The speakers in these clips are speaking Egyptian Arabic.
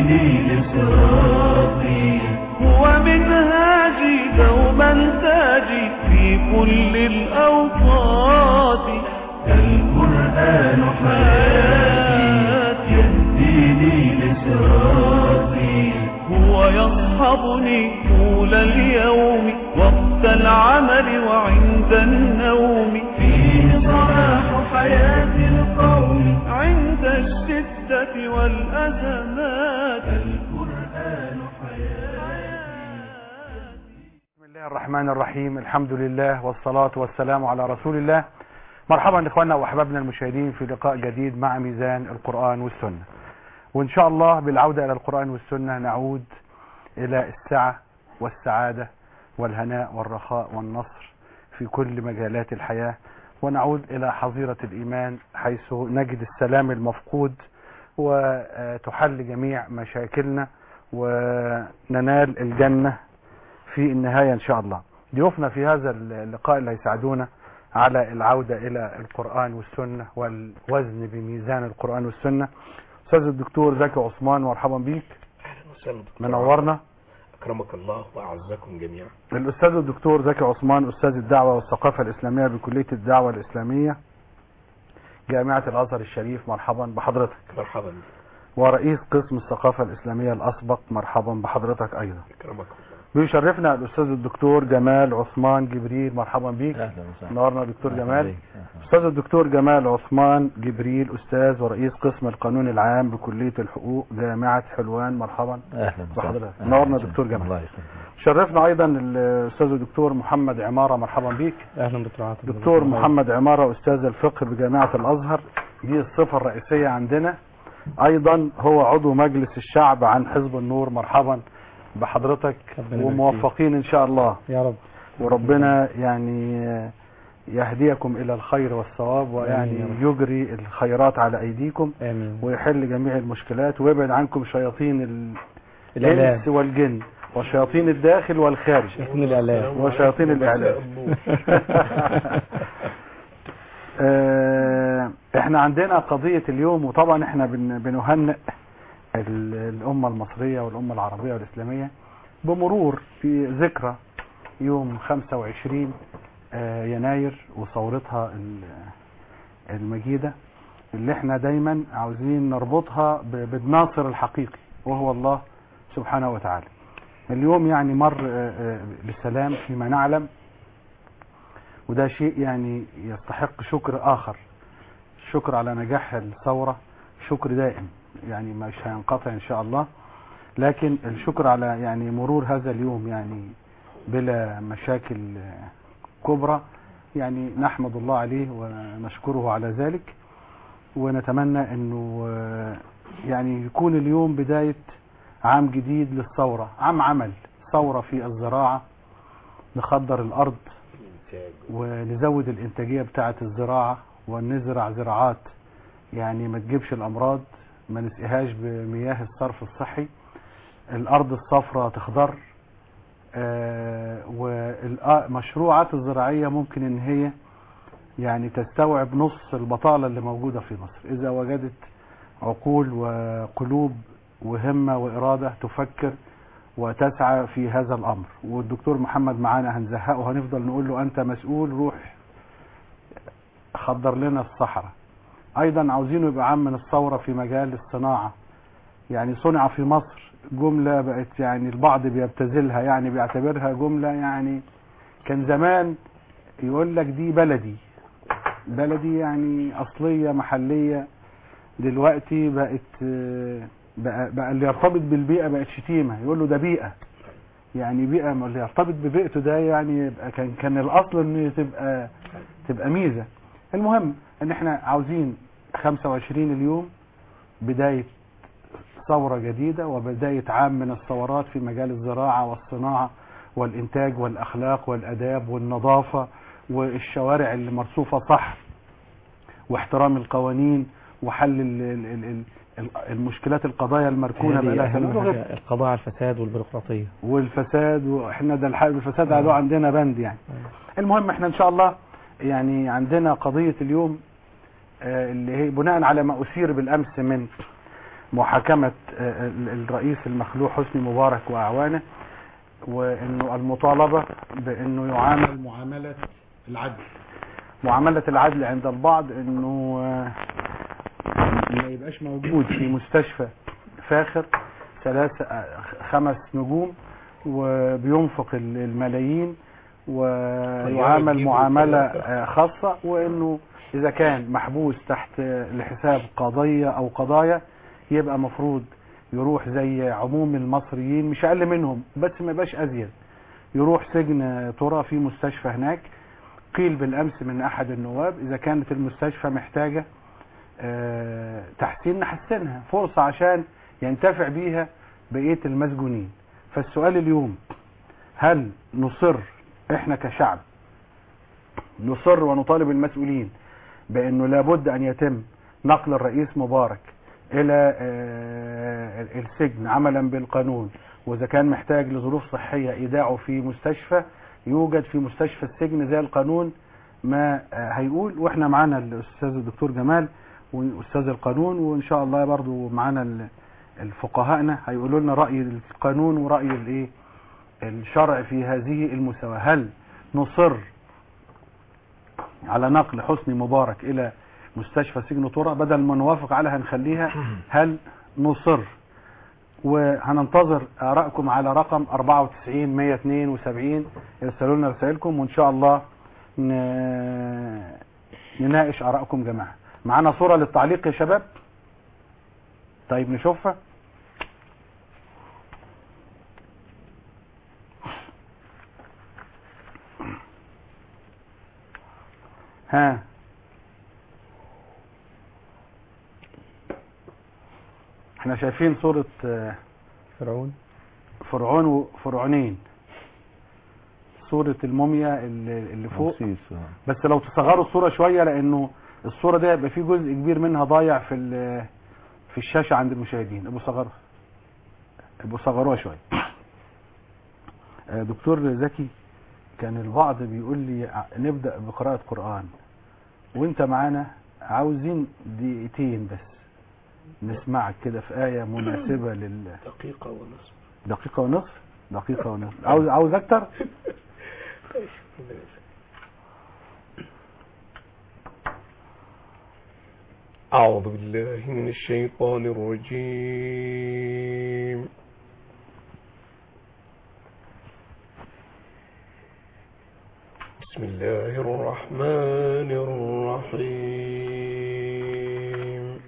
يهديني لصراطي هو منهاجي دوما تاجي في كل الأوقات القرآن حياتي يهديني لصراطي هو يصحبني طول اليوم وقت العمل وعند النوم فيه صلاح حياة القوم عند الشدة والأزمات القرآن حياتي بسم الله الرحمن الرحيم الحمد لله والصلاة والسلام على رسول الله مرحبا اخواننا واحبابنا المشاهدين في لقاء جديد مع ميزان القرآن والسنة وان شاء الله بالعودة الى القرآن والسنة نعود الى السعة والسعادة والهناء والرخاء والنصر في كل مجالات الحياة ونعود الى حظيرة الايمان حيث نجد السلام المفقود وتحل جميع مشاكلنا وننال الجنة في النهاية ان شاء الله ضيوفنا في هذا اللقاء اللي هيساعدونا على العودة الى القرآن والسنة والوزن بميزان القرآن والسنة استاذ الدكتور زكي عثمان مرحبا بيك اهلا وسهلا دكتور منورنا اكرمك الله واعزكم جميعا الاستاذ الدكتور زكي عثمان استاذ الدعوة والثقافة الاسلامية بكلية الدعوة الاسلامية جامعة الازهر الشريف مرحبا بحضرتك مرحبا ورئيس قسم الثقافة الاسلامية الاسبق مرحبا بحضرتك ايضا اكرمك الله بيشرفنا الاستاذ الدكتور جمال عثمان جبريل مرحبا بيك اهلا وسهلا نورنا دكتور أهلا جمال بيك. أهلا. استاذ الدكتور جمال عثمان جبريل استاذ ورئيس قسم القانون العام بكلية الحقوق جامعة حلوان مرحبا اهلا وسهلا. بحضرتك. أهلا نورنا وسهلا. دكتور جمال. الله يخليك شرفنا ايضا الاستاذ الدكتور محمد عمارة مرحبا بيك اهلا دكتور عاطف دكتور محمد عمارة استاذ الفقه بجامعة الازهر دي الصفة الرئيسية عندنا ايضا هو عضو مجلس الشعب عن حزب النور مرحبا بحضرتك ربنا يبارك وموفقين ان شاء الله يا رب وربنا يعني يهديكم الى الخير والصواب ويعني آمين يا يجري الخيرات على ايديكم امين ويحل جميع المشكلات ويبعد عنكم شياطين ال- الاعلام الانس والجن وشياطين الداخل والخارج شياطين الاعلام وشياطين الاعلام آه، احنا عندنا قضية اليوم وطبعا احنا بن- بنهنئ ال- الامة المصرية والامة العربية والاسلامية بمرور في ذكرى يوم 25 آه، يناير وثورتها ال- المجيدة اللي احنا دايما عاوزين نربطها ب- بالناصر الحقيقي وهو الله سبحانه وتعالى اليوم يعني مر آه، آه، بسلام فيما نعلم وده شيء يعني يستحق شكر آخر الشكر على نجاح الثورة شكر دائم يعني مش هينقطع إن شاء الله لكن الشكر على يعني مرور هذا اليوم يعني بلا مشاكل آه، كبرى يعني نحمد الله عليه ونشكره على ذلك ونتمنى انه آه، يعني يكون اليوم بداية عام جديد للثورة عام عمل ثورة في الزراعة نخضر الأرض إنتاج. ونزود الإنتاجية بتاعة الزراعة ونزرع زراعات يعني ما تجيبش الأمراض ما نسقيهاش بمياه الصرف الصحي الأرض الصفراء تخضر والمشروعات الزراعية ممكن إن هي يعني تستوعب نص البطالة اللي موجودة في مصر إذا وجدت عقول وقلوب وهمة وإرادة تفكر وتسعى في هذا الأمر والدكتور محمد معانا هنزهقه وهنفضل نقول له أنت مسؤول روح خضر لنا الصحراء أيضا عاوزينه يبقى عام من الثورة في مجال الصناعة يعني صنع في مصر جملة بقت يعني البعض بيبتذلها يعني بيعتبرها جملة يعني كان زمان يقول لك دي بلدي بلدي يعني أصلية محلية دلوقتي بقت آه، بقى, بقى اللي يرتبط بالبيئة بقت شتيمة يقول له ده بيئة يعني بيئة ما اللي يرتبط ببيئته ده يعني يبقى كان كان الأصل إن تبقى تبقى ميزة المهم إن إحنا عاوزين 25 اليوم بداية ثورة جديدة وبداية عام من الثورات في مجال الزراعة والصناعة والإنتاج والأخلاق والأداب والنظافة والشوارع اللي مرصوفة صح واحترام القوانين وحل ال ال ال ال ال- المشكلات القضايا المركونة هذه بقالها أهم سنوات حاجة القضاء على الفساد والبيروقراطية والفساد واحنا ده الحق الفساد قالوا عندنا بند يعني المهم احنا ان شاء الله يعني عندنا قضية اليوم آه، اللي هي بناء على ما أثير بالأمس من محاكمة آه، ال- الرئيس المخلوع حسني مبارك وأعوانه وأنه المطالبة بأنه يعامل معاملة العدل معاملة العدل عند البعض أنه آه، ما يبقاش موجود في مستشفى فاخر ثلاث آه، خمس نجوم وبينفق ال- الملايين ويعامل يجيبوا معاملة الثلاثة. آه، خاصة وأنه إذا كان محبوس تحت آه، لحساب قضية أو قضايا يبقى مفروض يروح زي عموم المصريين مش أقل منهم بس ما يبقاش أزيد يروح سجن آه، ترى في مستشفى هناك قيل بالأمس من أحد النواب إذا كانت المستشفى محتاجة آه، تحسين نحسنها فرصة عشان ينتفع بيها بقية المسجونين فالسؤال اليوم هل نصر احنا كشعب نصر ونطالب المسؤولين بانه لابد ان يتم نقل الرئيس مبارك الى آه، السجن عملا بالقانون واذا كان محتاج لظروف صحية ايداعه في مستشفى يوجد في مستشفى السجن زي القانون ما آه، هيقول واحنا معانا الاستاذ الدكتور جمال واستاذ القانون وان شاء الله برضو معانا ال- الفقهاءنا هيقولوا لنا راي القانون وراي الايه الشرع في هذه المساواه هل نصر على نقل حسني مبارك الى مستشفى سجن طرى بدل ما نوافق عليها هنخليها هل نصر وهننتظر ارائكم على رقم 94 172 ارسلوا لنا رسائلكم وان شاء الله ن- نناقش ارائكم جماعه معانا صوره للتعليق يا شباب طيب نشوفها ها احنا شايفين صورة آه، فرعون فرعون وفرعونين صورة الموميا اللي اللي فوق بس لو تصغروا الصورة شوية لانه الصورة دي هيبقى في جزء كبير منها ضايع في ال- في الشاشة عند المشاهدين ابو صغرها ابو صغروها شوية آه، دكتور زكي كان البعض بيقول لي ع- نبدأ بقراءة قرآن وانت معانا عاوزين دقيقتين بس نسمعك كده في آية مناسبة لل دقيقة ونصف دقيقة ونصف دقيقة ونصف عاوز عاوز اكتر أعوذ بالله من الشيطان الرجيم بسم الله الرحمن الرحيم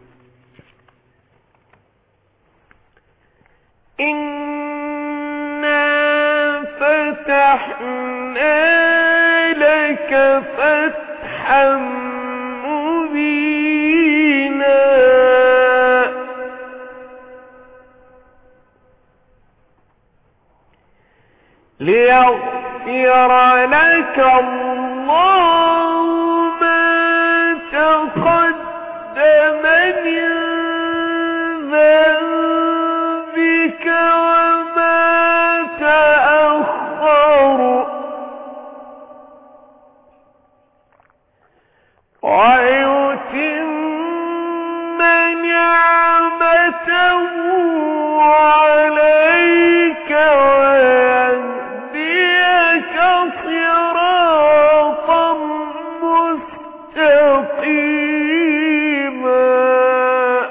إنا فتحنا لك فتحا مبينا ليغفر لك الله ما تقدم من ذنبك وما تأخر ويتم نعمته عليك ويهديك صراطا مستقيما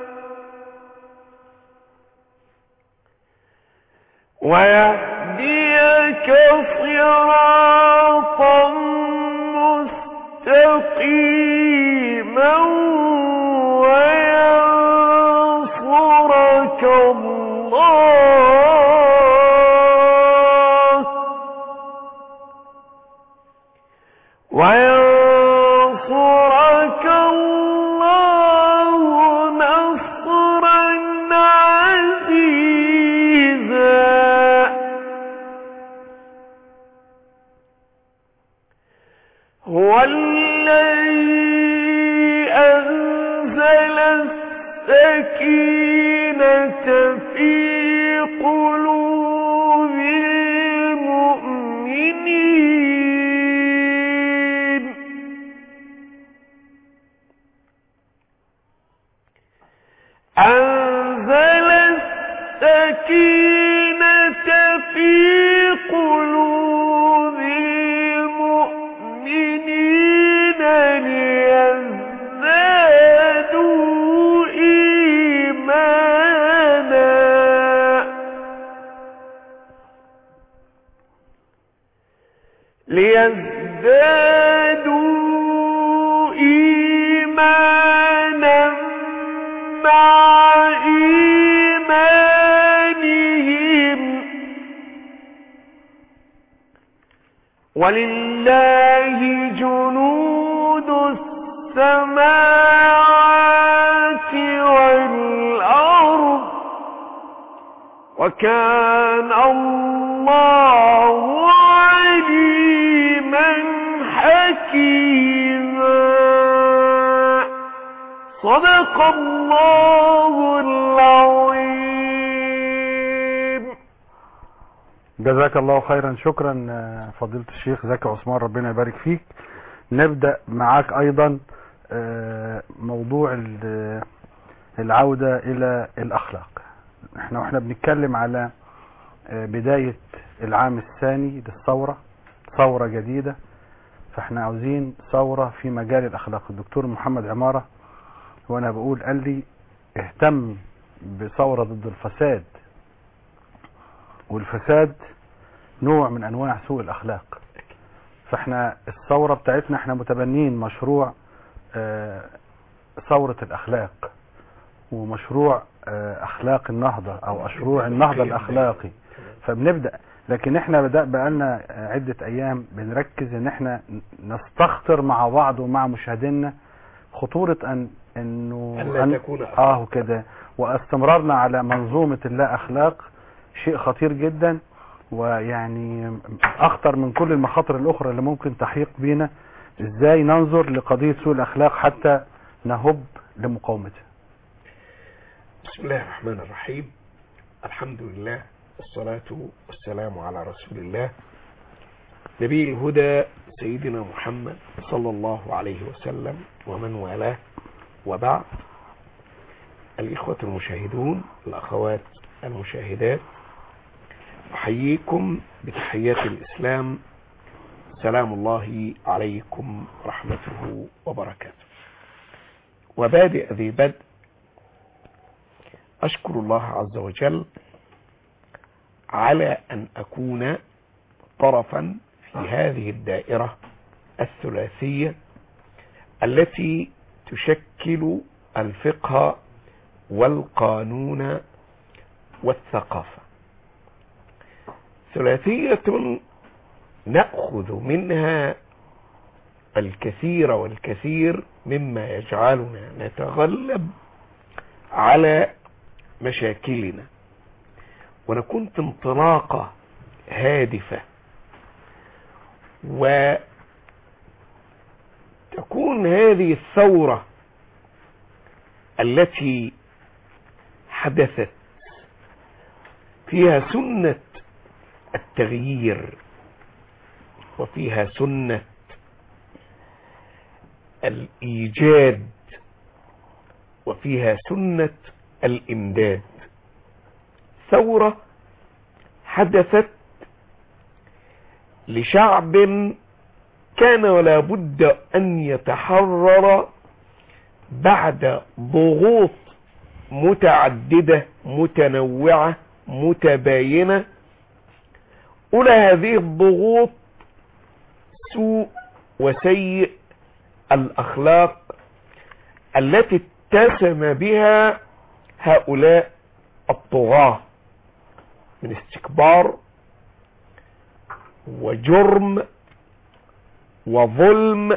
ويهديك صراطا مستقيما وينصرك الله وينصرك الله نصرا عزيزا هو الذي أنزل السكينة في قلوب المؤمنين أن السكينة في قلوب المؤمنين ليزدادوا إيمانا ليزدادوا إيمانا مع إيمانهم ولله جنود السماوات والأرض وكان الله عليما حكيما صدق الله العظيم جزاك الله خيرا شكرا آه، فضيلة الشيخ زكي عثمان ربنا يبارك فيك نبدأ معاك ايضا آه، موضوع ال- العودة الى الاخلاق احنا واحنا بنتكلم على آه، بداية العام الثاني للثورة ثورة جديدة فاحنا عاوزين ثورة في مجال الاخلاق الدكتور محمد عمارة وانا بقول قال لي اهتم بثورة ضد الفساد والفساد نوع من انواع سوء الاخلاق فاحنا الثورة بتاعتنا احنا متبنين مشروع آه، ثورة الاخلاق ومشروع آه، اخلاق النهضة او مشروع النهضة الاخلاقي فبنبدأ لكن احنا بدأ بقالنا آه، عدة ايام بنركز ان احنا نستخطر مع بعض ومع مشاهدينا خطورة ان انه ألا أن- تكون اه كده واستمرارنا على منظومة اللا اخلاق شيء خطير جدا ويعني اخطر من كل المخاطر الاخرى اللي ممكن تحيق بينا ازاي ننظر لقضية سوء الاخلاق حتى نهب لمقاومتها بسم الله الرحمن الرحيم الحمد لله والصلاة والسلام على رسول الله نبي الهدى سيدنا محمد صلى الله عليه وسلم ومن والاه وبعد الإخوة المشاهدون الأخوات المشاهدات أحييكم بتحيات الإسلام سلام الله عليكم ورحمته وبركاته وبادئ ذي بدء أشكر الله عز وجل على أن أكون طرفا في هذه الدائرة الثلاثية التي تشكل الفقه والقانون والثقافة ثلاثية نأخذ منها الكثير والكثير مما يجعلنا نتغلب على مشاكلنا ونكون في انطلاقة هادفة وتكون هذه الثورة التي حدثت فيها سنة التغيير وفيها سنة الإيجاد وفيها سنة الإمداد ثورة حدثت لشعب كان ولا بد أن يتحرر بعد ضغوط متعددة متنوعة متباينة أولى هذه الضغوط سوء وسيء الأخلاق التي اتسم بها هؤلاء الطغاة من استكبار وجرم وظلم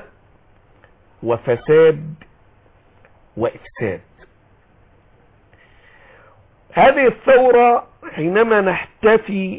وفساد وإفساد هذه الثورة حينما نحتفي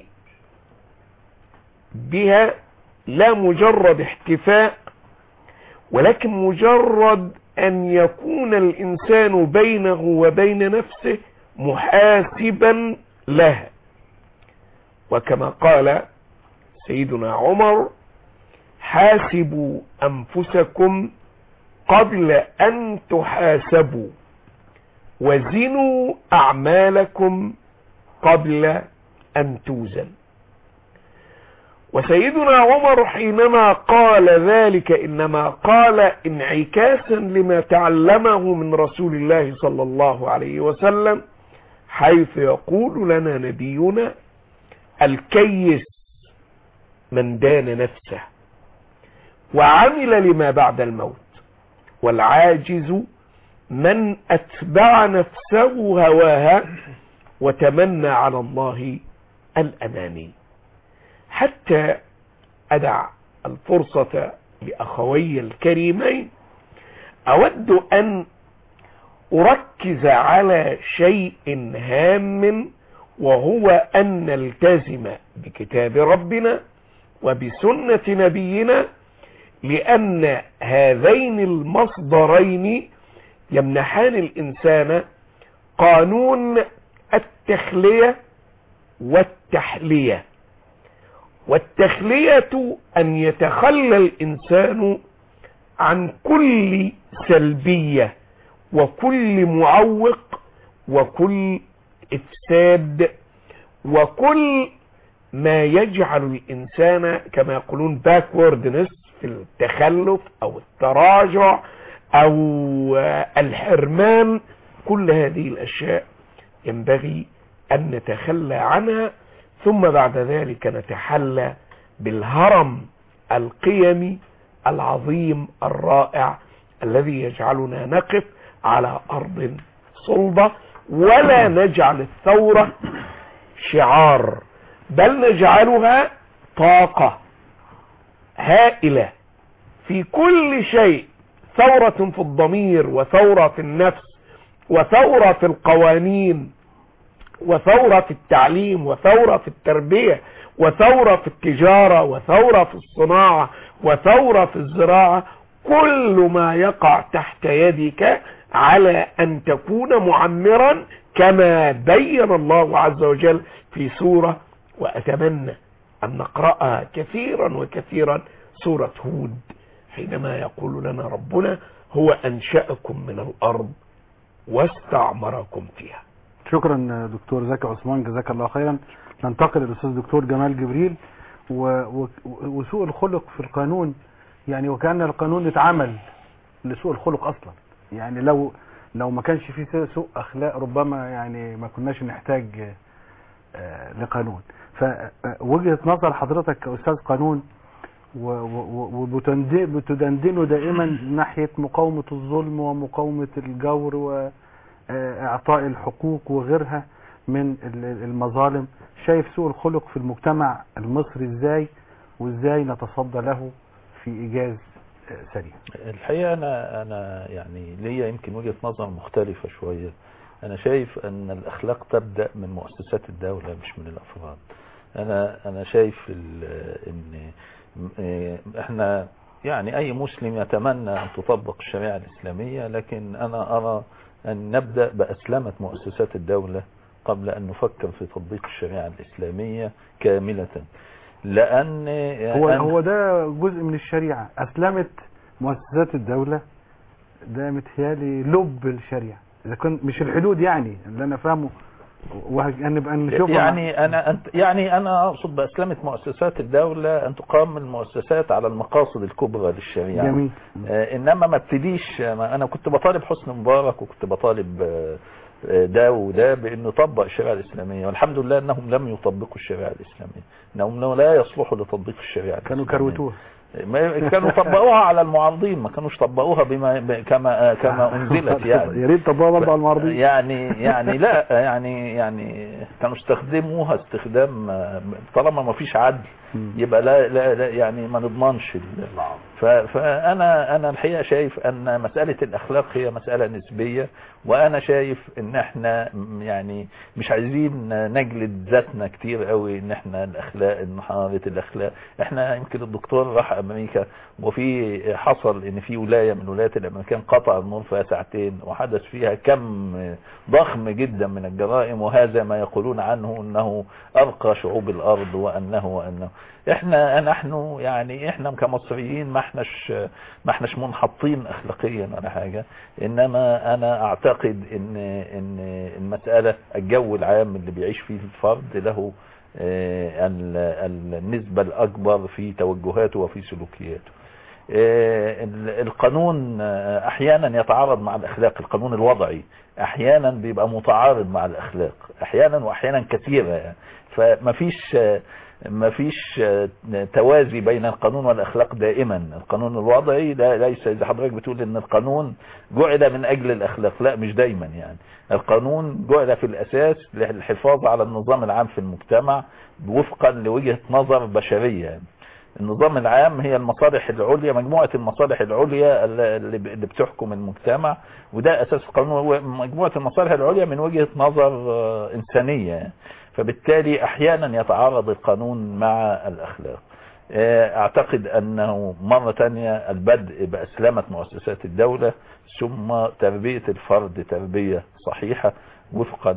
بها لا مجرد احتفاء ولكن مجرد أن يكون الإنسان بينه وبين نفسه محاسبا لها وكما قال سيدنا عمر حاسبوا أنفسكم قبل أن تحاسبوا وزنوا أعمالكم قبل أن توزن وسيدنا عمر حينما قال ذلك إنما قال انعكاسا لما تعلمه من رسول الله صلى الله عليه وسلم حيث يقول لنا نبينا الكيس من دان نفسه وعمل لما بعد الموت والعاجز من أتبع نفسه هواها وتمنى على الله الأماني حتى أدع الفرصة لأخوي الكريمين أود أن أركز على شيء هام وهو أن نلتزم بكتاب ربنا وبسنة نبينا لأن هذين المصدرين يمنحان الإنسان قانون التخلية والتحلية والتخلية أن يتخلى الإنسان عن كل سلبية وكل معوق وكل إفساد وكل ما يجعل الإنسان كما يقولون باكوردنس في التخلف أو التراجع أو الحرمان كل هذه الأشياء ينبغي أن نتخلى عنها ثم بعد ذلك نتحلى بالهرم القيمي العظيم الرائع الذي يجعلنا نقف على أرض صلبة ولا نجعل الثورة شعار بل نجعلها طاقة هائلة في كل شيء ثورة في الضمير وثورة في النفس وثورة في القوانين وثورة في التعليم وثورة في التربية وثورة في التجارة وثورة في الصناعة وثورة في الزراعة كل ما يقع تحت يدك على أن تكون معمرا كما بين الله عز وجل في سورة وأتمنى أن نقرأها كثيرا وكثيرا سورة هود حينما يقول لنا ربنا هو أنشأكم من الأرض واستعمركم فيها شكرا دكتور زكي عثمان جزاك الله خيرا ننتقل للاستاذ دكتور جمال جبريل و... و... وسوء الخلق في القانون يعني وكان القانون اتعمل لسوء الخلق اصلا يعني لو لو ما كانش فيه سوء اخلاق ربما يعني ما كناش نحتاج آه، لقانون فوجهة نظر حضرتك كأستاذ قانون وبتدندنه دائما ناحية مقاومة الظلم ومقاومة الجور وإعطاء الحقوق وغيرها من ال- المظالم شايف سوء الخلق في المجتمع المصري ازاي وازاي نتصدى له في إيجاز آه، سريع الحقيقة أنا أنا يعني ليا يمكن وجهة نظر مختلفة شوية أنا شايف أن الأخلاق تبدأ من مؤسسات الدولة مش من الأفراد أنا أنا شايف ال- إن م- إحنا يعني أي مسلم يتمنى أن تطبق الشريعة الإسلامية لكن أنا أرى أن نبدأ بأسلمة مؤسسات الدولة قبل أن نفكر في تطبيق الشريعة الإسلامية كاملة لأن هو أن- هو ده جزء من الشريعة أسلمت مؤسسات الدولة ده متهيالي لب الشريعة إذا كنت مش الحدود يعني اللي أنا فاهمه وهنبقى نشوفها يعني انا أنت يعني انا اقصد باسلمه مؤسسات الدوله ان تقام المؤسسات على المقاصد الكبرى للشريعه جميل آه، انما ما ابتديش ما انا كنت بطالب حسني مبارك وكنت بطالب آه، آه، ده وده بانه يطبق الشريعه الاسلاميه والحمد لله انهم لم يطبقوا الشريعه الاسلاميه انهم لا يصلحوا لتطبيق الشريعه كانوا الإسلامية. كروتوها ما كانوا طبقوها على المعارضين ما كانوش طبقوها بما ب- كما كما انزلت يعني يا ريت طبقوها برضه على المعارضين يعني يعني لا يعني يعني كانوا استخدموها استخدام آه، طالما ما فيش عدل مم. يبقى لا, لا, لا يعني ما نضمنش ال- ف- فانا انا الحقيقه شايف ان مساله الاخلاق هي مساله نسبيه وانا شايف ان احنا م- يعني مش عايزين نجلد ذاتنا كتير قوي ان احنا الاخلاق ان حراره الاخلاق احنا يمكن الدكتور راح امريكا وفي حصل ان في ولايه من الولايات الامريكان قطع النور فيها ساعتين وحدث فيها كم ضخم جدا من الجرائم وهذا ما يقولون عنه انه ارقى شعوب الارض وانه وانه احنا نحن يعني احنا كمصريين ما احناش ما احناش منحطين اخلاقيا ولا حاجة انما انا اعتقد ان ان المسألة الجو العام اللي بيعيش فيه الفرد له آه، ال- ال- النسبة الاكبر في توجهاته وفي سلوكياته آه، ال- القانون آه، احيانا يتعارض مع الاخلاق القانون الوضعي احيانا بيبقى متعارض مع الاخلاق احيانا واحيانا كثيرة يعني فمفيش آه، مفيش آه، توازي بين القانون والاخلاق دائما القانون الوضعي لا ليس اذا حضرتك بتقول ان القانون جعل من اجل الاخلاق لا مش دايما يعني القانون جعل في الاساس للحفاظ على النظام العام في المجتمع وفقا لوجهة نظر بشرية يعني. النظام العام هي المصالح العليا مجموعة المصالح العليا اللي ب- اللي بتحكم المجتمع وده اساس القانون هو مجموعة المصالح العليا من وجهة نظر آه، انسانية فبالتالي احيانا يتعارض القانون مع الاخلاق آه، اعتقد انه مرة تانية البدء باسلامة مؤسسات الدولة ثم تربية الفرد تربية صحيحة وفقا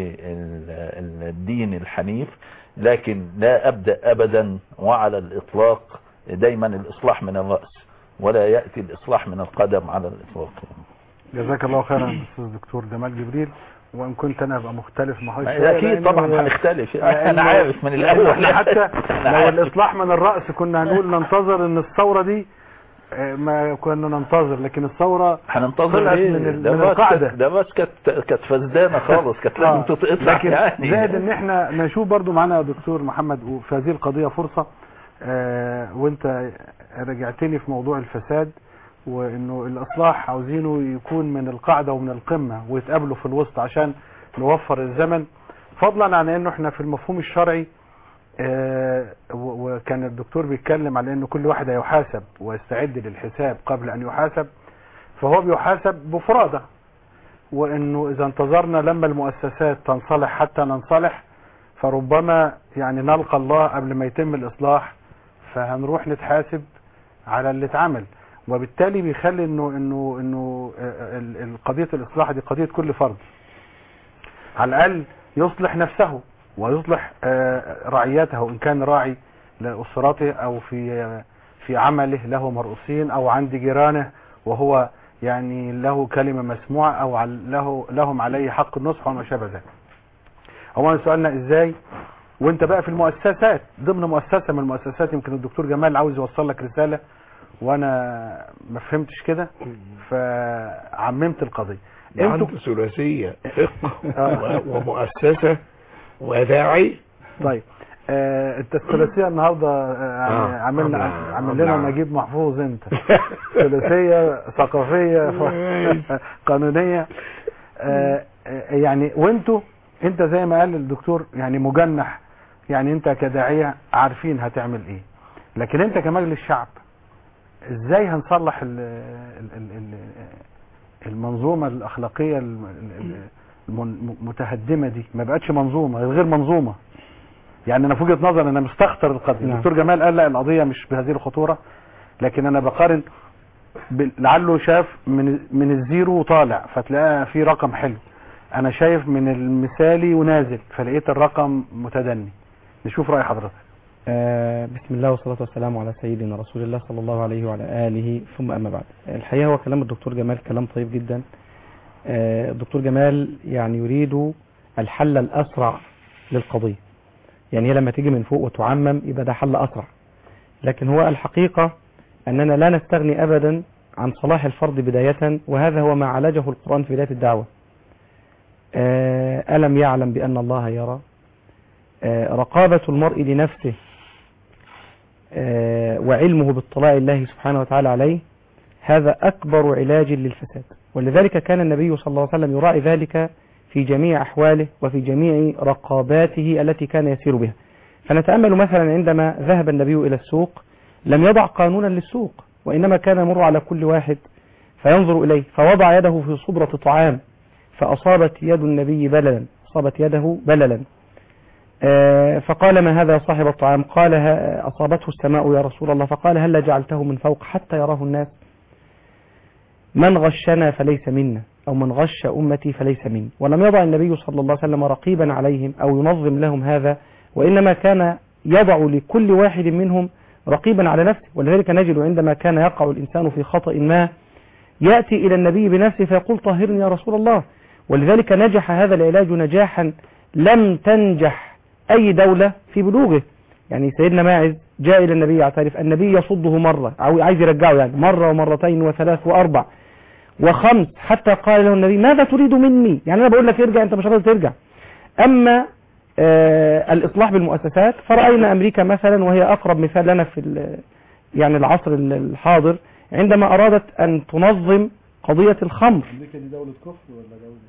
للدين الحنيف لكن لا ابدأ ابدا وعلى الاطلاق دايما الاصلاح من الرأس ولا يأتي الاصلاح من القدم على الاطلاق جزاك الله خيرا استاذ دكتور جمال جبريل وان كنت انا ابقى مختلف مع حضرتك شوية اكيد لأنه- طبعا هنختلف انا لأنه- عارف من لأنه الاول احنا حتى أنا لو عارف. الاصلاح من الرأس كنا هنقول ننتظر ان الثورة دي آه، ما كنا ننتظر لكن الثورة هننتظر طلعت ايه من ال- ده من بس القاعدة. كانت- ده بس كانت كانت فسدانه خالص كانت لازم آه. تتقطع لكن يعني زائد ان احنا نشوف برضو معانا يا دكتور محمد وفي هذه القضية فرصة آه وانت رجعتني في موضوع الفساد وانه الاصلاح عاوزينه يكون من القاعدة ومن القمة ويتقابلوا في الوسط عشان نوفر الزمن فضلا عن انه احنا في المفهوم الشرعي آه، و- وكان الدكتور بيتكلم على انه كل واحد هيحاسب ويستعد للحساب قبل ان يحاسب فهو بيحاسب بفرادة وانه اذا انتظرنا لما المؤسسات تنصلح حتى ننصلح فربما يعني نلقى الله قبل ما يتم الاصلاح فهنروح نتحاسب على اللي اتعمل وبالتالي بيخلي انه انه انه آه، ال- ال- قضيه الاصلاح دي قضيه كل فرد على الاقل يصلح نفسه ويصلح آه، رعيته ان كان راعي لاسرته او في آه، في عمله له مرؤوسين او عند جيرانه وهو يعني له كلمة مسموعة او عل- له لهم عليه حق النصح وما شابه ذلك هو سؤالنا ازاي وانت بقى في المؤسسات ضمن مؤسسة من المؤسسات يمكن الدكتور جمال عاوز يوصل لك رسالة وانا ما فهمتش كده فعممت القضية انتوا عنده ثلاثية فقه آه. و- ومؤسسة وداعي طيب آه انت الثلاثيه النهارده آه يعني آه، عاملنا نعم، عامل لنا نعم. نجيب محفوظ انت ثلاثيه ثقافيه قانونيه آه آه، يعني وانتوا انت زي ما قال الدكتور يعني مجنح يعني انت كداعيه عارفين هتعمل ايه لكن انت كمجلس شعب ازاي هنصلح ال ال ال ال المنظومه الاخلاقيه الم- ال- ال- المن- المتهدمه دي ما بقتش منظومه غير منظومه يعني انا في وجهه نظر انا مستخطر القضيه نعم. الدكتور جمال قال لا القضيه مش بهذه الخطوره لكن انا بقارن بال- لعله شاف من من الزيرو وطالع فتلاقى في رقم حلو انا شايف من المثالي ونازل فلقيت الرقم متدني نشوف راي حضرتك آه، بسم الله والصلاة والسلام على سيدنا رسول الله صلى الله عليه وعلى آله ثم أما بعد الحقيقة هو كلام الدكتور جمال كلام طيب جدا آه، الدكتور جمال يعني يريد الحل الأسرع للقضية يعني هي لما تيجي من فوق وتعمم يبقى ده حل أسرع لكن هو الحقيقة أننا لا نستغني أبدا عن صلاح الفرد بداية وهذا هو ما عالجه القرآن في بداية الدعوة آه، ألم يعلم بأن الله يرى آه، رقابة المرء لنفسه آه، وعلمه باطلاع الله سبحانه وتعالى عليه هذا أكبر علاج للفساد ولذلك كان النبي صلى الله عليه وسلم يراعي ذلك في جميع أحواله وفي جميع رقاباته التي كان يسير بها فنتأمل مثلا عندما ذهب النبي إلى السوق لم يضع قانونا للسوق وإنما كان يمر على كل واحد فينظر إليه فوضع يده في صبرة طعام فأصابت يد النبي بللا أصابت يده بللا آه، فقال ما هذا يا صاحب الطعام قال ها- أصابته السماء يا رسول الله فقال هل جعلته من فوق حتى يراه الناس من غشنا فليس منا أو من غش أمتي فليس مني ولم يضع النبي صلى الله عليه وسلم رقيبا عليهم أو ينظم لهم هذا وإنما كان يضع لكل واحد منهم رقيبا على نفسه ولذلك نجد عندما كان يقع الإنسان في خطأ ما يأتي إلى النبي بنفسه فيقول طهرني يا رسول الله ولذلك نجح هذا العلاج نجاحا لم تنجح أي دولة في بلوغه يعني سيدنا ماعز جاء إلى النبي يعترف النبي يصده مرة أو عايز يرجعه يعني مرة ومرتين وثلاث وأربع وخمس حتى قال له النبي ماذا تريد مني يعني أنا بقول لك ارجع أنت مش راضي ترجع أما آه الإصلاح بالمؤسسات فرأينا أمريكا مثلا وهي أقرب مثال لنا في ال- يعني العصر ال- الحاضر عندما أرادت أن تنظم قضية الخمر امريكا دي دوله كفر ولا دوله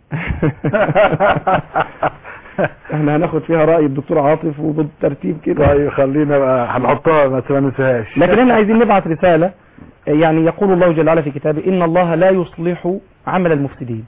احنا هناخد فيها رأي الدكتور عاطف وبالترتيب كده طيب خلينا بقى هنحطها ما ننساهاش لكن احنا عايزين نبعث رسالة يعني يقول الله جل وعلا في كتابه إن الله لا يصلح عمل المفسدين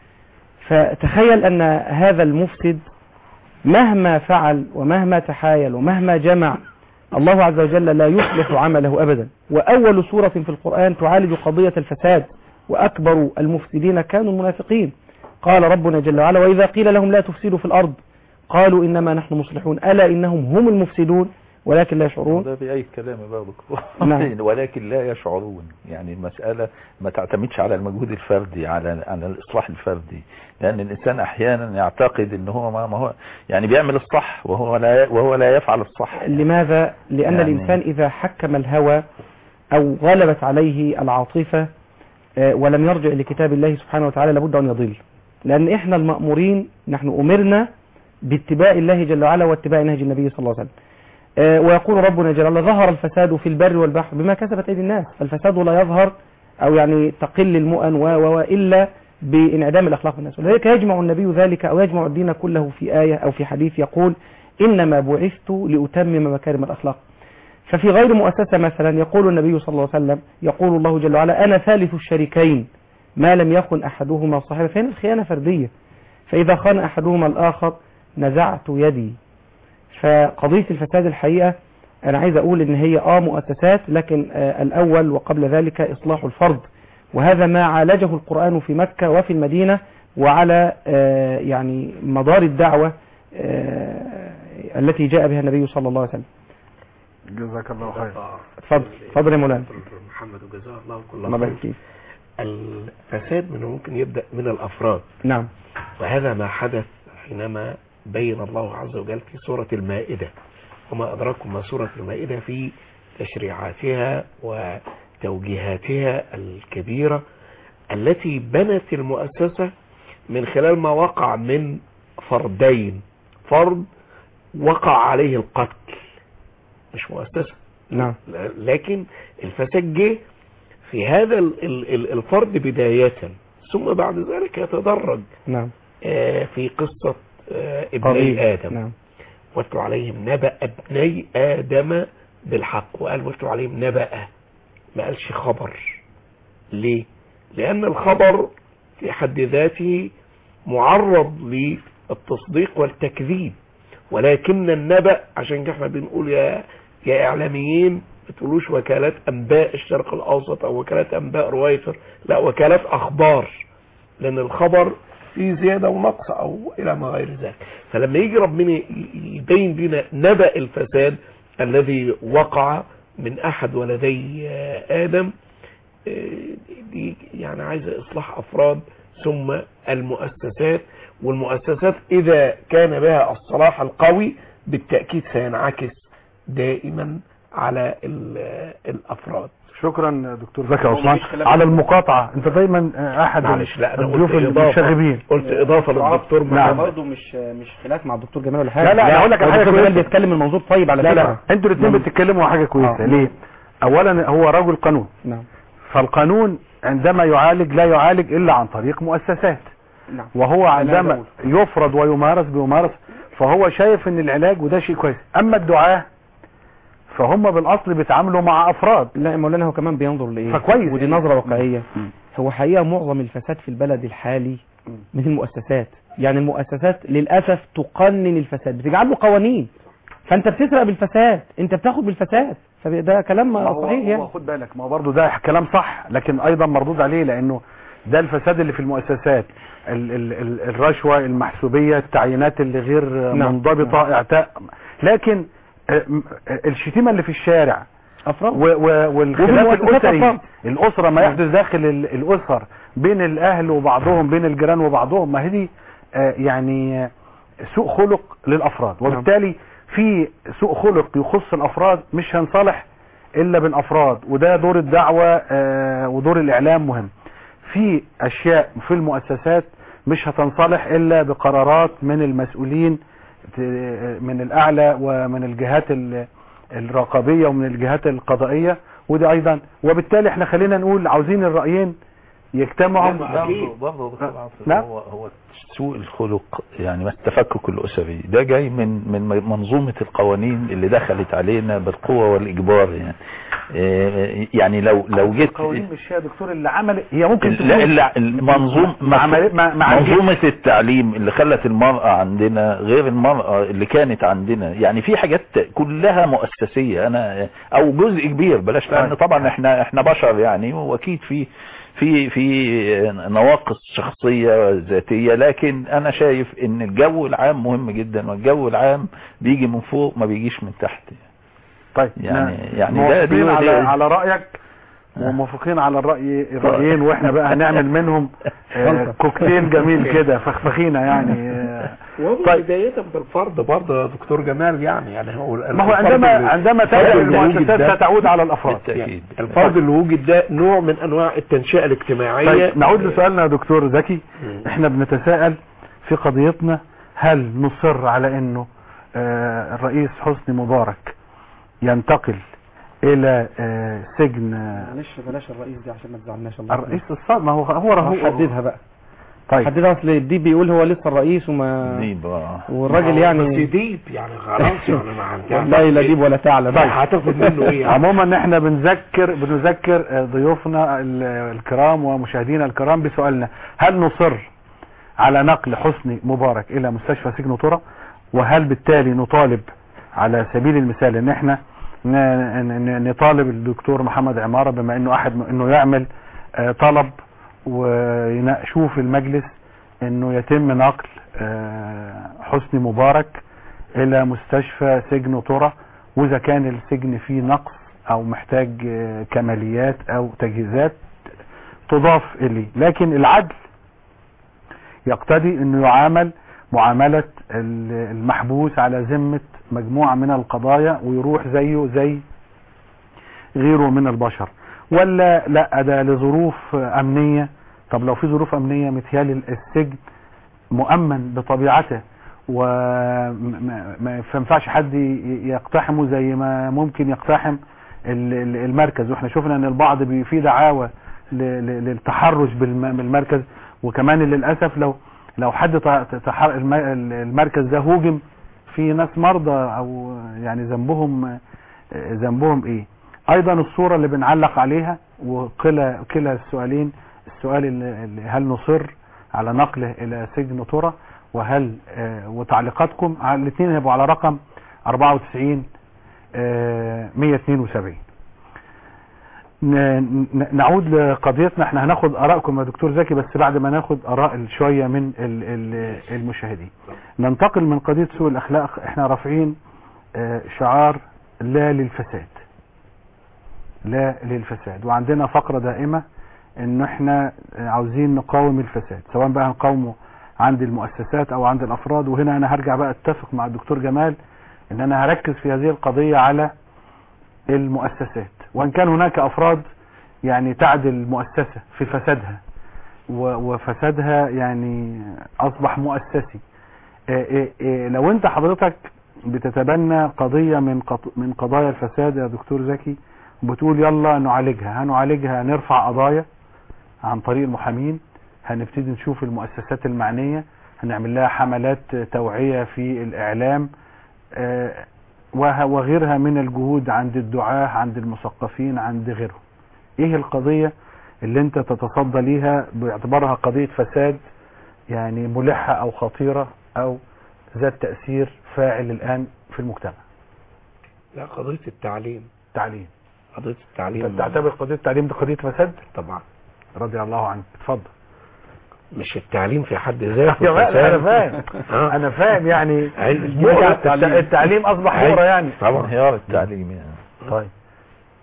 فتخيل أن هذا المفسد مهما فعل ومهما تحايل ومهما جمع الله عز وجل لا يصلح عمله أبدا وأول سورة في القرآن تعالج قضية الفساد وأكبر المفسدين كانوا المنافقين قال ربنا جل وعلا وإذا قيل لهم لا تفسدوا في الأرض قالوا إنما نحن مصلحون ألا إنهم هم المفسدون ولكن لا يشعرون ده بأي كلام بقى دكتور نعم. ولكن لا يشعرون يعني المسألة ما تعتمدش على المجهود الفردي على على الإصلاح الفردي لأن الإنسان أحيانا يعتقد إن هو ما ما هو يعني بيعمل الصح وهو لا وهو لا يفعل الصح لماذا؟ لأن يعني- الإنسان إذا حكم الهوى أو غلبت عليه العاطفة آه، ولم يرجع لكتاب الله سبحانه وتعالى لابد أن يضل لأن إحنا المأمورين نحن أمرنا باتباع الله جل وعلا واتباع نهج النبي صلى الله عليه وسلم آه، ويقول ربنا جل وعلا ظهر الفساد في البر والبحر بما كسبت أيدي الناس فالفساد لا يظهر أو يعني تقل المؤن و و و إلا بانعدام الأخلاق في الناس ولذلك يجمع النبي ذلك أو يجمع الدين كله في آية أو في حديث يقول إنما بعثت لأتمم مكارم الأخلاق ففي غير مؤسسة مثلا يقول النبي صلى الله عليه وسلم يقول الله جل وعلا أنا ثالث الشريكين ما لم يكن أحدهما صاحبا فهنا الخيانة فردية فإذا خان أحدهما الآخر نزعت يدي فقضية الفساد الحقيقة أنا عايز أقول إن هي آه مؤسسات لكن آه الأول وقبل ذلك إصلاح الفرد وهذا ما عالجه القرآن في مكة وفي المدينة وعلى آه يعني مدار الدعوة آه التي جاء بها النبي صلى الله عليه وسلم جزاك الله خير اتفضل اتفضل يا مولانا دكتور محمد وجزاه الله كل الله يبارك خير فيك الفساد منه ممكن يبدأ من الأفراد نعم وهذا ما حدث حينما بين الله عز وجل في سورة المائدة وما أدراكم ما سورة المائدة في تشريعاتها وتوجيهاتها الكبيرة التي بنت المؤسسة من خلال ما وقع من فردين فرد وقع عليه القتل مش مؤسسة نعم لكن الفساد جه في هذا ال- ال- ال- الفرد بداية ثم بعد ذلك يتدرج نعم آه، في قصة آه، ابني قريب. آدم نعم واتلو عليهم نبأ ابني آدم بالحق وقال واتلو عليهم نبأ ما قالش خبر ليه لأن الخبر في حد ذاته معرض للتصديق والتكذيب ولكن النبأ عشان كده احنا بنقول يا يا إعلاميين ما تقولوش وكالات أنباء الشرق الأوسط أو وكالات أنباء رويتر لا وكالات أخبار لأن الخبر فيه زيادة ونقص أو إلى ما غير ذلك فلما يجي ربنا ي- يبين لنا نبأ الفساد الذي وقع من أحد ولدي آه، آدم آه، دي يعني عايزة إصلاح أفراد ثم المؤسسات والمؤسسات إذا كان بها الصلاح القوي بالتأكيد سينعكس دائما على ال- الأفراد شكرا دكتور زكي عثمان على المقاطعة انت دايما آه، احد معلش لا أنا الضيوف قلت إضافة المشاغبين قلت إضافة للدكتور نعم. محمد برضه مش مش خلاف مع الدكتور جمال ولا حاجه لا، لا، أنا هقول لك على حاجة الدكتور جمال كويسة. بيتكلم الموضوع طيب على لا فكره لا انتوا الاثنين نعم. بتتكلموا على حاجة كويسة آه. ليه اولا هو رجل قانون نعم فالقانون عندما يعالج لا يعالج الا عن طريق مؤسسات نعم وهو عندما أقول. يفرض ويمارس بيمارس فهو شايف ان العلاج وده شيء كويس اما الدعاة فهم بالاصل بيتعاملوا مع افراد لا يا مولانا هو كمان بينظر لايه فكويس. ودي نظره واقعيه مم. هو حقيقه معظم الفساد في البلد الحالي مم. من المؤسسات يعني المؤسسات للاسف تقنن الفساد بتجعل له قوانين فانت بتسرق بالفساد انت بتاخد بالفساد فده كلام ما هو- صحيح هو يعني خد بالك ما هو برضه ده كلام صح لكن ايضا مردود عليه لانه ده الفساد اللي في المؤسسات ال ال ال الرشوة المحسوبية التعيينات اللي غير نعم. منضبطة اعتاء لكن آه، م- آه، الشتيمة اللي في الشارع افراد و- و- والخلاف وبالمؤسسات الاسري أفراد. الاسره ما يحدث داخل ال- الاسر بين الاهل وبعضهم بين الجيران وبعضهم ما هي دي آه، يعني آه، سوء خلق للافراد وبالتالي في سوء خلق يخص الافراد مش هنصالح الا بالافراد وده دور الدعوه آه، ودور الاعلام مهم في اشياء في المؤسسات مش هتنصلح الا بقرارات من المسؤولين ت- من الاعلى ومن الجهات ال- الرقابيه ومن الجهات القضائيه ودي ايضا وبالتالي احنا خلينا نقول عاوزين الرايين يجتمعوا برضه برضه دكتور عاطف، نعم. هو هو سوء الخلق يعني ما التفكك الاسري ده جاي من من منظومه القوانين اللي دخلت علينا بالقوه والاجبار يعني إيه، يعني لو لو جيت القوانين مش هي يا دكتور اللي عمل هي ممكن لا تكون لا المنظوم مع مع مع, مع منظومة التعليم اللي خلت المرأة عندنا غير المرأة اللي كانت عندنا يعني في حاجات كلها مؤسسية انا او جزء كبير بلاش لان طيب. طبعا احنا احنا بشر يعني واكيد في في في نواقص شخصية ذاتية لكن انا شايف ان الجو العام مهم جدا والجو العام بيجي من فوق ما بيجيش من تحت طيب يعني- ن- يعني ده- موافقين دي- على دي- على رايك وموافقين على الراي الرايين واحنا بقى هنعمل منهم آه، كوكتيل جميل كده فخفخينه يعني آه، وهو طيب. بداية بالفرد برضه يا دكتور جمال يعني يعني هو ما هو الفرد عندما اللي- عندما الفرد تبدا اللي وجد المؤسسات ده- ستعود على الافراد بالتأكيد الفرد اللي وجد ده نوع من انواع التنشئة الاجتماعية طيب نعود لسؤالنا يا دكتور زكي مم. احنا بنتساءل في قضيتنا هل نصر على انه آه، الرئيس حسني مبارك ينتقل الى آه، سجن آه، معلش بلاش الرئيس دي عشان ما تزعلناش الله الرئيس الصاد ما هو هو هو هو حددها بقى طيب حددها اصل دي بيقول هو لسه الرئيس وما ديب آه. والراجل بس يعني ديب يعني خلاص يعني ما يعني لا لا ديب ولا تعلى طيب طيب هتاخد منه ايه يعني؟ عموما احنا بنذكر بنذكر آه، ضيوفنا ال- الكرام ومشاهدينا الكرام بسؤالنا هل نصر على نقل حسني مبارك الى مستشفى سجن طرة وهل بالتالي نطالب على سبيل المثال ان احنا ن- ن- نطالب الدكتور محمد عمارة بما انه احد انه يعمل آه، طلب ويناقشوه في المجلس انه يتم نقل آه، حسني مبارك الى مستشفى سجن طرة واذا كان السجن فيه نقص او محتاج آه، كماليات او تجهيزات تضاف اليه لكن العدل يقتضي انه يعامل معاملة ال- المحبوس على ذمة مجموعة من القضايا ويروح زيه زي غيره من البشر ولا لا ده لظروف امنية طب لو في ظروف امنية متهيالي السجن مؤمن بطبيعته وما ما ينفعش حد ي- يقتحمه زي ما ممكن يقتحم ال- ال- المركز واحنا شفنا ان البعض بي- في دعاوى ل- ل- للتحرش بالم- بالمركز وكمان للاسف لو لو حد ت- تح- الم- المركز ده هوجم في ناس مرضى او يعني ذنبهم ذنبهم ايه ايضا الصورة اللي بنعلق عليها وكلا كلا السؤالين السؤال اللي اللي هل نصر على نقله الى سجن طرة وهل آه، وتعليقاتكم على الاثنين هيبقوا على رقم 94 آه، 172 ن- ن- نعود لقضيتنا احنا هناخد ارائكم يا دكتور زكي بس بعد ما ناخد اراء شوية من ال- ال- المشاهدين ننتقل من قضية سوء الاخلاق احنا رافعين آه، شعار لا للفساد لا للفساد وعندنا فقرة دائمة ان احنا عاوزين نقاوم الفساد سواء بقى نقاومه عند المؤسسات او عند الافراد وهنا انا هرجع بقى اتفق مع الدكتور جمال ان انا هركز في هذه القضية على المؤسسات وان كان هناك افراد يعني تعدل المؤسسة في فسادها و- وفسادها يعني اصبح مؤسسي إيه إيه إيه لو انت حضرتك بتتبنى قضية من قط- من قضايا الفساد يا دكتور زكي بتقول يلا نعالجها هنعالجها نرفع قضايا عن طريق المحامين هنبتدي نشوف المؤسسات المعنية هنعمل لها حملات توعية في الإعلام آه، وه- وغيرها من الجهود عند الدعاة عند المثقفين عند غيرهم ايه القضية اللي انت تتصدى ليها باعتبارها قضية فساد يعني ملحة او خطيرة او ذات تأثير فاعل الآن في المجتمع لا قضية التعليم تعليم قضية التعليم انت تعتبر قضية التعليم دي قضية فساد طبعا رضي الله عنك اتفضل مش التعليم في حد ذاته يا ولد، انا فساد. فاهم آه. انا فاهم يعني علم. يرجع التعليم. التعليم اصبح علم. كوره يعني طبعا انهيار التعليم يعني طيب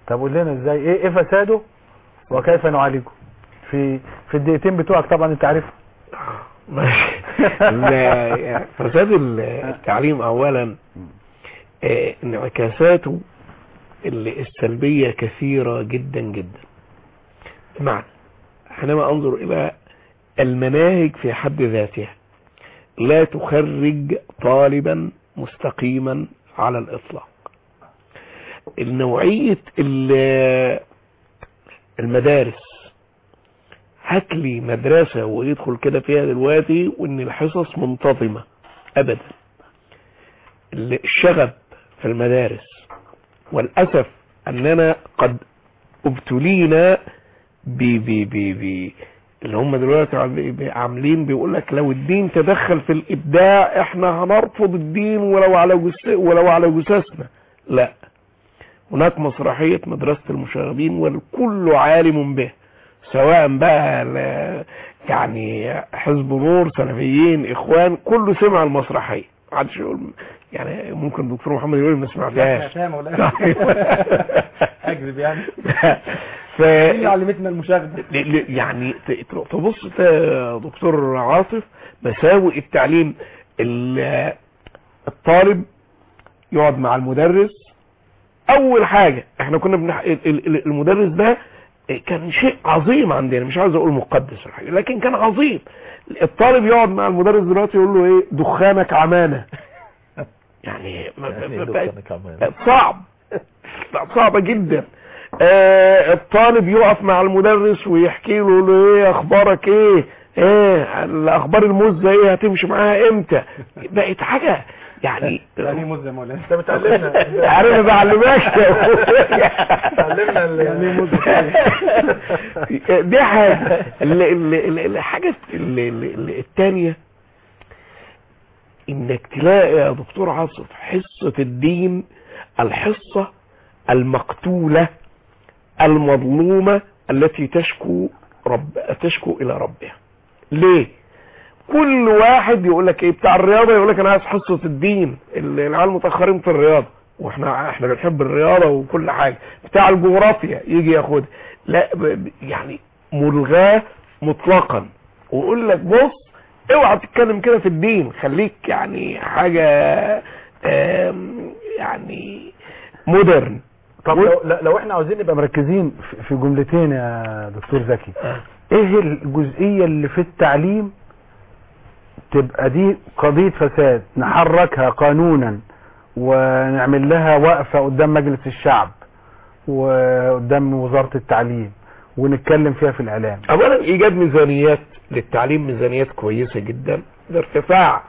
طب قول لنا ازاي ايه ايه فساده وكيف نعالجه في في الدقيقتين بتوعك طبعا انت عارف ماشي لا، فساد التعليم اولا آه، انعكاساته ال- السلبية كثيرة جدا جدا بمعنى حينما انظر الى المناهج في حد ذاتها لا تخرج طالبا مستقيما على الاطلاق النوعية ال- المدارس هات لي مدرسة ويدخل كده فيها دلوقتي وان الحصص منتظمة ابدا الشغب في المدارس والاسف اننا قد ابتلينا ب ب ب ب اللي هم دلوقتي عم- عاملين بيقول لك لو الدين تدخل في الابداع احنا هنرفض الدين ولو على جس ولو على جثثنا لا هناك مسرحية مدرسة المشاغبين والكل عالم به سواء بقى ل- يعني حزب نور سلفيين اخوان كله سمع المسرحية محدش يقول يعني ممكن الدكتور محمد يقول ما سمعتهاش اكذب يعني ف... علمتنا المشاغبه ل- ل- يعني ت- ت- تبص ت- يا دكتور عاطف مساوئ التعليم ال- الطالب يقعد مع المدرس اول حاجة احنا كنا بنح... ال- ال- المدرس ده كان شيء عظيم عندنا مش عايز اقول مقدس ولا حاجة لكن كان عظيم الطالب يقعد مع المدرس دلوقتي يقول له ايه دخانك عمانة يعني ما- يعني ما- دكتور بقت كمان. بقت صعب بقت صعبة جدا آه الطالب يقف مع المدرس ويحكي له يقول له ايه اخبارك ايه ايه الاخبار المزة ايه هتمشي معاها امتى بقت حاجة يعني يعني مزه مولانا انت بتعلمنا عارف ما بعلمكش علمنا ال- يعني إيه مزة؟ دي حاجة ال- ال- ال- الحاجة ال- ال- ال- التانية انك تلاقي يا دكتور عاصف حصة الدين الحصة المقتولة المظلومة التي تشكو رب تشكو الى ربها ليه كل واحد يقول لك ايه بتاع الرياضه يقول لك انا عايز حصه الدين ال- العيال متاخرين في الرياضه واحنا احنا بنحب الرياضه وكل حاجه بتاع الجغرافيا يجي ياخدها لا ب- ب- يعني ملغاه مطلقا ويقول لك بص اوعى تتكلم كده في الدين خليك يعني حاجه آم، يعني مودرن طب لو, لا- لو احنا عاوزين نبقى مركزين في- في جملتين يا دكتور زكي ايه الجزئية اللي في التعليم تبقى دي قضية فساد نحركها قانونا ونعمل لها وقفة قدام مجلس الشعب وقدام وزارة التعليم ونتكلم فيها في الاعلام اولا ايجاد ميزانيات للتعليم ميزانيات كويسه جدا الارتفاع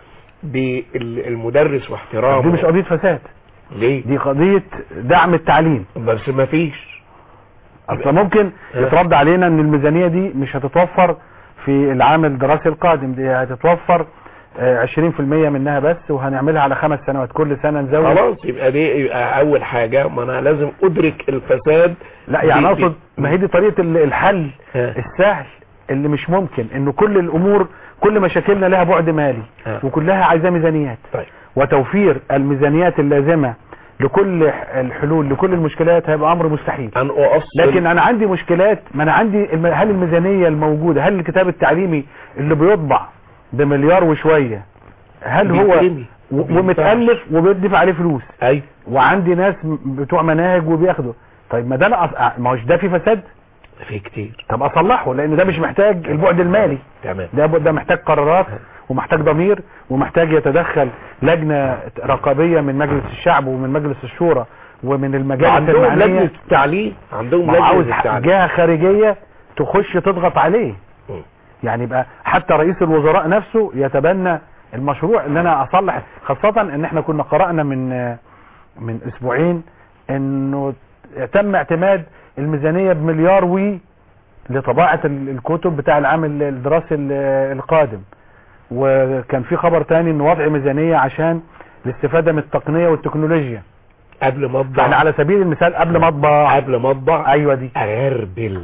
بالمدرس واحترامه دي مش قضية فساد ليه دي قضية دعم التعليم بس ما فيش اصل ممكن اه. يترد علينا ان الميزانية دي مش هتتوفر في العام الدراسي القادم دي هتتوفر آه، 20% منها بس وهنعملها على خمس سنوات كل سنة نزود خلاص يبقى دي يبقى اول حاجه ما انا لازم ادرك الفساد لا يعني دي- اقصد دي- ما هي دي طريقة ال- الحل اه. السهل اللي مش ممكن انه كل الامور كل مشاكلنا لها بعد مالي اه. وكلها عايزة ميزانيات طيب وتوفير الميزانيات اللازمة لكل ح- الحلول لكل المشكلات هيبقى امر مستحيل ان اؤصل لكن انا عندي مشكلات ما انا عندي الم- هل الميزانية الموجودة هل الكتاب التعليمي اللي بيطبع بمليار وشوية هل هو بيترمي. و- ومتألف وبيدفع عليه فلوس ايوه وعندي ناس م- بتوع مناهج وبياخدوا طيب ما ده انا أص... ما هوش ده في فساد في كتير طب اصلحه لان ده مش محتاج البعد المالي تمام ده ده محتاج قرارات ومحتاج ضمير ومحتاج يتدخل لجنة رقابية من مجلس الشعب ومن مجلس الشورى ومن المجالس عندهم لجنه المعنية التعليم عندهم ما هو عاوز لجنه التعليم جهة خارجية تخش تضغط عليه مم. يعني يبقى حتى رئيس الوزراء نفسه يتبنى المشروع ان انا اصلح خاصة ان احنا كنا قرأنا من من اسبوعين انه تم اعتماد الميزانية بمليار وي لطباعة ال- الكتب بتاع العام ال- الدراسي ال- القادم وكان في خبر تاني ان وضع ميزانية عشان الاستفادة من التقنية والتكنولوجيا قبل ما يعني اطبع على سبيل المثال قبل ما اطبع قبل ما اطبع ايوه دي اغربل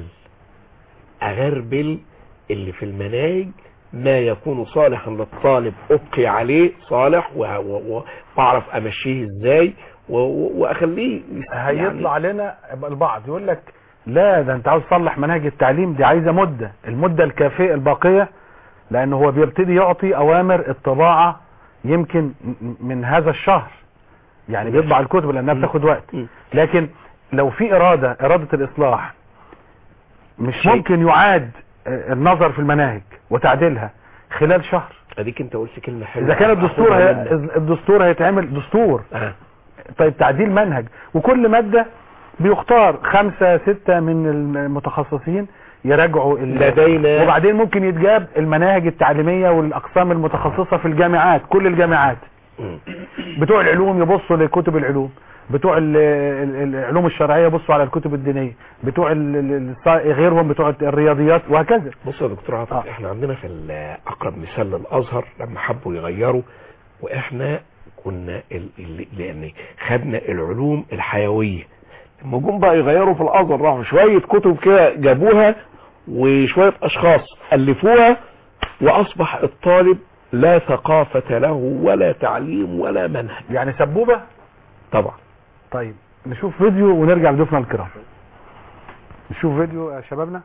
اغربل اللي في المناهج ما يكون صالحا للطالب ابقي عليه صالح و- و- و- واعرف امشيه ازاي و- و- واخليه هيطلع لنا البعض يقول لك لا ده انت عاوز تصلح مناهج التعليم دي عايزه مده المده الكافيه الباقيه لان هو بيبتدي يعطي اوامر الطباعه يمكن م- من هذا الشهر يعني بيطبع الكتب لانها بتاخد وقت مم. لكن لو في اراده اراده الاصلاح مش شيء. ممكن يعاد آه، النظر في المناهج وتعديلها خلال شهر اديك انت قلت كلمه حلوه اذا كان الدستور هاخدها هي... منك. الدستور هيتعمل دستور آه. طيب تعديل منهج وكل مادة بيختار خمسة ستة من المتخصصين يراجعوا ال- لدينا وبعدين ممكن يتجاب المناهج التعليمية والأقسام المتخصصة في الجامعات كل الجامعات مم. بتوع العلوم يبصوا لكتب العلوم بتوع ال- ال- العلوم الشرعية يبصوا على الكتب الدينية بتوع ال- ال- الص- غيرهم بتوع الرياضيات وهكذا بص يا دكتور عاطف آه. احنا عندنا في ال- اقرب مثال للازهر لما حبوا يغيروا واحنا كنا ال... ال... لان خدنا العلوم الحيويه لما جم بقى يغيروا في الازهر راحوا شويه كتب كده جابوها وشويه اشخاص الفوها واصبح الطالب لا ثقافه له ولا تعليم ولا منهج يعني سبوبة طبعا طيب نشوف فيديو ونرجع لضيوفنا الكرام نشوف فيديو يا شبابنا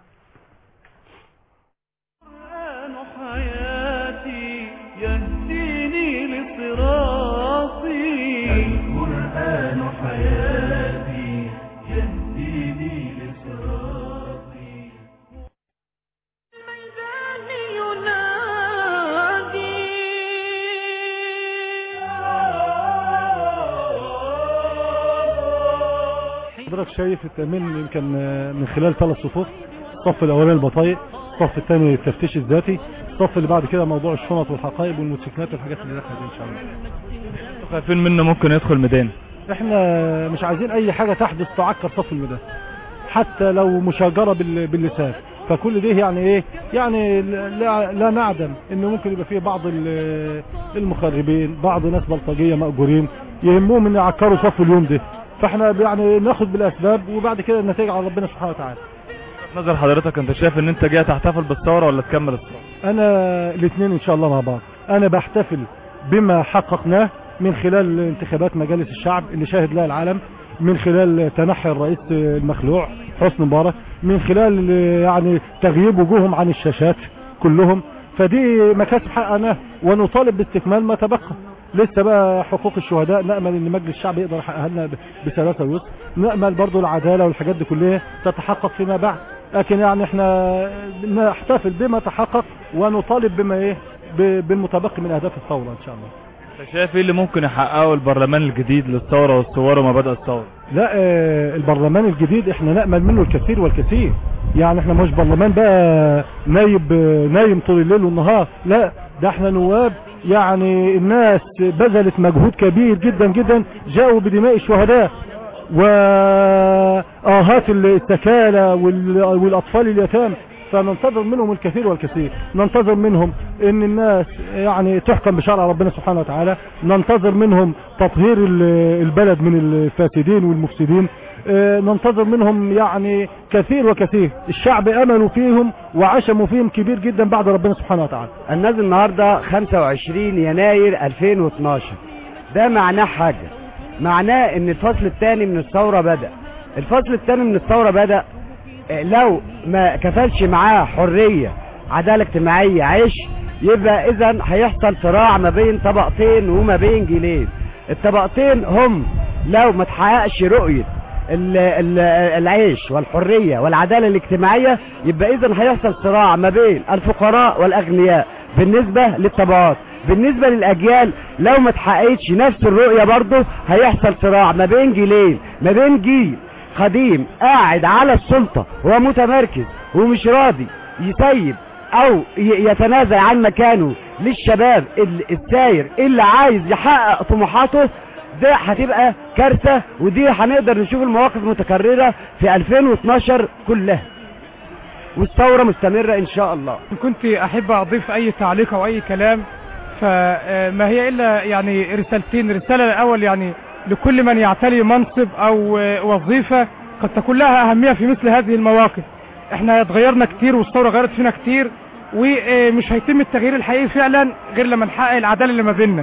القرآن حياتي يهديني لصراطي القرآن حياتي يهديني لصراطي الميدان ينادي حضرتك شايف التأمين يمكن من خلال ثلاث صفوف الصف الأولاني البطايق الصف الثاني التفتيش الذاتي الصف اللي بعد كده موضوع الشنط والحقائب والموتوسيكلات والحاجات اللي داخله دي إن شاء الله خايفين منه ممكن يدخل ميدان احنا مش عايزين أي حاجة تحدث تعكر صف الميدان حتى لو مشاجرة بال- باللسان فكل ده يعني ايه يعني لا, لا نعدم انه ممكن يبقى فيه بعض ال- المخربين بعض ناس بلطجية مأجورين يهمهم ان يعكروا صف اليوم ده فاحنا يعني ناخد بالاسباب وبعد كده النتائج على ربنا سبحانه وتعالى نظر حضرتك انت شايف ان انت جاي تحتفل بالثوره ولا تكمل الثوره انا الاثنين ان شاء الله مع بعض انا بحتفل بما حققناه من خلال انتخابات مجالس الشعب اللي شاهد لها العالم من خلال تنحي الرئيس المخلوع حسني مبارك من خلال يعني تغييب وجوههم عن الشاشات كلهم فدي مكاسب حققناها ونطالب باستكمال ما تبقى لسه بقى حقوق الشهداء نأمل ان مجلس الشعب يقدر يحققها لنا ب- بسلاسة ويسر نأمل برضو العدالة والحاجات دي كلها تتحقق فيما بعد لكن يعني احنا نحتفل بما تحقق ونطالب بما ايه ب- بالمتبقي من اهداف الثورة ان شاء الله انت شايف ايه اللي ممكن يحققه البرلمان الجديد للثوره والثوار وما بدأ الثوره لا آه، البرلمان الجديد احنا نأمل منه الكثير والكثير يعني احنا مش برلمان بقى نايب آه، نايم طول الليل والنهار لا ده احنا نواب يعني الناس بذلت مجهود كبير جدا جدا جاءوا بدماء الشهداء وآهات التكالى وال- والأطفال اليتامى فننتظر منهم الكثير والكثير ننتظر منهم ان الناس يعني تحكم بشرع ربنا سبحانه وتعالى ننتظر منهم تطهير ال- البلد من الفاسدين والمفسدين آه، ننتظر منهم يعني كثير وكثير الشعب املوا فيهم وعشموا فيهم كبير جدا بعد ربنا سبحانه وتعالى الناس النهاردة 25 يناير 2012 ده معناه حاجة معناه ان الفصل الثاني من الثورة بدأ الفصل الثاني من الثورة بدأ آه، لو ما كفلش معاه حرية عدالة اجتماعية عيش يبقى اذا هيحصل صراع ما بين طبقتين وما بين جيلين الطبقتين هم لو ما تحققش رؤية ال- ال- العيش والحرية والعدالة الاجتماعية يبقى اذا هيحصل صراع ما بين الفقراء والاغنياء بالنسبة للطبقات بالنسبة للاجيال لو ما تحققتش نفس الرؤية برضه هيحصل صراع ما بين جيلين ما بين جيل قديم قاعد على السلطة هو متمركز ومش راضي يسيب او ي- يتنازل عن مكانه للشباب ال- الساير اللي عايز يحقق طموحاته ده هتبقى كارثة ودي هنقدر نشوف المواقف متكررة في 2012 كلها والثورة مستمرة ان شاء الله كنت احب اضيف اي تعليق او اي كلام فما هي الا يعني رسالتين الرسالة الاول يعني لكل من يعتلي منصب او آه، وظيفة قد تكون لها اهمية في مثل هذه المواقف احنا اتغيرنا كتير والثورة غيرت فينا كتير ومش هيتم التغيير الحقيقي فعلا غير لما نحقق العدالة اللي ما بيننا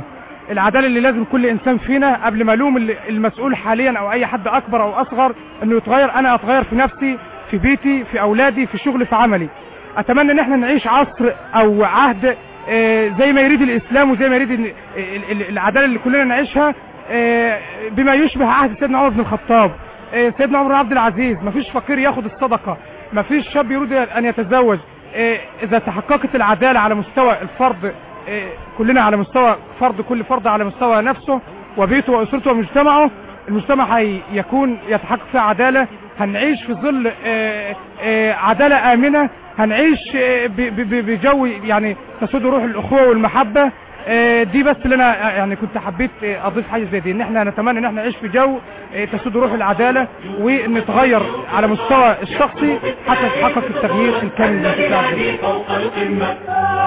العداله اللي لازم كل انسان فينا قبل ما الوم ال- المسؤول حاليا او اي حد اكبر او اصغر انه يتغير انا اتغير في نفسي في بيتي في اولادي في شغلي في عملي اتمنى ان احنا نعيش عصر او عهد آه، زي ما يريد الاسلام وزي ما يريد ال- ال- ال- العداله اللي كلنا نعيشها آه، بما يشبه عهد سيدنا عمر بن الخطاب آه، سيدنا عمر بن عبد العزيز مفيش فقير ياخد الصدقه مفيش شاب يريد ان يتزوج آه، اذا تحققت العداله على مستوى الفرد آه، كلنا على مستوى فرد كل فرد على مستوى نفسه وبيته واسرته ومجتمعه المجتمع هيكون يتحقق فيه عداله هنعيش في ظل آه، آه، عداله امنه هنعيش آه، ب- ب- ب- بجو يعني تسود روح الاخوه والمحبه آه، دي بس اللي انا آه، يعني كنت حبيت آه، اضيف حاجه زي دي ان احنا نتمنى ان احنا نعيش في جو آه، تسود روح العداله ونتغير على مستوى الشخصي حتى يتحقق التغيير الكامل اللي في العدالة. فوق القمة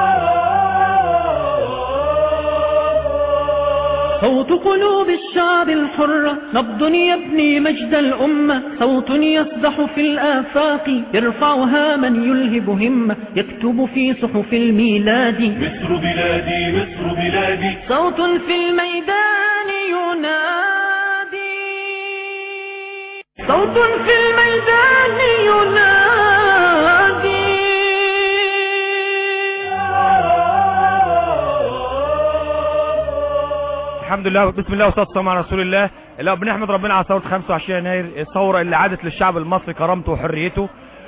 صوت قلوب الشعب الحرة نبض يبني مجد الأمة صوت يصدح في الآفاق يرفعها من يلهب همة يكتب في صحف الميلاد مصر بلادي مصر بلادي صوت في الميدان ينادي صوت في الميدان ينادي الحمد لله بسم الله والصلاه والسلام على رسول الله اللي بنحمد ربنا على ثوره 25 يناير الثوره اللي عادت للشعب المصري كرامته وحريته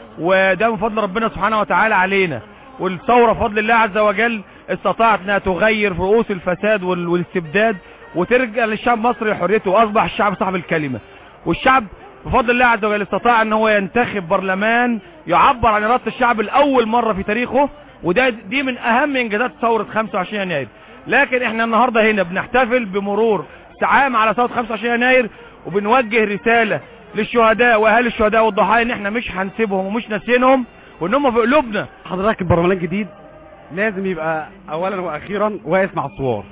وده من فضل ربنا سبحانه وتعالى علينا والثوره بفضل الله عز وجل استطاعت انها تغير رؤوس الفساد وال- والاستبداد وترجع للشعب المصري حريته واصبح الشعب صاحب الكلمه والشعب بفضل الله عز وجل استطاع ان هو ينتخب برلمان يعبر عن اراده الشعب لاول مره في تاريخه وده دي من اهم انجازات ثوره 25 يناير لكن احنا النهارده هنا بنحتفل بمرور عام على ثوره 25 يناير وبنوجه رساله للشهداء واهالي الشهداء والضحايا ان احنا مش هنسيبهم ومش ناسينهم وان هم في قلوبنا حضرتك البرلمان الجديد لازم يبقى اولا واخيرا واقف مع الثوار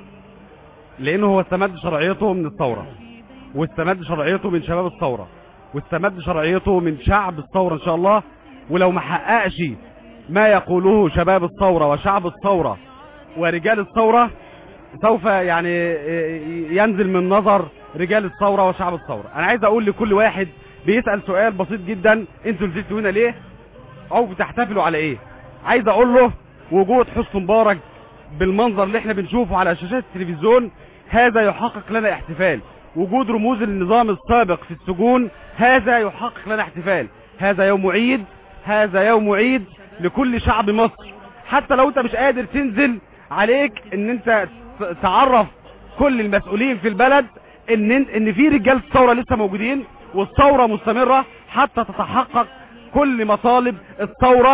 لانه هو استمد شرعيته من الثوره واستمد شرعيته من شباب الثوره واستمد شرعيته من شعب الثوره ان شاء الله ولو ما حققش ما يقوله شباب الثوره وشعب الثوره ورجال الثوره سوف يعني ينزل من نظر رجال الثوره وشعب الثوره انا عايز اقول لكل واحد بيسال سؤال بسيط جدا انتوا نزلتوا هنا ليه او بتحتفلوا على ايه عايز اقول له وجود حسن مبارك بالمنظر اللي احنا بنشوفه على شاشات التلفزيون هذا يحقق لنا احتفال وجود رموز النظام السابق في السجون هذا يحقق لنا احتفال هذا يوم عيد هذا يوم عيد لكل شعب مصر حتى لو انت مش قادر تنزل عليك ان انت ت- تعرف كل المسؤولين في البلد ان ان في رجال الثوره لسه موجودين والثوره مستمره حتى تتحقق كل مطالب الثوره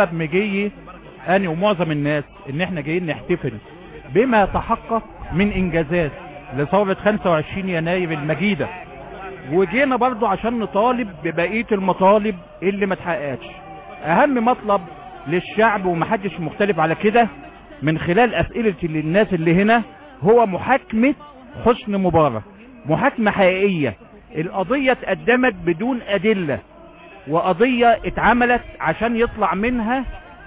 مجي انا ومعظم الناس ان احنا جايين نحتفل بما تحقق من انجازات لثورة 25 يناير المجيدة وجينا برضو عشان نطالب ببقية المطالب اللي ما اتحققتش اهم مطلب للشعب ومحدش مختلف على كده من خلال اسئلة للناس اللي هنا هو محاكمة حسن مبارك محاكمة حقيقية القضية اتقدمت بدون ادلة وقضية اتعملت عشان يطلع منها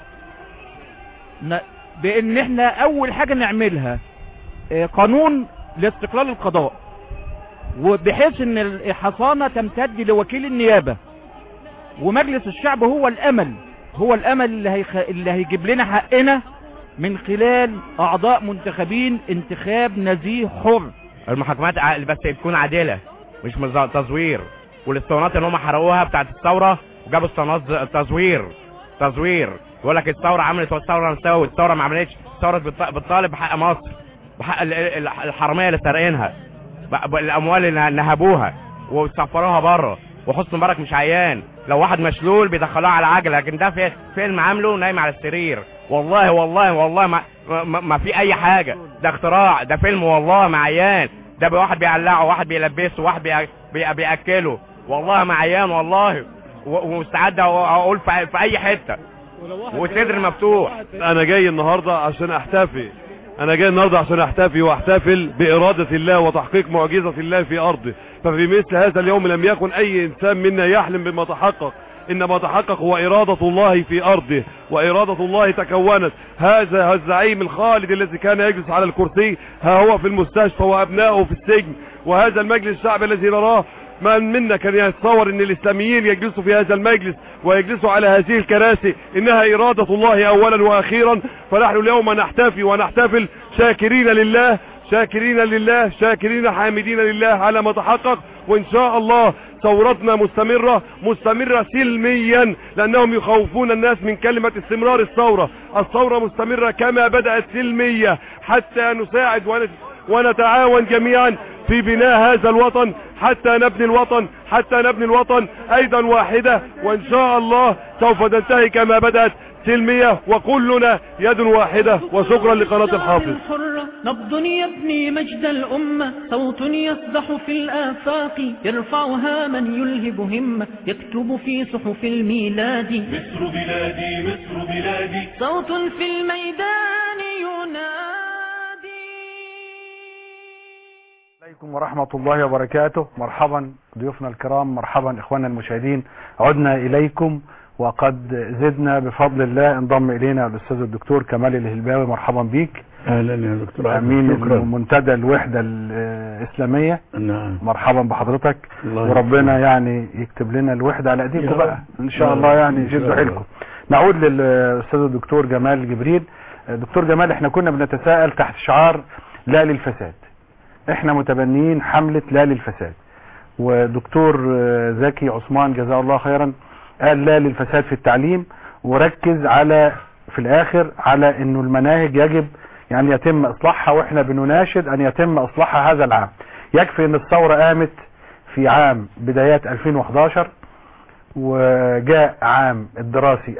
ن- بان احنا اول حاجة نعملها آه، قانون لاستقلال القضاء وبحيث ان الحصانة تمتد لوكيل النيابة ومجلس الشعب هو الامل هو الامل اللي, هيخ... اللي هيجيب لنا حقنا من خلال اعضاء منتخبين انتخاب نزيه حر المحاكمات ع- بس تكون عادله مش مز- تزوير والاسطوانات اللي هم حرقوها بتاعت الثوره وجابوا اسطوانات ز- تزوير تزوير يقول لك الثوره عملت والثوره سوت الثوره ما عملتش الثوره بتط- بتطالب بحق مصر بحق ال- ال- الحراميه اللي سارقينها ب- ب- الاموال اللي نهبوها وسفروها بره وحسن مبارك مش عيان لو واحد مشلول بيدخلوه على عجله لكن ده في فيلم عامله نايم على السرير والله والله والله ما ما, ما في اي حاجه ده اختراع ده فيلم والله ما عيان ده بي- واحد بيقلعه واحد بيلبسه واحد بي- بي- بياكله والله ما عيان والله و- ومستعد أ- اقول في في اي حته وصدر مفتوح انا جاي النهارده عشان احتفي انا جاي النهارده عشان احتفي واحتفل باراده الله وتحقيق معجزه الله في ارضه ففي مثل هذا اليوم لم يكن اي انسان منا يحلم بما تحقق إنما تحقق هو إرادة الله في أرضه وإرادة الله تكونت هذا الزعيم الخالد الذي كان يجلس على الكرسي ها هو في المستشفى وأبنائه في السجن وهذا المجلس الشعبي الذي نراه من منا كان يتصور ان الاسلاميين يجلسوا في هذا المجلس ويجلسوا على هذه الكراسي انها ارادة الله اولا واخيرا فنحن اليوم نحتفي ونحتفل شاكرين لله شاكرين لله شاكرين حامدين لله على ما تحقق وان شاء الله ثورتنا مستمرة مستمرة سلميا لانهم يخوفون الناس من كلمة استمرار الثورة الثورة مستمرة كما بدأت سلمية حتى نساعد ون- ونتعاون جميعا في بناء هذا الوطن حتى نبني الوطن حتى نبني الوطن ايضا واحدة وان شاء الله سوف تنتهي كما بدأت سلمية وكلنا يد واحدة وشكرا لقناة الحافظ الحرة نبض يبني مجد الأمة صوت يسبح في الآفاق يرفعها من يلهب همة يكتب في صحف الميلاد مصر بلادي مصر بلادي صوت في الميدان ينادي عليكم ورحمة الله وبركاته مرحبا ضيوفنا الكرام مرحبا إخواننا المشاهدين عدنا إليكم وقد زدنا بفضل الله انضم إلينا الأستاذ الدكتور كمال الهلباوي مرحبا بيك اهلا يا دكتور عبد أمين شكرا منتدى الوحدة الإسلامية نعم مرحبا بحضرتك الله وربنا يعني يكتب لنا الوحدة على ايديكم يا بقى رب. ان شاء يا الله رب. يعني إن شاء جدوا الله. حيلكم نعود للاستاذ الدكتور جمال جبريل دكتور جمال احنا كنا بنتساءل تحت شعار لا للفساد احنا متبنيين حملة لا للفساد ودكتور آه، زكي عثمان جزاه الله خيرا قال لا للفساد في التعليم وركز على في الاخر على انه المناهج يجب يعني يتم اصلاحها واحنا بنناشد ان يتم اصلاحها هذا العام يكفي ان الثورة قامت في عام بدايات 2011 وجاء عام الدراسي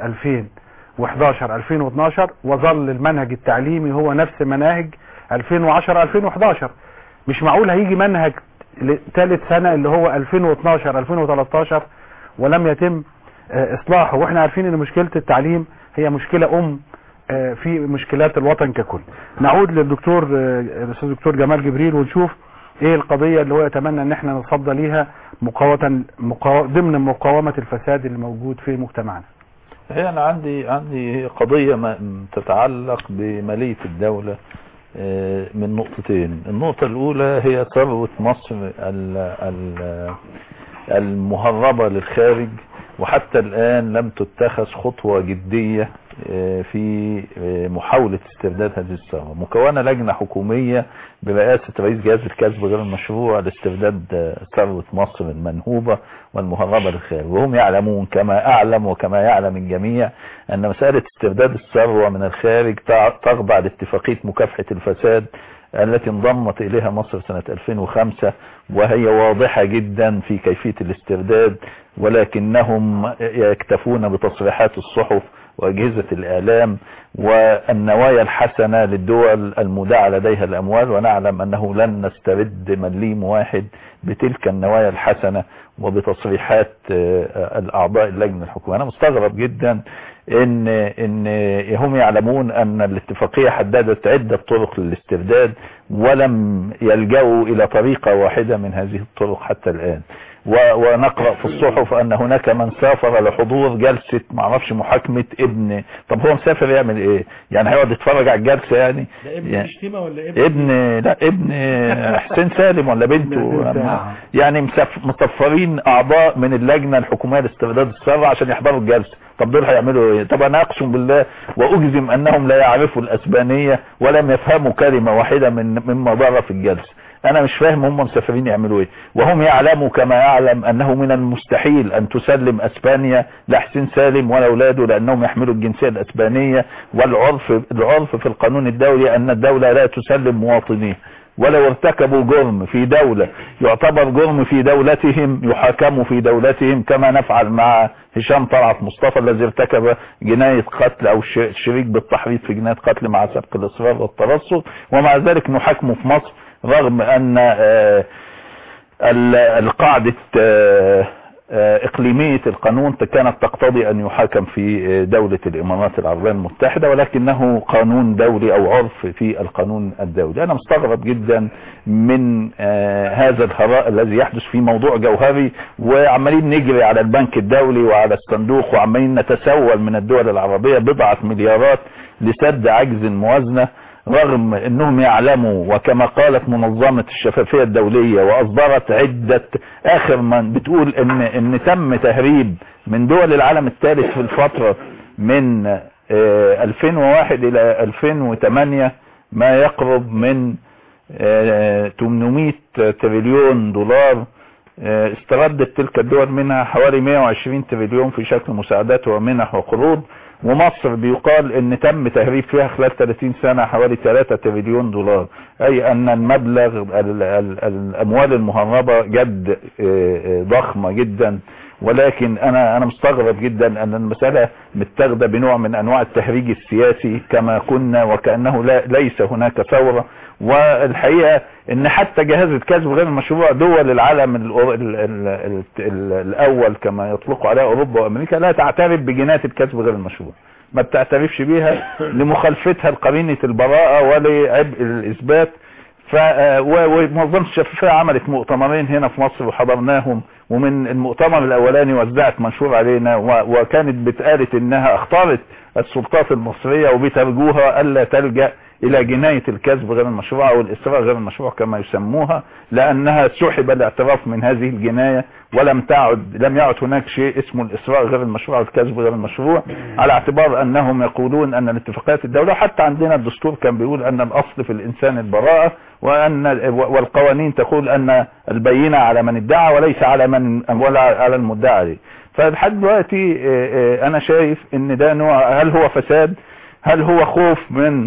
2011 2012 وظل المنهج التعليمي هو نفس مناهج 2010 2011 مش معقول هيجي منهج ثالث سنة اللي هو 2012 2013 ولم يتم آه، اصلاحه واحنا عارفين ان مشكلة التعليم هي مشكلة ام آه، في مشكلات الوطن ككل نعود للدكتور آه، الاستاذ الدكتور جمال جبريل ونشوف ايه القضية اللي هو يتمنى ان احنا نصدى ليها مقاومة مقاو... ضمن مقاومة الفساد اللي موجود في مجتمعنا هي انا عندي عندي قضية ما تتعلق بمالية الدولة آه، من نقطتين النقطة الاولى هي ثروة مصر ال- ال- المهربة للخارج وحتى الان لم تتخذ خطوة جدية آه، في آه، محاولة استرداد هذه الثروة مكونة لجنة حكومية برئاسة رئيس جهاز الكسب غير المشروع لاسترداد آه، ثروة مصر المنهوبة والمهربة للخارج وهم يعلمون كما أعلم وكما يعلم الجميع أن مسألة استرداد الثروة من الخارج تع- تخضع لاتفاقية مكافحة الفساد التي انضمت إليها مصر سنة 2005 وهي واضحة جدا في كيفية الاسترداد ولكنهم يكتفون بتصريحات الصحف وأجهزة الإعلام والنوايا الحسنة للدول المودعة لديها الأموال ونعلم أنه لن نسترد مليم واحد بتلك النوايا الحسنة وبتصريحات آه، الأعضاء اللجنة الحكومية أنا مستغرب جدا إن إن هم يعلمون أن الاتفاقية حددت عدة طرق للاسترداد ولم يلجأوا إلى طريقة واحدة من هذه الطرق حتى الآن و- ونقرأ في الصحف أن هناك من سافر لحضور جلسة معرفش محاكمة ابن طب هو مسافر يعمل إيه يعني هيقعد يتفرج على الجلسة يعني ده ابن يعني- الشتيمة ولا ابن ابن لا ابن حسين سالم ولا بنته سالم. يعني مسف- مصفرين اعضاء من اللجنه الحكوميه لاسترداد الثروه عشان يحضروا الجلسه طب دول هيعملوا ايه طب انا اقسم بالله واجزم انهم لا يعرفوا الاسبانيه ولم يفهموا كلمه واحده من مما دار في الجلسه انا مش فاهم هم مسافرين يعملوا ايه وهم يعلموا كما يعلم انه من المستحيل ان تسلم اسبانيا لحسين سالم ولا اولاده لانهم يحملوا الجنسيه الاسبانيه والعرف العرف في القانون الدولي ان الدوله لا تسلم مواطنيها ولو ارتكبوا جرم في دولة يعتبر جرم في دولتهم يحاكموا في دولتهم كما نفعل مع هشام طلعت مصطفى الذي ارتكب جناية قتل او ش- شريك بالتحريض في جناية قتل مع سبق الاصرار والترصد ومع ذلك نحاكمه في مصر رغم ان آه، ال- القاعدة آه، آه، إقليمية القانون كانت تقتضي أن يحاكم في آه، دولة الإمارات العربية المتحدة ولكنه قانون دولي أو عرف في القانون الدولي أنا مستغرب جدا من آه، هذا الهراء الذي يحدث في موضوع جوهري وعمالين نجري على البنك الدولي وعلى الصندوق وعمالين نتسول من الدول العربية بضعة مليارات لسد عجز الموازنة رغم انهم يعلموا وكما قالت منظمة الشفافية الدولية واصدرت عدة اخر من بتقول ان ان تم تهريب من دول العالم الثالث في الفترة من آه، 2001 الى 2008 ما يقرب من آه، 800 تريليون دولار آه، استردت تلك الدول منها حوالي 120 تريليون في شكل مساعدات ومنح وقروض ومصر بيقال ان تم تهريب فيها خلال 30 سنة حوالي 3 تريليون دولار اي ان المبلغ ال ال الاموال المهربة جد آه، آه، ضخمة جدا ولكن انا انا مستغرب جدا ان المسألة متاخده بنوع من انواع التهريج السياسي كما كنا وكأنه لا ليس هناك ثورة والحقيقة ان حتى جهاز الكسب غير المشروع دول العالم ال ال ال ال ال الاول كما يطلق عليها اوروبا وامريكا لا تعترف بجناية الكسب غير المشروع ما بتعترفش بيها لمخالفتها لقرينة البراءة ولعبء الاثبات ف و- ومنظمة الشفافية عملت مؤتمرين هنا في مصر وحضرناهم ومن المؤتمر الاولاني وزعت منشور علينا و- وكانت بتقالت انها اختارت السلطات المصرية وبترجوها الا تلجأ الى جناية الكذب غير المشروع او الاسراء غير المشروع كما يسموها لانها سحب الاعتراف من هذه الجناية ولم تعد لم يعد هناك شيء اسمه الاسراء غير المشروع او الكذب غير المشروع على اعتبار انهم يقولون ان الاتفاقيات الدولة حتى عندنا الدستور كان بيقول ان الاصل في الانسان البراءة وان والقوانين تقول ان البينة على من ادعى وليس على من ولا على المدعى عليه فلحد دلوقتي آه، آه، انا شايف ان ده نوع هل هو فساد هل هو خوف من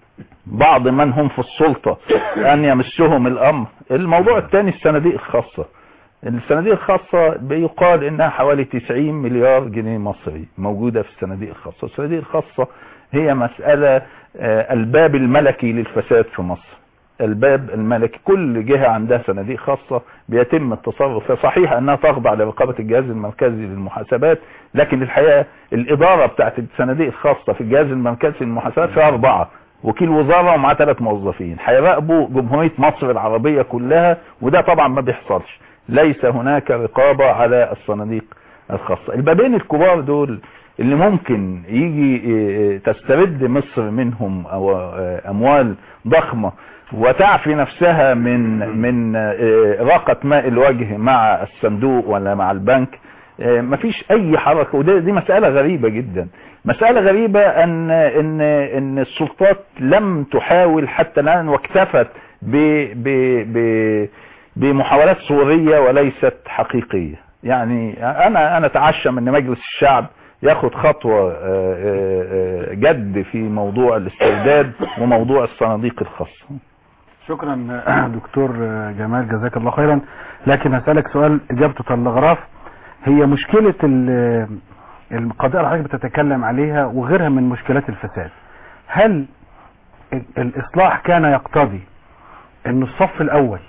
بعض من هم في السلطة ان يمسهم الامر الموضوع الثاني الصناديق الخاصة الصناديق الخاصة بيقال انها حوالي 90 مليار جنيه مصري موجودة في الصناديق الخاصة الصناديق الخاصة هي مسألة آه، الباب الملكي للفساد في مصر الباب الملكي كل جهة عندها صناديق خاصة بيتم التصرف فيها صحيح انها تخضع لرقابة الجهاز المركزي للمحاسبات لكن الحقيقة الادارة بتاعت الصناديق الخاصة في الجهاز المركزي للمحاسبات فيها اربعة وكيل وزارة ومعاه ثلاث موظفين هيراقبوا جمهورية مصر العربية كلها وده طبعا ما بيحصلش ليس هناك رقابة على الصناديق الخاصة البابين الكبار دول اللي ممكن يجي إيه، تسترد مصر منهم أو آه، اموال ضخمة وتعفي نفسها من من آه، راقة ماء الوجه مع الصندوق ولا مع البنك آه، مفيش اي حركة وده دي مسألة غريبة جدا مسألة غريبة ان ان ان السلطات لم تحاول حتى الان واكتفت ب ب ب بمحاولات صورية وليست حقيقية يعني انا انا اتعشم ان مجلس الشعب ياخد خطوة آه، آه، آه، جد في موضوع الاسترداد وموضوع الصناديق الخاصة شكرا دكتور جمال جزاك الله خيرا لكن هسألك سؤال اجابته تلغراف هي مشكلة ال- القضايا اللي حضرتك بتتكلم عليها وغيرها من مشكلات الفساد هل ال- الاصلاح كان يقتضي ان الصف الاول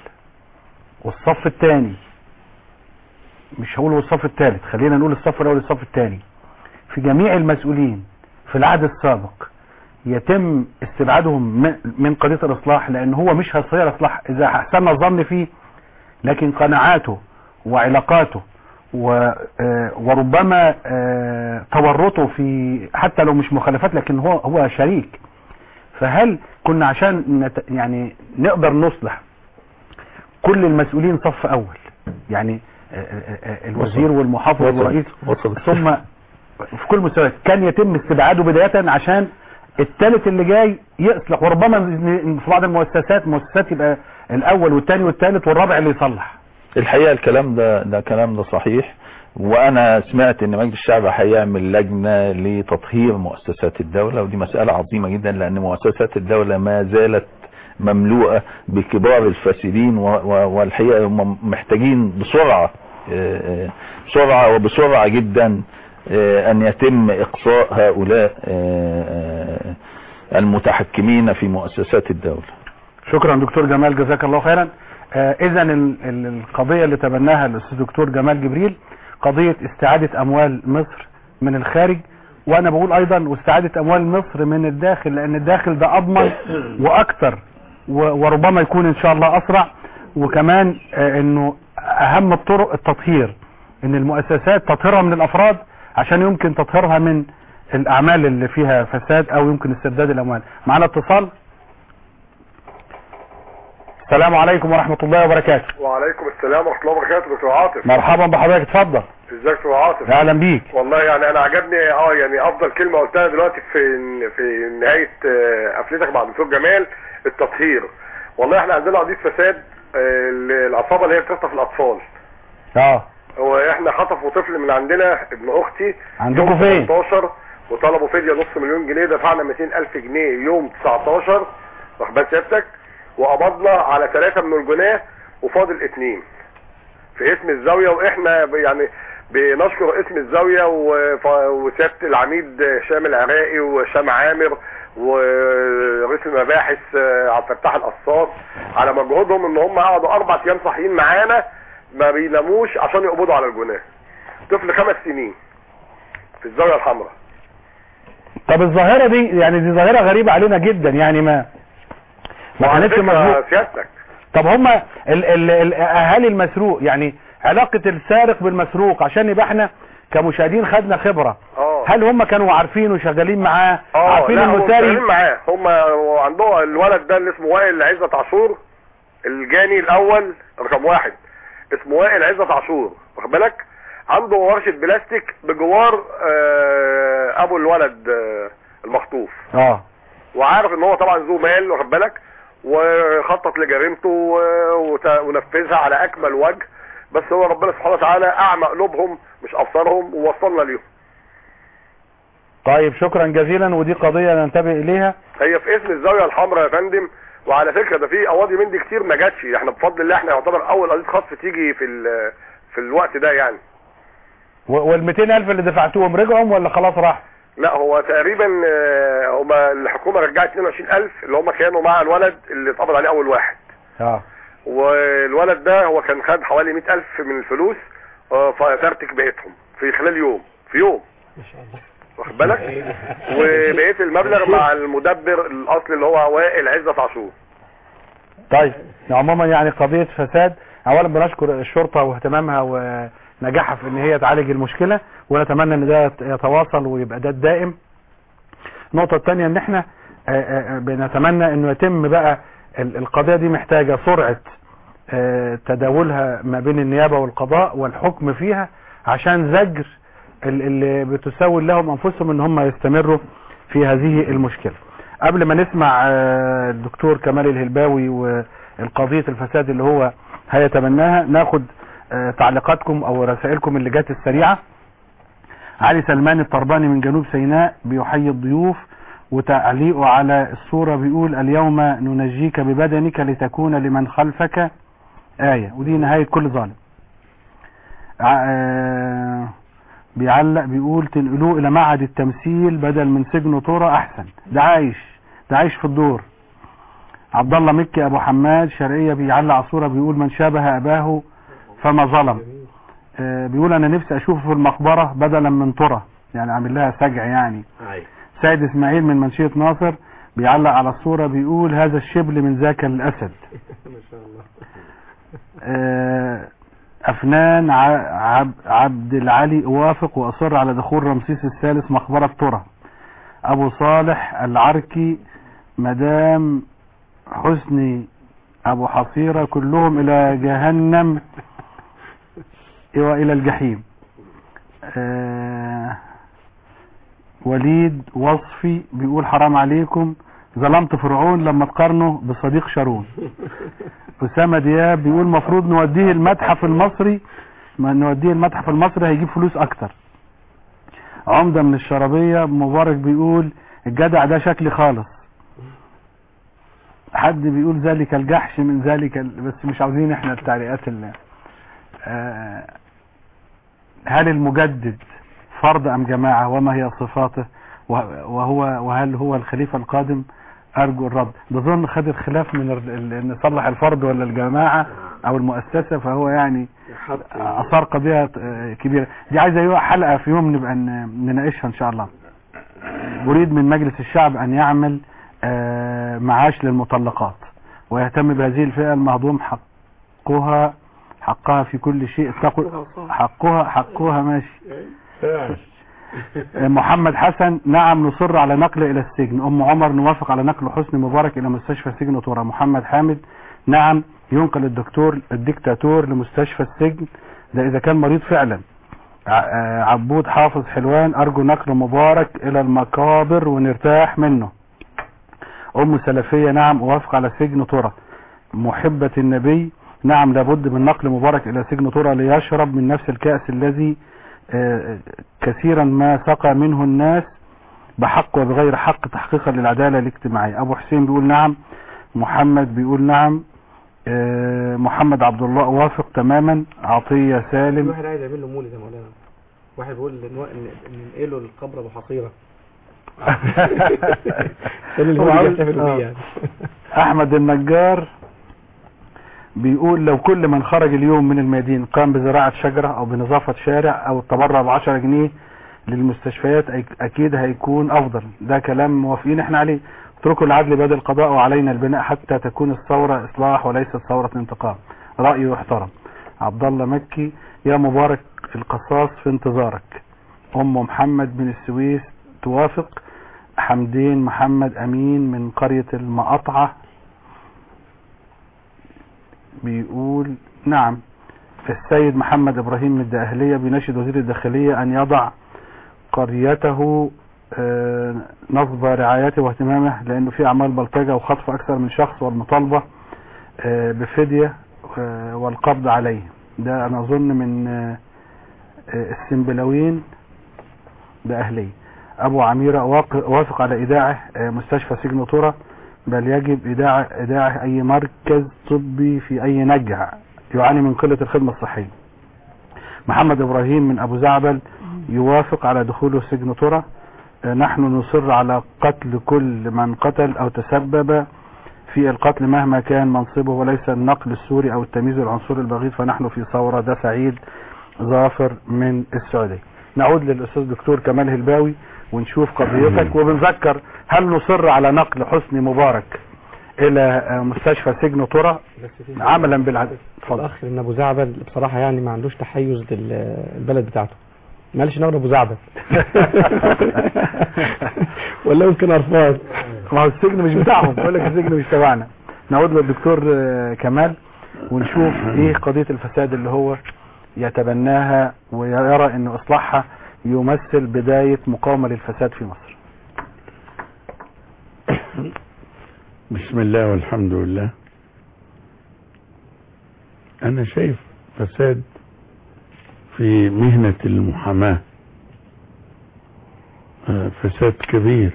والصف الثاني مش هقول الصف الثالث خلينا نقول الصف الاول والصف الثاني في جميع المسؤولين في العهد السابق يتم استبعادهم من- من قضية الإصلاح لأن هو مش هيصير إصلاح إذا أحسن الظن فيه لكن قناعاته وعلاقاته و- آه، وربما آه، تورطه في حتى لو مش مخالفات لكن هو هو شريك فهل كنا عشان نت يعني نقدر نصلح كل المسؤولين صف أول يعني آه، آه، آه، الوزير والمحافظ وصل- والرئيس وصل. ثم في كل مستويات كان يتم استبعاده بداية عشان الثالث اللي جاي يصلح وربما في بعض المؤسسات مؤسسات يبقى الاول والثاني والثالث والرابع اللي يصلح الحقيقة الكلام ده ده كلام ده صحيح وانا سمعت ان مجلس الشعب هيعمل لجنة لتطهير مؤسسات الدولة ودي مسألة عظيمة جدا لان مؤسسات الدولة ما زالت مملوءة بكبار الفاسدين و- و- والحقيقة هم محتاجين بسرعة آه، آه، بسرعة وبسرعة جدا آه، ان يتم اقصاء هؤلاء آه، آه، المتحكمين في مؤسسات الدولة شكرا دكتور جمال جزاك الله خيرا اذا القضية اللي تبناها الاستاذ دكتور جمال جبريل قضية استعادة اموال مصر من الخارج وانا بقول ايضا واستعادة اموال مصر من الداخل لان الداخل ده اضمن واكتر و- وربما يكون ان شاء الله اسرع وكمان آه، انه اهم الطرق التطهير ان المؤسسات تطهيرها من الافراد عشان يمكن تطهيرها من الاعمال اللي فيها فساد او يمكن استرداد الاموال معنا اتصال السلام عليكم ورحمة الله وبركاته وعليكم السلام ورحمه الله وبركاته دكتور عاطف مرحبا بحضرتك اتفضل ازيك يا دكتور عاطف اهلا بيك والله يعني انا عجبني اه يعني افضل كلمه قلتها دلوقتي في في نهايه آه، قفلتك مع الدكتور جمال التطهير والله احنا عندنا قضيه فساد آه، العصابه اللي هي بتخطف الاطفال اه هو احنا خطفوا طفل من عندنا ابن اختي عندكم يوم فين؟ 18 وطلبوا فديه نص مليون جنيه دفعنا 200 الف جنيه يوم 19 واخد بال سيادتك وقبضنا على ثلاثه من الجناه وفاضل اثنين في اسم الزاويه واحنا ب- يعني بنشكر اسم الزاويه وف- وسياده العميد هشام العراقي وهشام عامر ورئيس المباحث آه، عبد الفتاح القصاص على مجهودهم ان هم قعدوا اربع ايام صاحيين معانا ما بيناموش عشان يقبضوا على الجناه طفل خمس سنين في الزاويه الحمراء طب الظاهرة دي يعني دي ظاهرة غريبة علينا جدا يعني ما ما وعلى كانتش فكرة مظبوط سيادتك طب هم ال ال ال اهالي المسروق يعني علاقة السارق بالمسروق عشان يبقى احنا كمشاهدين خدنا خبرة اه هل هم كانوا عارفين وشغالين معاه اه عارفين لا هم انه ساري شغالين معاه هم عندهم الولد ده اللي اسمه وائل عزت عاشور الجاني الاول رقم واحد اسمه وائل عزت عاشور واخد بالك عنده ورشه بلاستيك بجوار آه ابو الولد آه المخطوف اه وعارف ان هو طبعا ذو مال واخد بالك وخطط لجريمته و- وت- ونفذها على اكمل وجه بس هو ربنا سبحانه وتعالى اعمى قلوبهم مش ابصارهم ووصلنا ليهم طيب شكرا جزيلا ودي قضية ننتبه اليها هي في اسم الزاويه الحمراء يا فندم وعلى فكره ده في قواضي من دي كتير ما جاتش احنا بفضل الله احنا يعتبر اول قضيه خطف تيجي في ال- في الوقت ده يعني وال 200 الف اللي دفعتوهم رجعوا ولا خلاص راح لا هو تقريبا آه، هما الحكومه رجعت 22000 اللي هم كانوا مع الولد اللي اتقبض عليه اول واحد اه والولد ده هو كان خد حوالي 100000 من الفلوس آه، فترتك بقيتهم في خلال يوم في يوم ما شاء الله واخد بالك وبقيت المبلغ مع المدبر الاصلي اللي هو وائل عزت عاشور طيب عموما يعني قضية فساد اولا بنشكر الشرطة واهتمامها ونجاحها في ان هي تعالج المشكلة ونتمنى ان ده يتواصل ويبقى ده الدائم النقطة الثانية ان احنا آه، آه، بنتمنى انه يتم بقى ال- القضية دي محتاجة سرعة آه، تداولها ما بين النيابة والقضاء والحكم فيها عشان زجر ال- اللي بتسول لهم انفسهم ان هم يستمروا في هذه المشكلة قبل ما نسمع آه، الدكتور كمال الهلباوي والقضية الفساد اللي هو هيتبناها ناخد آه، تعليقاتكم او رسائلكم اللي جات السريعة علي سلمان الطرباني من جنوب سيناء بيحيي الضيوف وتعليقه على الصورة بيقول اليوم ننجيك ببدنك لتكون لمن خلفك آية ودي نهاية كل ظالم ع- آه، بيعلق بيقول تنقلوه الى معهد التمثيل بدل من سجن طورة احسن ده عايش ده عايش في الدور عبد الله مكي ابو حماد شرقية بيعلق على صورة بيقول من شابه اباه فما ظلم آه، بيقول انا نفسي اشوفه في المقبرة بدلا من طرة يعني عامل لها سجع يعني سيد اسماعيل من منشية ناصر بيعلق على الصورة بيقول هذا الشبل من ذاك الاسد ما شاء الله آه، أفنان ع- عب عبد العلي أوافق وأصر على دخول رمسيس الثالث مقبرة ترى أبو صالح العركي مدام حسني أبو حصيرة كلهم إلى جهنم وإلى الجحيم آه، وليد وصفي بيقول حرام عليكم ظلمت فرعون لما تقارنه بصديق شارون أسامة دياب بيقول مفروض نوديه المتحف المصري ما نوديه المتحف المصري هيجيب فلوس اكتر عمدة من الشرابية مبارك بيقول الجدع ده شكلي خالص حد بيقول ذلك الجحش من ذلك ال... بس مش عاوزين احنا التعليقات اللي آه هل المجدد فرد ام جماعة وما هي صفاته وه- وهو وهل هو الخليفة القادم ارجو الرد بظن خد الخلاف من ال- ال- ان صلح الفرد ولا الجماعة او المؤسسة فهو يعني اثار قضيه آه، كبيره دي عايزه يبقى حلقه في يوم نبقى ن- نناقشها ان شاء الله اريد من مجلس الشعب ان يعمل آه، معاش للمطلقات ويهتم بهذه الفئه المهضوم حقها حقها في كل شيء اتقوا حقها حقها ماشي محمد حسن نعم نصر على نقله الى السجن ام عمر نوافق على نقل حسني مبارك الى مستشفى سجن طورة محمد حامد نعم ينقل الدكتور الدكتاتور لمستشفى السجن ده اذا كان مريض فعلا ع- آه، عبود حافظ حلوان ارجو نقل مبارك الى المقابر ونرتاح منه ام سلفية نعم اوافق على سجن طورة محبة النبي نعم لابد من نقل مبارك الى سجن طورة ليشرب من نفس الكأس الذي آه، كثيرا ما سقى منه الناس بحق وبغير حق تحقيقا للعدالة الاجتماعية ابو حسين بيقول نعم محمد بيقول نعم آه، محمد عبد الله وافق تماما عطية سالم واحد عايز يعمل له مولد يا مولانا واحد بيقول إن- إن- إن ننقله القبر ابو حصيره عشان هو المولد عاوز- يحتفلوا آه. بيه يعني احمد النجار بيقول لو كل من خرج اليوم من المدينة قام بزراعة شجرة او بنظافة شارع او التبرع بعشرة جنيه للمستشفيات أك- اكيد هيكون افضل ده كلام موافقين احنا عليه اتركوا العدل بدل القضاء وعلينا البناء حتى تكون الثورة اصلاح وليست ثورة انتقام رأيه يحترم عبد الله مكي يا مبارك القصاص في انتظارك ام محمد بن السويس توافق حمدين محمد امين من قرية المقاطعة بيقول نعم السيد محمد ابراهيم من الدقهلية بيناشد وزير الداخلية ان يضع قريته آه، نصب رعايته واهتمامه لانه في اعمال بلطجة وخطف اكثر من شخص والمطالبة آه، بفدية آه، والقبض عليه ده انا اظن من آه، آه، السنبلاوين بأهلية أبو عميرة واق- وافق على إيداعه آه، مستشفى سجن طرة بل يجب إيداع إيداعه أي مركز طبي في أي نجع يعاني من قلة الخدمة الصحية محمد إبراهيم من أبو زعبل يوافق على دخوله سجن طرة آه، نحن نصر على قتل كل من قتل أو تسبب في القتل مهما كان منصبه وليس النقل السوري أو التمييز العنصري البغيض فنحن في ثورة ده سعيد ظافر من السعودية نعود للأستاذ دكتور كمال هلباوي ونشوف قضيتك وبنذكر هل نصر على نقل حسني مبارك إلى آه، مستشفى سجن طرة بس في عملا بالعدل اتفضل الاخ ان ابو زعبل بصراحه يعني ما عندوش تحيز للبلد بتاعته معلش نقول ابو زعبل ولا يمكن ارفاض ما هو السجن مش بتاعهم بقول لك السجن مش تبعنا نعود للدكتور آه، كمال ونشوف ايه قضية الفساد اللي هو يتبناها ويرى ان اصلاحها يمثل بداية مقاومة للفساد في مصر بسم الله والحمد لله انا شايف فساد في مهنة المحاماة آه، فساد كبير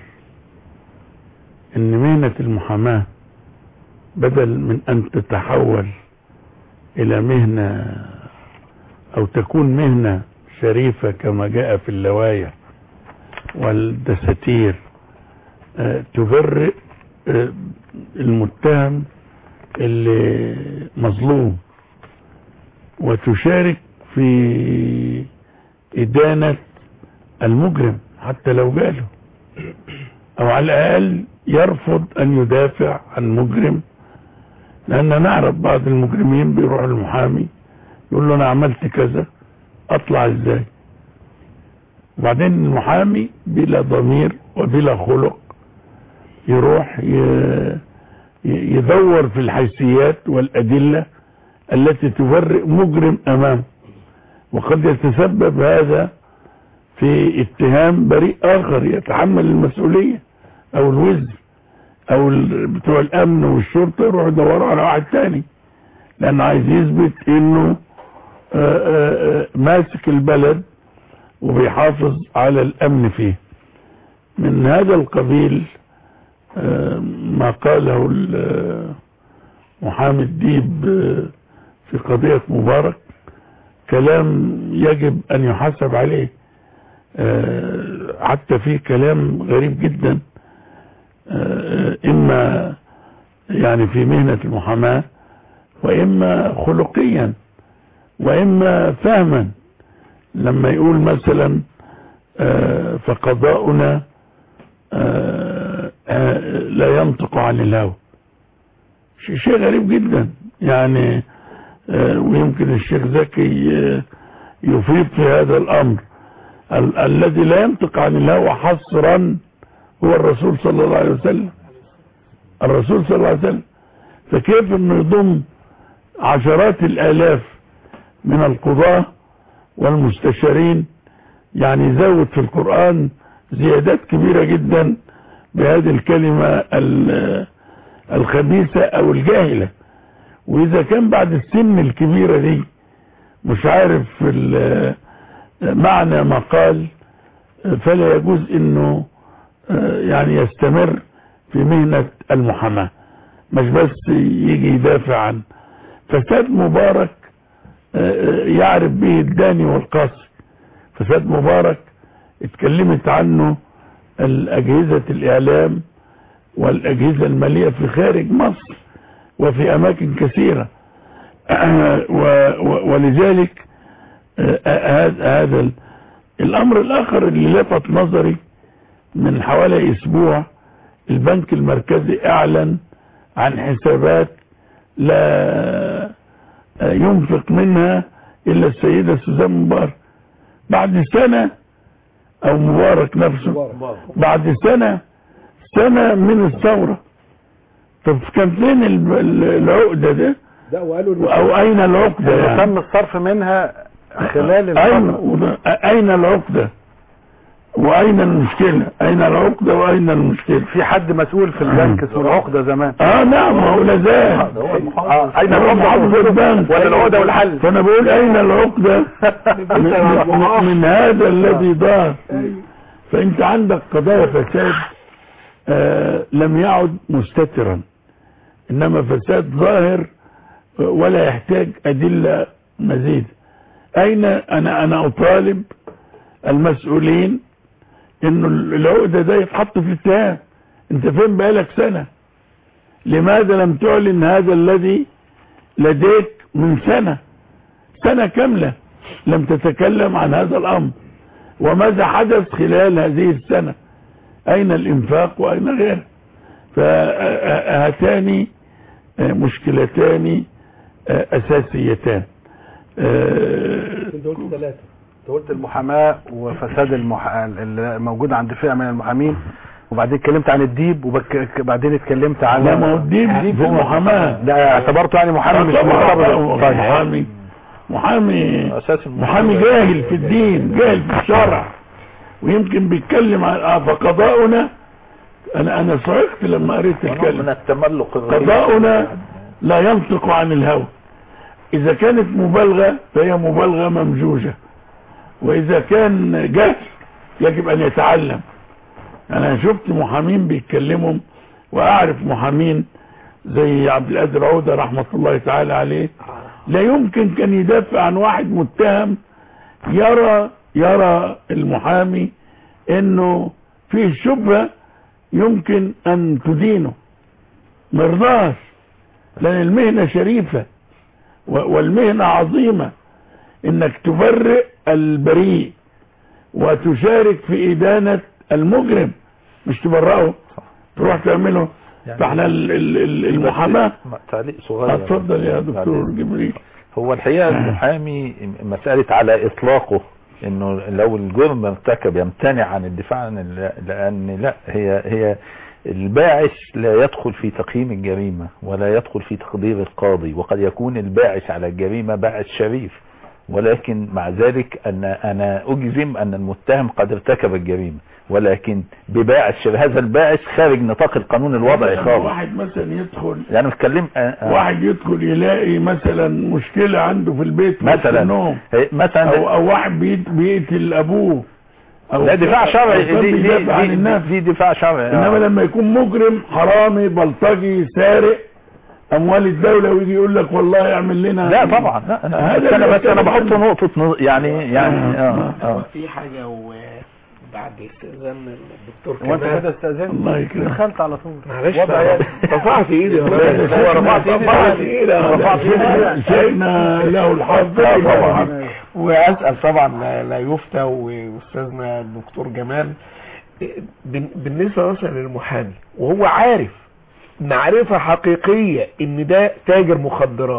ان مهنة المحاماة بدل من ان تتحول الى مهنة او تكون مهنة شريفة كما جاء في اللوائح والدساتير آه، تبرئ آه، المتهم اللي مظلوم وتشارك في إدانة المجرم حتى لو جاله أو على الأقل يرفض أن يدافع عن مجرم لأن نعرف بعض المجرمين بيروح المحامي يقول له أنا عملت كذا أطلع إزاي وبعدين المحامي بلا ضمير وبلا خلق يروح ي- ي- يدور في الحيثيات والأدلة التي تبرئ مجرم أمامه وقد يتسبب هذا في اتهام بريء آخر يتحمل المسؤولية أو الوزر أو ال- بتوع الأمن والشرطة يروحوا يدوروا على واحد تاني لأنه عايز يثبت إنه آه، آه، آه، ماسك البلد وبيحافظ على الأمن فيه من هذا القبيل آه، ما قاله ال- محامي الديب آه، في قضية مبارك كلام يجب أن يحاسب عليه آه، حتى فيه كلام غريب جدا آه، إما يعني في مهنة المحاماة وإما خلقيا واما فهما لما يقول مثلا آه، فقضاؤنا آه، آه، لا ينطق عن الهوى شيء شيء غريب جدا يعني آه، ويمكن الشيخ زكي آه، يفيد في هذا الامر ال- الذي لا ينطق عن الهوى حصرا هو الرسول صلى الله عليه وسلم الرسول صلى الله عليه وسلم فكيف انه يضم عشرات الالاف من القضاة والمستشارين يعني يزود في القرآن زيادات كبيرة جدا بهذه الكلمة ال- الخبيثة او الجاهلة واذا كان بعد السن الكبيرة دي مش عارف ال- معنى ما قال فلا يجوز انه آه، يعني يستمر في مهنة المحاماة مش بس يجي يدافع عن فساد مبارك آه، يعرف به الداني والقاصي فساد مبارك اتكلمت عنه الأجهزة الإعلام والأجهزة المالية في خارج مصر وفي أماكن كثيرة و- و- ولذلك آه، هذا هذا ال- الأمر الآخر اللي لفت نظري من حوالي أسبوع البنك المركزي أعلن عن حسابات لا ينفق منها إلا السيدة سوزان مبارك بعد سنة أو مبارك نفسه بعد سنة سنة من الثورة طب كان فين ال- ال- العقدة ده ده وقالوا أو أين العقدة يعني تم الصرف منها خلال أين, الفترة أين العقدة وأين المشكلة أين العقدة وأين المشكلة في حد مسؤول في البنك اسمه العقدة زمان اه نعم هو لا زال آه، اين هو محافظ العقدة البنك ولا العقدة والحل فانا بقول اين العقدة من, من, من هذا الذي ضار فانت عندك قضايا فساد آه لم يعد مستترا انما فساد ظاهر ولا يحتاج ادلة مزيدة اين انا انا اطالب المسؤولين انه العقدة ده يتحط في اتهام انت فين بقالك سنة لماذا لم تعلن هذا الذي لديك من سنة سنة كاملة لم تتكلم عن هذا الامر وماذا حدث خلال هذه السنة اين الانفاق واين غيره فهاتان مشكلتان اساسيتان انت قلت ثلاثة انت قلت المحاماة وفساد المح... اللي موجود عند فئة من المحامين وبعدين اتكلمت عن الديب وبعدين اتكلمت عن لا ما هو الديب في المحاماة ده اعتبرته يعني محامي مش مرتبط طيب محامي محامي اساس محامي جاهل في الدين جاهل في الشرع ويمكن بيتكلم عن آه فقضاؤنا انا انا صعقت لما قريت من الكلمة التملق الغريب. قضاؤنا لا ينطق عن الهوى اذا كانت مبالغة فهي مبالغة ممجوجة واذا كان جهل يجب ان يتعلم انا شفت محامين بيتكلموا واعرف محامين زي عبد القادر عودة رحمة الله تعالى عليه لا يمكن كان يدافع عن واحد متهم يرى يرى المحامي انه فيه شبهة يمكن ان تدينه مرضاش لان المهنة شريفة و- والمهنة عظيمة انك تبرئ البريء وتشارك في ادانة المجرم مش تبرئه تروح تعمله يعني فاحنا ال- ال- ال- المحاماة تعليق صغير اتفضل يا دكتور جبريل هو الحقيقة المحامي مسألة على إطلاقه انه لو الجرم ارتكب يمتنع عن الدفاع عن ال- لان لا هي هي الباعث لا يدخل في تقييم الجريمة ولا يدخل في تقدير القاضي وقد يكون الباعث على الجريمة باعث شريف ولكن مع ذلك ان انا اجزم ان المتهم قد ارتكب الجريمة ولكن بباعث شريف هذا الباعث خارج نطاق القانون الوضعي خالص واحد مثلا يدخل يعني بتكلم آه، آه. واحد يدخل يلاقي مثلا مشكلة عنده في البيت في وسط مثلا النوم هي- مثلا او, أو واحد بيت- بيقتل ابوه أو لا دفاع شرعي أو دي, دي, بيدافع عن دي, النفس دي دفاع شرعي انما آه. لما يكون مجرم حرامي بلطجي سارق اموال الدولة ويجي يقول لك والله اعمل لنا لا طبعا لا انا هذا بس انا اللي بس انا بتكلم بحط عنه. نقطة نظ- يعني يعني اه اه في حاجة و... بعد استئذان الدكتور هو انت كمال كده استاذنت الله يكرمك. دخلت على طول معلش وضع بقى. يعني. رفعت ايدي يا راجل. هو رفعت ايدي رفعت ايدي أنا رفعت ايدي شيخنا له الحظ طبعا واسال طبعا لا- لا يفتى واستاذنا الدكتور جمال بن- بالنسبه مثلا للمحامي وهو عارف معرفه حقيقيه ان ده تاجر مخدرات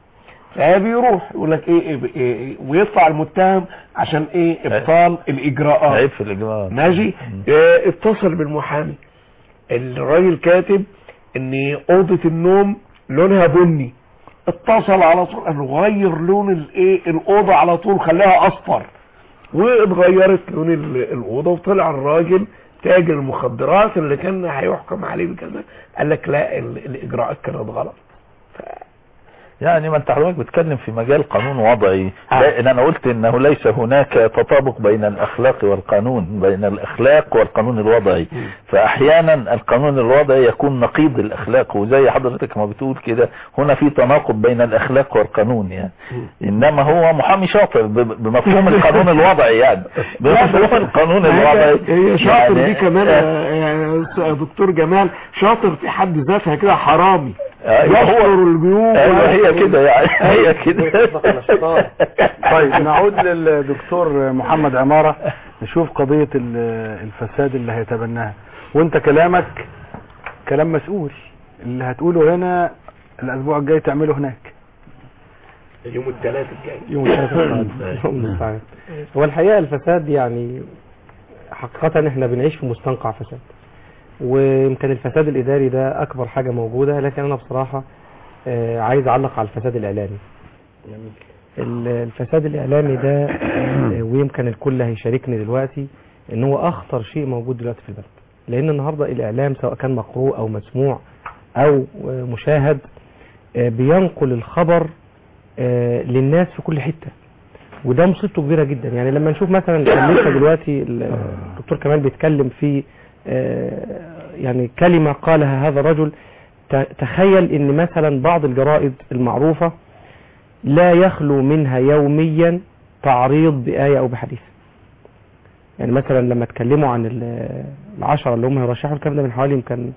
فبيروح يقول لك ايه, إيه, إيه ويطلع المتهم عشان ايه ابطال الاجراءات عيب في الاجراءات ماشي اه اتصل بالمحامي الراجل كاتب ان اوضه النوم لونها بني اتصل على طول قال له غير لون الايه الاوضه على طول خليها اصفر واتغيرت لون ال- الاوضه وطلع الراجل تاجر المخدرات اللي كان هيحكم عليه بكذا قال لك لا ال- الاجراءات كانت غلط يعني ما انت حضرتك بتتكلم في مجال قانون وضعي لان انا قلت انه ليس هناك تطابق بين الاخلاق والقانون بين الاخلاق والقانون الوضعي فاحيانا القانون الوضعي يكون نقيض الاخلاق وزي حضرتك ما بتقول كده هنا في تناقض بين الاخلاق والقانون يعني انما هو محامي شاطر ب- بمفهوم القانون الوضعي يعني بمفهوم القانون الوضعي هي شاطر يعني- دي كمان يا- يا دكتور جمال شاطر في حد ذاتها كده حرامي أيوة، هو- يستر الجيوب ايوه هي كده يعني هي كده طيب نعود للدكتور محمد عمارة نشوف قضية ال- الفساد اللي هيتبناها وانت كلامك كلام مسؤول اللي هتقوله هنا الاسبوع الجاي تعمله هناك يوم الثلاث الجاي يوم الثلاثاء القادم. يوم المستعان. هو الحقيقة الفساد يعني حقيقة احنا بنعيش في مستنقع فساد ويمكن الفساد الإداري ده أكبر حاجة موجودة لكن أنا بصراحة آه، عايز أعلق على الفساد الإعلامي ال- الفساد الإعلامي ده آه، ويمكن الكل هيشاركني دلوقتي إن هو أخطر شيء موجود دلوقتي في البلد لأن النهاردة الإعلام سواء كان مقروء أو مسموع أو آه، مشاهد آه، بينقل الخبر آه، للناس في كل حتة وده مصيبته كبيرة جدا يعني لما نشوف مثلا كان لسه دلوقتي الدكتور كمال بيتكلم في آه، يعني كلمة قالها هذا الرجل ت- تخيل ان مثلا بعض الجرائد المعروفة لا يخلو منها يوميا تعريض بآية او بحديث يعني مثلا لما اتكلموا عن ال- العشرة اللي هم هيرشحوا الكلام ده من حوالي يمكن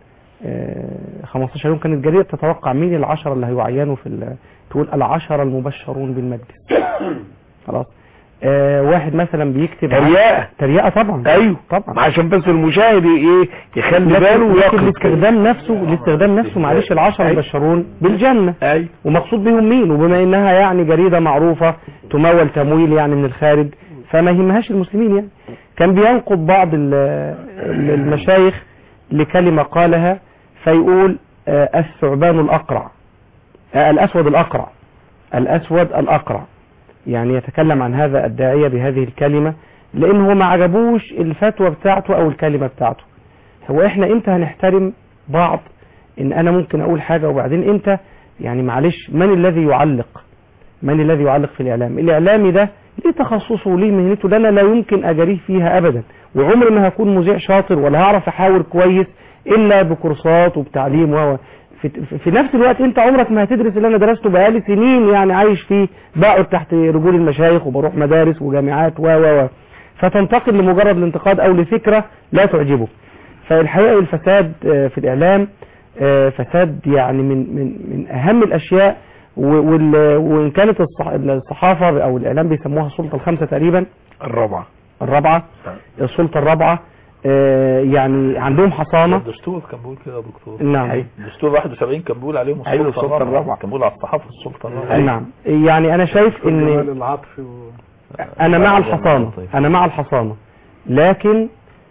آه، 15 يوم كانت جريدة تتوقع مين العشرة اللي هيعينوا في ال- تقول العشرة المبشرون بالمجد خلاص آه واحد مثلا بيكتب عن- تريقة. تريقة طبعا ايوه طبعا عشان بس المشاهد ايه يخلي لكن- باله لكن ويقف الاستخدام نفسه الاستخدام نفسه معلش العشرة المبشرون بالجنة ايوه ومقصود بهم مين وبما انها يعني جريدة معروفة تمول تمويل يعني من الخارج فما يهمهاش المسلمين يعني كان بينقض بعض ال- ال- المشايخ لكلمة قالها فيقول آه، الثعبان الأقرع آه، الأسود الأقرع الأسود الأقرع يعني يتكلم عن هذا الداعية بهذه الكلمة لأن هو ما عجبوش الفتوى بتاعته أو الكلمة بتاعته هو إحنا إمتى هنحترم بعض إن أنا ممكن أقول حاجة وبعدين إمتى يعني معلش من الذي يعلق من الذي يعلق في الإعلام الإعلامي ده ليه تخصصه وليه مهنته ده أنا لا يمكن أجريه فيها أبدا وعمري ما هكون مذيع شاطر ولا هعرف أحاور كويس إلا بكورسات وبتعليم و في, في نفس الوقت انت عمرك ما هتدرس اللي انا درسته بقالي سنين يعني عايش فيه بقعد تحت رجول المشايخ وبروح مدارس وجامعات و و و فتنتقل لمجرد الانتقاد او لفكرة لا تعجبه فالحقيقة الفساد آه، في الاعلام آه، فساد يعني من من من اهم الاشياء و- وال- وان كانت الصح- الصحافة او الاعلام بيسموها السلطة الخامسة تقريبا الرابعة الرابعة السلطة الرابعة آه، يعني عندهم حصانة الدستور كان بيقول كده يا دكتور نعم. الدستور 71 كان بيقول عليهم السلطه, أيوة، السلطة الرابعة. كان بيقول على الصحافه السلطه الرابعه نعم يعني انا شايف ان العطف و... انا مع الحصانة انا مع الحصانة لكن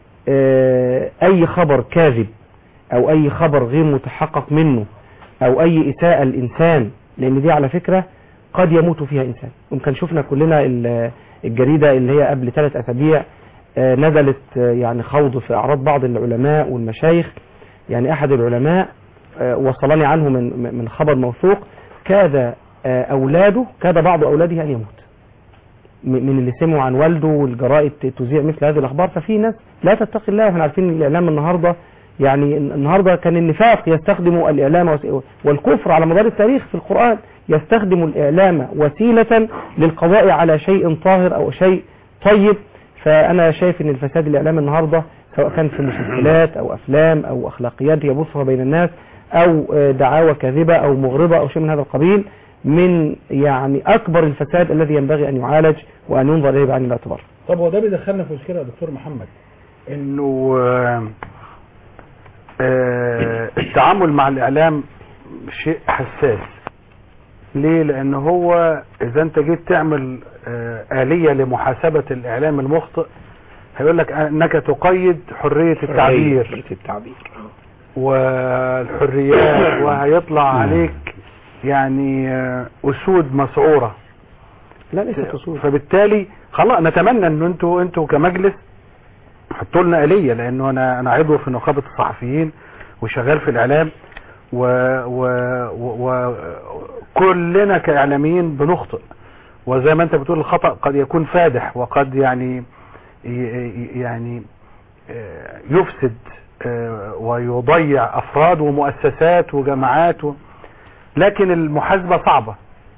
آه، اي خبر كاذب او اي خبر غير متحقق منه او اي اساءة الانسان لان دي على فكرة قد يموت فيها انسان يمكن شفنا كلنا ال- الجريدة اللي هي قبل ثلاث اسابيع آه، نزلت آه، يعني خوض في اعراض بعض العلماء والمشايخ يعني احد العلماء آه، وصلني عنه من من خبر موثوق كاد آه، اولاده كاد بعض اولاده ان يموت م- من اللي سمعوا عن والده والجرائد ت- تذيع مثل هذه الاخبار ففي ناس لا تتقي الله واحنا عارفين ان الاعلام النهارده يعني النهارده كان النفاق يستخدم الاعلام وس- والكفر على مدار التاريخ في القران يستخدم الاعلام وسيله للقضاء على شيء طاهر او شيء طيب فأنا شايف أن الفساد الإعلامي النهاردة سواء كان في مسلسلات أو أفلام أو أخلاقيات يبثها بين الناس أو آه، دعاوى كاذبة أو مغرضة أو شيء من هذا القبيل من يعني أكبر الفساد الذي ينبغي أن يعالج وأن ينظر إليه بعين الاعتبار طب هو ده بيدخلنا في مشكله يا دكتور محمد انه آه، آه، التعامل مع الاعلام شيء حساس ليه لان هو اذا انت جيت تعمل آه، آلية لمحاسبة الاعلام المخطئ هيقول لك انك تقيد حرية التعبير حرية التعبير والحريات وهيطلع عليك يعني آه، اسود مسعورة لا ليست اسود فبالتالي خلاص نتمنى ان انتوا انتوا كمجلس حطوا لنا آلية لانه انا انا عضو في نقابة الصحفيين وشغال في الاعلام و و و وكلنا كاعلاميين بنخطئ وزي ما انت بتقول الخطأ قد يكون فادح وقد يعني ي- ي- يعني آه، يفسد آه، ويضيع افراد ومؤسسات وجماعات و... لكن المحاسبة صعبة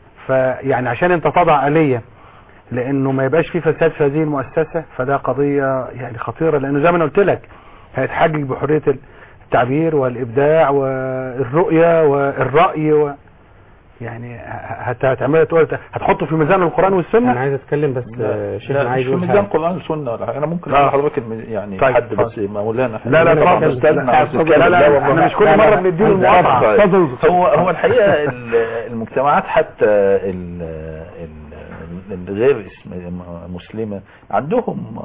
فيعني عشان انت تضع آلية لانه ما يبقاش في فساد في هذه المؤسسة فده قضية يعني خطيرة لانه زي ما انا قلت لك هيتحجج بحرية التعبير والابداع والرؤية والرأي و يعني هت- هتعملها تقول هتحطه في ميزان القرآن والسنة أنا عايز أتكلم بس آه، شيخنا لا عايز مش في يقول ميزان حاجة قرآن وسنة ولا حاجة. انا ممكن لا. اقول لحضرتك الم- يعني طيب، حد بس اتفضل. مولانا لا، لا، طبعا اتفضل. استاذنا لا، عايز اتفضل. يتكلم. لا، لا، والله. احنا مش كل لا، لا، مرة بنديله لا، لا، المقاطعة. طيب. اتفضل. هو هو الحقيقة ال- المجتمعات حتى ال- ال- الغير اسم- مسلمة عندهم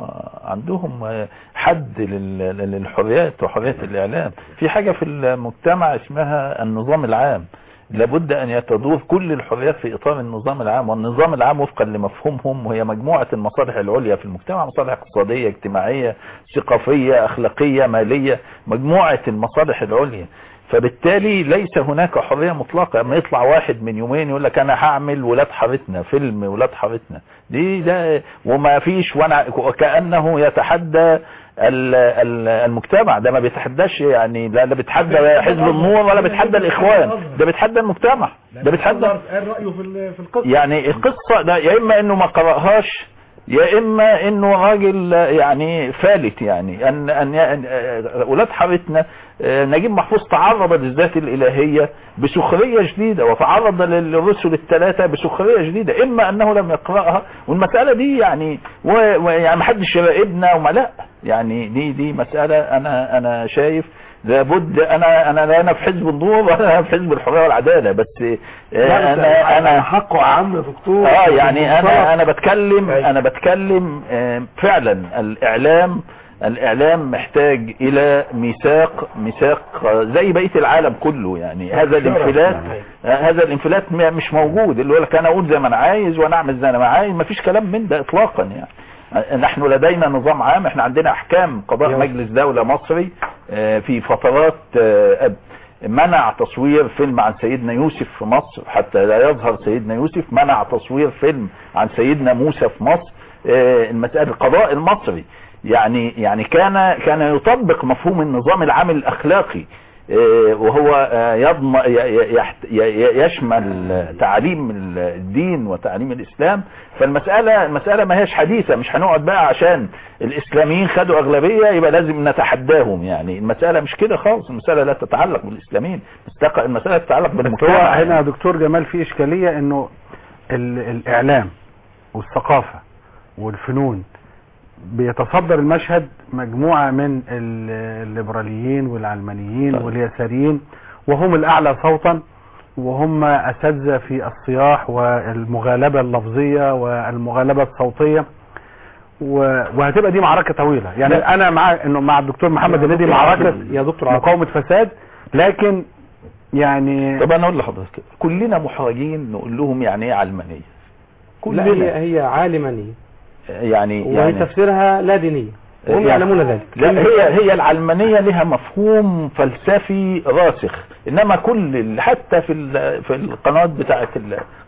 عندهم حد لل- للحريات وحرية الإعلام في حاجة في المجتمع اسمها النظام العام لابد أن يتدور كل الحريات في إطار النظام العام والنظام العام وفقا لمفهومهم وهي مجموعة المصالح العليا في المجتمع مصالح اقتصادية اجتماعية ثقافية أخلاقية مالية مجموعة المصالح العليا فبالتالي ليس هناك حرية مطلقة اما يطلع واحد من يومين يقول لك انا هعمل ولاد حارتنا فيلم ولاد حارتنا دي ده وما فيش وانا وكأنه يتحدى ال- ال- المجتمع ده ما بيتحداش يعني لا لا بيتحدى حزب النور ولا بيتحدى الاخوان ده بيتحدى المجتمع ده بيتحدى قال رأيه في ال- في القصة يعني القصة ده يا اما انه ما قرأهاش يا اما انه راجل يعني فالت يعني ان ان أن- اولاد حارتنا آه، نجيب محفوظ تعرض للذات الالهية بسخرية شديدة وتعرض للرسل الثلاثة بسخرية شديدة اما انه لم يقرأها والمسألة دي يعني و- ويعني ما حدش يراقبنا وما لا يعني دي دي مسألة انا انا شايف لابد انا انا لا انا في حزب النور ولا انا في حزب الحريه والعداله بس آه، انا انا حقه عام يا دكتور اه يعني انا انا بتكلم انا بتكلم آه، فعلا الاعلام الاعلام محتاج الى ميثاق ميثاق آه، زي بقيه العالم كله يعني هذا الانفلات آه، هذا الانفلات م- مش موجود اللي يقول لك انا اقول زي ما انا عايز وانا اعمل زي ما انا عايز ما فيش كلام من ده اطلاقا يعني آه، نحن لدينا نظام عام احنا عندنا احكام قضاء مجلس دولة مصري آه، في فترات آه، أب- منع تصوير فيلم عن سيدنا يوسف في مصر حتى لا يظهر سيدنا يوسف منع تصوير فيلم عن سيدنا موسى في مصر آه، المسألة القضاء المصري يعني يعني كان كان يطبق مفهوم النظام العام الاخلاقي آه، وهو آه، يضم ي- ي- يحت- ي- ي- يشمل تعاليم الدين وتعاليم الاسلام فالمسألة المسألة ما هيش حديثة مش هنقعد بقى عشان الاسلاميين خدوا اغلبية يبقى لازم نتحداهم يعني المسألة مش كده خالص المسألة لا تتعلق بالاسلاميين المستق- المسألة تتعلق بس هو بالمجتمع هنا يا دكتور جمال في اشكالية انه ال- الاعلام والثقافة والفنون بيتصدر المشهد مجموعة من ال- الليبراليين والعلمانيين واليساريين وهم الاعلى صوتا وهم اساتذه في الصياح والمغالبة اللفظية والمغالبة الصوتية و- وهتبقى دي معركة طويلة يعني لا. انا مع انه مع الدكتور محمد هنيدي معركة يا دكتور عاطف. مقاومة فساد لكن يعني طب انا اقول لحضرتك كلنا محرجين نقول لهم يعني ايه علمانية لا كلنا هي هي عالمانية يعني وهي يعني تفسيرها لا دينية وهم يعني- يعلمون ذلك لا هي هي العلمانية لها مفهوم فلسفي راسخ انما كل ال- حتى في ال- في القنوات بتاعت ال-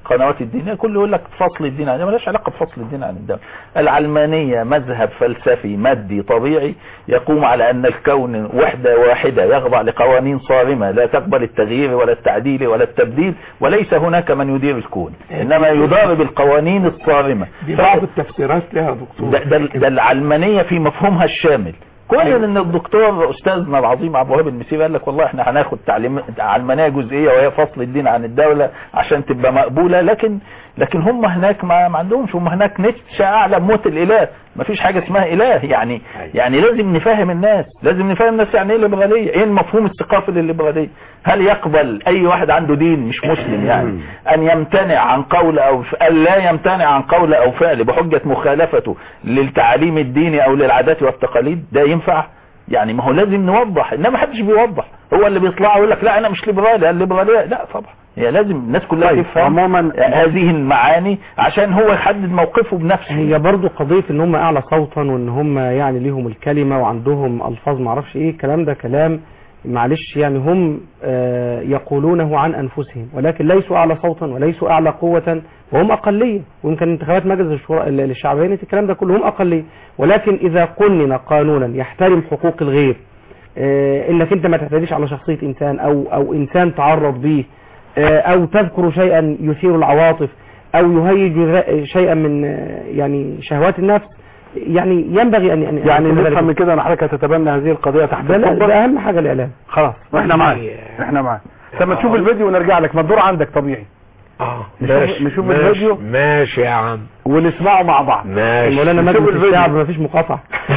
قنوات الدينيه كله يقول لك فصل الدين عن ملهاش علاقه بفصل الدين عن الدوله العلمانيه مذهب فلسفي مادي طبيعي يقوم على ان الكون وحده واحده يخضع لقوانين صارمه لا تقبل التغيير ولا التعديل ولا التبديل وليس هناك من يدير الكون انما يدار بالقوانين الصارمه دي بعض التفسيرات لها دكتور ده, ده, ده العلمانيه في مفهومها الشامل كون ان الدكتور استاذنا العظيم عبد الوهاب المسيري قال لك والله احنا هناخد تعليم علمانيه جزئيه وهي فصل الدين عن الدوله عشان تبقى مقبوله لكن لكن هم هناك ما, ما عندهمش هم هناك نتشا اعلم موت الاله ما فيش حاجه اسمها اله يعني يعني لازم نفهم الناس لازم نفهم الناس يعني ايه الليبراليه ايه المفهوم الثقافي للليبراليه هل يقبل اي واحد عنده دين مش مسلم يعني ان يمتنع عن قول او ف... أن لا يمتنع عن قول او فعل بحجه مخالفته للتعاليم الديني او للعادات والتقاليد ده ينفع يعني ما هو لازم نوضح انما محدش بيوضح هو اللي بيطلع يقول لك لا انا مش ليبرالي الليبراليه لا طبعا هي لازم الناس كلها طيب، تفهم عموما هذه المعاني عشان هو يحدد موقفه بنفسه هي برضو قضية ان هم اعلى صوتا وان هم يعني ليهم الكلمة وعندهم الفاظ معرفش ايه الكلام ده كلام معلش يعني هم آه، يقولونه عن انفسهم ولكن ليسوا اعلى صوتا وليسوا اعلى قوة وهم اقلية ويمكن انتخابات مجلس الشورى ال- الشعبية الكلام ده كله هم اقلية ولكن اذا قنن قانونا يحترم حقوق الغير آه، انك انت ما تعتديش على شخصية انسان او او انسان تعرض به آه، او تذكر شيئا يثير العواطف او يهيج ذا- شيئا من آه، يعني شهوات النفس يعني ينبغي ان ان يعني يكون ذلك. نفهم من كده ان حضرتك هتتبنى هذه القضيه تحت ده, لا- القبه ده اهم حاجة الاعلام خلاص احنا معاك احنا معاك لما تشوف الفيديو ونرجع لك ما الدور عندك طبيعي اه نشوف- ماشي نشوف ماشي الفيديو. ماشي يا عم ونسمعه مع بعض ماشي مولانا نشوف مجلس الفيديو. الشعب ما فيش مقاطعة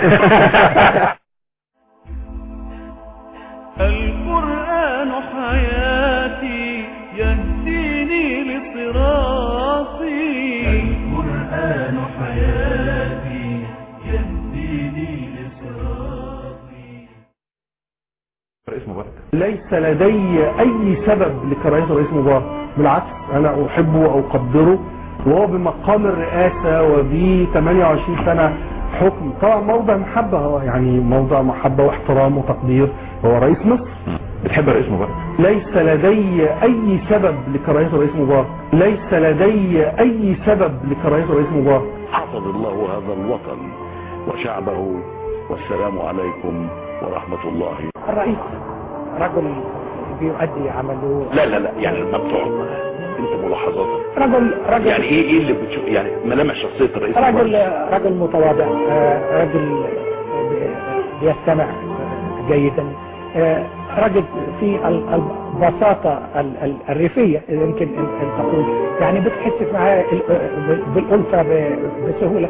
القرآن حياتي يهديني لصراطي القرآن حياتي يهديني لصراطي رئيس مبارك ليس لدي اي سبب لكراهيه الرئيس مبارك بالعكس انا احبه واقدره وهو بمقام الرئاسه وب 28 سنه حكم طبعا موضع محبه هو يعني موضع محبه واحترام وتقدير هو رئيس مصر بتحب الرئيس مبارك ليس لدي اي سبب لكراهيه الرئيس مبارك ليس لدي اي سبب لكراهيه الرئيس مبارك حفظ الله هذا الوطن وشعبه والسلام عليكم ورحمة الله الرئيس رجل بيؤدي عمله لا لا لا يعني لما بتقعد معاه انت ملاحظاتك رجل رجل يعني ايه ايه اللي بتشوف يعني ملامح شخصية الرئيس رجل مبارك؟ رجل متواضع آه، رجل بي- بيستمع جيدا آه، رجل في ال- البساطة ال- ال- الريفية يمكن أن أن تقول يعني بتحس معاه ال- بالألفة ب- بسهولة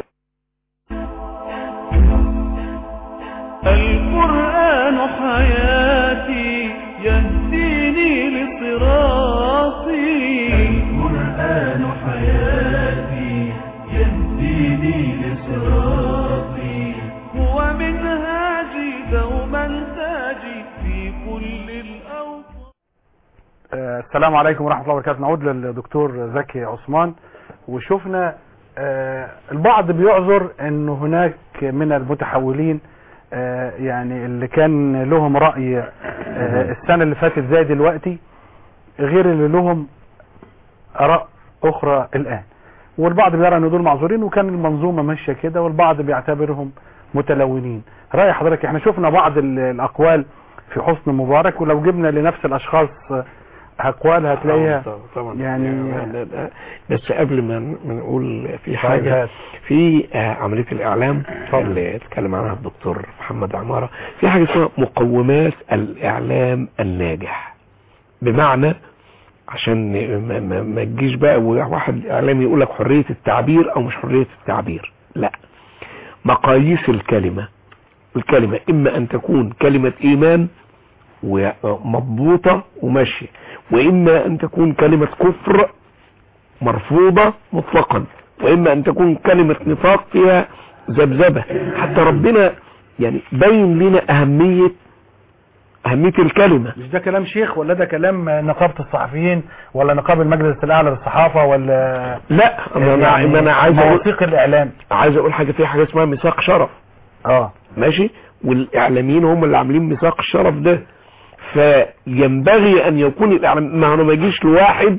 القرآن حياتي يهديني لصراطي القرآن حياتي يهديني لصراطي هو منهاجي دوما تاجي في كل الأوقات آه، السلام عليكم ورحمة الله وبركاته نعود للدكتور زكي عثمان وشفنا آه، البعض بيعذر انه هناك من المتحولين آه، يعني اللي كان لهم رأي آه، السنة اللي فاتت زي دلوقتي غير اللي لهم آراء أخرى الآن والبعض بيرى ان دول معذورين وكان المنظومة ماشية كده والبعض بيعتبرهم متلونين رأي حضرتك احنا شفنا بعض ال- الأقوال في حسن مبارك ولو جبنا لنفس الأشخاص آه، أقوال هتلاقيها طبعا طبعا يعني لا- لا- بس قبل ما ما نقول في طيب، حاجة هات. في آه، عملية الإعلام اللي اتكلم عنها الدكتور محمد عمارة في حاجة اسمها مقومات الإعلام الناجح بمعنى عشان ما, ما, ما تجيش بقى واحد إعلامي يقول لك حرية التعبير أو مش حرية التعبير لا مقاييس الكلمة الكلمة إما أن تكون كلمة إيمان ومضبوطة وماشية وإما أن تكون كلمة كفر مرفوضة مطلقا وإما أن تكون كلمة نفاق فيها ذبذبة حتى ربنا يعني بين لنا أهمية أهمية الكلمة مش ده كلام شيخ ولا ده كلام نقابة الصحفيين ولا نقابة المجلس الأعلى للصحافة ولا لا ما أنا, يعني ما أنا عايز أقول مواثيق الإعلام عايز أقول حاجة في حاجة اسمها ميثاق شرف اه ماشي والإعلاميين هم اللي عاملين ميثاق الشرف ده فينبغي أن يكون الإعلام ما هو ما يجيش لواحد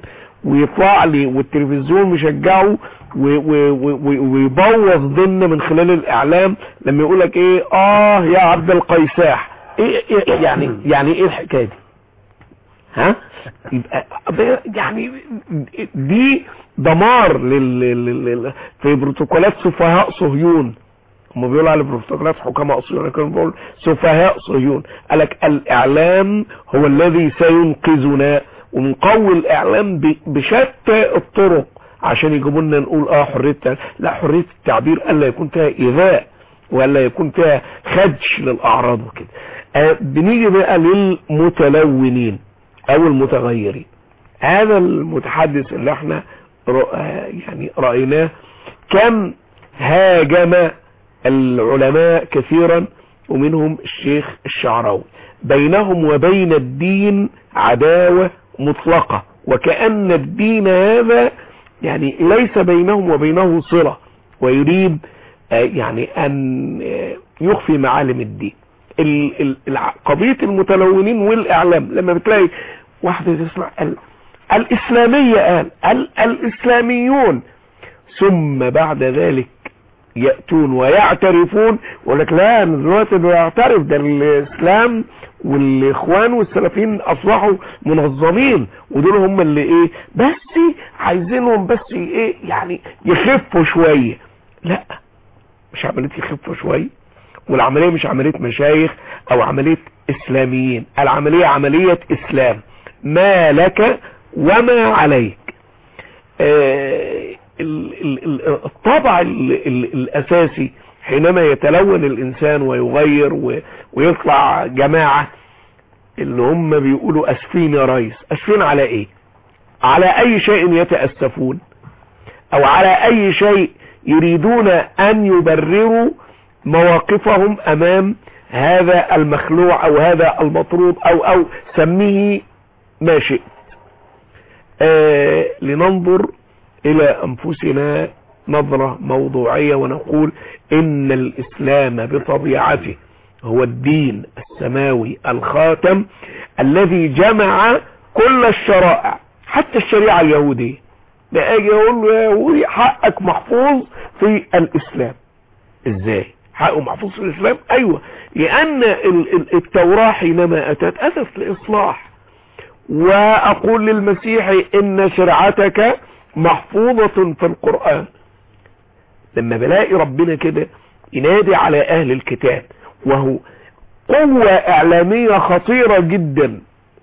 ويطلع لي والتلفزيون مشجعه و- و- و- و- ويبوظ ديننا من خلال الاعلام لما يقول لك ايه اه يا عبد القيساح إيه إيه يعني يعني ايه الحكايه دي ها يبقى يعني دي دمار لل... لل... لل... في بروتوكولات سفهاء صهيون هم بيقولوا على بروتوكولات حكماء صهيون كانوا بيقولوا سفهاء صهيون قال لك الاعلام هو الذي سينقذنا ونقوي الاعلام ب... بشتى الطرق عشان يجيبوا لنا نقول اه حريه التع- لا حريه التعبير الا يكون فيها ايذاء ولا يكون فيها خدش للاعراض وكده آه بنيجي بقى للمتلونين او المتغيرين هذا المتحدث اللي احنا رأ- آه يعني رأيناه كم هاجم العلماء كثيرا ومنهم الشيخ الشعراوي بينهم وبين الدين عداوة مطلقة وكأن الدين هذا يعني ليس بينهم وبينه صلة ويريد آه، يعني أن آه، يخفي معالم الدين ال- ال- الع- قضية المتلونين والإعلام لما بتلاقي واحدة تسمع ال- الإسلامية قال ال- الإسلاميون ثم بعد ذلك يأتون ويعترفون ويقول لك لا أنا دلوقتي بعترف ده الإسلام والإخوان والسلفيين أصبحوا منظمين ودول هم اللي إيه بس عايزينهم بس إيه يعني يخفوا شوية لا مش عملية يخفوا شوية والعملية مش عملية مشايخ أو عملية إسلاميين العملية عملية إسلام ما لك وما عليك آه، ال- ال- ال- الطبع ال- ال- الأساسي حينما يتلون الإنسان ويغير و- ويطلع جماعة اللي هم بيقولوا أسفين يا ريس أسفين على إيه على أي شيء يتأسفون أو على أي شيء يريدون أن يبرروا مواقفهم أمام هذا المخلوع أو هذا المطرود أو أو سميه ما شئت آه لننظر الى انفسنا نظرة موضوعية ونقول ان الاسلام بطبيعته هو الدين السماوي الخاتم الذي جمع كل الشرائع حتى الشريعة اليهودية ده اجي اقول له يا يهودي حقك محفوظ في الاسلام ازاي حقه محفوظ في الاسلام ايوه لان ال- ال- التوراة حينما اتت اتت لاصلاح واقول للمسيح ان شرعتك محفوظة في القرآن لما بلاقي ربنا كده ينادي على اهل الكتاب وهو قوة اعلامية خطيرة جدا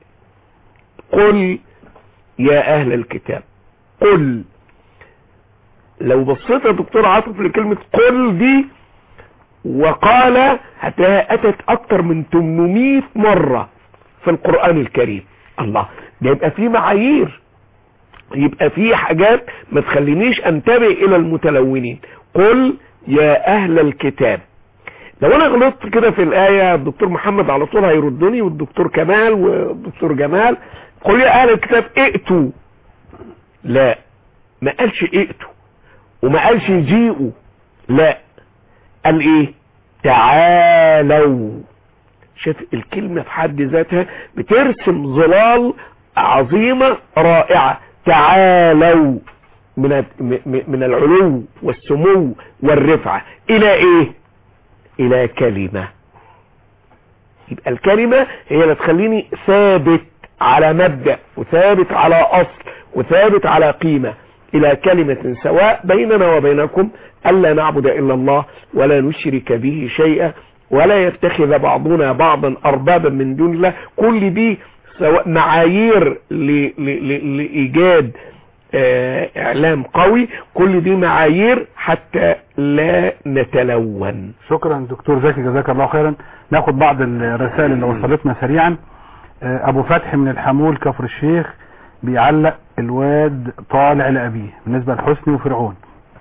قل يا اهل الكتاب قل لو بصيت يا دكتور عاطف لكلمة قل دي وقال هتلاقيها اتت اكتر من 800 مرة في القرآن الكريم الله ده يبقى في معايير يبقى في حاجات ما تخلينيش انتبه الى المتلونين قل يا اهل الكتاب لو انا غلطت كده في الايه الدكتور محمد على طول هيردني والدكتور كمال والدكتور جمال قل يا اهل الكتاب ائتوا لا ما قالش ائتوا وما قالش جيئوا لا قال ايه تعالوا شايف الكلمة في حد ذاتها بترسم ظلال عظيمة رائعة تعالوا من م- من العلو والسمو والرفعة الى ايه الى كلمة يبقى الكلمة هي اللي تخليني ثابت على مبدأ وثابت على اصل وثابت على قيمة الى كلمة سواء بيننا وبينكم الا نعبد الا الله ولا نشرك به شيئا ولا يتخذ بعضنا بعضا اربابا من دون الله كل دي سواء معايير ل- ل- ل- لايجاد آه، اعلام قوي كل دي معايير حتى لا نتلون شكرا دكتور زكي جزاك الله خيرا ناخد بعض الرسائل اللي وصلتنا سريعا آه، ابو فتحي من الحمول كفر الشيخ بيعلق الواد طالع لابيه بالنسبه لحسني وفرعون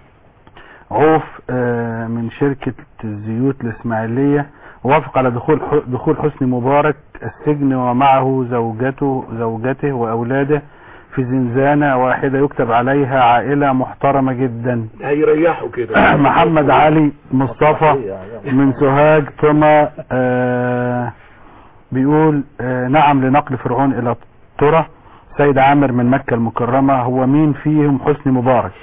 عوف آه، من شركة الزيوت الاسماعيلية وافق على دخول ح- دخول حسني مبارك السجن ومعه زوجته زوجته واولاده في زنزانة واحدة يكتب عليها عائلة محترمة جدا هيريحوا كده محمد علي مصطفى من سوهاج ثم آه بيقول آه نعم لنقل فرعون الى ترى سيد عامر من مكة المكرمة هو مين فيهم حسني مبارك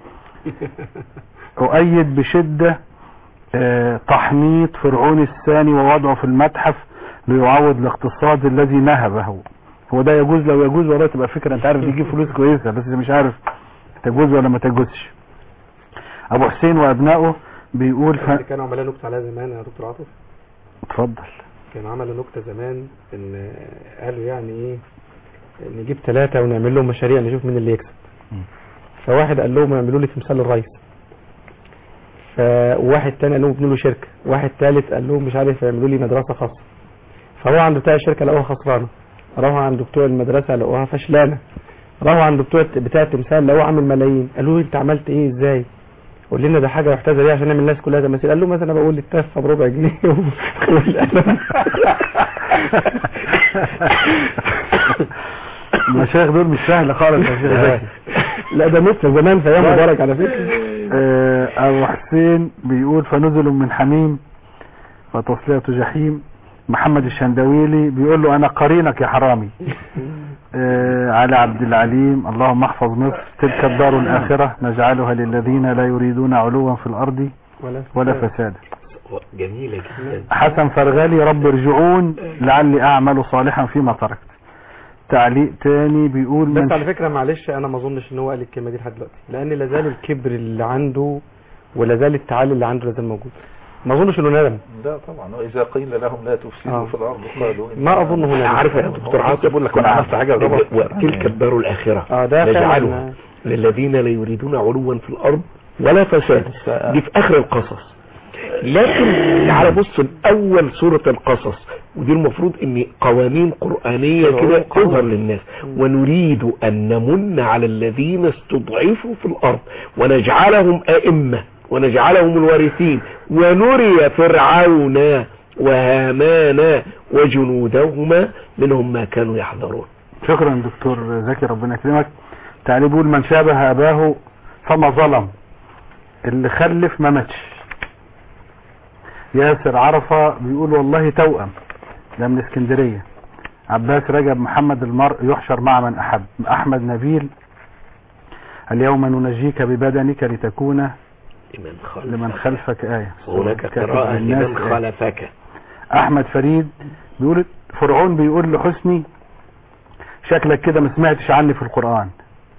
أؤيد بشدة آه، تحنيط فرعون الثاني ووضعه في المتحف ليعوض الاقتصاد الذي نهبه هو ده يجوز لو يجوز والله تبقى فكرة انت عارف يجيب فلوس كويسة بس مش عارف تجوز ولا ما تجوزش ابو حسين وابنائه بيقول ف... اللي كانوا عملوا نكتة عليها زمان يا دكتور عاطف اتفضل كانوا عملوا نكتة زمان ان قالوا يعني ايه نجيب ثلاثة ونعمل لهم مشاريع نشوف مين اللي يكسب فواحد قال لهم اعملوا لي تمثال الرئيس فواحد تاني قال لهم ابنوا له شركة واحد تالت قال لهم مش عارف يعملوا لي مدرسة خاصة فراحوا عند بتاع الشركة لقوها خسرانة راحوا عند بتوع المدرسة لقوها فشلانة راحوا عند بتوع بتاع التمثال لقوه عامل ملايين قالوا له انت عملت ايه ازاي قول لنا ده حاجة محتاجة ليه عشان نعمل الناس كلها تماثيل قال له مثلا بقول التفة بربع جنيه والقلم المشايخ دول مش سهل خالص يا شيخ زكي لا ده مثل زمان في ايام مبارك على فكرة آه، ابو حسين بيقول فنزل من حميم وتصلية جحيم محمد الشندويلي بيقول له انا قرينك يا حرامي آه، علي عبد العليم اللهم احفظ مصر تلك الدار الاخرة نجعلها للذين لا يريدون علوا في الارض ولا فسادا جميلة جدا حسن فرغالي رب ارجعون لعلي اعمل صالحا فيما تركت تعليق تاني بيقول بس من على فكرة معلش انا ما اظنش ان هو قال الكلمة دي لحد دلوقتي لان لا زال الكبر اللي عنده ولا زال التعالي اللي عنده لا زال موجود ما اظنش انه ندم لا طبعا واذا قيل لهم لا تفسدوا آه. في الارض قالوا إن- ما اظن هنا عارف يا دكتور عاطف بقول لك انا عملت حاجه غلط وتلك الدار الاخره اه ده نجعلها فعلا للذين لا يريدون علوا في الارض ولا فسادا دي في اخر القصص لكن تعال بص الاول سوره القصص ودي المفروض ان قوانين قرانيه كده تظهر للناس ونريد ان نمن على الذين استضعفوا في الارض ونجعلهم ائمه ونجعلهم الوارثين ونري فرعون وهامان وجنودهما منهم ما كانوا يحذرون شكرا دكتور زكي ربنا يكرمك تعالي بيقول من شابه اباه فما ظلم اللي خلف ما ماتش ياسر عرفة بيقول والله توأم ده من اسكندرية عباس رجب محمد المرء يحشر مع من أحب أحمد نبيل اليوم ننجيك ببدنك لتكون لمن خلف لمن خلفك آية هناك كاتب قراءة للناس لمن آية. خلفك احمد فريد بيقول فرعون بيقول لحسني شكلك كده ما سمعتش عني في القرآن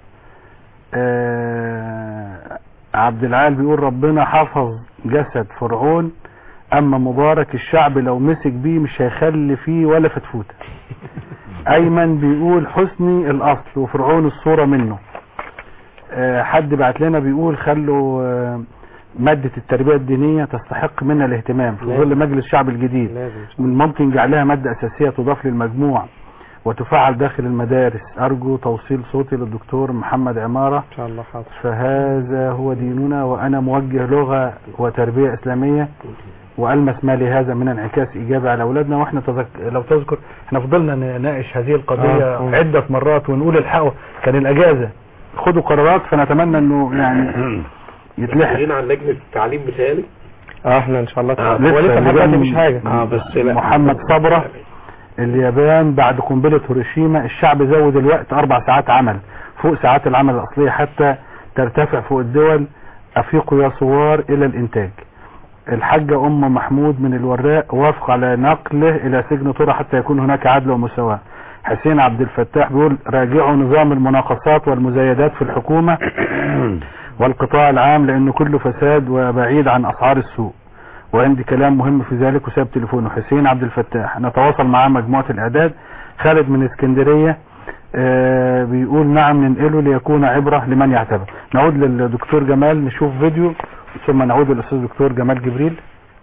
آه عبد العال بيقول ربنا حفظ جسد فرعون اما مبارك الشعب لو مسك بيه مش هيخلي فيه ولا فتفوتة ايمن بيقول حسني الاصل وفرعون الصورة منه آه حد بعت لنا بيقول خلوا آه مادة التربية الدينية تستحق منا الاهتمام في ظل مجلس الشعب الجديد من ممكن جعلها مادة أساسية تضاف للمجموع وتفعل داخل المدارس أرجو توصيل صوتي للدكتور محمد عمارة ان شاء الله حاضر فهذا هو ديننا وأنا موجه لغة وتربية إسلامية وألمس ما لهذا من انعكاس إيجابي على أولادنا وإحنا تذك... لو تذكر إحنا فضلنا نناقش هذه القضية آه. عدة مرات ونقول الحقوا كان الأجازة خدوا قرارات فنتمنى إنه يعني يتلحق مسؤولين عن لجنة التعليم مثالي اه احنا ان شاء الله آه، تعالى. هو لسه لحد دلوقتي مش حاجة اه بس لا محمد صبرة اليابان بعد قنبلة هيروشيما الشعب زود الوقت أربع ساعات عمل فوق ساعات العمل الأصلية حتى ترتفع فوق الدول أفيقوا يا ثوار إلى الإنتاج الحاجة أم محمود من الوراق وافق على نقله إلى سجن طرة حتى يكون هناك عدل ومساواة حسين عبد الفتاح بيقول راجعوا نظام المناقصات والمزايدات في الحكومة والقطاع العام لأنه كله فساد وبعيد عن أسعار السوق وعندي كلام مهم في ذلك وساب تليفونه حسين عبد الفتاح نتواصل مع مجموعة الإعداد خالد من اسكندرية آه بيقول نعم ننقله ليكون عبرة لمن يعتبر نعود للدكتور جمال نشوف فيديو ثم نعود للأستاذ دكتور جمال جبريل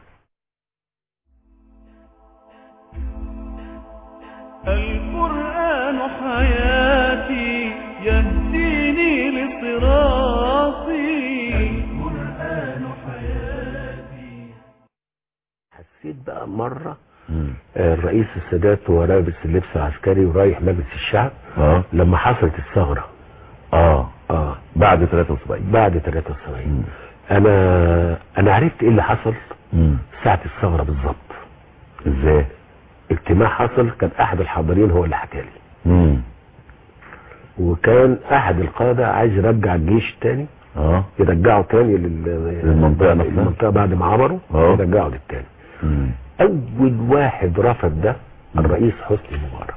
القرآن حياتي يهديني لصراطي القرآن حياتي حسيت بقى مرة آه، الرئيس السادات وهو لابس اللبس العسكري ورايح مجلس الشعب اه لما حصلت الثغرة اه اه بعد 73 بعد 73 انا انا عرفت ايه اللي حصل مم. ساعة الثغرة بالظبط ازاي اجتماع حصل كان احد الحاضرين هو اللي حكى لي مم. وكان احد القاده عايز يرجع الجيش تاني اه يرجعه تاني لل- للمنطقة نفسها. المنطقه بعد ما عبروا اه. يرجعه للتاني مم. اول واحد رفض ده الرئيس حسني مبارك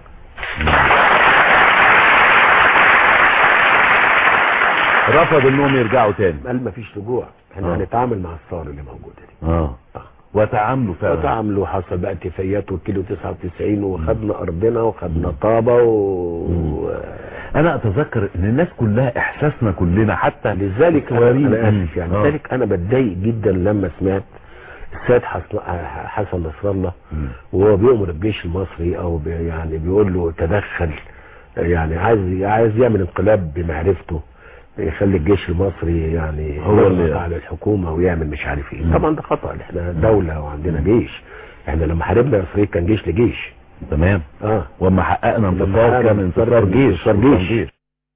رفض انهم يرجعوا تاني قال ما فيش رجوع احنا اه. هنتعامل مع الثوره اللي موجوده دي اه وتعاملوا فعلا وتعاملوا حصل بقى اتفاقيات والكيلو 99 وخدنا ارضنا وخدنا طابه و... انا اتذكر ان الناس كلها احساسنا كلنا حتى لذلك انا صغيرين. أنا اسف يعني آه. لذلك انا بتضايق جدا لما سمعت السيد حسن حسن نصر الله وهو بيؤمر الجيش المصري او بي يعني بيقول له تدخل يعني عايز عايز يعمل انقلاب بمعرفته يخلي الجيش المصري يعني هو اللي- يضغط على الحكومه ويعمل مش عارف ايه مم. طبعا ده خطا احنا دوله وعندنا جيش احنا لما حاربنا اسرائيل كان جيش لجيش تمام اه واما حققنا لما انتصار حققنا كان انتصار جيش انتصار كان جيش.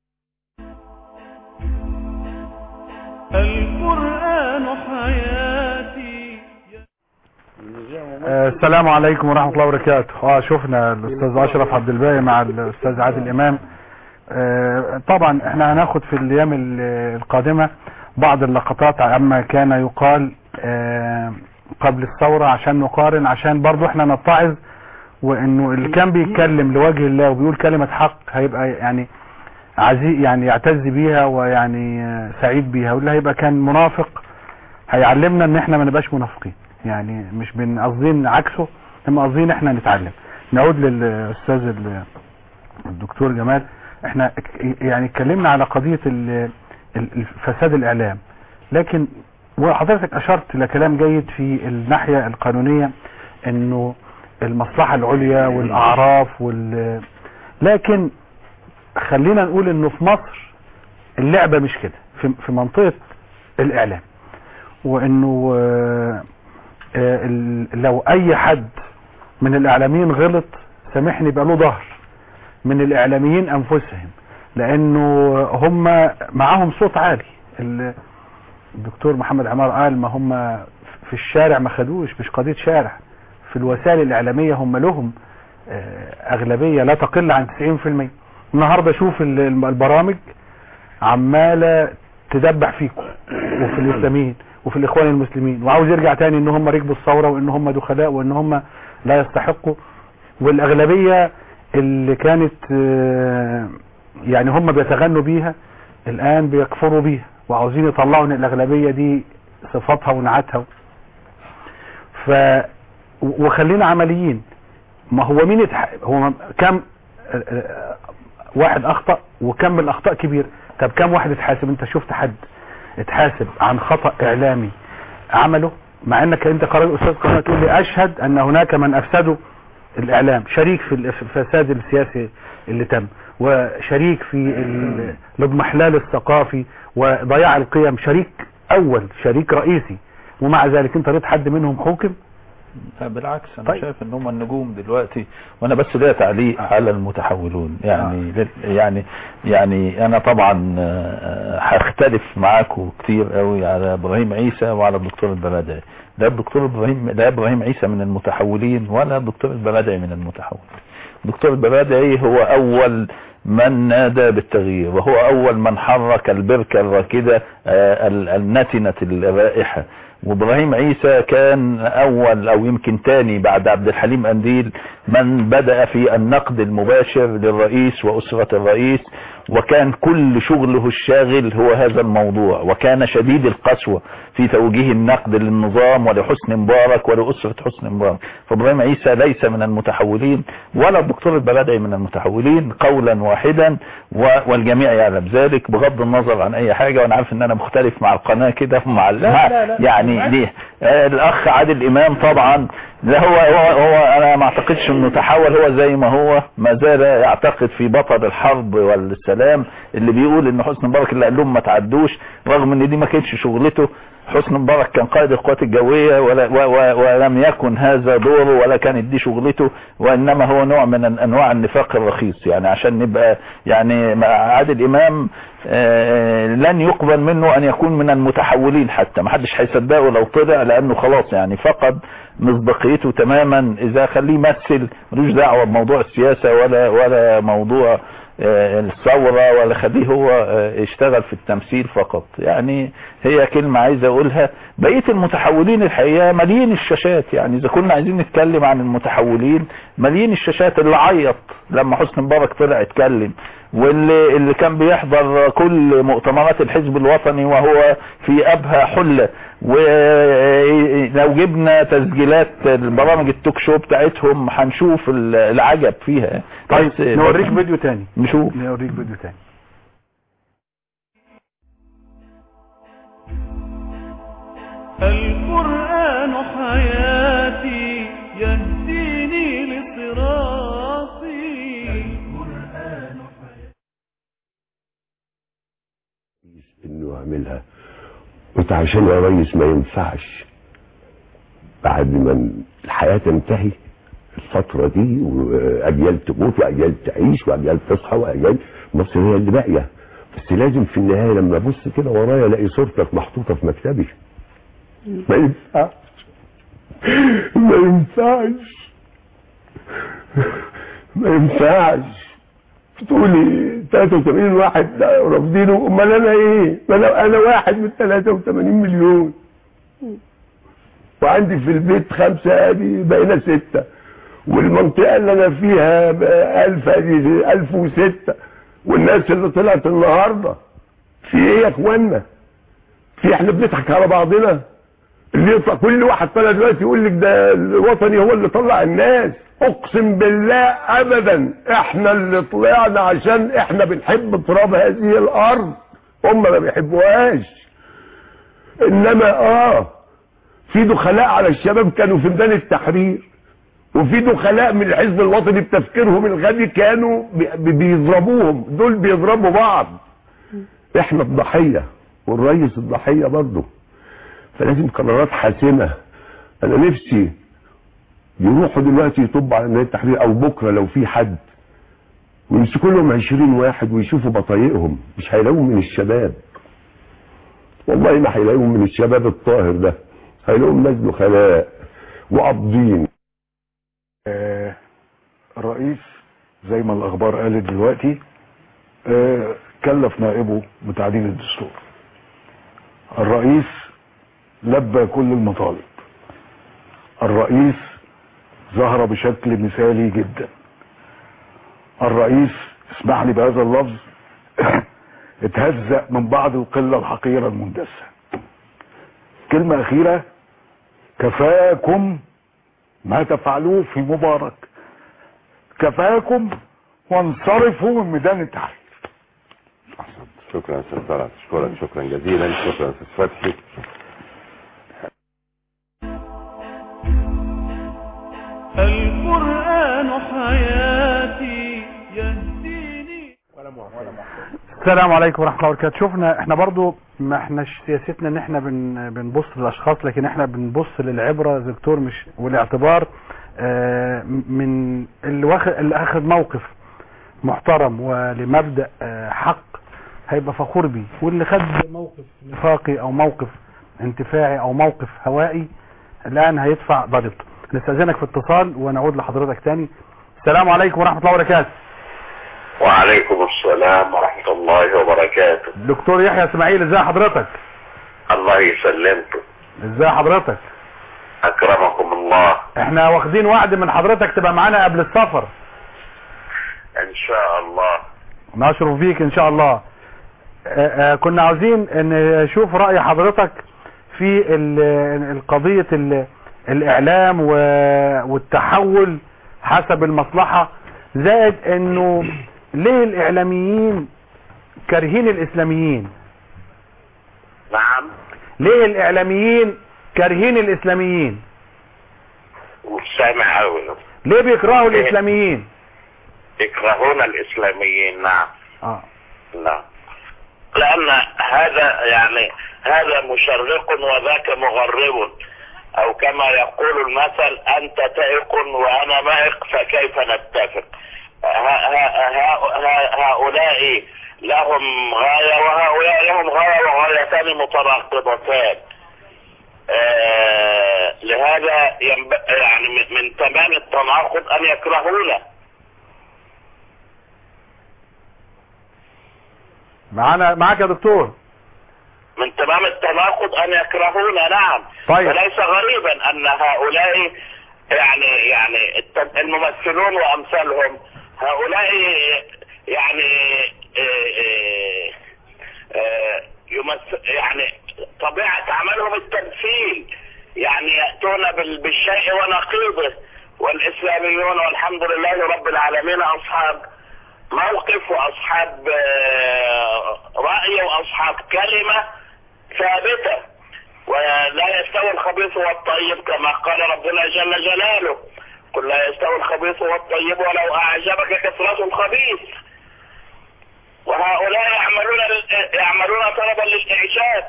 القرآن حياتي آه، السلام عليكم ورحمة الله وبركاته اه شفنا الاستاذ اشرف عبد الباقي مع الاستاذ عادل امام آه، طبعا احنا هناخد في الايام ال- القادمة بعض اللقطات عما كان يقال آه، قبل الثورة عشان نقارن عشان برضو احنا نتعظ وانه اللي كان بيتكلم لوجه الله وبيقول كلمة حق هيبقى يعني عزيز يعني يعتز بيها ويعني آه، سعيد بيها واللي هيبقى كان منافق هيعلمنا ان احنا ما نبقاش منافقين يعني مش بن قاصدين عكسه هم قاصدين احنا نتعلم نعود للاستاذ ال- الدكتور جمال احنا ك- يعني اتكلمنا على قضية ال- ال- فساد الاعلام لكن وحضرتك اشرت لكلام جيد في الناحية القانونية انه المصلحة العليا والاعراف وال لكن خلينا نقول انه في مصر اللعبة مش كده في في منطقة الاعلام وانه آه، آه، ال- لو اي حد من الاعلاميين غلط سامحني يبقى له ظهر من الاعلاميين انفسهم لانه هم معاهم صوت عالي ال- الدكتور محمد عمار قال ما هم في الشارع ما خدوش مش قضية شارع في الوسائل الاعلامية هم لهم آه، اغلبية لا تقل عن 90% النهاردة شوف ال- البرامج عمالة تدبح فيكم وفي الاسلاميين وفي الاخوان المسلمين وعاوز يرجع تاني ان هم ركبوا الثورة وان هم دخلاء وان هم لا يستحقوا والاغلبية اللي كانت آه، يعني هم بيتغنوا بيها الان بيكفروا بيها وعاوزين يطلعوا ان الاغلبية دي صفاتها ونعاتها ف وخلينا عمليين ما هو مين يتح... هو كم آه، آه، واحد اخطأ وكم من الاخطاء كبير طب كم واحد اتحاسب انت شفت حد اتحاسب عن خطأ اعلامي عمله مع انك انت قرار استاذ قناه تقول لي اشهد ان هناك من افسدوا الاعلام شريك في الفساد السياسي اللي تم وشريك في ال- الاضمحلال الثقافي وضياع القيم شريك اول شريك رئيسي ومع ذلك انت ريت حد منهم حوكم لا بالعكس انا طيب. شايف ان هم النجوم دلوقتي وانا بس ليا تعليق آه. على المتحولون يعني آه. يعني يعني انا طبعا آه، هختلف معاكم كتير قوي على ابراهيم عيسى وعلى الدكتور البلدعي لا الدكتور ابراهيم لا ابراهيم عيسى من المتحولين ولا الدكتور البلدعي من المتحولين الدكتور البلدعي هو اول من نادى بالتغيير وهو اول من حرك البركة الراكدة آه، ال- النتنة الرائحة وابراهيم عيسى كان اول او يمكن تاني بعد عبد الحليم انديل من بدأ في النقد المباشر للرئيس واسرة الرئيس وكان كل شغله الشاغل هو هذا الموضوع وكان شديد القسوة في توجيه النقد للنظام ولحسن مبارك ولأسرة حسن مبارك فابراهيم عيسى ليس من المتحولين ولا الدكتور البلدعي من المتحولين قولا واحدا و- والجميع يعلم ذلك بغض النظر عن اي حاجة وانا عارف ان انا مختلف مع القناة كده مع ال- لا، لا، لا. يعني ليه آه، الاخ عادل امام طبعا لا هو هو, هو انا ما اعتقدش انه تحول هو زي ما هو ما زال يعتقد في بطل الحرب والسلام اللي بيقول ان حسني مبارك اللي قال لهم ما تعدوش رغم ان دي ما كانتش شغلته حسني مبارك كان قائد القوات الجوية ولا و و ولم يكن هذا دوره ولا كانت دي شغلته وانما هو نوع من انواع النفاق الرخيص يعني عشان نبقى يعني مع عادل امام آه، لن يقبل منه ان يكون من المتحولين حتى ما حدش هيصدقه لو طلع لانه خلاص يعني فقد مصداقيته تماما اذا خليه يمثل ملوش دعوه بموضوع السياسه ولا ولا موضوع آه، الثورة ولا خليه هو آه، يشتغل في التمثيل فقط يعني هي كلمة عايز اقولها بقية المتحولين الحقيقة مليين الشاشات يعني اذا كنا عايزين نتكلم عن المتحولين مليين الشاشات اللي عيط لما حسني مبارك طلع اتكلم واللي اللي كان بيحضر كل مؤتمرات الحزب الوطني وهو في ابهى حله ولو جبنا تسجيلات البرامج التوك شو بتاعتهم هنشوف ال- العجب فيها طيب بس- نوريك بس- فيديو تاني نشوف نوريك فيديو تاني القرآن حياتي يهديني لصراطي القرآن انه يعملها قلت عشان يا ريس ما ينفعش بعد ما الحياة تنتهي الفترة دي وأجيال تموت وأجيال تعيش وأجيال تصحى وأجيال مصر هي اللي باقية بس لازم في النهاية لما أبص كده ورايا ألاقي صورتك محطوطة في مكتبي ما ينفعش ما ينفعش ما ينفعش تقولي 83 واحد رافضينه امال انا ايه ما انا انا واحد من 83 مليون وعندي في البيت خمسة ادي بقينا ستة والمنطقة اللي انا فيها بقى ألف ادي ألف وستة والناس اللي طلعت النهاردة في ايه يا اخوانا في احنا بنضحك على بعضنا اللي يطلع كل واحد طلع دلوقتي يقول لك ده الوطني هو اللي طلع الناس اقسم بالله ابدا احنا اللي طلعنا عشان احنا بنحب تراب هذه الارض هم ما بيحبوهاش انما اه في دخلاء على الشباب كانوا في ميدان التحرير وفي دخلاء من الحزب الوطني بتفكيرهم الغبي كانوا بي- بيضربوهم دول بيضربوا بعض احنا الضحية والرئيس الضحية برضه فلازم قرارات حاسمة انا نفسي يروحوا دلوقتي يطبوا على ميدان التحرير او بكرة لو في حد ويمسكوا لهم 20 واحد ويشوفوا بطايقهم مش هيلاقوهم من الشباب والله ما هيلاقوهم من الشباب الطاهر ده هيلاقوهم ناس دخلاء وقابضين آه، الرئيس زي ما الاخبار قالت دلوقتي آه، كلف نائبه بتعديل الدستور الرئيس لبى كل المطالب الرئيس ظهر بشكل مثالي جدا الرئيس اسمح لي بهذا اللفظ اتهزأ من بعض القلة الحقيرة المندسة كلمة أخيرة كفاكم ما تفعلوه في مبارك كفاكم وانصرفوا من ميدان التحرير شكرا استاذ طلعت اشكرك شكرا جزيلا شكرا استاذ فتحي القرآن حياتي يهديني السلام عليكم ورحمه الله وبركاته شفنا احنا برضو ما احناش سياستنا ان احنا بن بنبص للاشخاص لكن احنا بنبص للعبره يا دكتور مش والاعتبار آه، من اللي واخد اللي اخذ موقف محترم ولمبدا آه، حق هيبقى فخور بيه واللي خد موقف نفاقي او موقف انتفاعي او موقف هوائي الان هيدفع ضريبته نستاذنك في اتصال ونعود لحضرتك تاني السلام عليكم ورحمه الله وبركاته وعليكم السلام ورحمة الله وبركاته دكتور يحيى اسماعيل ازي حضرتك الله يسلمكم ازي حضرتك أكرمكم الله احنا واخدين وعد من حضرتك تبقى معانا قبل السفر إن شاء الله نشرف فيك ان شاء الله آه، آه، كنا عاوزين ان نشوف رأي حضرتك في ال- القضية ال- الاعلام و- والتحول حسب المصلحة زائد انه ليه الاعلاميين كارهين الاسلاميين نعم ليه الاعلاميين كارهين الاسلاميين مش سامع أوي ليه بيكرهوا الاسلاميين يكرهون الإسلاميين نعم اه نعم لأن هذا يعني هذا مشرق وذاك مغرب أو كما يقول المثل أنت تائق وأنا مائق فكيف نتفق ه- ه- ه- ه- هؤلاء لهم غاية وهؤلاء لهم غاية وغايتان متناقضتان آه لهذا ينب... يعني من- من تمام التناقض أن يكرهونه معانا معاك يا دكتور من تمام التناقض ان يكرهون نعم طيب. فليس غريبا ان هؤلاء يعني يعني الت- الممثلون وامثالهم هؤلاء يعني آه، آه، آه، يمثل يعني طبيعة عملهم التمثيل يعني يأتون بال- بالشيء ونقيضه والإسلاميون والحمد لله رب العالمين أصحاب موقف وأصحاب آه، رأي وأصحاب كلمة ثابتة ولا يستوي الخبيث والطيب كما قال ربنا جل جلاله قل لا يستوي الخبيث والطيب ولو أعجبك كثرة الخبيث وهؤلاء يعملون يعملون طلبا للإعجاب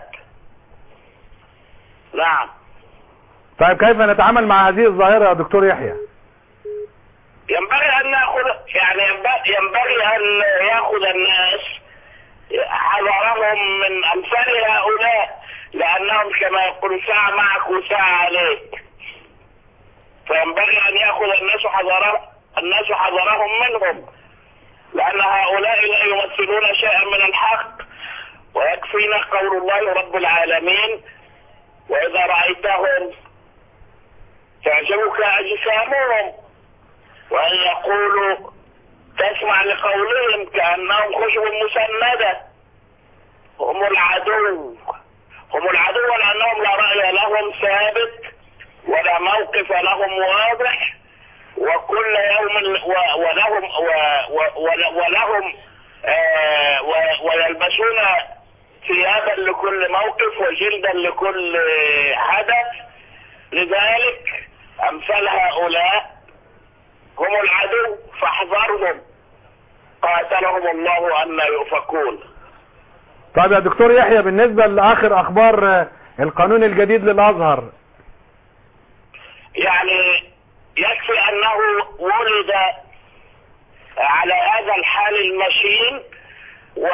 نعم طيب كيف نتعامل مع هذه الظاهرة يا دكتور يحيى ينبغي أن نأخذ يعني ينبغي- ينبغي أن يأخذ الناس حذرهم من أمثال هؤلاء لأنهم كما يقول ساعة معك وساعة عليك فينبغي أن يأخذ الناس حذرهم الناس حذرهم منهم لأن هؤلاء لا يمثلون شيئا من الحق ويكفينا قول الله رب العالمين وإذا رأيتهم تعجبك أجسامهم وأن يقولوا تسمع لقولهم كأنهم خشب مسندة هم العدو هم العدو لأنهم لا رأي لهم ثابت ولا موقف لهم واضح وكل يوم و- ولهم و- و- ول- ولهم آه، و- ويلبسون ثيابا لكل موقف وجلدا لكل حدث لذلك أمثال هؤلاء هم العدو فاحذرهم قاتلهم الله أن يؤفكون طيب يا دكتور يحيى بالنسبة لآخر أخبار آه، القانون الجديد للأزهر يعني يكفي أنه ولد على هذا الحال المشين و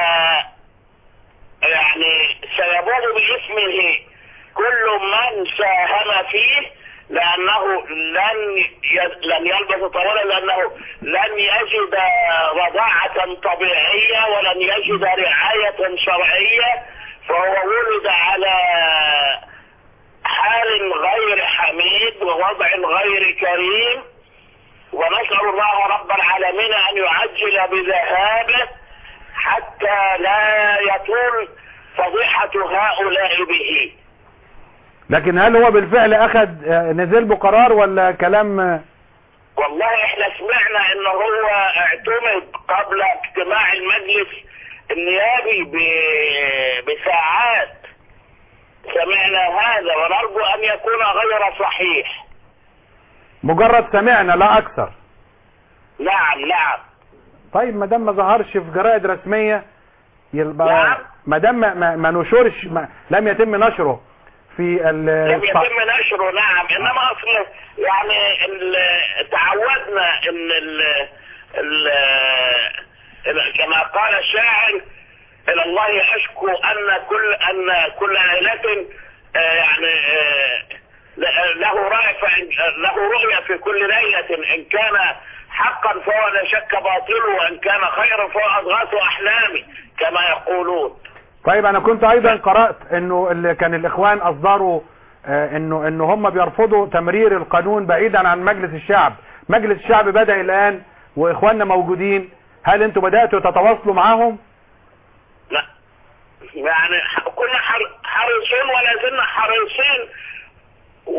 يعني سيبوغ باسمه كل من ساهم فيه لأنه لن ي- لن يلبث طويلا لأنه لن يجد رضاعة طبيعية ولن يجد رعاية شرعية فهو ولد على حال غير حميد ووضع غير كريم ونسأل الله رب العالمين أن يعجل بذهابه حتى لا يطول فضيحة هؤلاء به لكن هل هو بالفعل أخذ آه، نزل بقرار ولا كلام آه، والله احنا سمعنا ان هو اعتمد قبل اجتماع المجلس النيابي ب- بساعات سمعنا هذا ونرجو ان يكون غير صحيح مجرد سمعنا لا أكثر نعم نعم طيب ما دام ما ظهرش في جرائد رسمية يبقى نعم. ما دام ما, ما, ما نشرش ما لم يتم نشره في ال لم يتم نشره نعم انما اصل يعني ال- تعودنا ان ال ال ال- كما قال الشاعر الى الله اشكو ان كل ان كل ليله آه، يعني آه، ل- له رأي فإن- له رؤيا في كل ليلة إن كان حقا فهو لا شك باطل وإن كان خيرا فهو أضغاث أحلامي كما يقولون طيب انا كنت ايضا قرأت انه اللي كان الاخوان اصدروا آه، انه انه هم بيرفضوا تمرير القانون بعيدا عن مجلس الشعب مجلس الشعب بدأ الان واخواننا موجودين هل انتوا بدأتوا تتواصلوا معاهم لا يعني ح- كنا حر- حريصين ولا زلنا حريصين و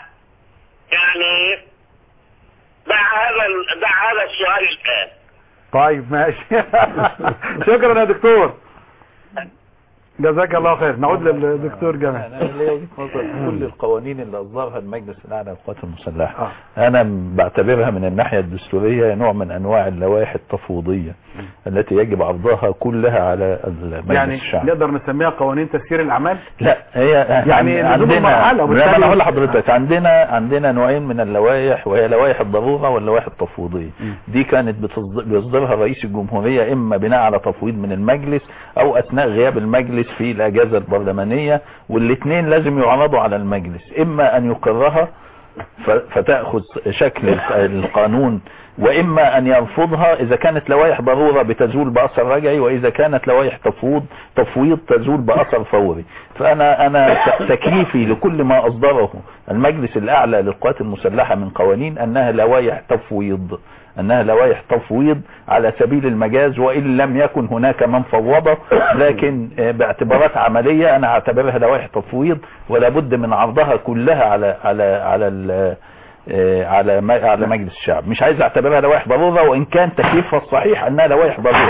يعني دع هذا ال- دع هذا السؤال الآن طيب ماشي شكرا يا دكتور جزاك الله خير نعود للدكتور جمال انا ليا وجهه نظر كل القوانين اللي اصدرها المجلس الاعلى للقوات المسلحه انا بعتبرها من الناحيه الدستوريه نوع من انواع اللوائح التفويضيه التي يجب عرضها كلها على المجلس يعني الشعبي نقدر نسميها قوانين تسيير الاعمال لا هي يعني عن- لزوم المرحلة لا وبالتالي- ما انا اقول لحضرتك عندنا عندنا نوعين من اللوائح وهي لوائح الضروره واللوائح التفويضيه دي كانت بتصد- بيصدرها رئيس الجمهوريه اما بناء على تفويض من المجلس او اثناء غياب المجلس في الاجازه البرلمانيه والاثنين لازم يعرضوا على المجلس اما ان يقرها ف- فتأخذ شكل القانون وإما أن يرفضها إذا كانت لوائح ضرورة بتزول بأثر رجعي وإذا كانت لوائح تفويض تفويض تزول بأثر فوري فأنا أنا ت- تكليفي لكل ما أصدره المجلس الأعلى للقوات المسلحة من قوانين أنها لوائح تفويض أنها لوائح تفويض على سبيل المجاز وإن لم يكن هناك من فوضه لكن آه، باعتبارات عملية أنا أعتبرها لوائح تفويض ولا بد من عرضها كلها على على على ال- آه، على م- على مجلس الشعب مش عايز اعتبرها لوائح ضروره وان كان تكييفها الصحيح انها لوائح ضروره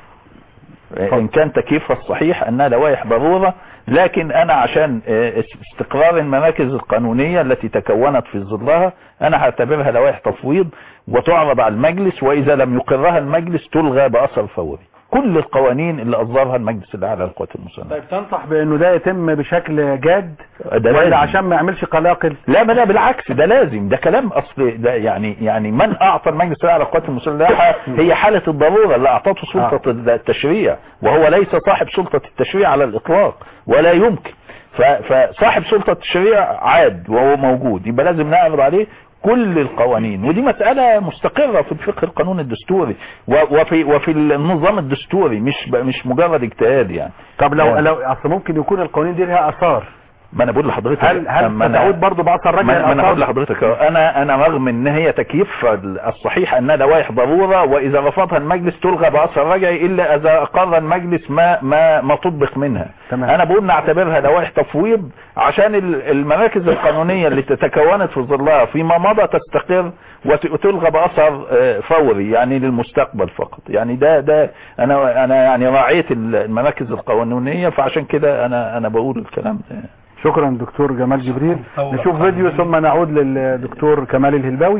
ان كان تكييفها الصحيح انها لوائح ضروره لكن انا عشان آه، استقرار المراكز القانونيه التي تكونت في ظلها انا هعتبرها لوائح تفويض وتعرض على المجلس واذا لم يقرها المجلس تلغى باثر فوري كل القوانين اللي اصدرها المجلس الاعلى للقوات المسلحه طيب تنصح بانه ده يتم بشكل جاد ده لازم. ولا عشان ما يعملش قلاقل لا ما لا بالعكس ده لازم ده كلام اصل ده يعني يعني من اعطى المجلس الاعلى للقوات المسلحه هي حاله الضروره اللي اعطته سلطه التشريع وهو ليس صاحب سلطه التشريع على الاطلاق ولا يمكن ف- فصاحب سلطه التشريع عاد وهو موجود يبقى لازم نعرض عليه كل القوانين ودي مسألة مستقرة في الفقه القانوني الدستوري و- وفي وفي النظام الدستوري مش ب- مش مجرد اجتهاد يعني طب لو يعني لو اصل ممكن يكون القوانين دي لها اثار ما انا بقول لحضرتك هل هل أما أنا- ستعود برضه باثر رجعي ما ما انا الآثار؟ اقول لحضرتك أهو، انا انا رغم ان هي تكييف الصحيح انها لوائح ضروره واذا رفضها المجلس تلغى باثر رجعي الا اذا اقر المجلس ما ما ما طبق منها تمام. انا بقول نعتبرها لوائح تفويض عشان ال- المراكز القانونيه اللي تكونت في ظلها فيما مضى تستقر وت- وتلغى باثر آه، فوري يعني للمستقبل فقط يعني ده ده انا انا يعني راعيت المراكز القانونيه فعشان كده انا انا بقول الكلام ده شكرا دكتور جمال جبريل نشوف فيديو ثم نعود للدكتور كمال الهلباوي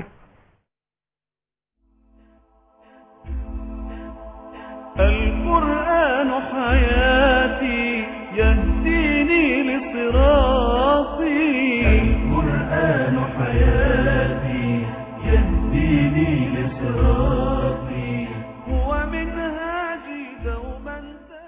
القرآن حياتي يهديني لصراطي القرآن حياتي يهديني لصراطي هو منهاجي دوما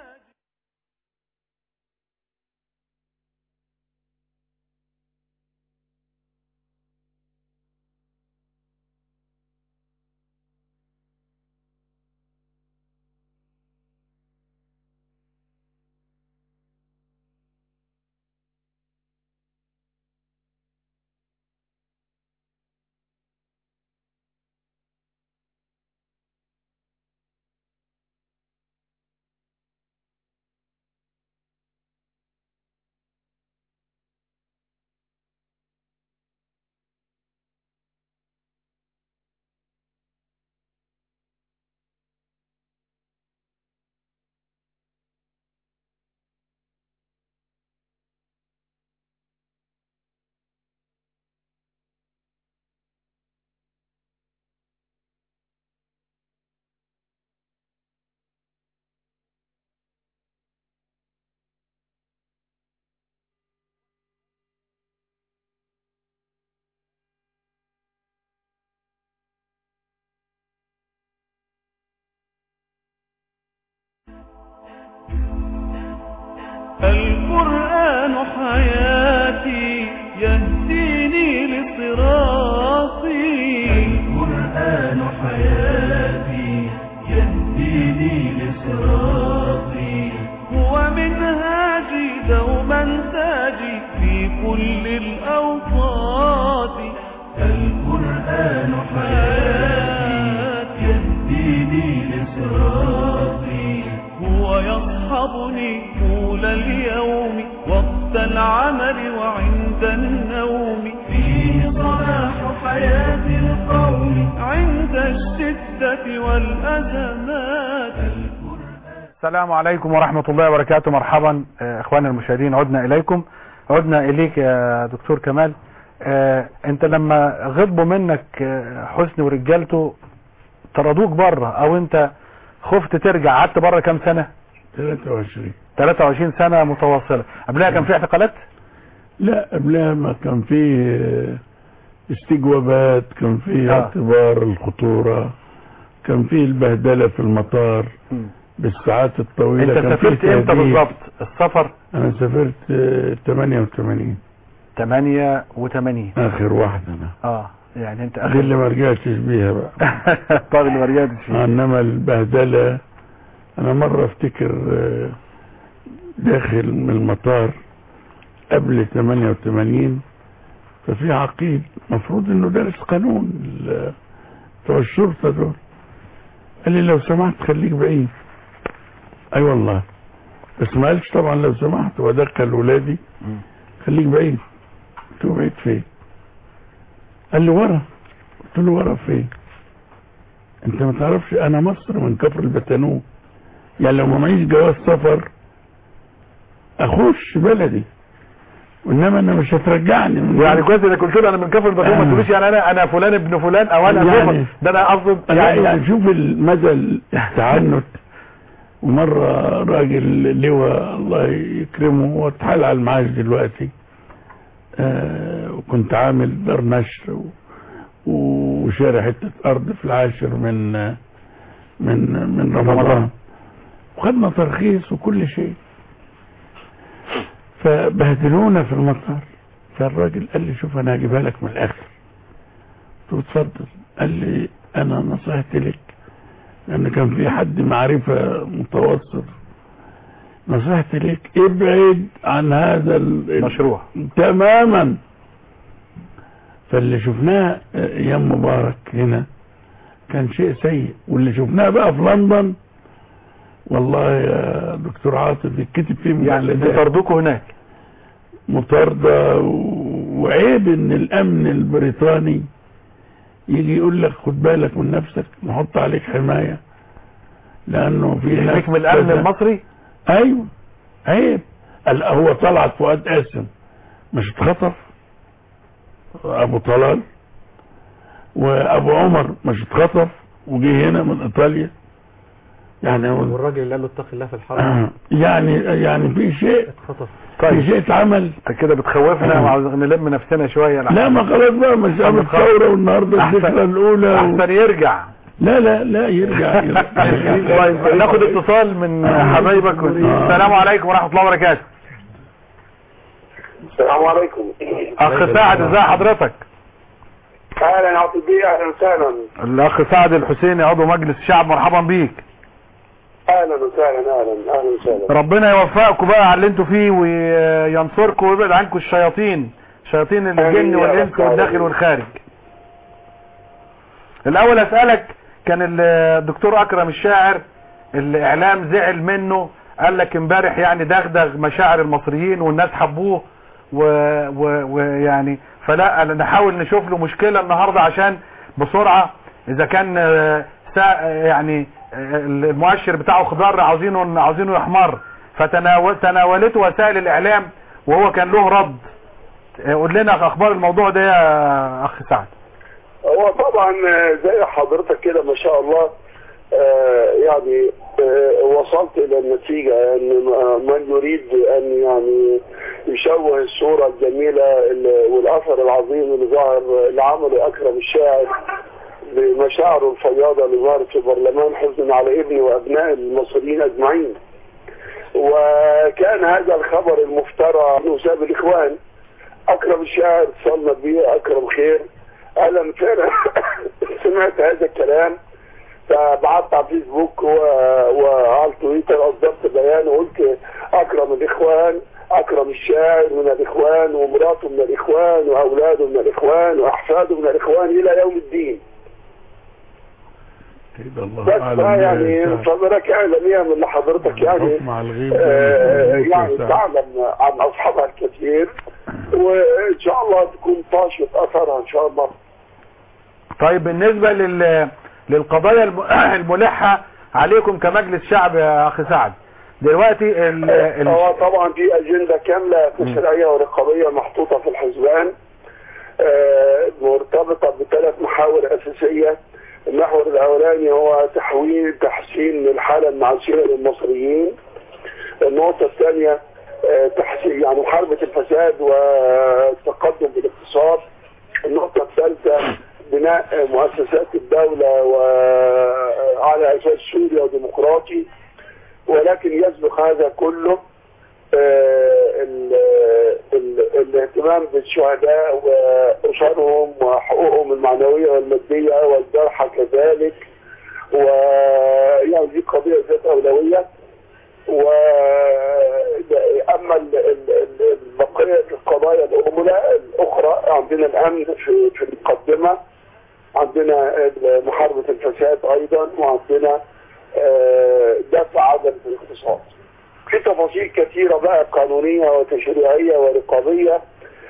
القرآن حياتي يهديني لصراطي القرآن حياتي يهديني لصراطي هو منهاجي دوما تاجي في كل الأوقات القرآن حياتي يهديني لصراطي هو يصحبني طول اليوم وقت العمل وعند النوم فيه صلاح حياة القوم عند الشدة والأزمات السلام عليكم ورحمة الله وبركاته مرحبا آه، اخواني المشاهدين عدنا اليكم عدنا اليك يا دكتور كمال آه، انت لما غضبوا منك آه، حسني ورجالته طردوك بره او انت خفت ترجع قعدت بره كام سنة 23 23 سنة متواصلة قبلها كان في اعتقالات لا قبلها ما كان في آه، استجوابات كان في آه. اعتبار الخطورة كان في البهدلة في المطار بالساعات الطويلة انت كان في سافرت امتى تهديد. بالظبط السفر انا سافرت آه، 88 88 اخر واحده انا اه يعني انت دي اللي ما رجعتش بيها بقى طب اللي ما رجعتش فيه انما البهدله انا مره افتكر آه، داخل من المطار قبل 88 ففي عقيد مفروض انه دارس قانون ال- بتوع الشرطه دول قال لي لو سمحت خليك بعيد اي والله بس ما قالش طبعا لو سمحت وادخل ولادي خليك بعيد قلت له بعيد فين قال لي ورا قلت له ورا فين انت ما تعرفش انا مصر من كفر البتنوك يعني لو ما معيش جواز سفر اخش بلدي وانما انا مش هترجعني من يعني كويس انك قلت له انا من كفر البطوله ما تقوليش يعني انا انا فلان ابن فلان او انا يعني- يعني ده انا اقصد يعني, يعني يعني شوف مدى التعنت ومرة راجل لواء الله يكرمه هو اتحال على المعاش دلوقتي آه وكنت عامل دار نشر و- وشارع حتة أرض في العاشر من آه، من من رمضان وخدنا ترخيص وكل شيء فبهدلونا في المطار فالراجل قال لي شوف انا هجيبها لك من الاخر قلت له اتفضل قال لي انا نصيحتي لك لان كان في حد معرفة متوسط نصيحتي لك ابعد عن هذا المشروع تماما فاللي شفناه ايام مبارك هنا كان شيء سيء واللي شفناه بقى في لندن والله يا دكتور عاطف يتكتب فيه يعني مجلدات. طردوكوا هناك مطاردة و- وعيب ان الامن البريطاني يجي يقول لك خد بالك من نفسك نحط عليك حماية لانه في ناس يحميك من الامن كذا. المصري ايوه عيب قال هو طلعت فؤاد قاسم مش اتخطف ابو طلال وابو عمر مش اتخطف وجه هنا من ايطاليا يعني هو والراجل اللي قال له اتق الله في الحرب يعني يعني في شيء اتخطف في شيء اتعمل انت كده بتخوفنا وعاوز نلم نفسنا شويه لا ما خلاص بقى مش قامت ثوره والنهارده أحسن- الذكرى الاولى و... احسن يرجع لا لا لا يرجع, يرجع. طيب ناخد اتصال من حبايبك السلام عليكم ورحمه الله وبركاته السلام عليكم اخ سعد ازي حضرتك اهلا يا عبد البيه اهلا وسهلا الاخ سعد الحسيني عضو مجلس الشعب مرحبا بيك اهلا وسهلا اهلا اهلا وسهلا ربنا يوفقكم بقى على اللي انتوا فيه وينصركم ويبعد عنكم الشياطين شياطين الجن آمين يا والانس رب والداخل العالمين. والخارج الاول اسالك كان الدكتور اكرم الشاعر الاعلام زعل منه قال لك امبارح يعني دغدغ مشاعر المصريين والناس حبوه و- و- ويعني فلا نحاول نشوف له مشكلة النهاردة عشان بسرعة اذا كان آه، سا- يعني آه، المؤشر بتاعه خضار عاوزينه عاوزينه يحمر فتناولته وسائل الاعلام وهو كان له رد آه، قول لنا اخبار الموضوع ده يا اخ سعد هو طبعا آه، زي حضرتك كده ما شاء الله آه، يعني آه، وصلت الى النتيجة ان من يريد ان يعني يشوه الصورة الجميلة ال- والاثر العظيم اللي ظهر اللي عمله اكرم الشاعر بمشاعره الفياضة اللي ظهرت في برلمان حزنا على ابني وابناء المصريين اجمعين وكان هذا الخبر المفترى انه ساب الاخوان اكرم الشاعر اتصلنا بيه اكرم خير اهلا فعلا سمعت هذا الكلام فبعت على فيسبوك و- وعلى تويتر اصدرت بيان وقلت اكرم الاخوان اكرم الشاعر من الاخوان ومراته من الاخوان واولاده من الاخوان واحفاده من الاخوان الى يوم الدين يبقى الله بس اعلم آه بيه يعني يا سعد. فبركة اعلامية من حضرتك يعني الحكم على الغيب آه، مبروك يا يعني سعد. تعلم عن اصحابها الكثير وان شاء الله تكون طاشت اثرها ان شاء الله طيب بالنسبة لل للقضايا الم- الملحة عليكم كمجلس شعب يا اخ سعد دلوقتي ال... ال... هو طبعا في اجنده كامله تشريعيه ورقابيه محطوطه في الحزبان آه، مرتبطه بثلاث محاور اساسيه المحور الاولاني هو تحويل تحسين الحاله المعيشيه للمصريين النقطه الثانيه آه، تحسين يعني محاربه الفساد والتقدم بالاقتصاد النقطه الثالثه بناء مؤسسات الدوله وعلى اساس سوري وديمقراطي ولكن يسبق هذا كله آه، ال- ال- الاهتمام بالشهداء وأسرهم وحقوقهم المعنوية والمادية والجرحى كذلك ويعني دي قضية ذات أولوية و أما ال- ال- ال- بقية القضايا الأولى الأخرى عندنا الأمن في في المقدمة عندنا محاربة الفساد أيضا وعندنا آه، دفع عدم الاقتصاد في تفاصيل كثيرة بقى قانونية وتشريعية ورقابية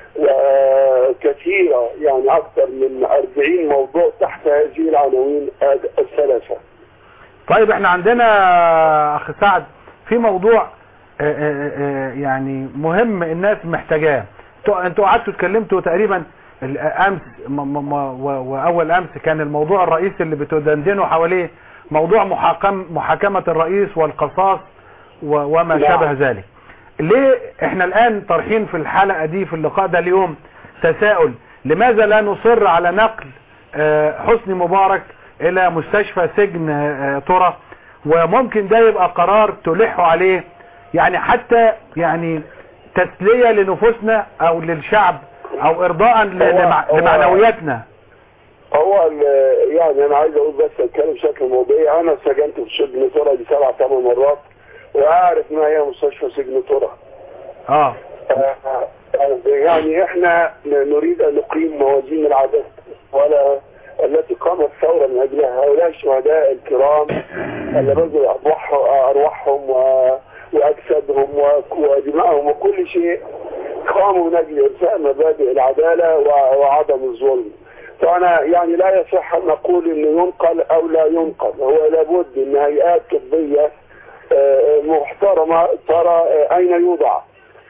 وكثيرة يعني أكثر من 40 موضوع تحت هذه العناوين الثلاثة طيب احنا عندنا اخ سعد في موضوع آه، آه، آه، يعني مهم الناس محتاجاه انتوا- انتوا قعدتوا اتكلمتوا تقريبا الامس م- م- م- و- واول امس كان الموضوع الرئيسي اللي بتدندنوا حواليه موضوع محاكم محاكمة الرئيس والقصاص و- وما نعم. شابه ذلك ليه احنا الان طرحين في الحلقة دي في اللقاء ده اليوم تساؤل لماذا لا نصر على نقل آه، حسني مبارك الى مستشفى سجن آه، ترى وممكن ده يبقى قرار تلحوا عليه يعني حتى يعني تسلية لنفوسنا او للشعب او ارضاء ل- هو- لمع- هو- لمعنوياتنا هو ال- يعني انا عايز اقول بس اتكلم بشكل موضوعي انا سجنت في سجن ترى دي سبع ثمان مرات واعرف ما هي مستشفى سجن ترى اه آه، يعني احنا نريد ان نقيم موازين العدل ولا التي قامت ثورة من اجلها هؤلاء الشهداء الكرام اللي بذلوا أرواح- ارواحهم و- واجسادهم و- ودمائهم وكل شيء قاموا من اجل ارساء مبادئ العدالة و- وعدم الظلم فانا يعني لا يصح ان نقول انه ينقل او لا ينقل هو لابد ان هيئات طبية آه، محترمة ترى آه، اين يوضع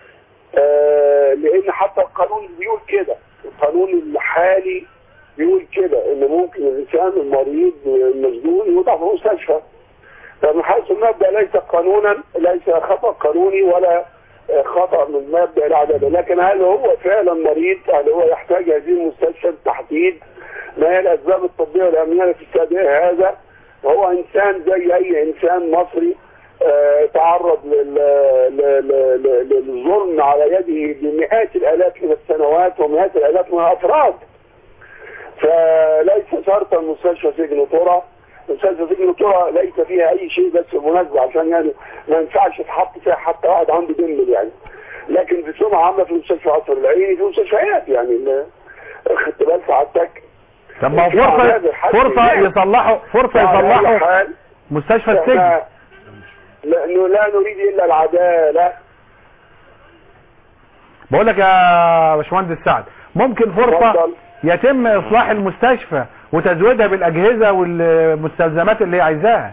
آه، لان حتى القانون بيقول كده القانون الحالي بيقول كده ان ممكن الانسان المريض المسجون يوضع في مستشفى فمن حيث المبدا ليس قانونا ليس خطا قانوني ولا آه، خطا من مبدا العداله لكن هل هو فعلا مريض هل هو يحتاج هذه المستشفى بالتحديد ما هي الاسباب الطبيه والامنيه التي تستدعي هذا هو انسان زي اي انسان مصري آه، تعرض لل- ل- ل- ل- للظلم على يده بمئات الالاف من السنوات ومئات الالاف من الافراد فليس شرطا مستشفى سجن ترى مستشفى سجن ترى ليس فيها اي شيء بس بالمناسبه عشان يعني ما ينفعش يتحط فيها حتى واحد عنده دم يعني لكن في سمعه عامه في مستشفى قصر العيني في مستشفيات يعني ال- خدت بال سعادتك طب ما هو في فرصة عذاب الحد فرصة هناك. يصلحوا فرصة على أي يصلحوا حال، مستشفى السجن احنا لانه لا نريد الا العداله بقول لك يا باشمهندس سعد ممكن فرصة اتفضل. يتم اصلاح المستشفى وتزويدها بالاجهزة والمستلزمات اللي هي عايزاها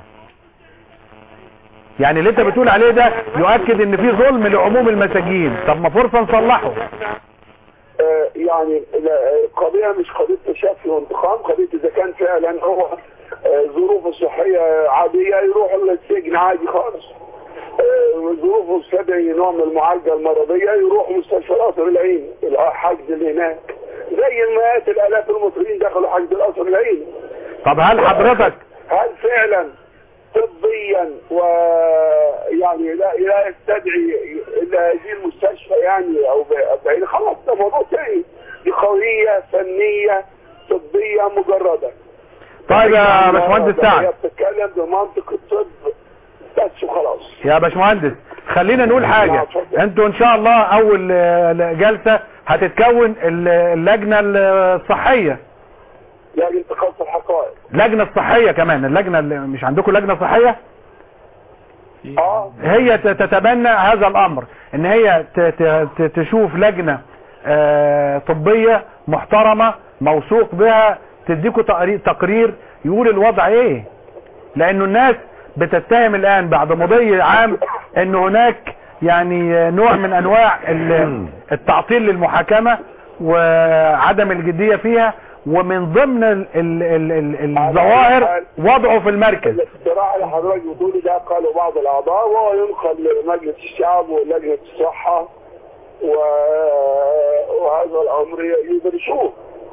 يعني اللي انت بتقول عليه ده يؤكد ان في ظلم لعموم المساجين طب ما فرصة نصلحه آه، يعني لا، القضية مش قضية تشافي وانتقام قضية إذا كان فعلا هو آه، ظروفه الصحية عادية يروح للسجن عادي خالص آه، ظروفه تستدعي نوع من المعالجة المرضية يروح مستشفى القصر العين الحجز اللي هناك زي مئات الآلاف المصريين دخلوا حجز القصر العين طب هل حضرتك هل فعلا طبيا ويعني لا لا يستدعي الا هذه المستشفى يعني او ب- بعيد خلاص ده موضوع تاني دي قضيه فنيه طبيه مجرده طيب يا باشمهندس هي سعد بتتكلم بمنطق الطب بس وخلاص يا باشمهندس خلينا نقول حاجة انتوا ان شاء الله اول آه، جلسة هتتكون ال- اللجنة الصحية لجنه تخصص الحقائق لجنة الصحية كمان اللجنة اللي مش عندكم لجنة صحية اه هي ت- تتبنى هذا الامر ان هي ت- ت- ت- تشوف لجنة آه، طبية محترمة موثوق بها تديكوا تقرير, تقرير يقول الوضع ايه لانه الناس بتتهم الان بعد مضي عام ان هناك يعني نوع من انواع ال- التعطيل للمحاكمة وعدم الجدية فيها ومن ضمن ال ال ال ال الظواهر وضعه في المركز الاقتراح اللي حضرتك بتقولي ده قاله بعض الاعضاء وهو ينقل لمجلس الشعب ولجنه الصحه و... وهذا الامر يدرسوه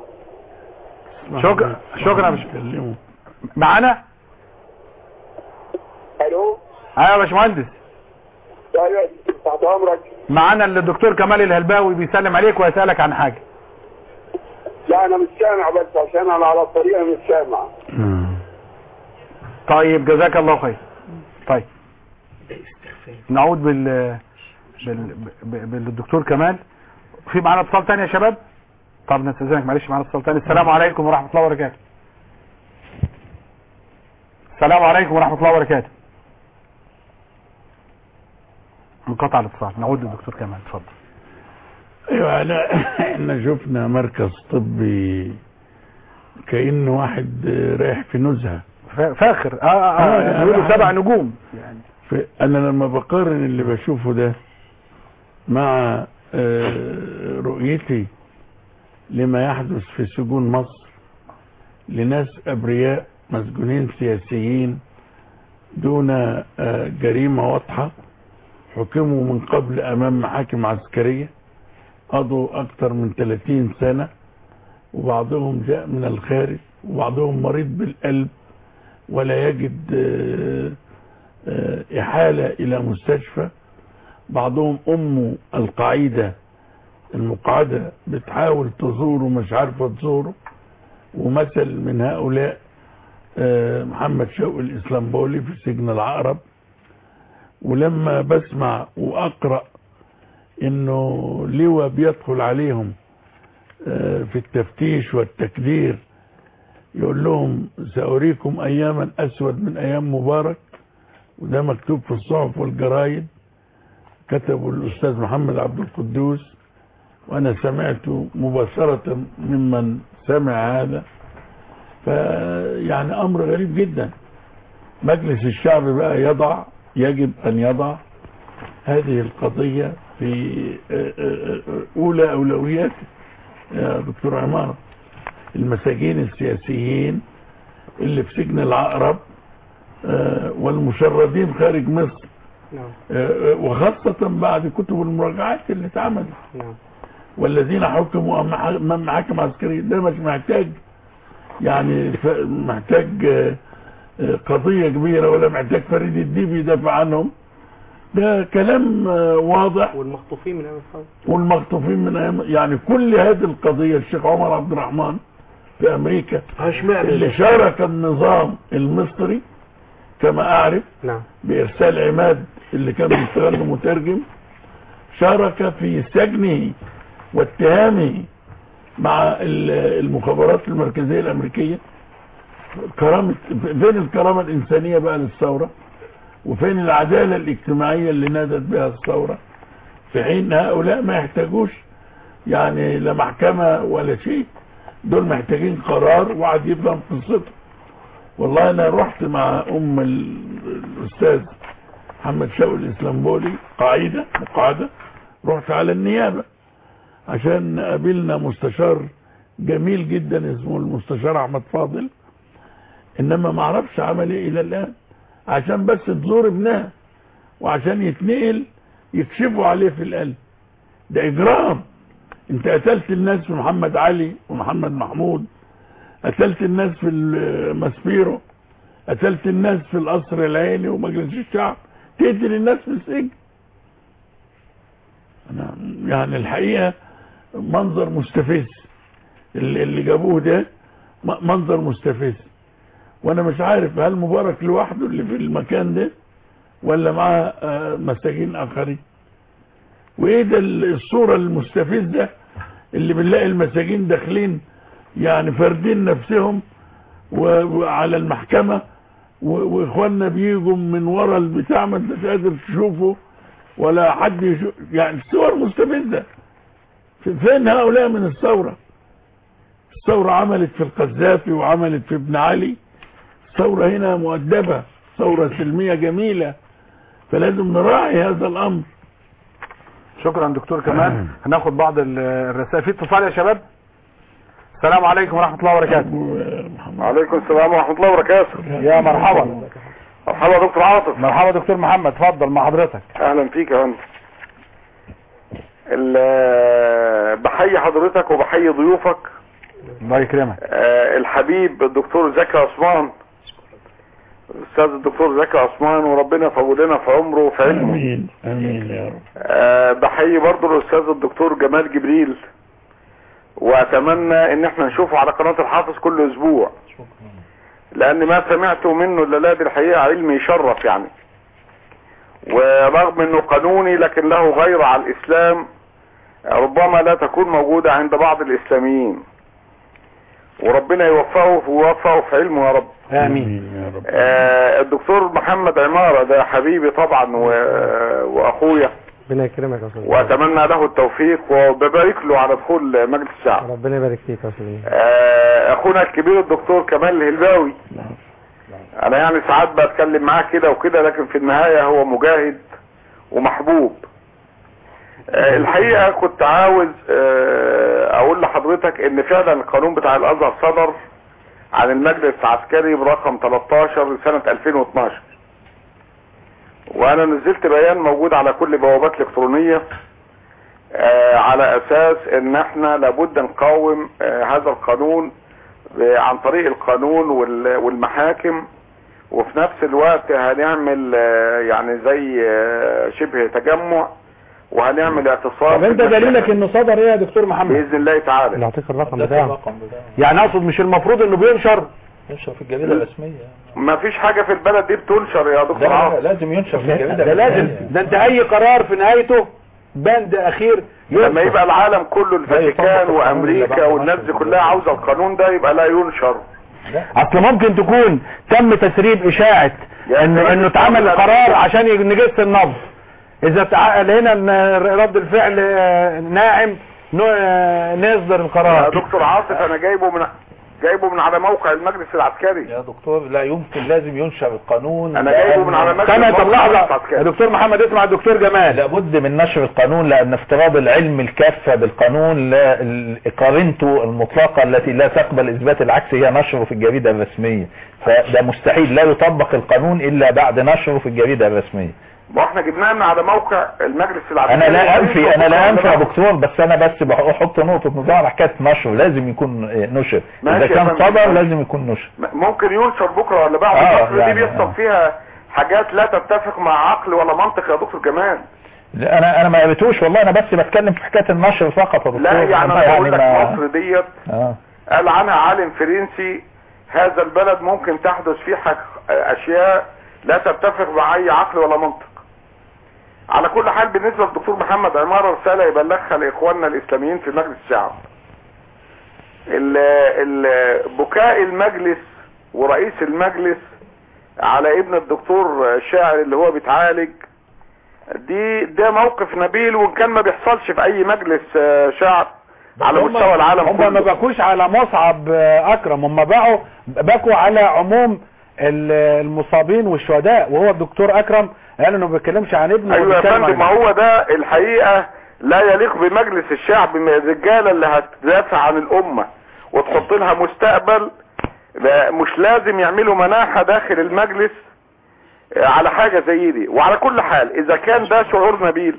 شكرا شكرا مش معانا الو ايوه يا باشمهندس ايوه تحت امرك معانا الدكتور كمال الهلباوي بيسلم عليك ويسالك عن حاجه لا انا مش سامع بس عشان انا على الطريق مش سامع طيب جزاك الله خير طيب نعود بال بال ب- بالدكتور كمال في معانا اتصال تاني يا شباب طب نستاذنك معلش معانا اتصال تاني السلام عليكم ورحمه الله وبركاته السلام عليكم ورحمه الله وبركاته انقطع الاتصال نعود للدكتور كمال اتفضل ايوه لا احنا شفنا مركز طبي كأن واحد رايح في نزهة فا- فاخر اه اه, آه بيقولوا سبع نجوم ف- انا لما بقارن اللي بشوفه ده مع آه، رؤيتي لما يحدث في سجون مصر لناس ابرياء مسجونين سياسيين دون آه، جريمة واضحة حكموا من قبل امام محاكم عسكرية قضوا اكثر من 30 سنة وبعضهم جاء من الخارج وبعضهم مريض بالقلب ولا يجد آه، آه، إحالة إلى مستشفى بعضهم أمه القاعدة المقعدة بتحاول تزوره مش عارفة تزوره ومثل من هؤلاء آه، محمد شوقي الإسلامبولي في سجن العقرب ولما بسمع وأقرأ إنه لواء بيدخل عليهم آه، في التفتيش والتكدير يقول لهم سأريكم أياما أسود من أيام مبارك وده مكتوب في الصحف والجرايد كتبه الأستاذ محمد عبد القدوس وأنا سمعته مباشرة ممن سمع هذا فيعني أمر غريب جدا مجلس الشعب بقى يضع يجب أن يضع هذه القضية في آه، آه، آه، أولى أولوياته يا دكتور عمارة المساجين السياسيين اللي في سجن العقرب آه، والمشردين خارج مصر نعم آه، وخاصة بعد كتب المراجعات اللي اتعملت نعم والذين حكموا أمام ح- أمام محاكم عسكرية ده مش محتاج يعني ف- محتاج آه، آه، قضية كبيرة ولا محتاج فريد الديب يدافع عنهم ده كلام آه، واضح والمخطوفين من أمام الثورة والمخطوفين من أيام يعني كل هذه القضية الشيخ عمر عبد الرحمن في أمريكا اشمعنى اللي ده؟ شارك النظام المصري كما أعرف نعم بإرسال عماد اللي كان بيشتغل له مترجم شارك في سجنه واتهامه مع ال- المخابرات المركزية الأمريكية كرامة فين الكرامة الإنسانية بقى للثورة وفين العدالة الاجتماعية اللي نادت بها الثورة في حين هؤلاء ما يحتاجوش يعني لا محكمة ولا شيء دول محتاجين قرار وقعد يفهم قصته والله انا رحت مع ام ال- الاستاذ محمد شوقي الاسلامبولي قاعدة مقعدة رحت على النيابة عشان قابلنا مستشار جميل جدا اسمه المستشار احمد فاضل انما ما اعرفش عمل ايه الى الان عشان بس تزور ابنها وعشان يتنقل يكشفوا عليه في القلب ده اجرام انت قتلت الناس في محمد علي ومحمد محمود قتلت الناس في المسبيرو قتلت الناس في القصر العيني ومجلس الشعب تقتل الناس في السجن أنا يعني الحقيقة منظر مستفز اللي اللي جابوه ده م- منظر مستفز وانا مش عارف هل مبارك لوحده اللي في المكان ده ولا معاه آه، مساجين اخرين وايه ده ال- الصورة المستفزة اللي بنلاقي المساجين داخلين يعني فاردين نفسهم و- وعلى المحكمة و- واخواننا بيجوا من ورا البتاع ما انتش قادر تشوفه ولا حد يشوف يعني صور مستفزة في- فين هؤلاء من الثورة الثورة عملت في القذافي وعملت في ابن علي الثورة هنا مؤدبة ثورة سلمية جميلة فلازم نراعي هذا الامر شكرا دكتور كمال هناخد بعض ال- الرسائل في اتصال يا شباب السلام عليكم ورحمة الله وبركاته وعليكم السلام ورحمة الله وبركاته يا مرحبا مرحبا يا دكتور عاطف مرحبا دكتور محمد اتفضل مع حضرتك اهلا فيك يا فندم ال- بحيي حضرتك وبحيي ضيوفك الله يكرمك آه، الحبيب الدكتور زكي عثمان الاستاذ الدكتور زكي عثمان وربنا يطول لنا في عمره وفي علمه امين امين يا رب آه، بحيي برضه الاستاذ الدكتور جمال جبريل واتمنى ان احنا نشوفه على قناة الحافظ كل اسبوع لان ما سمعته منه الا دي الحقيقة علم يشرف يعني ورغم انه قانوني لكن له غيرة على الاسلام ربما لا تكون موجودة عند بعض الاسلاميين وربنا يوفقه ويوفقه في علمه يا رب امين يا رب آه الدكتور محمد عمارة ده حبيبي طبعا و... واخويا ربنا يكرمك يا استاذ واتمنى له التوفيق وببارك له على دخول مجلس الشعب ربنا يبارك فيك يا استاذ آه اخونا الكبير الدكتور كمال الهلباوي انا يعني ساعات بتكلم معاه كده وكده لكن في النهاية هو مجاهد ومحبوب آه الحقيقة كنت عاوز آه اقول لحضرتك ان فعلا القانون بتاع الازهر صدر عن المجلس العسكري برقم 13 سنة 2012 وانا نزلت بيان موجود على كل بوابات الكترونية آه على اساس ان احنا لابد نقاوم آه هذا القانون ب- عن طريق القانون وال- والمحاكم وفي نفس الوقت هنعمل آه يعني زي آه شبه تجمع وهنعمل اعتصام طب انت دليلك انه صدر ايه يا دكتور محمد باذن الله تعالى يعطيك الرقم ده بتاعه الرقم بتاعه يعني اقصد مش المفروض انه بينشر ينشر في الجريدة الرسمية ما فيش حاجة في البلد دي بتنشر يا دكتور لا عاطف لازم ينشر في الجريدة ده لازم الرسمية ده انت اي قرار في نهايته بند اخير لما ينشر. يبقى العالم كله الفاتيكان يطبق القانون اللي وامريكا بعد والناس دي مصر. كلها عاوزه القانون ده يبقى لا ينشر اصل ممكن تكون تم تسريب اشاعة يا انه سيدي انه اتعمل الدولة قرار دي- عشان نجس النبض اذا اتعقل هنا ان رد الفعل آه، ناعم ن- آه، نصدر يا القرار دكتور عاطف انا جايبه من جايبه من على موقع المجلس العسكري يا دكتور لا يمكن لازم ينشر القانون انا جايبه من على مجلس استنى طب الموقع لحظة العسكري. يا دكتور محمد اسمع الدكتور جمال لابد من نشر القانون لان افتراض العلم الكافة بالقانون لا ال- قارنته المطلقة التي لا تقبل اثبات العكس هي نشره في الجريدة الرسمية فده مستحيل لا يطبق القانون الا بعد نشره في الجريدة الرسمية ما احنا جبناه من على موقع المجلس العسكري انا لا انفي انا لا انفي يا دكتور بس انا بس بحط نقطة نظام على حكاية نشر لازم يكون نشر ماشي اذا يا كان فندم. صدر لازم يكون نشر ممكن ينشر بكره ولا بعد آه، مصر يعني دي بيحصل آه. فيها حاجات لا تتفق مع عقل ولا منطق يا دكتور جمال لا انا انا ما قريتوش والله انا بس بتكلم في حكاية النشر فقط يا دكتور لا يعني أنا انا بقول لك ما- مصر ديت اه قال عنها عالم فرنسي هذا البلد ممكن تحدث فيه حك- اشياء لا تتفق مع اي عقل ولا منطق على كل حال بالنسبة للدكتور محمد عمارة رسالة يبلغها لاخواننا الاسلاميين في مجلس الشعب ال- ال- بكاء المجلس ورئيس المجلس على ابن الدكتور الشاعر اللي هو بيتعالج دي ده موقف نبيل وان كان ما بيحصلش في اي مجلس آه، شعب على هم- مستوى العالم هم ما كله بكوش على مصعب آه، اكرم هم باعوا بكوا على عموم ال- المصابين والشهداء وهو الدكتور اكرم قال انه ما بيتكلمش عن ابنه ايوه يا وبيتكلم فندم عن ما هو ده الحقيقة لا يليق بمجلس الشعب من الرجالة اللي هتدافع عن الامة وتحط لها مستقبل لا مش لازم يعملوا مناحة داخل المجلس آه، على حاجة زي دي وعلى كل حال اذا كان ده شعور نبيل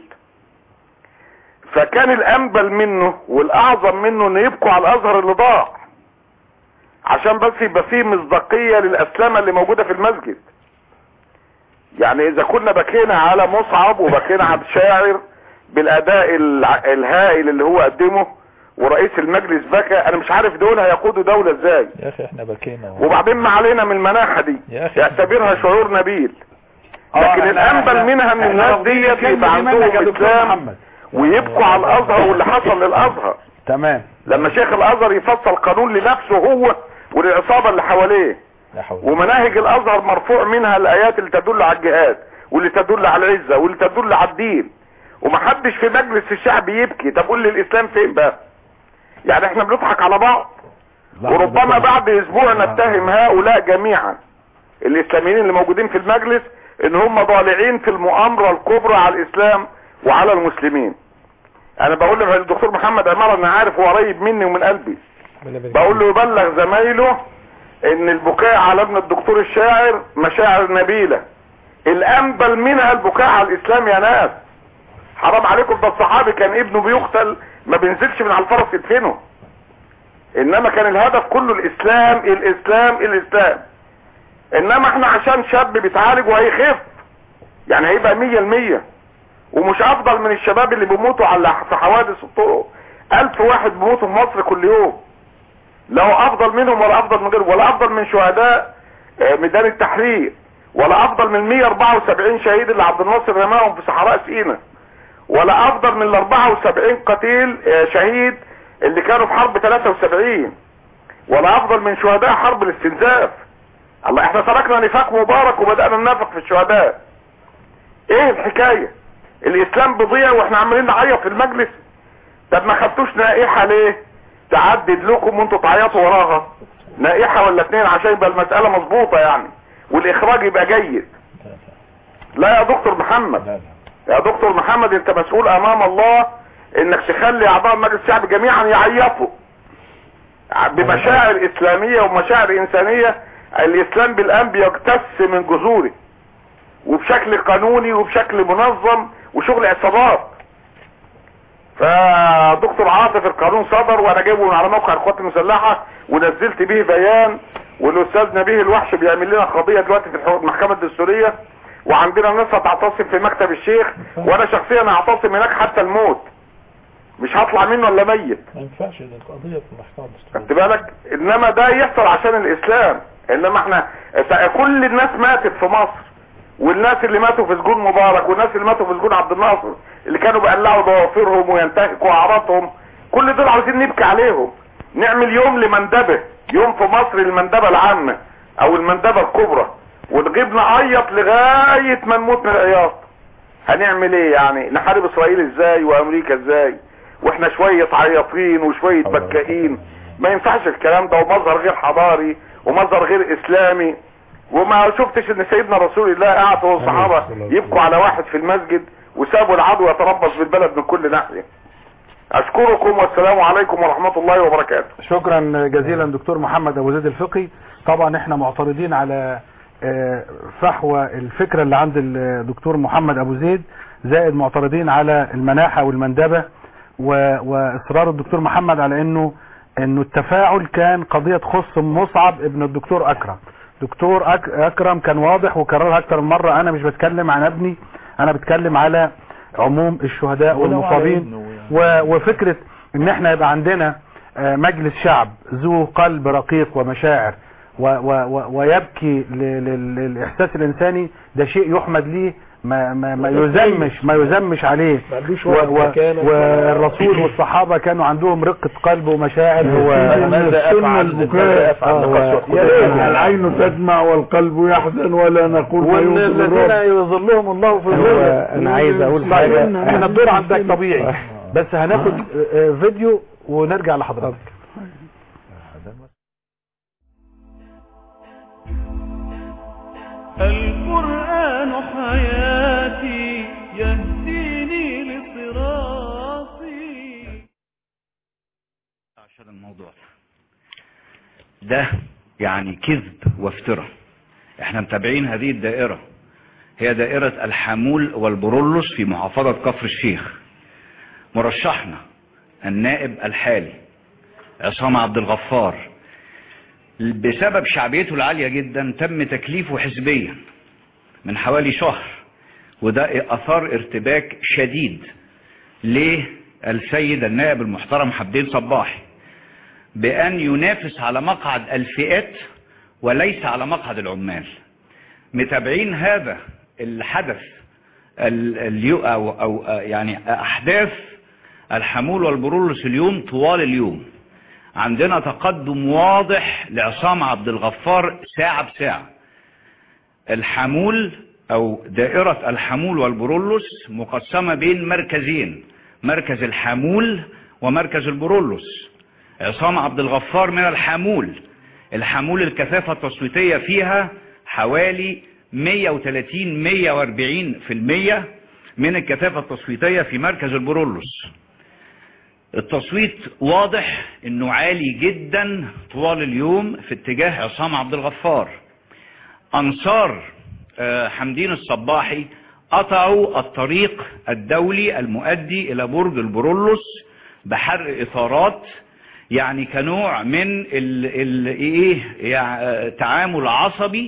فكان الانبل منه والاعظم منه ان يبقوا على الازهر اللي ضاع عشان بس يبقى فيه مصداقية للاسلامة اللي موجودة في المسجد يعني اذا كنا بكينا على مصعب وبكينا على الشاعر بالاداء الع- الهائل اللي هو قدمه ورئيس المجلس بكى انا مش عارف دول هيقودوا دولة ازاي يا اخي احنا بكينا وبعدين ما علينا من المناحة دي يا أخي. يعتبرها شعور نبيل آه، لكن إحنا- الانبل إحنا- منها من إحنا الناس واخدين ديت الكلمة يبقى دي منك يا عندهم دكتور اسلام محمد. ويبقوا على الازهر واللي حصل للازهر تمام لما شيخ الازهر يفصل قانون لنفسه هو وللعصابة اللي حواليه لا حول ومناهج الازهر مرفوع منها الايات اللي تدل على الجهاد واللي تدل على العزة واللي تدل على الدين ومحدش في مجلس الشعب يبكي طب قول لي الاسلام فين بقى يعني احنا بنضحك على بعض وربما بعد اسبوع نتهم هؤلاء جميعا الاسلاميين اللي موجودين في المجلس ان هم ضالعين في المؤامرة الكبرى على الاسلام وعلى المسلمين انا بقول للدكتور محمد عمار انا عارف هو قريب مني ومن قلبي بقول له يبلغ زمايله ان البكاء على ابن الدكتور الشاعر مشاعر نبيلة الانبل منها البكاء على الاسلام يا ناس حرام عليكم ده الصحابي كان ابنه بيقتل ما بينزلش من على الفرس يدفنه انما كان الهدف كله الاسلام الاسلام الاسلام انما احنا عشان شاب بيتعالج وهيخف يعني هيبقى مية المية ومش افضل من الشباب اللي بيموتوا على في حوادث الطرق الف واحد بيموتوا في مصر كل يوم لا هو افضل منهم ولا افضل من غيرهم ولا افضل من شهداء آه، ميدان التحرير ولا افضل من 174 شهيد اللي عبد الناصر رماهم في صحراء سيناء ولا افضل من ال 74 قتيل آه، شهيد اللي كانوا في حرب 73 ولا افضل من شهداء حرب الاستنزاف الله احنا تركنا نفاق مبارك وبدأنا ننافق في الشهداء ايه الحكاية الاسلام بيضيع واحنا عمالين نعيط في المجلس طب ما خدتوش نائحة ليه تعدد لكم وانتوا تعيطوا وراها نائحة ولا اتنين عشان يبقى المسألة مظبوطة يعني والاخراج يبقى جيد لا يا دكتور محمد يا دكتور محمد انت مسؤول امام الله انك تخلي اعضاء مجلس الشعب جميعا يعيطوا بمشاعر اسلامية ومشاعر انسانية الاسلام بالان بيجتث من جذوره وبشكل قانوني وبشكل منظم وشغل عصابات فدكتور عاطف القانون صدر وانا جايبه من على موقع القوات المسلحة ونزلت به بيان والاستاذ نبيه الوحش بيعمل لنا قضية دلوقتي في الحو- المحكمة الدستورية وعندنا ناس هتعتصم في مكتب الشيخ وانا شخصيا هعتصم هناك حتى الموت مش هطلع منه الا ميت ما ينفعش ده القضية في المحكمة الدستورية خدت بالك انما ده يحصل عشان الاسلام انما احنا كل الناس ماتت في مصر والناس اللي ماتوا في سجون مبارك والناس اللي ماتوا في سجون عبد الناصر اللي كانوا بيقلعوا ضوافرهم وينتهكوا اعراضهم كل دول عاوزين نبكي عليهم نعمل يوم لمندبه يوم في مصر المندبه العامه او المندبه الكبرى ونجيب نعيط لغايه ما نموت من العياط هنعمل ايه يعني نحارب اسرائيل ازاي وامريكا ازاي واحنا شويه عياطين وشويه بكائين ما ينفعش الكلام ده ومظهر غير حضاري ومظهر غير اسلامي وما شفتش ان سيدنا رسول الله قاعد هو الصحابه يبكوا على واحد في المسجد وسابوا العدو يتربص بالبلد من كل ناحيه اشكركم والسلام عليكم ورحمه الله وبركاته شكرا جزيلا دكتور محمد ابو زيد الفقي طبعا احنا معترضين على آه، فحوى الفكرة اللي عند الدكتور محمد ابو زيد زائد معترضين على المناحة والمندبة و- واصرار الدكتور محمد على انه انه التفاعل كان قضية تخص مصعب ابن الدكتور اكرم دكتور أك اكرم كان واضح وكررها اكتر من مرة انا مش بتكلم عن ابني انا بتكلم على عموم الشهداء ولو على والمصابين ابنه يعني. و- وفكرة ان احنا يبقى عندنا آه، مجلس شعب ذو قلب رقيق ومشاعر و و و ويبكي ل- ل- للاحساس الانساني ده شيء يحمد ليه ما ما, ما يذمش ما يذمش عليه ما عندوش و وقت و مكانك. والرسول والصحابة كانوا عندهم رقة قلب ومشاعر هو ماذا أفعل ماذا أفعل لقد العين تدمع والقلب يحزن ولا نقول ما يوصل والذين الرب يظلهم الله في هو ظله انا عايز اقول طيب حاجة احنا الدور عندك طبيعي بس هناخد آه، آه، فيديو ونرجع لحضرتك القرآن حياتي يهديني لصراطي عشان الموضوع ده يعني كذب وافتراء احنا متابعين هذه الدائرة هي دائرة الحمول والبرولوس في محافظة كفر الشيخ مرشحنا النائب الحالي عصام عبد الغفار بسبب شعبيته العالية جدا تم تكليفه حزبيا من حوالي شهر وده اثار ارتباك شديد للسيد النائب المحترم حبدين صباحي بأن ينافس على مقعد الفئات وليس على مقعد العمال متابعين هذا الحدث ال- اليو أو, أو يعني أحداث الحمول والبرولوس اليوم طوال اليوم عندنا تقدم واضح لعصام عبد الغفار ساعة بساعة الحمول أو دائرة الحمول والبرولوس مقسمة بين مركزين مركز الحمول ومركز البرولوس عصام عبد الغفار من الحمول الحمول الكثافة التصويتية فيها حوالي 130 140 في المية من الكثافة التصويتية في مركز البرولوس التصويت واضح انه عالي جدا طوال اليوم في اتجاه عصام عبد الغفار انصار آه، حمدين الصباحي قطعوا الطريق الدولي المؤدي الى برج البرولوس بحرق اثارات يعني كنوع من ال ال ايه يعني تعامل عصبي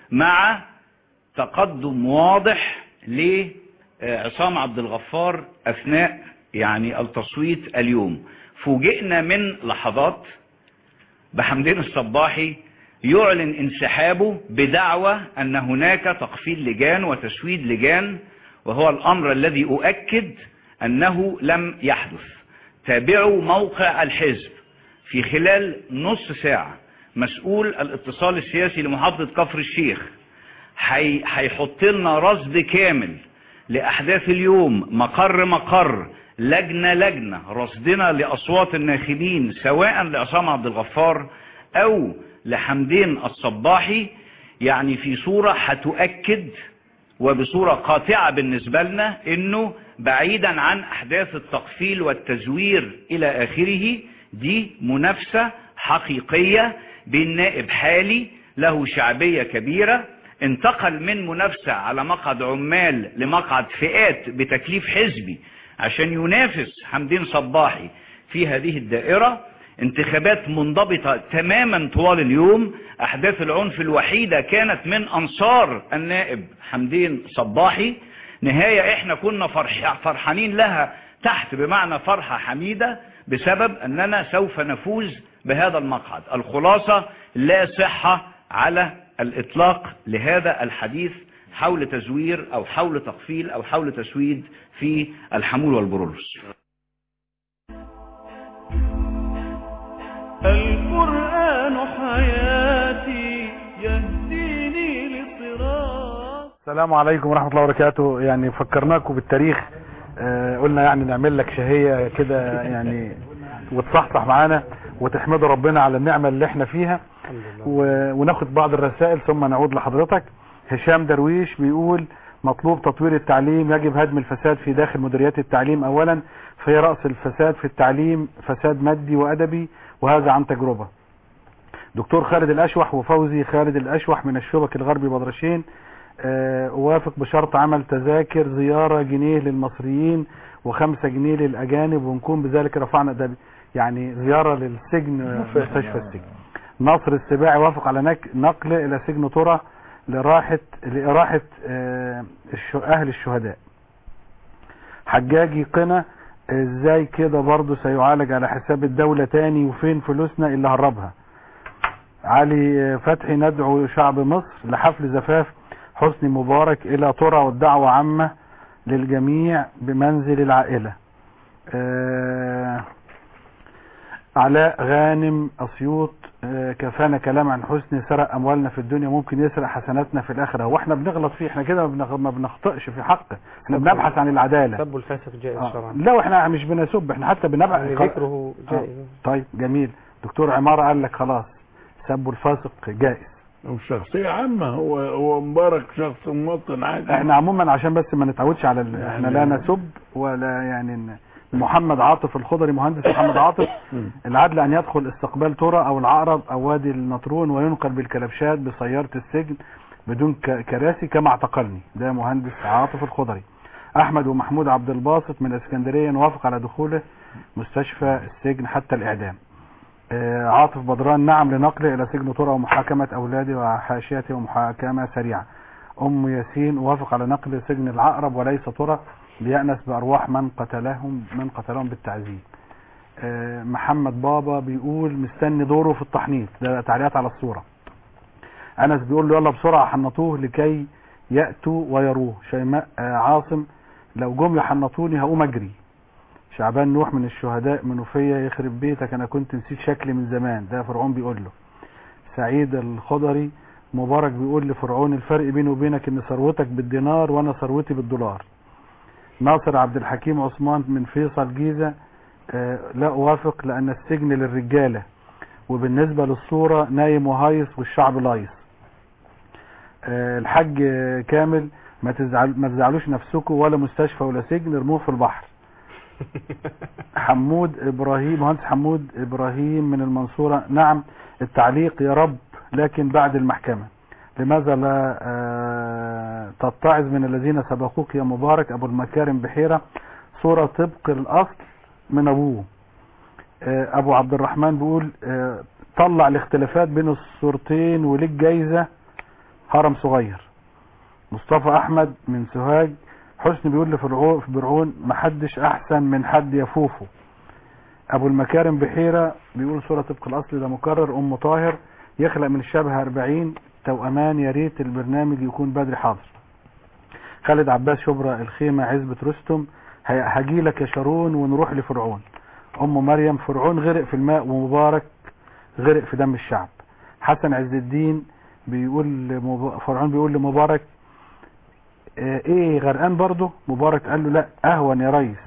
مع تقدم واضح لعصام عبد الغفار أثناء يعني التصويت اليوم فوجئنا من لحظات بحمدين الصباحي يعلن انسحابه بدعوى أن هناك تقفيل لجان وتسويد لجان وهو الأمر الذي أؤكد أنه لم يحدث تابعوا موقع الحزب في خلال نص ساعة مسؤول الاتصال السياسي لمحافظة كفر الشيخ هي- هيحط لنا رصد كامل لأحداث اليوم مقر مقر لجنة لجنة رصدنا لأصوات الناخبين سواء لعصام عبد الغفار أو لحمدين الصباحي يعني في صورة هتؤكد وبصورة قاطعة بالنسبة لنا انه بعيدا عن احداث التقفيل والتزوير الى اخره دي منافسة حقيقية بين نائب حالي له شعبية كبيرة انتقل من منافسة على مقعد عمال لمقعد فئات بتكليف حزبي عشان ينافس حمدين صباحي في هذه الدائرة انتخابات منضبطة تماما طوال اليوم احداث العنف الوحيدة كانت من انصار النائب حمدين صباحي نهاية احنا كنا فرح فرحانين لها تحت بمعنى فرحة حميدة بسبب اننا سوف نفوز بهذا المقعد الخلاصة لا صحة على الاطلاق لهذا الحديث حول تزوير او حول تقفيل او حول تسويد في الحمول والبرولوس القرآن حياتي يهديني للصراط السلام عليكم ورحمة الله وبركاته يعني فكرناكم بالتاريخ آه قلنا يعني نعمل لك شهية كده يعني وتصحصح معانا وتحمدوا ربنا على النعمة اللي احنا فيها و- وناخد بعض الرسائل ثم نعود لحضرتك هشام درويش بيقول مطلوب تطوير التعليم يجب هدم الفساد في داخل مديريات التعليم اولا في رأس الفساد في التعليم فساد مادي وادبي وهذا عن تجربة دكتور خالد الاشوح وفوزي خالد الاشوح من الشبك الغربي بدرشين آه، اوافق بشرط عمل تذاكر زيارة جنيه للمصريين وخمسة جنيه للاجانب ونكون بذلك رفعنا ده يعني زيارة للسجن آه، مستشفى السجن ناصر السباعي وافق على نك- نقل الى سجن طرة لراحة لإراحة آه، الش- اهل الشهداء حجاجي قنا ازاي كده برضه سيعالج على حساب الدولة تاني وفين فلوسنا اللي هربها علي فتحي ندعو شعب مصر لحفل زفاف حسني مبارك الى ترى والدعوة عامة للجميع بمنزل العائلة آه، علاء غانم اسيوط آه، كفانا كلام عن حسني سرق اموالنا في الدنيا ممكن يسرق حسناتنا في الاخره هو احنا بنغلط فيه احنا كده ما بنغ- ما بنخطئش في حقه احنا بنبحث عن العداله سب الفاسق جائز آه. شرعا لا احنا مش بنسب احنا حتى بنبحث يعني ذكره جائز آه. طيب جميل دكتور عمارة قال لك خلاص سب الفاسق جائز وشخصية عامة هو هو مبارك شخص مواطن عادي احنا عموما عشان بس ما نتعودش على ال... احنا لا نسب ولا يعني ن- محمد عاطف الخضري مهندس محمد عاطف العدل ان يدخل استقبال ترى او العقرب او وادي النطرون وينقل بالكلبشات بسيارة السجن بدون ك- كراسي كما اعتقلني ده مهندس عاطف الخضري احمد ومحمود عبد الباسط من الاسكندرية نوافق على دخوله مستشفى السجن حتى الاعدام آه، عاطف بدران نعم لنقله الى سجن طرى ومحاكمة اولاده وحاشيته ومحاكمة سريعة ام ياسين وافق على نقل سجن العقرب وليس طرى ليأنس بارواح من قتلهم من قتلهم بالتعذيب آه، محمد بابا بيقول مستني دوره في التحنيط ده تعليقات على الصورة انس بيقول له يلا بسرعة حنطوه لكي يأتوا ويروه شيماء آه، عاصم لو جم يحنطوني هقوم اجري شعبان نوح من الشهداء منوفية يخرب بيتك انا كنت نسيت شكلي من زمان ده فرعون بيقول له سعيد الخضري مبارك بيقول لفرعون الفرق بيني وبينك ان ثروتك بالدينار وانا ثروتي بالدولار ناصر عبد الحكيم عثمان من فيصل جيزة آه، لا اوافق لان السجن للرجالة وبالنسبة للصورة نايم وهايص والشعب لايص آه، الحاج آه، كامل ما تزعل ما تزعلوش نفسكم ولا مستشفى ولا سجن ارموه في البحر حمود ابراهيم مهندس حمود ابراهيم من المنصورة نعم التعليق يا رب لكن بعد المحكمة لماذا لا آه، تتعظ من الذين سبقوك يا مبارك ابو المكارم بحيرة صورة طبق الاصل من ابوه آه، ابو عبد الرحمن بيقول آه، طلع الاختلافات بين الصورتين وليك جايزة هرم صغير مصطفى احمد من سوهاج حسني بيقول لفرعون في برعون محدش احسن من حد يفوفه ابو المكارم بحيرة بيقول صورة طبق الاصل ده مكرر ام طاهر يخلق من الشبه 40 توأمان يا ريت البرنامج يكون بدري حاضر خالد عباس شبرا الخيمة عزبة رستم هجي لك يا شارون ونروح لفرعون ام مريم فرعون غرق في الماء ومبارك غرق في دم الشعب حسن عز الدين بيقول لمب... فرعون بيقول لمبارك اه ايه غرقان برضه مبارك قال له لا اهون يا ريس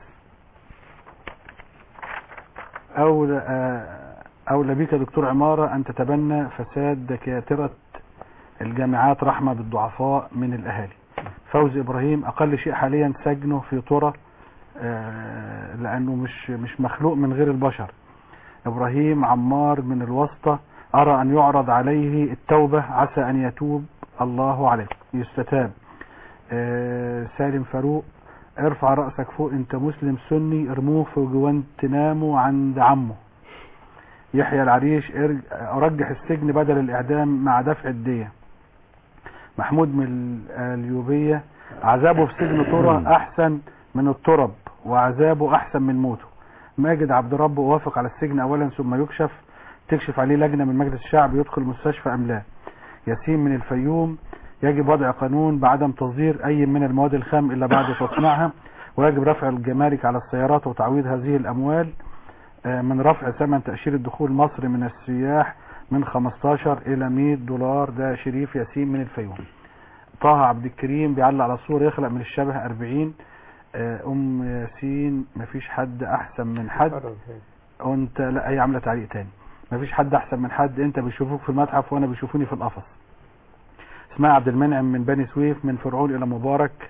اولى اه اولى بك يا دكتور عمارة ان تتبنى فساد دكاترة الجامعات رحمة بالضعفاء من الاهالي فوزي ابراهيم اقل شيء حاليا سجنه في طرة اه لانه مش مش مخلوق من غير البشر ابراهيم عمار من الواسطة ارى ان يعرض عليه التوبة عسى ان يتوب الله عليه يستتاب آه سالم فاروق ارفع رأسك فوق انت مسلم سني ارموه في جوانتنامو عند عمه يحيى العريش ارجح السجن بدل الاعدام مع دفع الدية محمود من اليوبية عذابه في سجن طرة احسن من الترب وعذابه احسن من موته ماجد عبد رب وافق على السجن اولا ثم يكشف تكشف عليه لجنة من مجلس الشعب يدخل المستشفى ام لا ياسين من الفيوم يجب وضع قانون بعدم تصدير اي من المواد الخام الا بعد تصنيعها ويجب رفع الجمارك على السيارات وتعويض هذه الاموال من رفع ثمن تأشيرة دخول مصر من السياح من 15 الى 100 دولار ده شريف ياسين من الفيوم طه عبد الكريم بيعلق على صورة يخلق من الشبه 40 ام ياسين مفيش حد احسن من حد وانت لا هي عامله تعليق تاني مفيش حد احسن من حد انت بيشوفوك في المتحف وانا بيشوفوني في القفص اسماء عبد المنعم من بني سويف من فرعون الى مبارك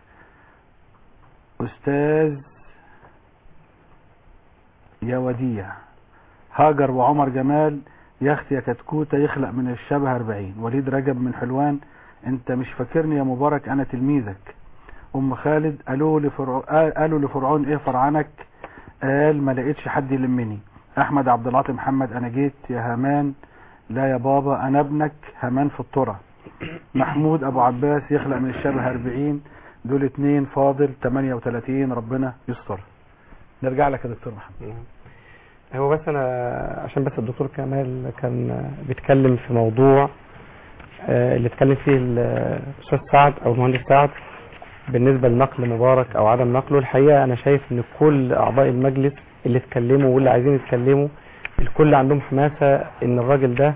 استاذ يا وديع هاجر وعمر جمال يا اختي يا كتكوته يخلق من الشبه 40 وليد رجب من حلوان انت مش فاكرني يا مبارك انا تلميذك ام خالد قالوا لفرعون قالوا لفرعون ايه فرعنك قال ما لقيتش حد يلمني احمد عبد العاطي محمد انا جيت يا همان لا يا بابا انا ابنك همان في الترى محمود ابو عباس يخلق من الشبه 40 دول اتنين فاضل 38 ربنا يستر نرجع لك يا دكتور محمد هو بس انا عشان بس الدكتور كمال كان بيتكلم في موضوع اللي اتكلم فيه الاستاذ سعد او المهندس سعد بالنسبه لنقل مبارك او عدم نقله الحقيقه انا شايف ان كل اعضاء المجلس اللي اتكلموا واللي عايزين يتكلموا الكل عندهم حماسه ان الراجل ده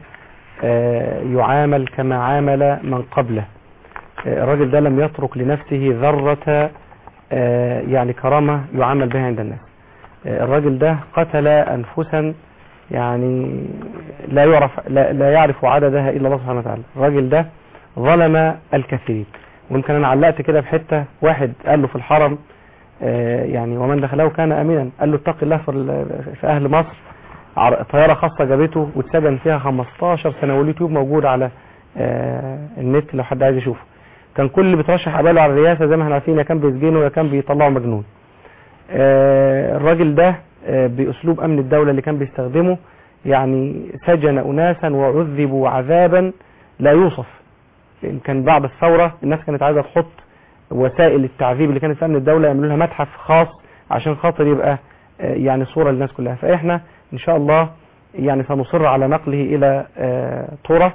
يعامل كما عامل من قبله الراجل ده لم يترك لنفسه ذرة يعني كرامة يعامل بها عند الناس الراجل ده قتل أنفسا يعني لا يعرف لا, لا يعرف عددها إلا الله سبحانه وتعالى الراجل ده ظلم الكثيرين ويمكن أنا علقت كده بحتة واحد قال له في الحرم يعني ومن دخله كان أمينا قال له اتق الله في أهل مصر طيارة خاصة جابته واتسجن فيها 15 سنة واليوتيوب موجود على النت لو حد عايز يشوفه كان كل اللي بترشح قباله على الرئاسة زي ما احنا عارفين يا كان بيسجنه يا كان بيطلعه مجنون الراجل ده بأسلوب أمن الدولة اللي كان بيستخدمه يعني سجن أناسا وعذبوا عذابا لا يوصف كان بعد الثورة الناس كانت عايزة تحط وسائل التعذيب اللي كانت في أمن الدولة يعملوا لها متحف خاص عشان خاطر يبقى يعني صورة للناس كلها فإحنا إن شاء الله يعني سنصر على نقله إلى طرة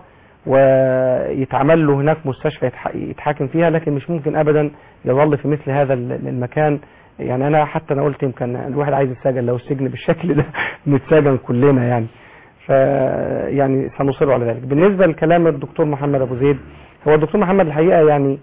ويتعمل له هناك مستشفى يتحاكم فيها لكن مش ممكن أبدا يظل في مثل هذا المكان يعني أنا حتى أنا قلت يمكن الواحد عايز يتسجن لو السجن بالشكل ده نتسجن كلنا يعني ف يعني سنصر على ذلك بالنسبة لكلام الدكتور محمد أبو زيد هو الدكتور محمد الحقيقة يعني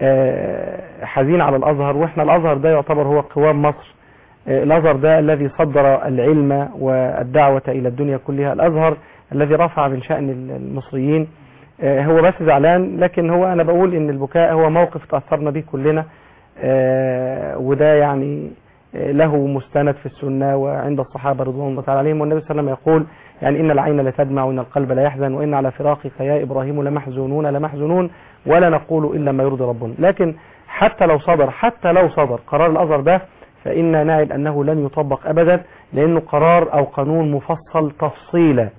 حزين على الأزهر وإحنا الأزهر ده يعتبر هو قوام مصر الأزهر ده الذي صدر العلم والدعوة إلى الدنيا كلها الأزهر الذي رفع من شأن المصريين هو بس زعلان لكن هو أنا بقول إن البكاء هو موقف تأثرنا به كلنا وده يعني له مستند في السنة وعند الصحابة رضوان الله تعالى عليهم والنبي صلى الله عليه وسلم يقول يعني إن العين لتدمع وإن القلب لا يحزن وإن على فراقك يا إبراهيم لمحزونون لمحزونون ولا نقول إلا ما يرضي ربنا لكن حتى لو صدر حتى لو صدر قرار الأزهر ده فإنا نعد أنه لن يطبق أبدا لأنه قرار أو قانون مفصل تفصيلا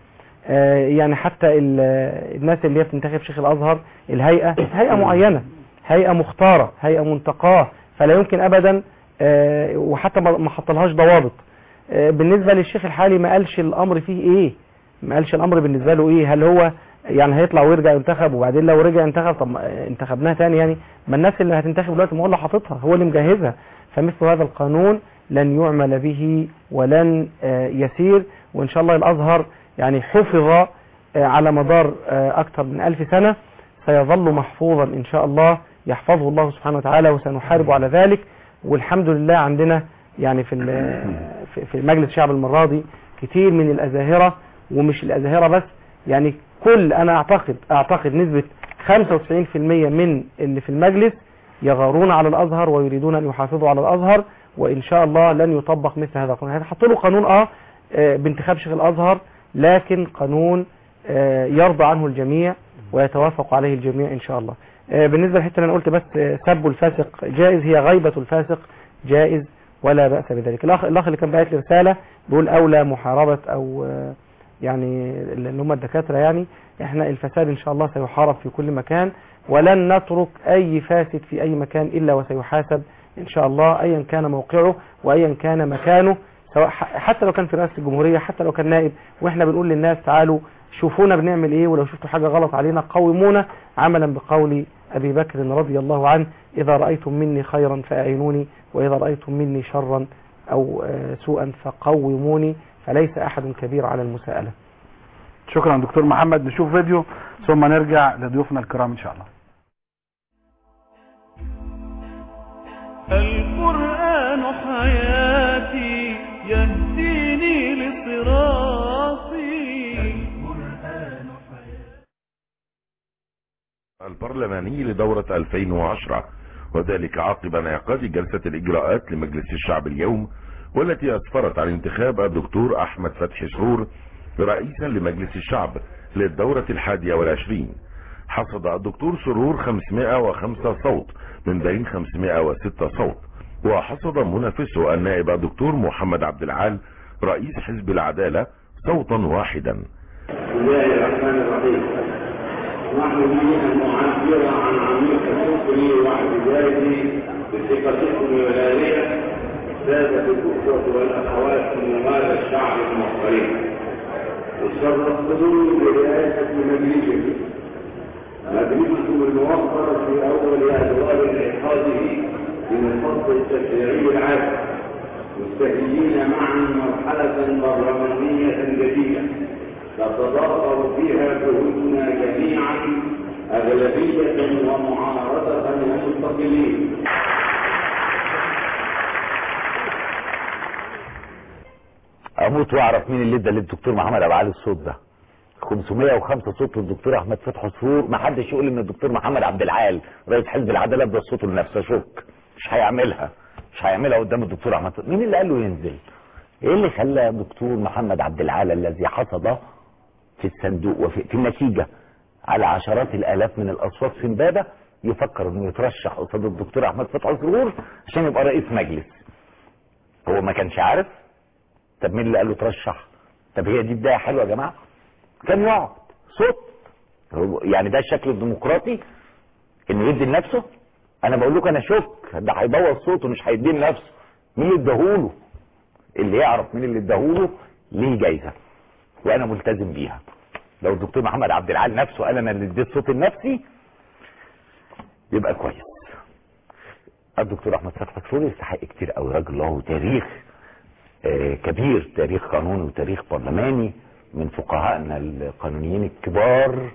آه، يعني حتى ال- الناس اللي هي بتنتخب شيخ الازهر الهيئه هيئه معينه هيئه مختاره هيئه منتقاه فلا يمكن ابدا آه، وحتى ما ما حطلهاش ضوابط آه، بالنسبه للشيخ الحالي ما قالش الامر فيه ايه ما قالش الامر بالنسبه له ايه هل هو يعني هيطلع ويرجع ينتخب وبعدين لو رجع ينتخب طب ما انتخبناها تاني يعني ما الناس اللي هتنتخب دلوقتي ما هو اللي حاططها هو اللي مجهزها فمثل هذا القانون لن يعمل به ولن آه، يسير وان شاء الله الازهر يعني حفظ آه، على مدار آه، اكثر من ألف سنة سيظل محفوظا ان شاء الله يحفظه الله سبحانه وتعالى وسنحارب على ذلك والحمد لله عندنا يعني في ال- في- في مجلس الشعب المرادي كتير من الازاهره ومش الازاهره بس يعني كل انا اعتقد اعتقد نسبه 95% من اللي في المجلس يغارون على الازهر ويريدون ان يحافظوا على الازهر وان شاء الله لن يطبق مثل هذا القانون هيتحط له قانون اه آه، بانتخاب شيخ الازهر لكن قانون آه، يرضى عنه الجميع ويتوافق عليه الجميع ان شاء الله آه، بالنسبه للحته اللي انا قلت بس آه، سب الفاسق جائز هي غيبه الفاسق جائز ولا باس بذلك الاخ الاخ اللي كان باعت لي رساله بيقول اولى محاربه او آه، يعني اللي هم الدكاتره يعني احنا الفساد ان شاء الله سيحارب في كل مكان ولن نترك اي فاسد في اي مكان الا وسيحاسب ان شاء الله ايا كان موقعه وايا كان مكانه سواء ح- حتى لو كان في رئاسه الجمهوريه حتى لو كان نائب واحنا بنقول للناس تعالوا شوفونا بنعمل ايه ولو شفتوا حاجه غلط علينا قومونا عملا بقول ابي بكر رضي الله عنه اذا رايتم مني خيرا فاعينوني واذا رايتم مني شرا او آه، سوءا فقوموني فليس احد كبير على المساءله شكرا دكتور محمد نشوف فيديو ثم نرجع لضيوفنا الكرام ان شاء الله القرآن حياتي يهديني لصراطي البرلماني لدورة 2010 وذلك عقب انعقاد جلسة الإجراءات لمجلس الشعب اليوم والتي أسفرت عن انتخاب الدكتور أحمد فتحي سرور رئيسا لمجلس الشعب للدورة الحادية والعشرين حصد الدكتور سرور 505 صوت من بين 506 صوت وحصد منافسه النائب الدكتور محمد عبد العال رئيس حزب العدالة صوتا واحدا بسم الله الرحمن الرحيم نحن به أن نعبر عن عميق شكري واعتزازي بثقتكم الغالية سادة الأخوة والأخوات من هذا الشعب المحترم وشرفتم برئاسة مجلسكم مجلسكم الموفر في أول أدوار إنعقاده من الفصل التشريعي العام مستهلين معا مرحلة برلمانية جديدة تتضافر فيها جهودنا جميعا أغلبية ومعارضة ومستقلين اموت واعرف مين اللي ادى للدكتور محمد ابو علي الصوت ده 505 صوت للدكتور احمد فتحي سرور ما حدش يقول ان الدكتور محمد عبد العال رئيس حزب العداله ادى صوته لنفسه شك مش هيعملها مش هيعملها قدام الدكتور احمد مين اللي قال له ينزل ايه اللي خلى الدكتور محمد عبد العال الذي حصد في الصندوق وفي في النتيجه على عشرات الالاف من الاصوات في امبابه يفكر انه يترشح قصاد الدكتور احمد فتحي سرور عشان يبقى رئيس مجلس هو ما كانش عارف طب مين اللي قال له ترشح طب هي دي بدايه حلوه يا جماعه كان يقعد صوت هو- يعني ده الشكل الديمقراطي انه يدي لنفسه انا بقول لكم انا شك ده هيبوظ صوته مش هيديه لنفسه مين اللي اداهوله اللي يعرف مين اللي اداهوله ليه جايزه وانا ملتزم بيها لو الدكتور محمد عبد العال نفسه قال انا اللي اديت صوت لنفسي يبقى كويس الدكتور احمد فتحي سرور يستحق كتير قوي راجل له تاريخ آه، كبير تاريخ قانوني وتاريخ برلماني من فقهائنا القانونيين الكبار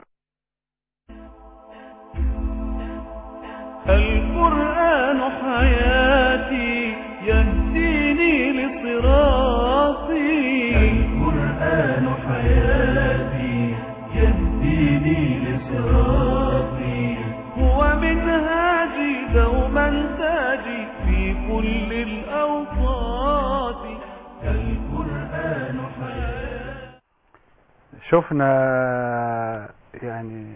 القرآن حياتي يهديني لصراطي القرآن حياتي يهديني لصراطي هو منهاجي دوما تاجي في كل الأوقات القرآن حياتي شفنا يعني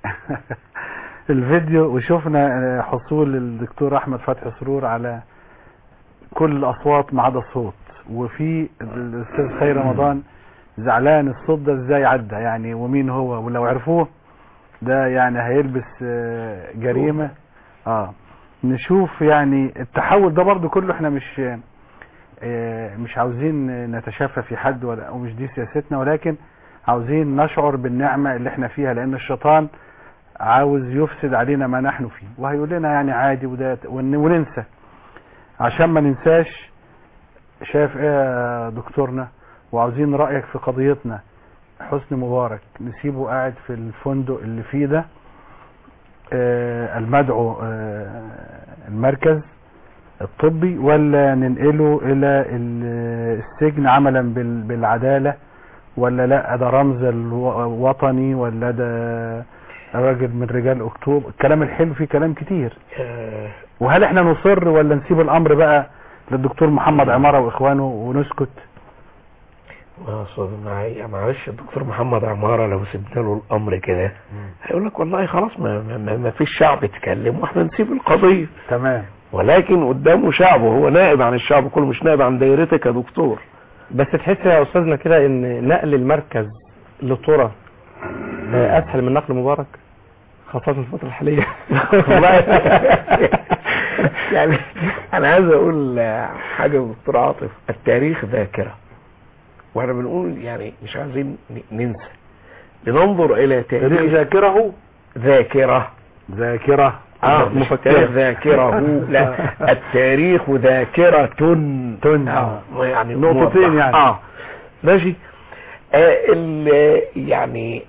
الفيديو وشفنا حصول الدكتور احمد فتحي سرور على كل الاصوات ما عدا الصوت وفي الاستاذ خير رمضان زعلان الصوت ده ازاي عدى يعني ومين هو ولو عرفوه ده يعني هيلبس آه، جريمة اه نشوف يعني التحول ده برضو كله احنا مش آه، مش عاوزين نتشافى في حد ولا ومش دي سياستنا ولكن عاوزين نشعر بالنعمة اللي احنا فيها لان الشيطان عاوز يفسد علينا ما نحن فيه وهيقول لنا يعني عادي وده ون- وننسى عشان ما ننساش شايف ايه يا دكتورنا وعاوزين رأيك في قضيتنا حسني مبارك نسيبه قاعد في الفندق اللي فيه ده آه، المدعو آه، المركز الطبي ولا ننقله الى ال- السجن عملا بال- بالعدالة ولا لا ده رمز الوطني ولا ده راجل من رجال اكتوبر الكلام الحلو فيه كلام كتير آه، وهل احنا نصر ولا نسيب الامر بقى للدكتور محمد عمارة واخوانه ونسكت ما أصل معي- معلش الدكتور محمد عمارة لو سيبنا له الأمر كده هيقول لك والله خلاص ما, ما, ما- ما فيش شعب يتكلم واحنا نسيب القضية تمام ولكن قدامه شعبه هو نائب عن الشعب كله مش نائب عن دايرتك يا دكتور بس تحس يا استاذنا كده ان نقل المركز لطرة آه، اسهل من نقل مبارك خاصة في الفترة الحالية والله يعني انا عايز اقول حاجة دكتور عاطف التاريخ ذاكرة واحنا بنقول يعني مش عايزين ن- ننسى لننظر الى تاريخ تاريخ ذاكره ذاكرة ذاكرة اه مفكرة. مش التاريخ ذاكره لا التاريخ ذاكرة تن آه يعني نقطتين موضح. يعني. اه ماشي آه ال- يعني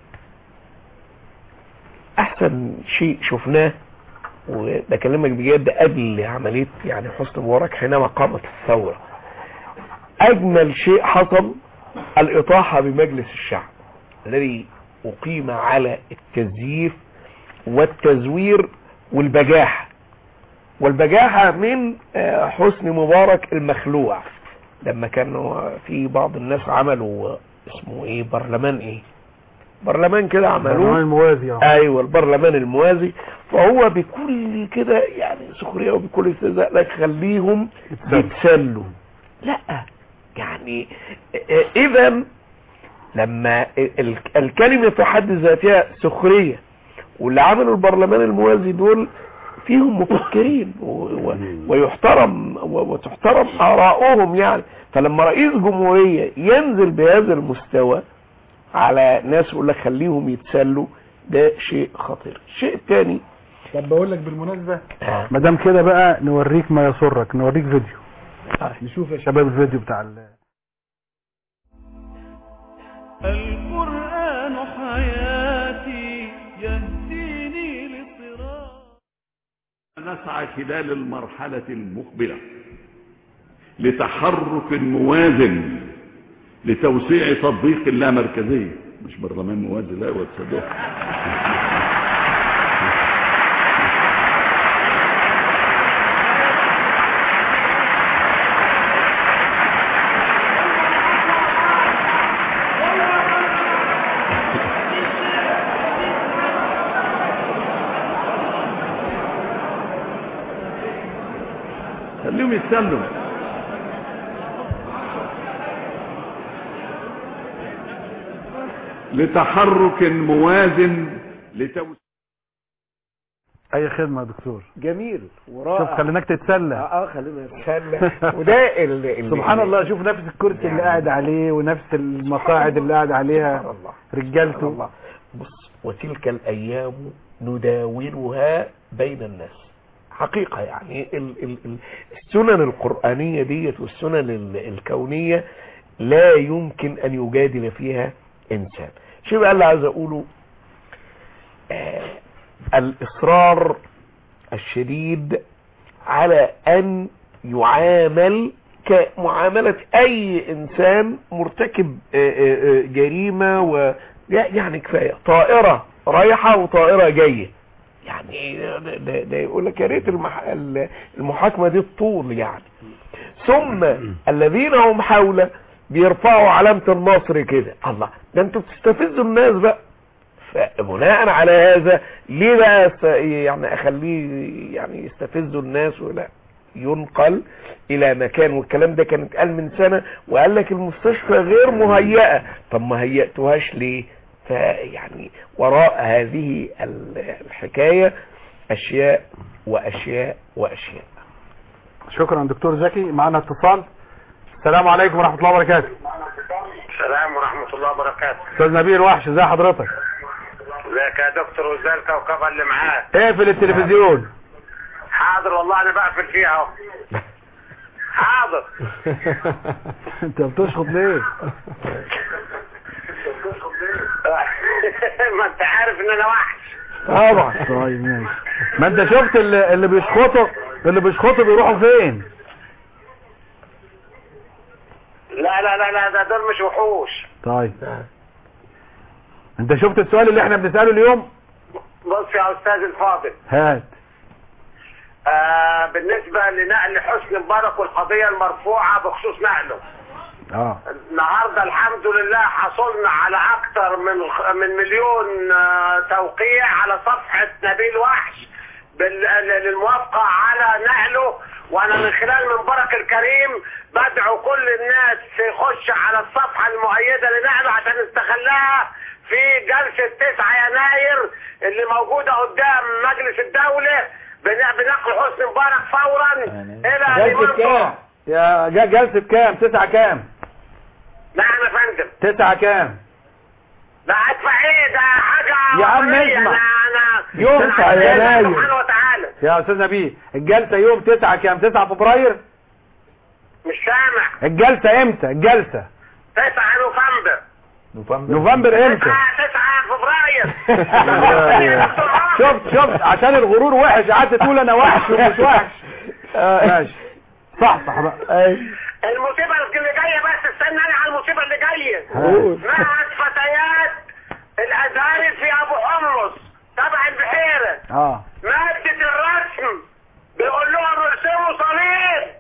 احسن شيء شفناه وبكلمك بجد قبل عملية يعني حسن مبارك حينما قامت الثورة اجمل شيء حصل الاطاحة بمجلس الشعب الذي اقيم على التزييف والتزوير والبجاحة والبجاحة من آه، حسني مبارك المخلوع لما كانوا في بعض الناس عملوا اسمه ايه برلمان ايه برلمان كده عملوه البرلمان الموازي اه ايوه البرلمان الموازي فهو بكل كده يعني سخريه وبكل استهزاء لك خليهم يتسلوا لا يعني اذا لما ال- الكلمه في حد ذاتها سخريه واللي عملوا البرلمان الموازي دول فيهم مفكرين و- و- ويحترم و- وتحترم آراؤهم يعني فلما رئيس جمهورية ينزل بهذا المستوى على ناس يقول لك خليهم يتسلوا ده شيء خطير الشيء الثاني طب بقول لك بالمناسبة ما دام كده بقى نوريك ما يسرك نوريك فيديو نشوف يا شباب الفيديو بتاع ال- القرآن حياتي يهديني لصراط نسعى خلال المرحلة المقبلة لتحرك موازن لتوسيع تطبيق اللامركزية مش برلمان موازي لا وتصدق خليهم يتسلوا لتحرك موازن لتوسيع اي خدمة يا دكتور جميل شوف خليناك تتسلى اه خلينا نتسلى وده ال- ال- سبحان الله شوف نفس الكرسي اللي قاعد عليه ونفس المقاعد اللي قاعد عليها رجالته الله بص وتلك الايام نداولها بين الناس حقيقة يعني ال- ال- ال- السنن القرآنية ديت والسنن ال- الكونية لا يمكن ان يجادل فيها انسان شو بقى اللي عايز اقوله آه الاصرار الشديد على ان يعامل كمعاملة اي انسان مرتكب آه، آه، آه، جريمة و يعني كفاية طائرة رايحة وطائرة جاية يعني ده, ده, ده يقول لك يا ريت المح... المحاكمة دي الطول يعني ثم الذين هم حوله بيرفعوا علامة النصر كده الله ده انتوا بتستفزوا الناس بقى فبناء على هذا ليه بقى س- يعني اخليه يعني يستفزوا الناس ولا ينقل الى مكان والكلام ده كان اتقال من سنة وقال لك المستشفى غير مهيئة طب ما هيئتوهاش ليه فيعني وراء هذه ال- الحكاية اشياء واشياء واشياء شكرا دكتور زكي معنا اتصال السلام عليكم ورحمة الله وبركاته السلام ورحمة الله وبركاته استاذ نبيل وحش ازي حضرتك ازيك يا دكتور وازاي الكوكبة اللي معاك اقفل التلفزيون حاضر والله انا بقفل فيها اهو حاضر انت بتشخط ليه ما انت عارف ان انا وحش طبعا طيب ماشي ما انت شفت اللي, اللي بيشخطوا اللي بيشخطوا بيروحوا فين لا لا لا لا ده دول مش وحوش طيب انت شفت السؤال اللي احنا بنسأله اليوم بص يا استاذ الفاضل هات آه بالنسبة لنقل حسني مبارك والقضية المرفوعة بخصوص نقله اه النهاردة الحمد لله حصلنا على اكتر من من مليون آه، توقيع على صفحة نبيل وحش بال- للموافقة على نقله وانا من خلال منبرك الكريم بدعو كل الناس يخش على الصفحة المؤيدة لنقله عشان نستغلها في جلسة 9 يناير اللي موجودة قدام مجلس الدولة بن- بنقل حسني مبارك فورا الى جلسة الإمام كام يا جا- جلسة كام تسعة كام نعم يا فندم تسعة كام لا ادفع ايه ده حاجة يا عم وطنية. اسمع. انا انا يوم أنا تسعة عايز الله يناير. سبحانه وتعالى يا استاذ نبيل الجلسة يوم تسعة كام تسعة فبراير مش سامع الجلسة امتى الجلسة 9 نوفمبر نوفمبر امتى 9 فبراير شفت شفت عشان الغرور وحش قعدت تقول انا وحش ومش وحش ماشي صح صح بقى المصيبة اللي جاية بس استنى انا على المصيبة اللي جاية قول. معهد فتيات الازهري في ابو حمص تبع البحيرة اه مادة الرسم بيقول لهم ارسموا صليب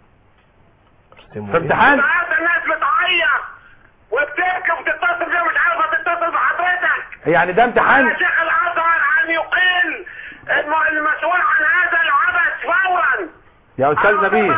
في امتحان النهارده الناس بتعيط وبتبكي وبتتصل بيها مش عارفه تتصل بحضرتك يعني ده امتحان يا شيخ الازهر ان يقيل الم- المسؤول عن هذا العبث فورا يا استاذ نبيل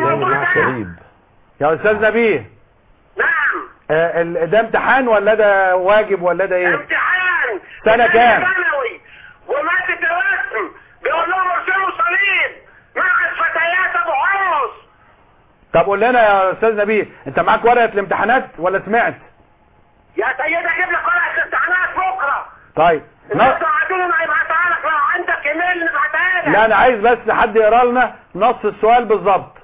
يا استاذ نبيل نعم آه ال- ده امتحان ولا ده واجب ولا ده ايه امتحان سنة كام ثانوي ومادة الرسم بيقول لهم ارسموا صليب معهد فتيات ابو حمص طب قول لنا يا استاذ نبيل انت معاك ورقة الامتحانات ولا سمعت يا سيدي اجيب لك ورقة الامتحانات بكره طيب الناس لا, قاعدين ما يبعتها لك لو عندك ايميل نبعتها لك لا انا عايز بس حد يقرا لنا نص السؤال بالظبط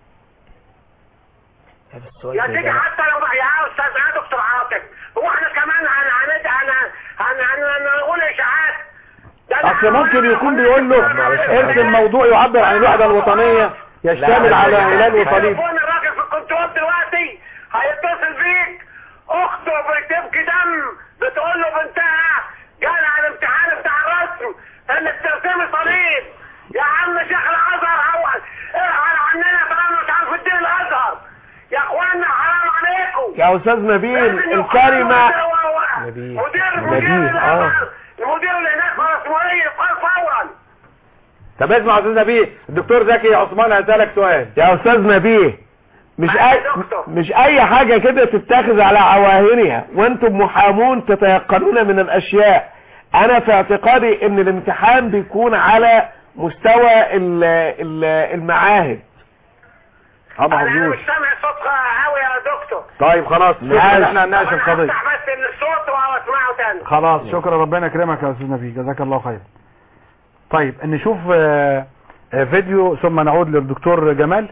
يا سيدي حتى لو يا استاذ يا دكتور عاطف هو احنا كمان هن هن هن هن هن هنقول اشاعات ده أنا اصل ممكن يكون بيقول له ارسم معلش. موضوع يعبر عن الوحدة الوطنية يشتمل على هلال وصليب تليفون الراجل في الكنترول دلوقتي هيتصل بيك اخته بتبكي دم بتقول له بنتها جالها الامتحان بتاع الرسم انك ترسمي صليب يا عم شيخ الازهر اول ارحل عننا طالما مش عارف الدين الازهر يا اخوانا حرام عليكم يا استاذ نبيل الكلمة نبيل مدير مدير نبيل اه الازهر المدير اللي هناك في اسماعيل يقال فورا طب اسمع يا استاذ نبيل الدكتور زكي عثمان هسألك سؤال يا استاذ نبيه مش اي مش اي حاجة كده تتخذ على عواهنها وانتم محامون تتيقنون من الاشياء انا في اعتقادي ان الامتحان بيكون على مستوى ال- ال- المعاهد ابو انا مش سامع صوت قوي يا دكتور طيب خلاص شكرا معلش. احنا هنناقش القضية افتح بس الصوت واسمعه تاني خلاص شكرا ربنا يكرمك يا استاذ نبيل جزاك الله خير طيب نشوف آه، آه، فيديو ثم نعود للدكتور جمال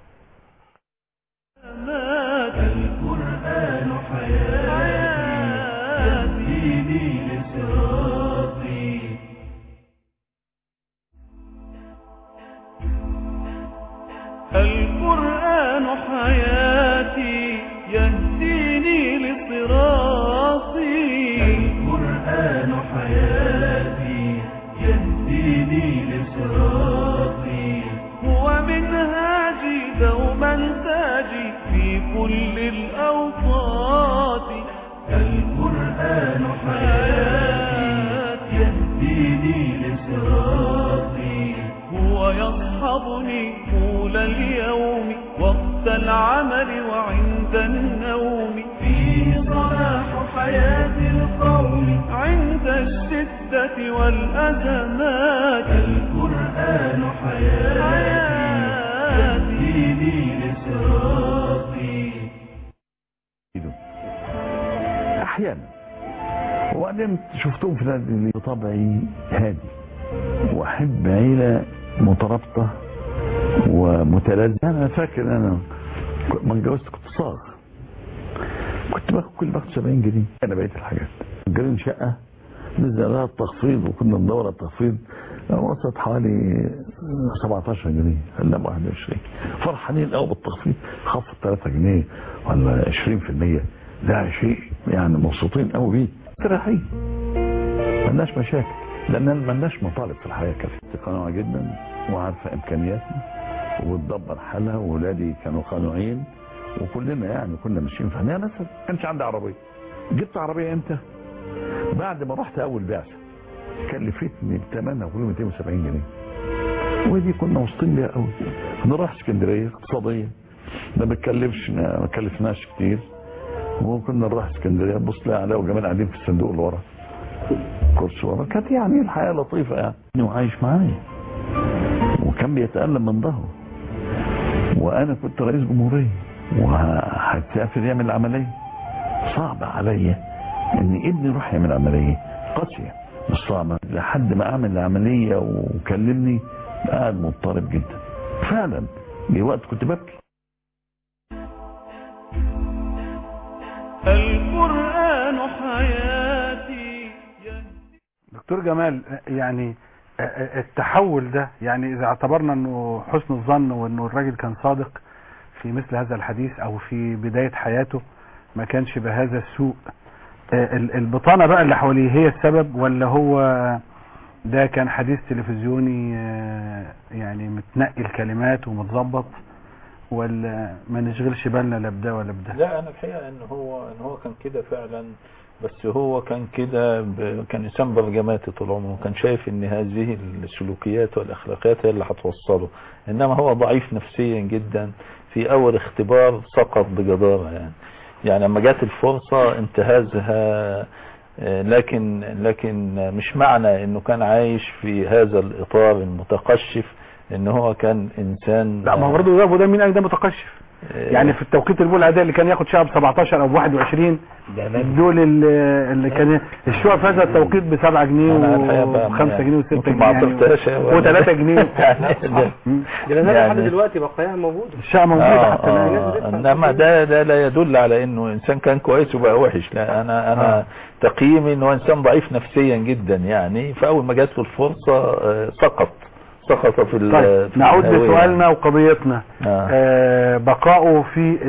القرآن حياتي يهديني لصراطي القرآن حياتي يهديني لصراطي القرآن حياتي يهديني لصراطي هو منهاجي دوما تاجي في كل الأوقات القرآن حياتي يهديني لصراطي هو ويصحبني طول اليوم وقت العمل وعند النوم فيه صلاح حياة القوم عند الشدة والأزمات القرآن حياتي يهديني لصراطي احيانا وبعدين شفتهم في النادي اللي بطبعي هادي واحب عيله مترابطه ومتلازمه انا فاكر انا ما اتجوزت كنت صاغ كنت باخد كل باخد 70 جنيه انا بقيت الحاجات جالين شقه نزل لها التخفيض وكنا ندور على التخفيض وصلت حوالي 17 جنيه خلينا 21 فرحانين قوي بالتخفيض خفض 3 جنيه ولا 20% ده شيء يعني مبسوطين قوي بيه استريحين ملناش مشاكل لان ملناش مطالب في الحياه كافيه قناعه جدا وعارفه امكانياتنا وبتدبر حالها واولادي كانوا قانوعين وكلنا يعني كنا ماشيين في انا مثلا ما كانش عندي عربيه جبت عربيه امتى؟ بعد ما رحت اول بعثه كلفتني بثمنها كله 270 جنيه ودي كنا واثقين بيها قوي كنا رايح اسكندريه اقتصاديه ما بتكلفش ما كلفناش كتير وكنا نروح اسكندريه نبص لها عليها وجمال قاعدين في الصندوق اللي ورا كرسي ورا كانت يعني الحياه لطيفه يعني وعايش معايا وكان بيتالم من ظهره وانا كنت رئيس جمهوريه وهتسافر يعمل عمليه صعب عليا ان ابني يروح يعمل عمليه قاسيه مش صعبه لحد ما اعمل العمليه وكلمني قاعد مضطرب جدا فعلا جه وقت كنت ببكي القرآن حياتي دكتور جمال يعني التحول ده يعني اذا اعتبرنا انه حسن الظن وانه الراجل كان صادق في مثل هذا الحديث او في بداية حياته ما كانش بهذا السوء ال- البطانة بقى اللي حواليه هي السبب ولا هو ده كان حديث تلفزيوني آه، يعني متنقي الكلمات ومتظبط ولا ما نشغلش بالنا لا بده ولا بده لا انا الحقيقه ان هو ان هو كان كده فعلا بس هو كان كده ب- كان انسان برجماتي طول عمره كان شايف ان هذه السلوكيات والاخلاقيات هي اللي هتوصله انما هو ضعيف نفسيا جدا في اول اختبار سقط بجدارة يعني يعني لما جات الفرصة انتهزها آه، لكن لكن مش معنى انه كان عايش في هذا الاطار المتقشف ان هو كان انسان لا ما هو برضه ده وده مين قال ده متقشف يعني في التوقيت اللي بيقول الاداء اللي كان ياخد شقه ب 17 او 21 دول اللي, اللي كان الشقه في هذا التوقيت ب 7 جنيه أنا الحقيقة بقى و5 يعني جنيه و6 ممكن جنيه ما عصرتهاش أوي. و3 جنيه يعني ده- دي لا زالت لحد يعني- دلوقتي بقاياها موجوده الشقه موجوده آه حتى الآن. آه انما ده ده لا يدل على انه انسان كان كويس وبقى وحش لا انا انا آه. تقييمي انه انسان ضعيف نفسيا جدا يعني فاول ما جات له الفرصه آه، سقط سقط في ال- طيب في نعود الهاوية. لسؤالنا وقضيتنا آه. آه بقائه في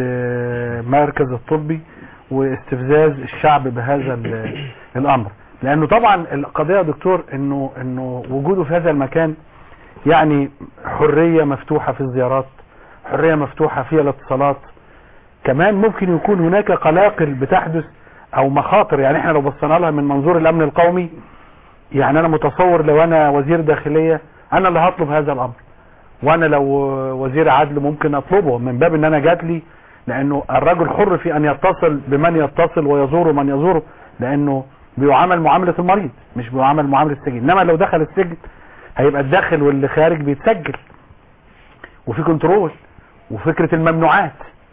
المركز الطبي واستفزاز الشعب بهذا ال- الامر لانه طبعا القضيه يا دكتور انه انه وجوده في هذا المكان يعني حريه مفتوحه في الزيارات حريه مفتوحه في الاتصالات كمان ممكن يكون هناك قلاقل بتحدث او مخاطر يعني احنا لو بصينا لها من منظور الامن القومي يعني انا متصور لو انا وزير داخليه انا اللي هطلب هذا الامر وانا لو وزير عدل ممكن اطلبه من باب ان انا جات لي لانه الرجل حر في ان يتصل بمن يتصل ويزور من يزوره لانه بيعامل معاملة المريض مش بيعامل معاملة السجن انما لو دخل السجن هيبقى الداخل واللي خارج بيتسجل وفي كنترول وفكرة الممنوعات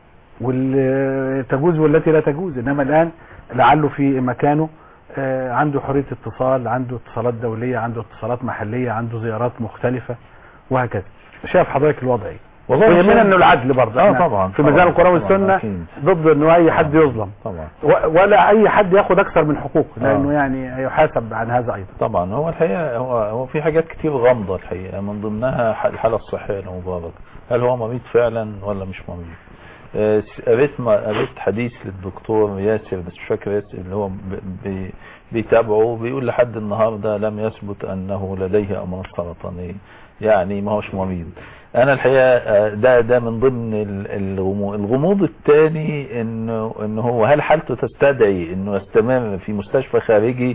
واللي تجوز والتي لا تجوز انما الان لعله في مكانه آه، عنده حرية اتصال عنده اتصالات دولية عنده اتصالات محلية عنده زيارات مختلفة وهكذا شايف حضرتك الوضع ايه والله ويهمنا شايف- انه العدل برضه اه إحنا طبعا في طبعاً، ميزان القرآن طبعاً، والسنة أكيد. ضد انه اي حد يظلم طبعا و- ولا اي حد ياخد اكثر من حقوقه لانه آه. يعني يحاسب عن هذا ايضا طبعا هو الحقيقه هو هو في حاجات كتير غامضه الحقيقه من ضمنها ح- الحاله الصحيه لمبارك هل هو مريض فعلا ولا مش مريض آه، س- قريت ما قريت حديث للدكتور ياسر بس مش فاكر ياسر اللي هو ب- بي- بيتابعه بيقول لحد النهارده لم يثبت انه لديه امراض سرطانيه يعني ما هوش مريض انا الحقيقه آه، ده ده من ضمن ال- الغموض الغموض الثاني انه انه هو هل حالته تستدعي انه يستمر في مستشفى خارجي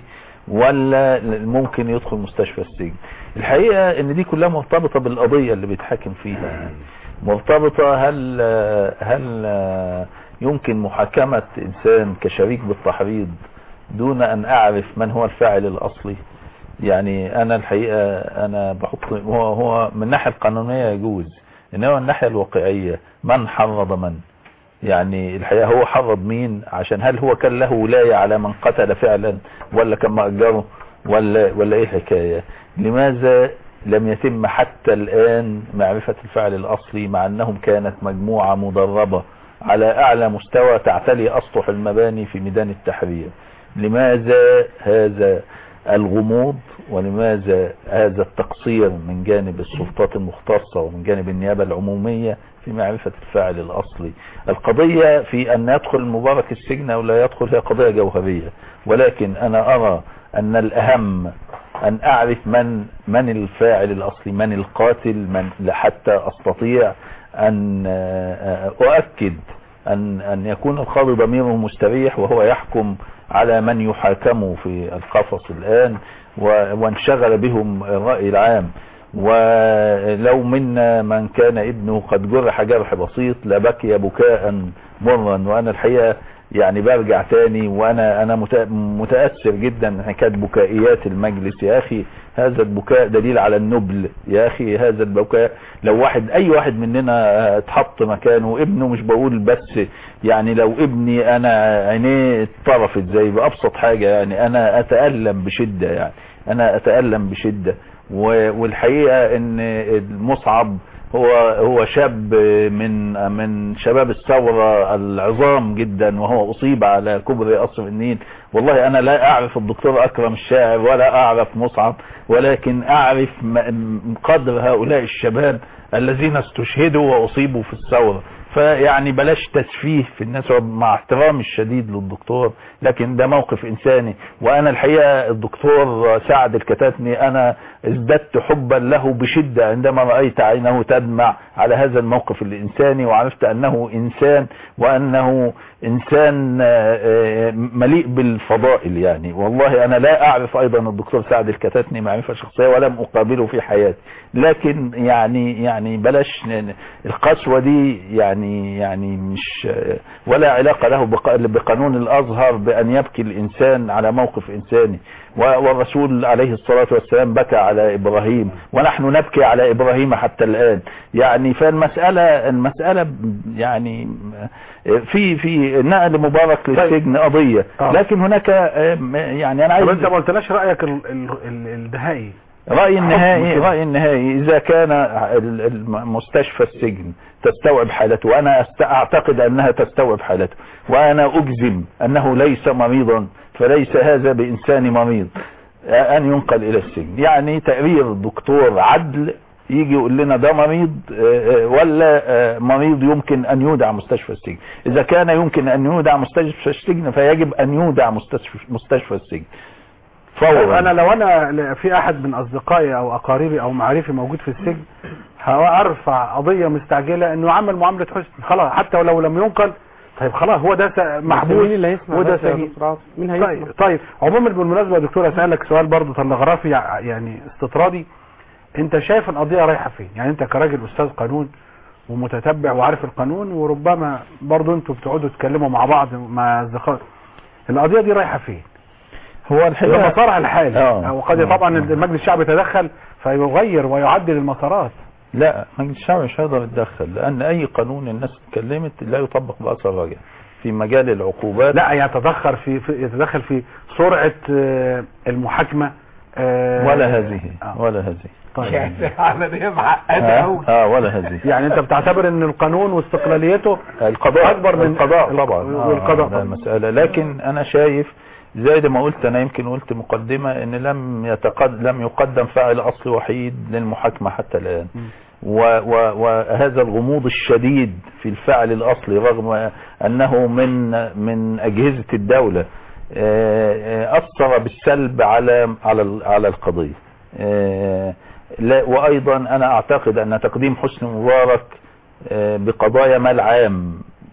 ولا ممكن يدخل مستشفى السجن الحقيقة ان دي كلها مرتبطة بالقضية اللي بيتحاكم فيها يعني مرتبطة هل هل يمكن محاكمة انسان كشريك بالتحريض دون ان اعرف من هو الفاعل الاصلي يعني انا الحقيقة انا بحط هو هو من الناحية القانونية يجوز انما من الناحية الواقعية من حرض من يعني الحقيقة هو حرض مين عشان هل هو كان له ولاية على من قتل فعلا ولا كان مأجره ولا ولا ايه الحكاية لماذا لم يتم حتى الآن معرفة الفعل الأصلي مع أنهم كانت مجموعة مدربة على أعلى مستوى تعتلي أسطح المباني في ميدان التحرير لماذا هذا الغموض ولماذا هذا التقصير من جانب السلطات المختصة ومن جانب النيابة العمومية في معرفة الفاعل الأصلي القضية في أن يدخل المبارك السجن أو لا يدخل هي قضية جوهرية ولكن أنا أرى أن الأهم أن أعرف من من الفاعل الأصلي من القاتل من حتى أستطيع أن أؤكد أن أن يكون القاضي ضميره مستريح وهو يحكم على من يحاكموا في القفص الآن وانشغل بهم الرأي العام ولو منا من كان ابنه قد جرح جرح بسيط لبكي بكاء مرا وأنا الحقيقة يعني برجع تاني وانا انا متأثر جدا من حكايه بكائيات المجلس يا اخي هذا البكاء دليل على النبل يا اخي هذا البكاء لو واحد اي واحد مننا اتحط مكانه ابنه مش بقول بس يعني لو ابني انا عينيه اتطرفت زي بابسط حاجة يعني انا اتألم بشدة يعني انا اتألم بشدة والحقيقة ان المصعب هو هو شاب من من شباب الثورة العظام جدا وهو أصيب على كبري قصر النيل والله أنا لا أعرف الدكتور أكرم الشاعر ولا أعرف مصعب ولكن أعرف قدر هؤلاء الشباب الذين استشهدوا وأصيبوا في الثورة فيعني بلاش تسفيه في الناس مع احترامي الشديد للدكتور لكن ده موقف انساني وانا الحقيقة الدكتور سعد الكتاتني انا ازددت حبا له بشدة عندما رأيت عينه تدمع على هذا الموقف الانساني وعرفت انه انسان وانه انسان مليء بالفضائل يعني والله انا لا اعرف ايضا الدكتور سعد الكتاتني معرفة شخصية ولم اقابله في حياتي لكن يعني يعني بلاش القسوة دي يعني يعني مش ولا علاقة له بقانون الازهر بان يبكي الانسان على موقف انساني والرسول عليه الصلاة والسلام بكى على ابراهيم ونحن نبكي على ابراهيم حتى الان يعني فالمسألة المسألة يعني في في نقل مبارك للسجن قضية لكن هناك يعني انا عايز طب انت ما قلتناش رايك ال- ال- ال- النهائي رأي النهائي كده. رأي النهائي إذا كان ال- الم- مستشفى السجن تستوعب حالته وأنا أست- أعتقد أنها تستوعب حالته وأنا أجزم أنه ليس مريضا فليس هذا بإنسان مريض أن ينقل إلى السجن يعني تقرير دكتور عدل يجي يقول لنا ده مريض آه، آه، ولا آه، مريض يمكن أن يودع مستشفى السجن إذا كان يمكن أن يودع مستشفى السجن فيجب أن يودع مستشفى, مستشفى السجن طيب فورا انا لو انا في احد من اصدقائي او اقاربي او معارفي موجود في السجن هارفع قضيه مستعجله انه عمل معامله حسن خلاص حتى ولو لم ينقل طيب خلاص هو ده س- محبوس مين اللي هيسمع وده بس يا سجين دكتور عاطف؟ مين هيسمع طيب طيب عموما بالمناسبه يا دكتور اسالك سؤال برضه تلغرافي يع- يعني استطرادي انت شايف القضيه رايحه فين يعني انت كراجل استاذ قانون ومتتبع وعارف القانون وربما برضه انتوا بتقعدوا تتكلموا مع بعض مع اصدقاء القضيه دي رايحه فين هو الحقيقة المسار الحالي آه. وقد آه. طبعا المجلس الشعبي يتدخل فيغير ويعدل المسارات لا مجلس الشعب مش هيقدر يتدخل لان اي قانون الناس اتكلمت لا يطبق باثر راجع في مجال العقوبات لا يتدخل في, في يتدخل في سرعه آه، المحاكمه آه، ولا هذه آه. ولا هذه طيب عملية معقدة اه, أوي آه ولا هذه يعني انت بتعتبر ان القانون واستقلاليته القضاء أكبر من القضاء ال- طبعا آه، والقضاء ده طبعاً. المسألة لكن انا شايف زي ما قلت انا يمكن قلت مقدمة ان لم يتقد لم يقدم فاعل اصلي وحيد للمحاكمة حتى الان و و وهذا الغموض الشديد في الفعل الاصلي رغم انه من من اجهزة الدولة آه، آه، اثر بالسلب على على ال- على القضية آه، لا وايضا انا اعتقد ان تقديم حسني مبارك آه، بقضايا مال عام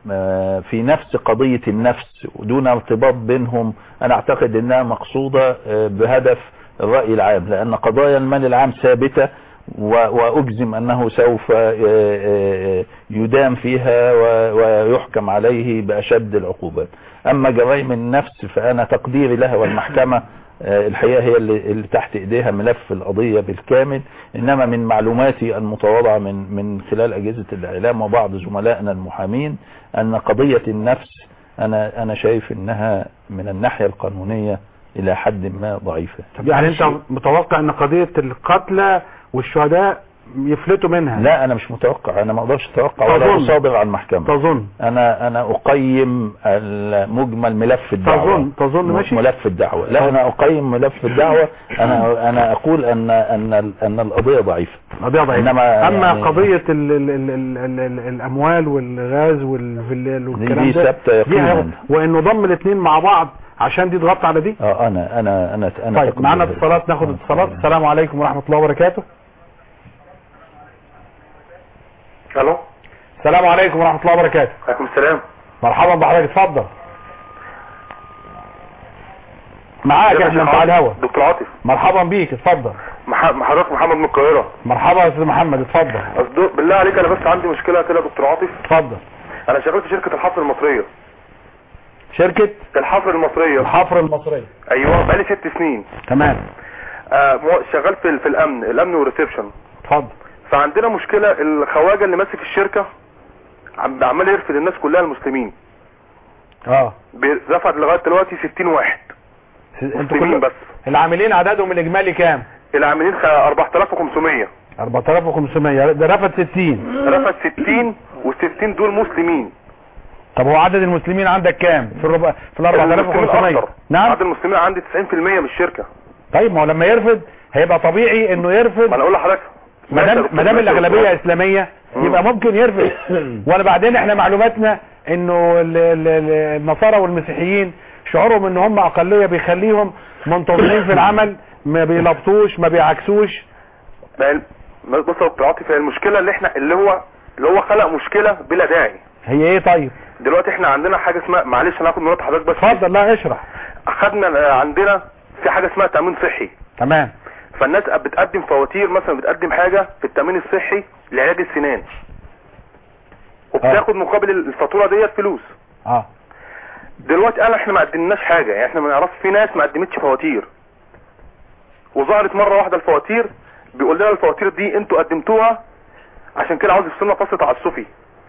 آه، في نفس قضية النفس ودون ارتباط بينهم انا اعتقد انها مقصودة آه، بهدف الرأي العام لان قضايا المال العام ثابتة و- واجزم انه سوف آه، آه، يدام فيها و- ويحكم عليه باشد العقوبات اما جرائم النفس فانا تقديري لها والمحكمة آه، الحقيقة هي اللي, اللي تحت ايديها ملف القضية بالكامل انما من معلوماتي المتواضعة من من خلال اجهزة الاعلام وبعض زملائنا المحامين ان قضية النفس انا انا شايف انها من الناحية القانونية الى حد ما ضعيفة يعني انت متوقع ان قضية القتلى والشهداء يفلتوا منها لا انا مش متوقع انا ما اقدرش اتوقع ولا تظن. اصادر على المحكمة تظن انا انا اقيم مجمل ملف الدعوة تظن تظن م- ماشي ملف الدعوة لا انا اقيم ملف الدعوة انا انا اقول ان ان ان القضية ضعيفة قضية ضعيفة انما اما يعني قضية ال ال ال ال ال ال الاموال والغاز والفلال والكلام دي ده ثابتة دي يقينا. هي- وانه ضم الاثنين مع بعض عشان دي تغطي على دي اه انا انا انا انا طيب تقديري معانا هذا. اتصالات ناخد اتصالات السلام عليكم ورحمة الله وبركاته الو السلام عليكم ورحمة الله وبركاته عليكم السلام مرحبا بحضرتك اتفضل معاك يا احنا باشا انت على الهوا دكتور عاطف مرحبا بيك اتفضل مح- حضرتك محمد من القاهره مرحبا يا استاذ محمد اتفضل أصدق بالله عليك انا بس عندي مشكله كده يا دكتور عاطف اتفضل انا شغال في شركه الحفر المصريه شركة الحفر المصريه الحفر المصرية ايوه بقالي ست سنين تمام آه مو- شغال في في الامن الامن والريسبشن اتفضل فعندنا مشكله الخواجه اللي ماسك الشركه عم- عمال يرفض الناس كلها المسلمين اه رفض لغايه دلوقتي 60 واحد انتوا مسلمين كل بس العاملين عددهم الاجمالي كام العاملين خ- 4500 4500 ده رفض 60 رفض 60 و60 دول مسلمين طب هو عدد المسلمين عندك كام في الربع في ال المسلمين 4500 أكتر. نعم عدد المسلمين عندي 90% من الشركه طيب ما هو لما يرفض هيبقى طبيعي انه يرفض ما انا اقول لحضرتك ما دام ما دام الاغلبيه اسلاميه يبقى ممكن يرفض ولا بعدين احنا معلوماتنا انه ال- ال- ال- النصارى والمسيحيين شعورهم ان هم اقليه بيخليهم منتظمين في العمل ما بيلبطوش ما بيعكسوش ما ال- ما- بص يا دكتور عاطف هي المشكله اللي احنا اللي هو اللي هو خلق مشكله بلا داعي هي ايه طيب دلوقتي احنا عندنا حاجه اسمها معلش انا هاخد من وقت حضرتك بس اتفضل لا اشرح خدنا آه، عندنا في حاجه اسمها تامين صحي تمام فالناس بتقدم فواتير مثلا بتقدم حاجه في التامين الصحي لعلاج السنان وبتاخد مقابل الفاتوره ديت فلوس اه دلوقتي قال احنا ما قدمناش حاجه يعني احنا ما نعرفش في ناس ما قدمتش فواتير وظهرت مره واحده الفواتير بيقول لنا الفواتير دي انتوا قدمتوها عشان كده عاوز يفصلنا فصل تعسفي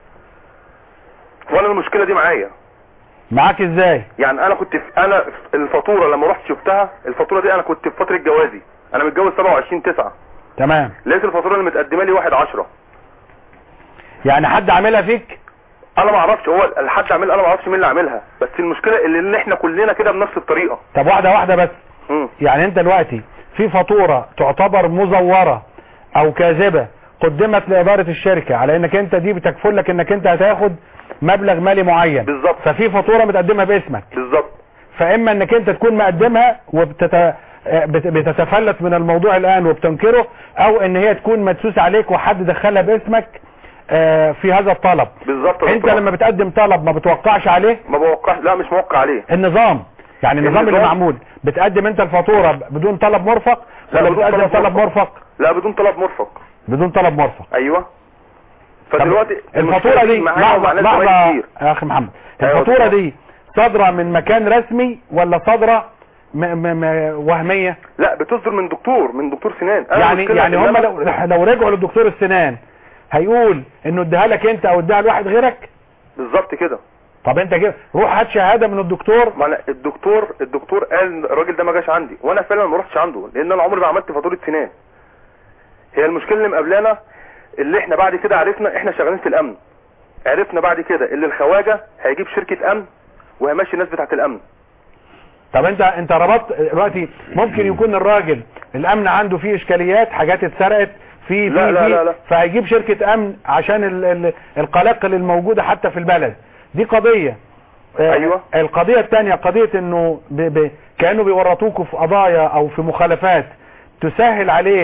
وانا المشكله دي معايا معاك ازاي يعني انا كنت في انا في الفاتوره لما رحت شفتها الفاتوره دي انا كنت في فتره جوازي انا متجوز 27 9 تمام لقيت الفاتوره اللي متقدمه لي 1 10 يعني حد عاملها فيك انا ما اعرفش هو الحد عامل انا ما اعرفش مين اللي عاملها بس المشكله اللي اللي احنا كلنا كده بنفس الطريقه طب واحده واحده بس مم. يعني انت دلوقتي في فاتوره تعتبر مزوره او كاذبه قدمت لاداره الشركه على انك انت دي بتكفل لك انك انت هتاخد مبلغ مالي معين بالظبط ففي فاتوره متقدمه باسمك بالظبط فاما انك انت تكون مقدمها وبتت بت- بتتفلت من الموضوع الان وبتنكره او ان هي تكون مدسوس عليك وحد دخلها باسمك آه، في هذا الطلب بالظبط يا انت دكتور. لما بتقدم طلب ما بتوقعش عليه ما بوقعش لا مش موقع عليه النظام يعني النظام اللي النظام؟ معمول بتقدم انت الفاتوره بدون طلب مرفق لا، ولا بدون بتقدم طلب طلب مرفق لا بدون طلب مرفق بدون طلب مرفق ايوه فدلوقتي الفاتوره دي معايا ومع لحظه ناس زمايلي لحظه كتير يا اخي محمد أيوة الفاتوره بالظبط. دي صادره من مكان رسمي ولا صادره م م م وهميه لا بتصدر من دكتور من دكتور سنان أنا يعني المشكلة يعني إن هم أنا- لو لو رجعوا للدكتور السنان هيقول انه اديها لك انت او اديها لواحد غيرك بالظبط كده طب انت كده روح هات شهاده من الدكتور ما أنا الدكتور الدكتور قال الراجل ده ما جاش عندي وانا فعلا ما رحتش عنده لان انا عمري ما عملت فاتوره سنان هي المشكله اللي مقابلانا اللي احنا بعد كده عرفنا احنا شغالين في الامن عرفنا بعد كده اللي الخواجه هيجيب شركه امن وهيمشي الناس بتاعت الامن طب انت انت ربطت دلوقتي ممكن يكون الراجل الامن عنده فيه اشكاليات حاجات اتسرقت في لا في لا في لا لا. فهيجيب شركة امن عشان ال ال القلاقل الموجودة حتى في البلد دي قضية آه، أيوة. القضية الثانية قضية انه ب ب كأنه بيورطوكوا في قضايا او في مخالفات تسهل عليه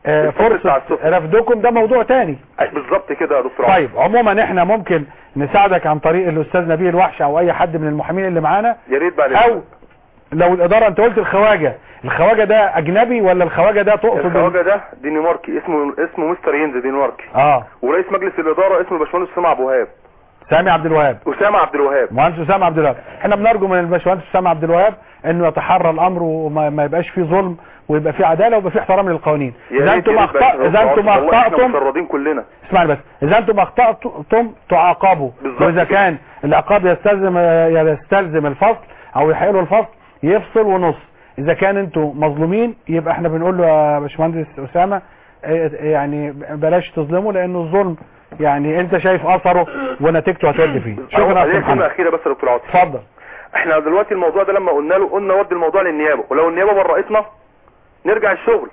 آه، فرصة رفضكم ده موضوع تاني بالظبط كده يا دكتور طيب عموما احنا ممكن نساعدك عن طريق الاستاذ نبيل الوحش او اي حد من المحامين اللي معانا يا ريت بعد او لو الاداره انت قلت الخواجه الخواجه ده اجنبي ولا الخواجه ده تقصد الخواجه ده دنماركي اسمه اسمه مستر ينز دنماركي اه ورئيس مجلس الاداره اسمه الباشمهندس اسامه عبد الوهاب سامي عبد الوهاب اسامه عبد الوهاب مهندس اسامه عبد الوهاب احنا بنرجو من الباشمهندس اسامه عبد الوهاب انه يتحرى الامر وما ما يبقاش فيه ظلم ويبقى فيه عداله ويبقى فيه احترام للقوانين يا اذا ريت انتم يا ريت اخطأ بقى. اذا انتم والله احنا اخطاتم مشردين كلنا اسمعني بس اذا انتم اخطاتم تعاقبوا واذا كان العقاب يستلزم يستلزم الفصل او يحيلوا الفصل يفصل ونص اذا كان انتم مظلومين يبقى احنا بنقول له يا باشمهندس اسامه اه، يعني بلاش تظلموا لانه الظلم يعني انت شايف اثره ونتيجته هتودي فيه شكرا يا عليك استاذ كلمه محمد اخيره بس يا دكتور عاطف اتفضل احنا دلوقتي الموضوع ده لما قلنا له قلنا ودي الموضوع للنيابه ولو النيابه برأتنا نرجع الشغل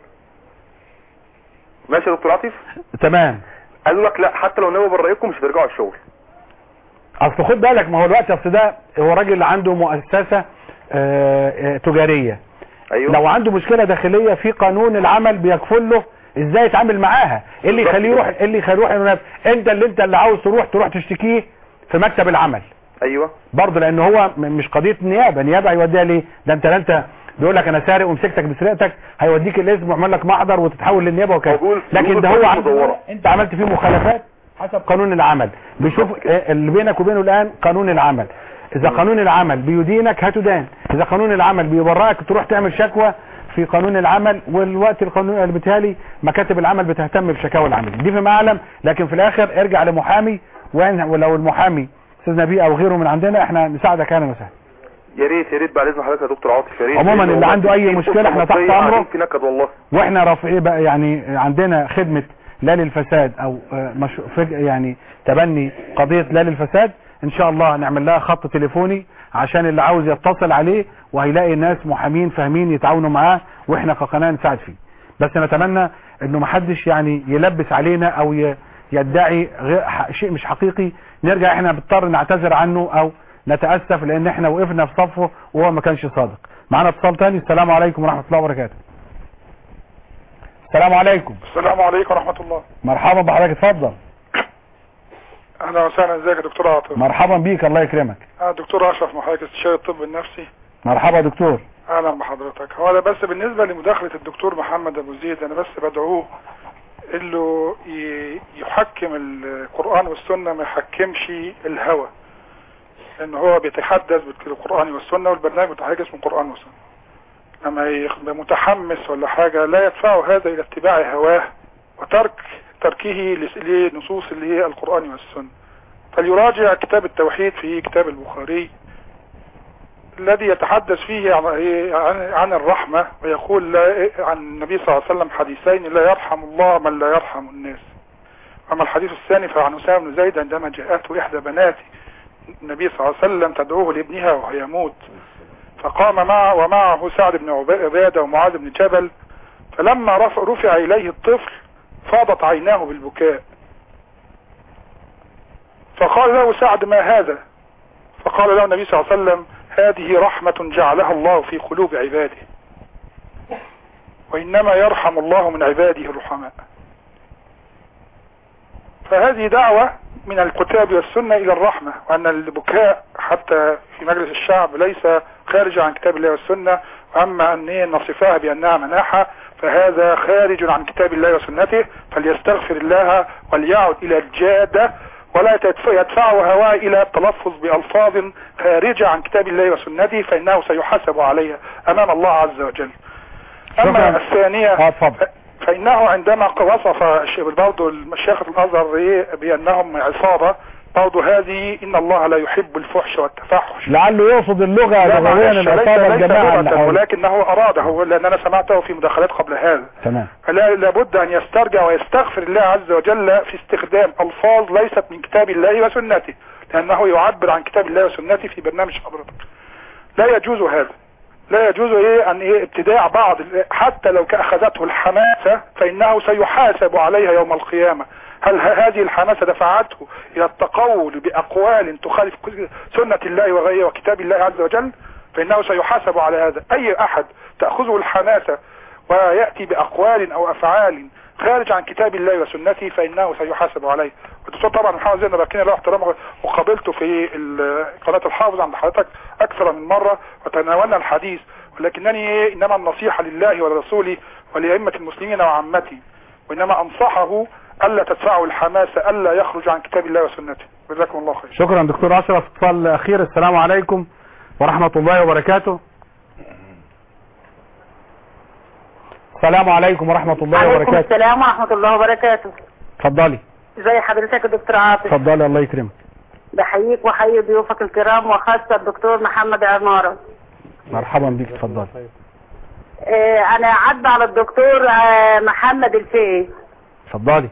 ماشي يا دكتور عاطف تمام قالوا لك لا حتى لو النيابه برأتكم مش هترجعوا الشغل اصل خد بالك ما هو الوقت اصل ده هو راجل عنده مؤسسه اه، اه، تجاريه أيوة. لو عنده مشكله داخليه في قانون العمل بيكفل له ازاي يتعامل معاها ايه اللي بالظبط يخليه يروح ايه اللي يخليه يروح ينافس انت اللي انت اللي عاوز تروح تروح تشتكيه في مكتب العمل ايوه برضه لان هو م- مش قضيه نيابه نيابه هيوديها ليه ده انت لا انت بيقول لك انا سارق ومسكتك بسرقتك هيوديك الاسم ويعمل لك محضر وتتحول للنيابه وكذا لكن ده هو عنده انت عملت فيه مخالفات حسب قانون العمل بيشوف اه، اللي بينك وبينه الان قانون العمل اذا قانون العمل بيدينك هتدان اذا قانون العمل بيبرئك تروح تعمل شكوى في قانون العمل والوقت القانون اللي بيتهيألي مكاتب العمل بتهتم بشكاوى العمل دي فيما اعلم لكن في الاخر ارجع لمحامي وإن- ولو المحامي استاذ نبيل او غيره من عندنا احنا نساعدك انا وسهلا يا ريت يا ريت بعد اذن حضرتك يا دكتور عاطف يا ريت عموما لأن اللي والله عنده أي في مشكلة فرصة احنا تحت مصرية أمره. قاعدين في نكد والله واحنا رافع ايه بقى يعني عندنا خدمة لا للفساد او آه، مش فج- يعني تبني قضية لا للفساد ان شاء الله نعمل لها خط تليفوني عشان اللي عاوز يتصل عليه وهيلاقي ناس محامين فاهمين يتعاونوا معاه واحنا كقناة نساعد فيه بس نتمنى انه محدش يعني يلبس علينا او ي- يدعي غير ح- شيء مش حقيقي نرجع احنا بنضطر نعتذر عنه او نتأسف لان احنا وقفنا في صفه وهو ما كانش صادق معانا اتصال تاني السلام عليكم ورحمة الله وبركاته السلام عليكم السلام عليكم ورحمة الله مرحبا بحضرتك اتفضل أهلا وسهلا ازيك يا دكتور عاطف مرحبا بيك الله يكرمك أنا دكتور أشرف محاكي استشاري الطب النفسي مرحبا يا دكتور أهلا بحضرتك هو ده بس بالنسبة لمداخلة الدكتور محمد أبو زيد أنا بس بدعوه إنه ي- يحكم القرآن والسنة ما يحكمش الهوى لأن هو بيتحدث بالقرآن والسنة والبرنامج بتاع حاجة اسمه القرآن والسنة لما يبقى متحمس ولا حاجة لا يدفعه هذا إلى اتباع هواه وترك تركه لس- لنصوص اللي هي القرآن والسنة فليراجع كتاب التوحيد في كتاب البخاري الذي يتحدث فيه عن, عن, عن الرحمة ويقول لا عن النبي صلى الله عليه وسلم حديثين لا يرحم الله من لا يرحم الناس أما الحديث الثاني فعن أسامة بن زيد عندما جاءته إحدى بنات النبي صلى الله عليه وسلم تدعوه لابنها وهو يموت فقام معه ومعه سعد بن عب- عبادة ومعاذ بن جبل فلما رفع, رفع إليه الطفل فاضت عيناه بالبكاء فقال له سعد ما هذا فقال له النبي صلى الله عليه وسلم هذه رحمة جعلها الله في قلوب عباده وإنما يرحم الله من عباده الرحماء فهذه دعوة من الكتاب والسنة إلى الرحمة وأن البكاء حتى في مجلس الشعب ليس خارج عن كتاب الله والسنة وأما أن إيه نصفها بأنها مناحة فهذا خارج عن كتاب الله وسنته فليستغفر الله وليعد إلى الجادة ولا تدفع- يدفعه هواه إلى التلفظ بألفاظ خارجة عن كتاب الله وسنته فإنه سيحاسب عليها أمام الله عز وجل أما الثانية فإنه عندما وصف الش- برضه المشايخ الأزهر إيه بأنهم عصابة برضه هذه إن الله لا يحب الفحش والتفحش لعله يقصد اللغة لا لغويا معلش، ليس العصابة ليس الجماعة اللي لغة حواليه. ولكنه أراده لأن أنا سمعته في مداخلات قبل هذا تمام فلا لابد أن يسترجع ويستغفر الله عز وجل في استخدام ألفاظ ليست من كتاب الله وسنته لأنه يعبر عن كتاب الله وسنته في برنامج حضرتك لا يجوز هذا لا يجوز ايه ان ايه ابتداع بعض ال- حتى لو اخذته الحماسة فانه سيحاسب عليها يوم القيامة هل ه- هذه الحماسة دفعته الى التقول باقوال تخالف كل- سنة الله وغيره وكتاب الله عز وجل فانه سيحاسب على هذا اي احد تأخذه الحماسة ويأتي باقوال او افعال خارج عن كتاب الله وسنته فإنه سيحاسب عليه والدكتور طبعا محمد زين نبكينا له احترامه وقابلته في ال- قناة الحافظ عند حضرتك أكثر من مرة وتناولنا الحديث ولكنني إنما النصيحة لله ولرسوله ولأئمة المسلمين وعامته وإنما أنصحه ألا تدفعه الحماسة ألا يخرج عن كتاب الله وسنته جزاكم الله خير شكرا دكتور اشرف اتصال اخير السلام عليكم ورحمة الله وبركاته السلام عليكم ورحمة الله عليكم وبركاته السلام ورحمة الله وبركاته اتفضلي ازي حضرتك يا دكتور عاطف اتفضلي الله يكرمك بحييك وحيي ضيوفك الكرام وخاصة الدكتور محمد عمارة مرحبا بك اتفضلي اه انا عدى على الدكتور اه محمد الفقي اتفضلي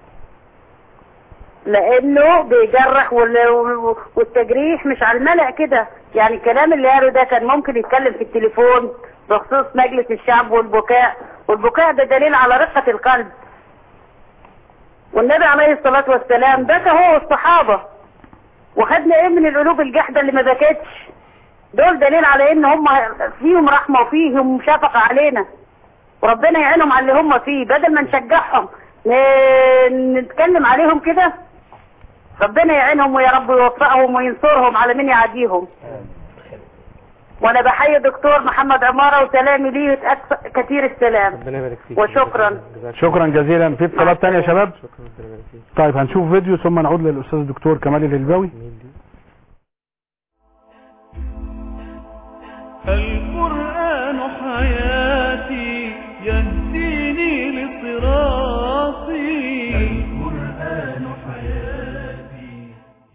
لانه بيجرح وال- والتجريح مش على الملأ كده يعني الكلام اللي قاله ده كان ممكن يتكلم في التليفون بخصوص مجلس الشعب والبكاء والبكاء ده دليل على رقة القلب والنبي عليه الصلاة والسلام بكى هو والصحابة وخدنا ايه من القلوب الجحدة اللي ما بكتش دول دليل على ان هم فيهم رحمة وفيهم شفقة علينا وربنا يعينهم على اللي هم فيه بدل ما نشجعهم ن- نتكلم عليهم كده ربنا يعينهم ويا رب يوفقهم وينصرهم على مين يعاديهم وانا بحيي دكتور محمد عمارة وسلامي ليه أكثر- كثير السلام ربنا يبارك فيك وشكرا شكرا جزيلا في اتصالات تانية يا شباب طيب هنشوف فيديو ثم نعود للاستاذ الدكتور كمال الهلباوي القرآن حياتي يهديني لصراطي القرآن حياتي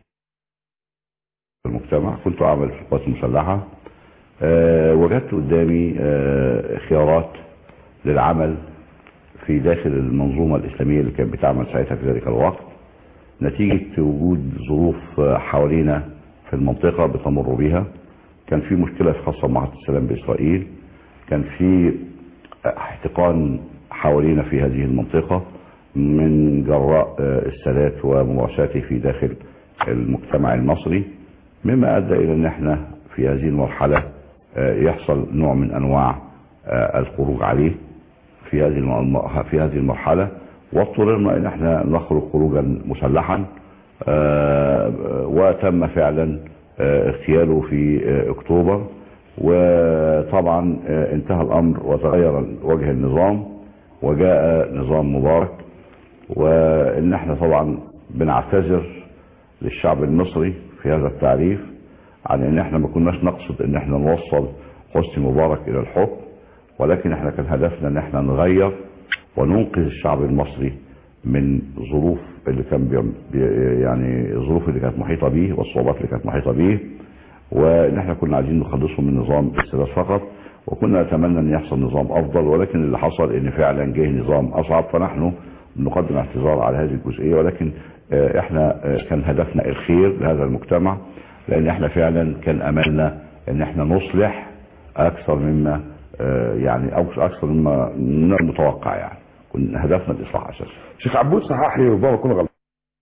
المجتمع كنت أعمل في القوات المسلحة أه وجدت قدامي أه خيارات للعمل في داخل المنظومة الإسلامية اللي كانت بتعمل ساعتها في ذلك الوقت نتيجة وجود ظروف آه، حوالينا في المنطقة بتمر بها كان في مشكلة خاصة مع السلام بإسرائيل كان في احتقان حوالينا في هذه المنطقة من جراء آه، السادات وممارساته في داخل المجتمع المصري مما ادى الى ان احنا في هذه المرحله آه، يحصل نوع من انواع آه، الخروج عليه في هذه الم- في هذه المرحله واضطررنا ان احنا نخرج خروجا مسلحا آه، وتم فعلا آه، اغتياله في آه، اكتوبر وطبعا آه، انتهى الامر وتغير وجه النظام وجاء نظام مبارك وان احنا طبعا بنعتذر للشعب المصري في هذا التعريف عن ان احنا ما كناش نقصد ان احنا نوصل حسني مبارك الى الحكم ولكن احنا كان هدفنا ان احنا نغير وننقذ الشعب المصري من ظروف اللي كان بي بي- يعني الظروف اللي كانت محيطه به والصعوبات اللي كانت محيطه به وان احنا كنا عايزين نخلصه من نظام السادات فقط وكنا نتمنى ان يحصل نظام افضل ولكن اللي حصل ان فعلا جه نظام اصعب فنحن نقدم اعتذار على هذه الجزئيه ولكن آه، احنا آه، كان هدفنا الخير لهذا المجتمع لان احنا فعلا كان املنا ان احنا نصلح اكثر مما آه، يعني أو اكثر مما من المتوقع يعني كنا هدفنا الاصلاح اساسا شيخ عبود صحح لي ربما اكون غلطان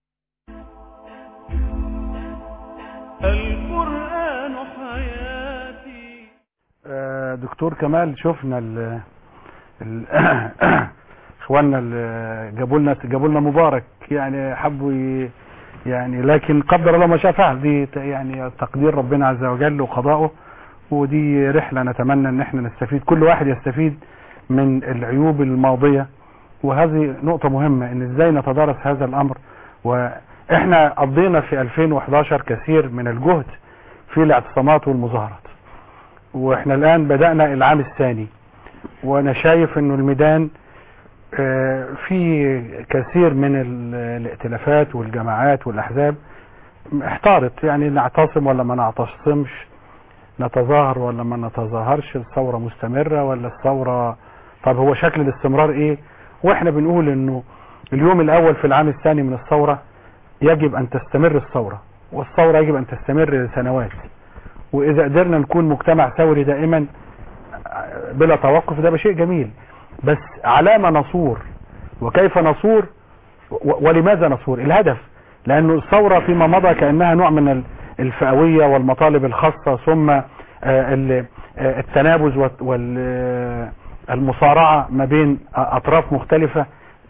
القرآن حياتي آه، دكتور كمال شفنا ال ال اخواننا اللي جابوا لنا جابوا لنا مبارك يعني حبوا ي- يعني لكن قدر الله ما شاء فعل دي ت- يعني تقدير ربنا عز وجل وقضاؤه ودي رحلة نتمنى ان احنا نستفيد كل واحد يستفيد من العيوب الماضية وهذه نقطة مهمة ان ازاي نتدارس هذا الامر واحنا قضينا في 2011 كثير من الجهد في الاعتصامات والمظاهرات واحنا الان بدأنا العام الثاني وانا شايف انه الميدان آه، في كثير من ال- الائتلافات والجماعات والاحزاب احتارت يعني نعتصم ولا ما نعتصمش نتظاهر ولا ما نتظاهرش الثورة مستمرة ولا الثورة طب هو شكل الاستمرار ايه واحنا بنقول انه اليوم الاول في العام الثاني من الثورة يجب ان تستمر الثورة والثورة يجب ان تستمر لسنوات واذا قدرنا نكون مجتمع ثوري دائما بلا توقف ده شيء جميل بس على ما نصور وكيف نصور و- ولماذا نصور الهدف لانه الثورة فيما مضى كأنها نوع من ال- الفئوية والمطالب الخاصة ثم آه، ال- آه، التنابز والمصارعة ما بين أطراف مختلفة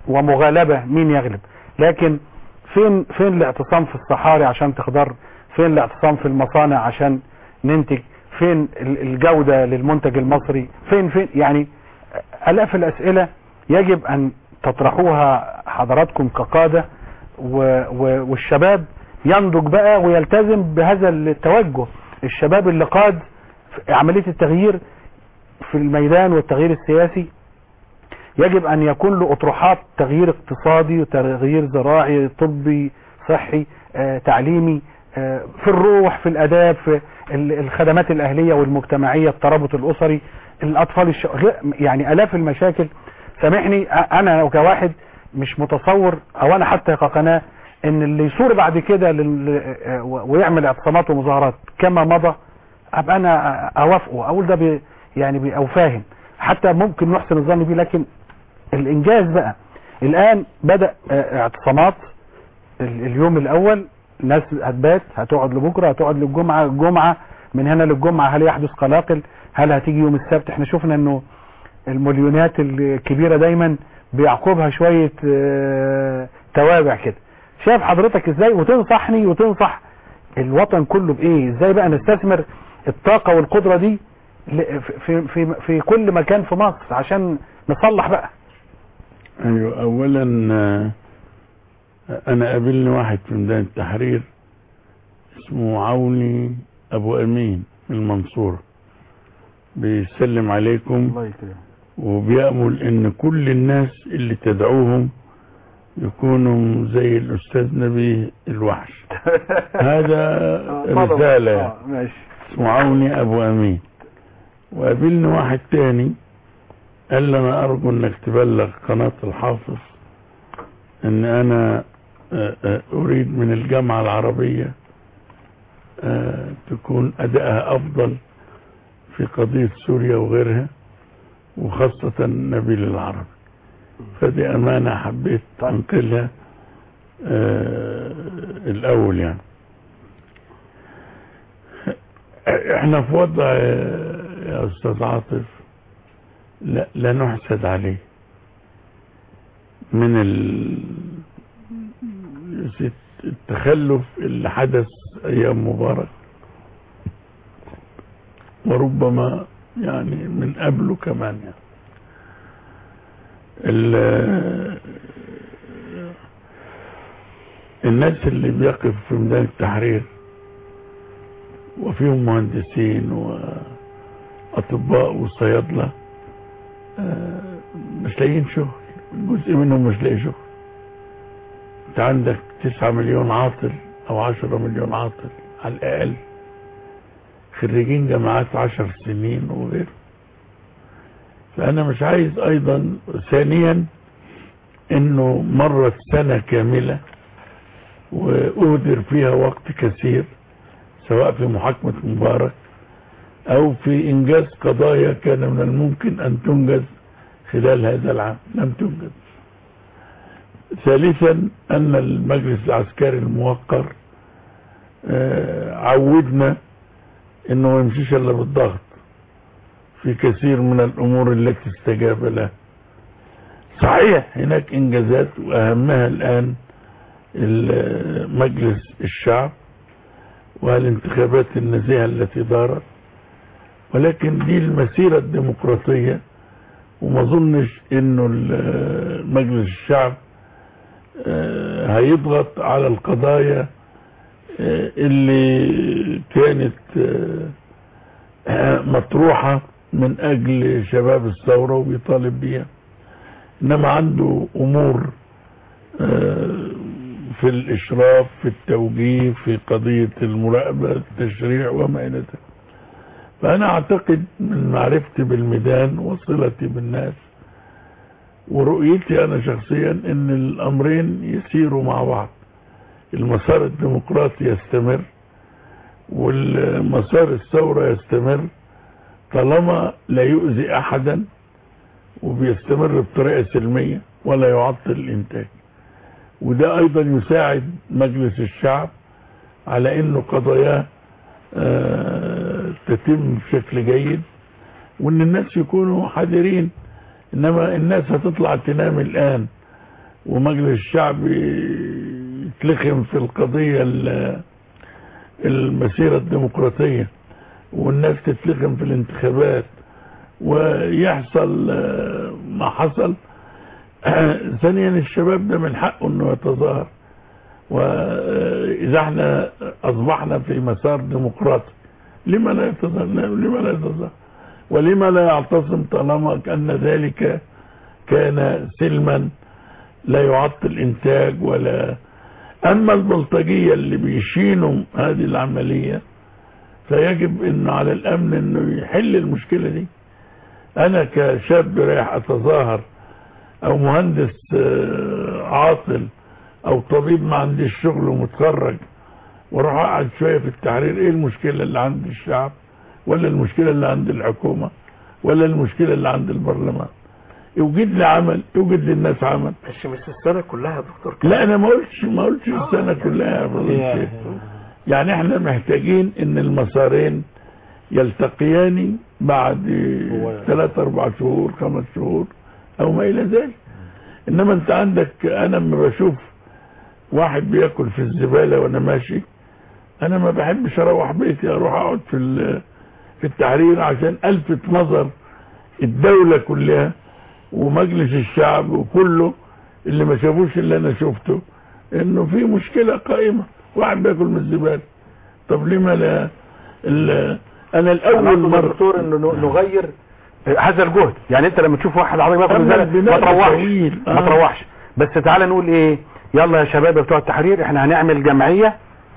ومغالبة مين يغلب لكن فين فين الاعتصام في الصحاري عشان تخضر فين الاعتصام في المصانع عشان ننتج فين ال- الجودة للمنتج المصري فين فين يعني الاف الاسئلة يجب ان تطرحوها حضراتكم كقادة و و والشباب ينضج بقى ويلتزم بهذا التوجه الشباب اللي قاد في عملية التغيير في الميدان والتغيير السياسي يجب ان يكون له اطروحات تغيير اقتصادي تغيير زراعي طبي صحي آه، تعليمي آه، في الروح في الاداب في ال- الخدمات الاهليه والمجتمعيه الترابط الاسري الاطفال الش... غير- يعني الاف المشاكل سامحني أ- انا كواحد مش متصور او انا حتى كقناه ان اللي يصور بعد كده لل... آه، و- ويعمل اعتصامات ومظاهرات كما مضى ابقى انا اوافقه اقول ده بي يعني بي او فاهم حتى ممكن نحسن الظن بيه لكن الانجاز بقى الان بدا آه، اعتصامات ال- اليوم الاول ناس هتبات هتقعد لبكره هتقعد للجمعه الجمعه من هنا للجمعه هل يحدث قلاقل هل هتيجي يوم السبت احنا شفنا انه المليونات الكبيره دايما بيعقبها شويه آه، توابع كده شايف حضرتك ازاي وتنصحني وتنصح الوطن كله بايه ازاي بقى نستثمر الطاقه والقدره دي ل- في في في كل مكان في مصر عشان نصلح بقى ايوه اولا آه، انا قابلني واحد في ميدان التحرير اسمه عوني ابو امين من المنصورة بيسلم عليكم الله يكرمك وبيأمل ان كل الناس اللي تدعوهم يكونوا زي الاستاذ نبيه الوحش هذا رسالة يعني. آه، ماشي اسمه عوني ابو امين وقابلني واحد تاني قال لي انا ارجو انك تبلغ قناة الحافظ ان انا آه، آه، اريد من الجامعة العربية آه، تكون ادائها افضل في قضية سوريا وغيرها وخاصة النبيل العربي فدي امانة حبيت انقلها آه، الاول يعني احنا في وضع آه، يا استاذ عاطف لا, لا نحسد عليه من ال... التخلف اللي حدث ايام مبارك وربما يعني من قبله كمان يعني ال... الناس اللي بيقف في ميدان التحرير وفيهم مهندسين واطباء وصيادله آه، مش لاقيين شغل جزء منهم مش لاقي شغل انت عندك تسعة مليون عاطل او عشرة مليون عاطل على الاقل خريجين جامعات عشر سنين وغيره فانا مش عايز ايضا ثانيا انه مرت سنة كاملة واهدر فيها وقت كثير سواء في محاكمة مبارك او في انجاز قضايا كان من الممكن ان تنجز خلال هذا العام لم تنجز ثالثا ان المجلس العسكري الموقر آه، عودنا انه ما يمشيش الا بالضغط في كثير من الامور التي استجاب لها صحيح هناك انجازات واهمها الان ال- مجلس الشعب والانتخابات النزيهة التي دارت ولكن دي المسيرة الديمقراطية وما ظنش انه ال- مجلس الشعب آه، هيضغط على القضايا آه، اللي كانت آه، مطروحة من اجل شباب الثورة وبيطالب بيها انما عنده امور آه، في الاشراف في التوجيه في قضية المراقبة التشريع وما الى ذلك فانا اعتقد من معرفتي بالميدان وصلتي بالناس ورؤيتي انا شخصيا ان الامرين يسيروا مع بعض المسار الديمقراطي يستمر والمسار الثورة يستمر طالما لا يؤذي احدا وبيستمر بطريقة سلمية ولا يعطل الانتاج وده ايضا يساعد مجلس الشعب على انه قضاياه آه، تتم بشكل جيد وان الناس يكونوا حذرين انما الناس هتطلع تنام الان ومجلس الشعب يتلخم في القضية ال- المسيرة الديمقراطية والناس تتلخم في الانتخابات ويحصل آه، ما حصل ثانيا الشباب ده من حقه انه يتظاهر واذا احنا اصبحنا في مسار ديمقراطي لما لا يتظاهر لما لا يتظاهر ولما لا يعتصم طالما كان ذلك كان سلما لا يعطل انتاج ولا اما البلطجية اللي بيشينوا هذه العملية فيجب انه على الامن انه يحل المشكلة دي انا كشاب رايح اتظاهر او مهندس آه، عاطل او طبيب ما عنديش شغل ومتخرج واروح اقعد شويه في التحرير ايه المشكله اللي عند الشعب ولا المشكله اللي عند الحكومه ولا المشكله اللي عند البرلمان يوجد لي عمل يوجد للناس عمل مش مش السنة كلها يا دكتور لا انا ما قلتش ما قلتش السنه كلها يا فضيلة هي- الشيخ. يعني احنا محتاجين ان المسارين يلتقيان بعد ثلاثة اربع شهور خمس شهور او ما الى ذلك انما انت عندك انا لما بشوف واحد بياكل في الزبالة وانا ماشي انا ما بحبش اروح بيتي اروح اقعد في ال- في التحرير عشان الفت نظر الدولة كلها ومجلس الشعب وكله اللي ما شافوش اللي انا شفته انه في مشكلة قائمة واحد بياكل من الزبالة طب لما لا ال- انا الاول أنا أقصد يا مرة دكتور انه ن- نغير هذا الجهد يعني انت لما تشوف واحد عربي بياكل أما زبالة البناء ما تروحش طويل. ما آه. تروحش بس تعالى نقول ايه يلا يا شباب يا بتوع التحرير احنا هنعمل جمعية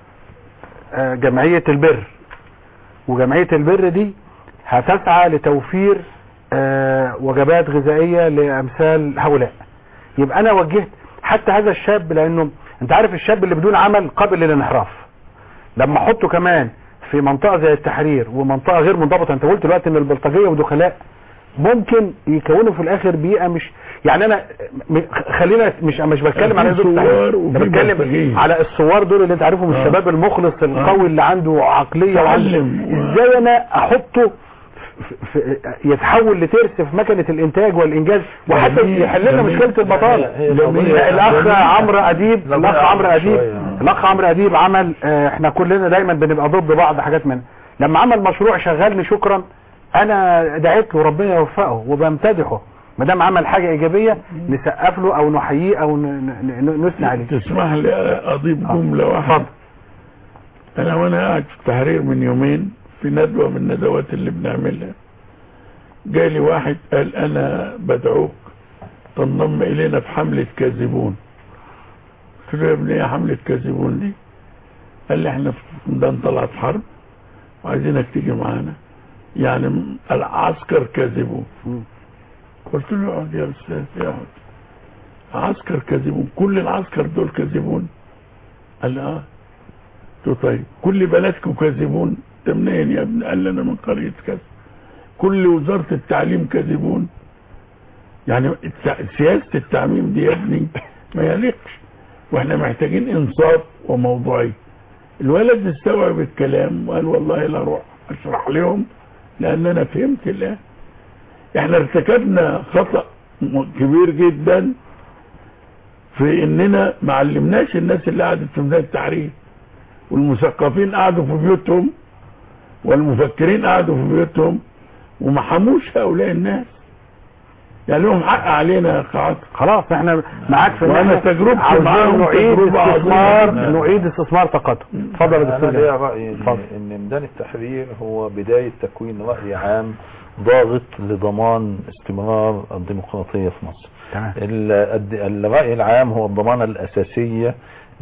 آه، جمعية البر وجمعية البر دي هتسعى لتوفير آه، وجبات غذائية لأمثال هؤلاء يبقى أنا وجهت حتى هذا الشاب لأنه أنت عارف الشاب اللي بدون عمل قابل للانحراف لما احطه كمان في منطقة زي التحرير ومنطقة غير منضبطة انت قلت دلوقتي ان البلطجية ودخلاء ممكن يكونوا في الاخر بيئة مش يعني انا م- خلينا مش مش بتكلم على في دول التحرير. ثوار أنا وفي بتكلم بلطجية. على الثوار دول اللي انت عارفهم آه. الشباب المخلص القوي اللي عنده عقلية وعنده تعلم. ازاي انا احطه في- في- يتحول لترس في مكنة الانتاج والانجاز وحتى جميل. يحل لنا جميل. مشكلة البطالة هي- هي القضية- الاخ جميل. عمرو اديب لو الاخ بقى عمرو اديب شوية. الاخ عمرو اديب عمل آه، احنا كلنا دايما بنبقى ضد بعض حاجات منها لما عمل مشروع شغلني شكرا انا دعيت له ربنا يوفقه وبمتدحه ما دام عمل حاجه ايجابيه نسقف له او نحييه او ن- ن- ن- نثني عليه تسمح لي اضيف جملة واحدة انا وانا قاعد في التحرير من يومين في ندوة من الندوات اللي بنعملها جالي واحد قال انا بدعوك تنضم الينا في حملة كاذبون قلت له يا ابني ايه حملة كاذبون دي قال لي احنا في ميدان طلعت حرب وعايزينك تيجي معانا يعني م- العسكر كاذبون قلت له اقعد يا استاذ اقعد عسكر كاذبون كل العسكر دول كاذبون قال لي اه قلت له طيب كل بلدكم كاذبون انت منين يا ابني قال لي انا من قرية كذا كل وزارة التعليم كاذبون يعني التع... سياسة التعميم دي يا ابني ما يليقش واحنا محتاجين انصاف وموضوعية الولد استوعب الكلام وقال والله لا اروح اشرح لهم لان انا فهمت الان احنا ارتكبنا خطأ م- كبير جدا في اننا ما علمناش الناس اللي قعدت في ميدان التحرير والمثقفين قعدوا في بيوتهم والمفكرين قعدوا في بيوتهم وما حموش هؤلاء الناس يعني لهم حق علينا يا أخ عاطف خلاص احنا معاك في إن وانا إحنا تجربتي عاوزين معاهم نعيد تجربة عظيمة استثمار جداً. نعيد استثمار طاقته اتفضل يا انا دكتور ليا جمال. راي ان ان ميدان التحرير هو بدايه تكوين راي عام ضاغط لضمان استمرار الديمقراطيه في مصر تمام. ال- الد- الراي العام هو الضمانه الاساسيه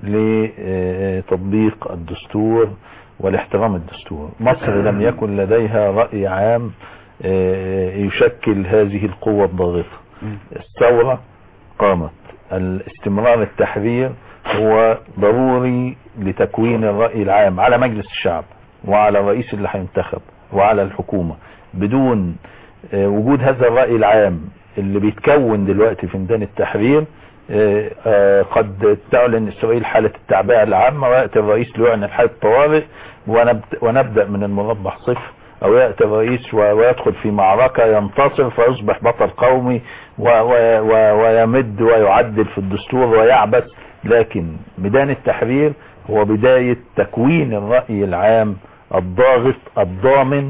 لتطبيق الدستور والاحترام الدستور مصر لم يكن لديها راي عام آه، يشكل هذه القوه الضاغطه الثوره قامت الاستمرار التحرير هو ضروري لتكوين الرأي العام على مجلس الشعب وعلى الرئيس اللي هينتخب وعلى الحكومة بدون آه، وجود هذا الرأي العام اللي بيتكون دلوقتي في ميدان التحرير آه، آه، قد تعلن إسرائيل حالة التعبئة العامة ويأتي الرئيس ليعلن حالة طوارئ ونبت- ونبدأ من المربع صفر او يأتي الرئيس و- ويدخل في معركة ينتصر فيصبح بطل قومي و و و ويمد ويعدل في الدستور ويعبث لكن ميدان التحرير هو بداية تكوين الرأي العام الضاغط الضامن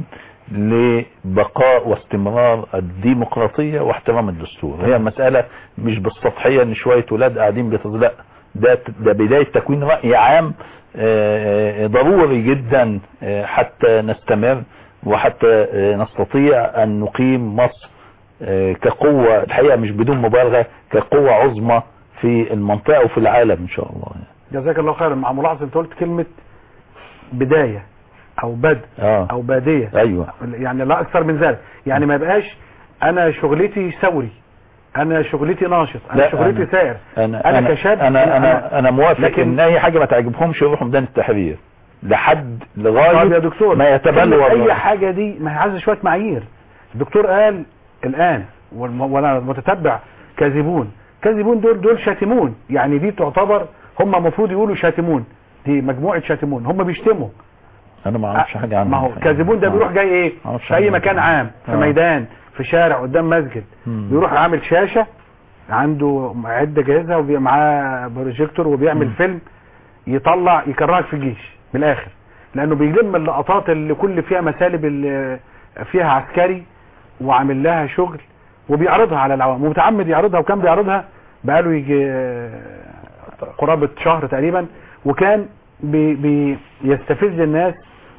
لبقاء واستمرار الديمقراطية واحترام الدستور هي المسألة مش بالسطحية ان شوية ولاد قاعدين بيتز لا ده ده بداية تكوين رأي عام آه، آه، ضروري جدا آه، حتى نستمر وحتى آه، نستطيع ان نقيم مصر آه، كقوة الحقيقة مش بدون مبالغة كقوة عظمى في المنطقة وفي العالم ان شاء الله جزاك الله خيرا مع ملاحظه انت قلت كلمه بدايه او بدء اه او باديه ايوه يعني لا اكثر من ذلك يعني ما يبقاش انا شغلتي ثوري انا شغلتي ناشط انا لا، شغلتي أنا- سائر انا أنا انا كشاب انا أنا- انا, أنا موافق لكن- ان اي حاجه ما تعجبهمش يروحوا ميدان التحرير لحد طب لغايه يا دكتور ما يتبلور اي الرأي. حاجه دي ما هي عايزه شويه معايير الدكتور قال الان والم- وانا متتبع كاذبون كاذبون دول دول شاتمون يعني دي تعتبر هم المفروض يقولوا شاتمون دي مجموعه شاتمون هم بيشتموا انا ما اعرفش حاجه عنه ما هو كاذبون ده بيروح جاي ايه معرفش في اي عنه. مكان عام في آه. ميدان في شارع قدام مسجد مم. بيروح عامل شاشه عنده عده جاهزه ومعاه بروجيكتور وبيعمل فيلم يطلع يكرهك في الجيش من الاخر لانه بيلم اللقطات اللي كل فيها مسالب اللي فيها عسكري وعامل لها شغل وبيعرضها على العوام ومتعمد يعرضها وكان بيعرضها بقاله يجي آه، قرابة شهر تقريبا وكان بي بي يستفز الناس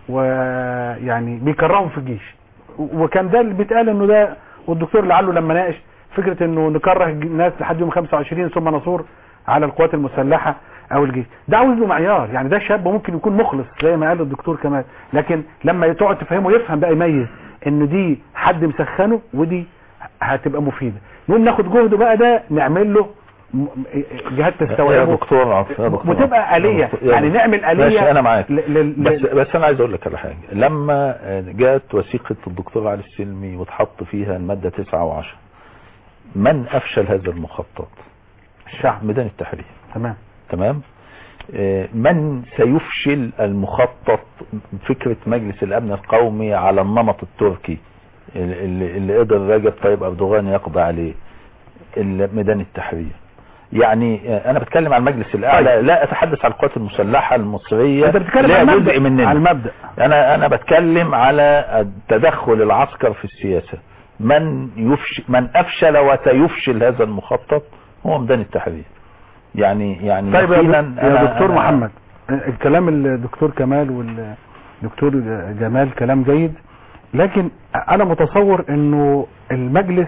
ويعني بيكرههم في الجيش وكان ده اللي بيتقال انه ده والدكتور لعله لما ناقش فكرة انه نكره الناس لحد يوم 25 ثم نصور على القوات المسلحة او الجيش ده عاوز له معيار يعني ده شاب ممكن يكون مخلص زي ما قال الدكتور كمال لكن لما تقعد تفهمه يفهم بقى يميز ان دي حد مسخنه ودي هتبقى مفيدة نقوم ناخد جهده بقى ده نعمل له م- جهات يا تستوعبه دكتور عف- يا دكتور وتبقى عف- آلية يا دكتور- يا يعني دكتور. نعمل آلية ماشي انا معاك ل- ل- بس ل- بس انا عايز اقول لك على حاجه لما جاءت وثيقه الدكتور علي السلمي واتحط فيها الماده 9 و10 من افشل هذا المخطط الشعب ميدان التحرير تمام تمام آه، من سيفشل المخطط فكرة مجلس الأمن القومي على النمط التركي اللي, اللي قدر رجب طيب أردوغان يقضي عليه ال- ميدان التحرير يعني آه، أنا بتكلم عن المجلس الأعلى لا أتحدث عن القوات المسلحة المصرية انت بتتكلم لا عن جزء المبدأ مننا على المبدأ انا انا بتكلم على تدخل العسكر في السياسة من يفشل من افشل وسيفشل هذا المخطط هو ميدان التحرير يعني يعني طيب يا, يقيناً دك- يا أنا- دكتور أنا- محمد الكلام الدكتور كمال والدكتور جمال كلام جيد لكن انا متصور انه المجلس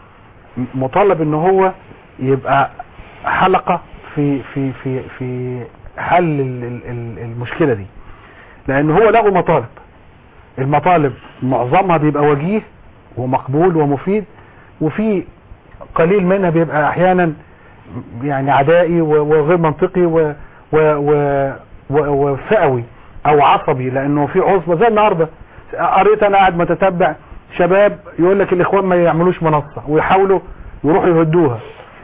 مطالب ان هو يبقى حلقة في في في في حل ال- ال- ال- المشكلة دي لان هو له مطالب المطالب معظمها بيبقى وجيه ومقبول ومفيد وفي قليل منها بيبقى احيانا يعني عدائي و- وغير منطقي و و و و وفئوي او عصبي لانه في عصبة زي النهارده قريت انا قاعد متتبع شباب يقول لك الاخوان ما يعملوش منصة ويحاولوا يروحوا يهدوها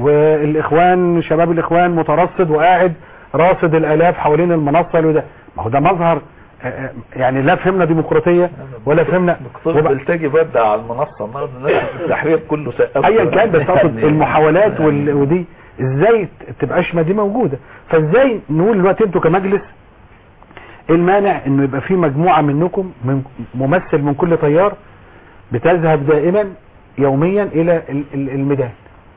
والاخوان شباب الاخوان مترصد وقاعد راصد الالاف حوالين المنصة اللي ده ما هو ده مظهر آه، آه، يعني لا فهمنا ديمقراطية ولا فهمنا دكتور بلتجي بدع على المنصة النهارده الناس التحرير كله سقف ايا كان بس اقصد يعني- المحاولات وال... ودي ازاي تبقاش ما دي موجوده فازاي نقول دلوقتي انتوا كمجلس إيه المانع انه يبقى في مجموعه منكم من ممثل من كل تيار بتذهب دائما يوميا الى ال- ال- الميدان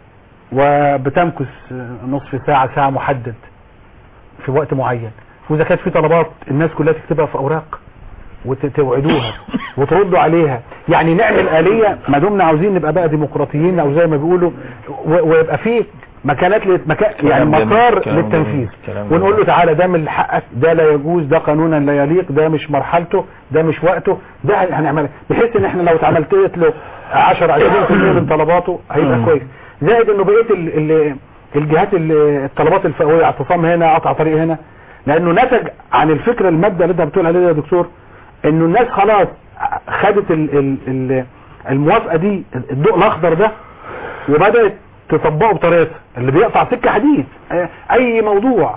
وبتمكث نصف ساعه ساعه محدد في وقت معين واذا كانت في طلبات الناس كلها تكتبها في اوراق وتوعدوها وتردوا عليها يعني نعمل آلية ما دمنا عاوزين نبقى بقى ديمقراطيين او زي ما بيقولوا و- ويبقى فيه مكانات لت- مكان يعني كلام جميل، مسار كلام للتنفيذ جميل، كلام ونقول له جميل. تعالى ده من حقك ده لا يجوز ده قانونا لا يليق ده مش مرحلته ده مش وقته ده هنعمله بحيث ان احنا لو اتعملت له 10 20% من طلباته هيبقى مم. كويس زائد انه بقيه ال- ال- الجهات ال- الطلبات الفئويه اعتصام هنا قطع طريق هنا لانه نتج عن الفكره المبدا اللي انت بتقول عليه ده يا دكتور انه الناس خلاص خدت ال ال ال الموافقه دي الضوء الاخضر ده وبدات تطبقه بطريقتها اللي بيقطع سكه حديد اي موضوع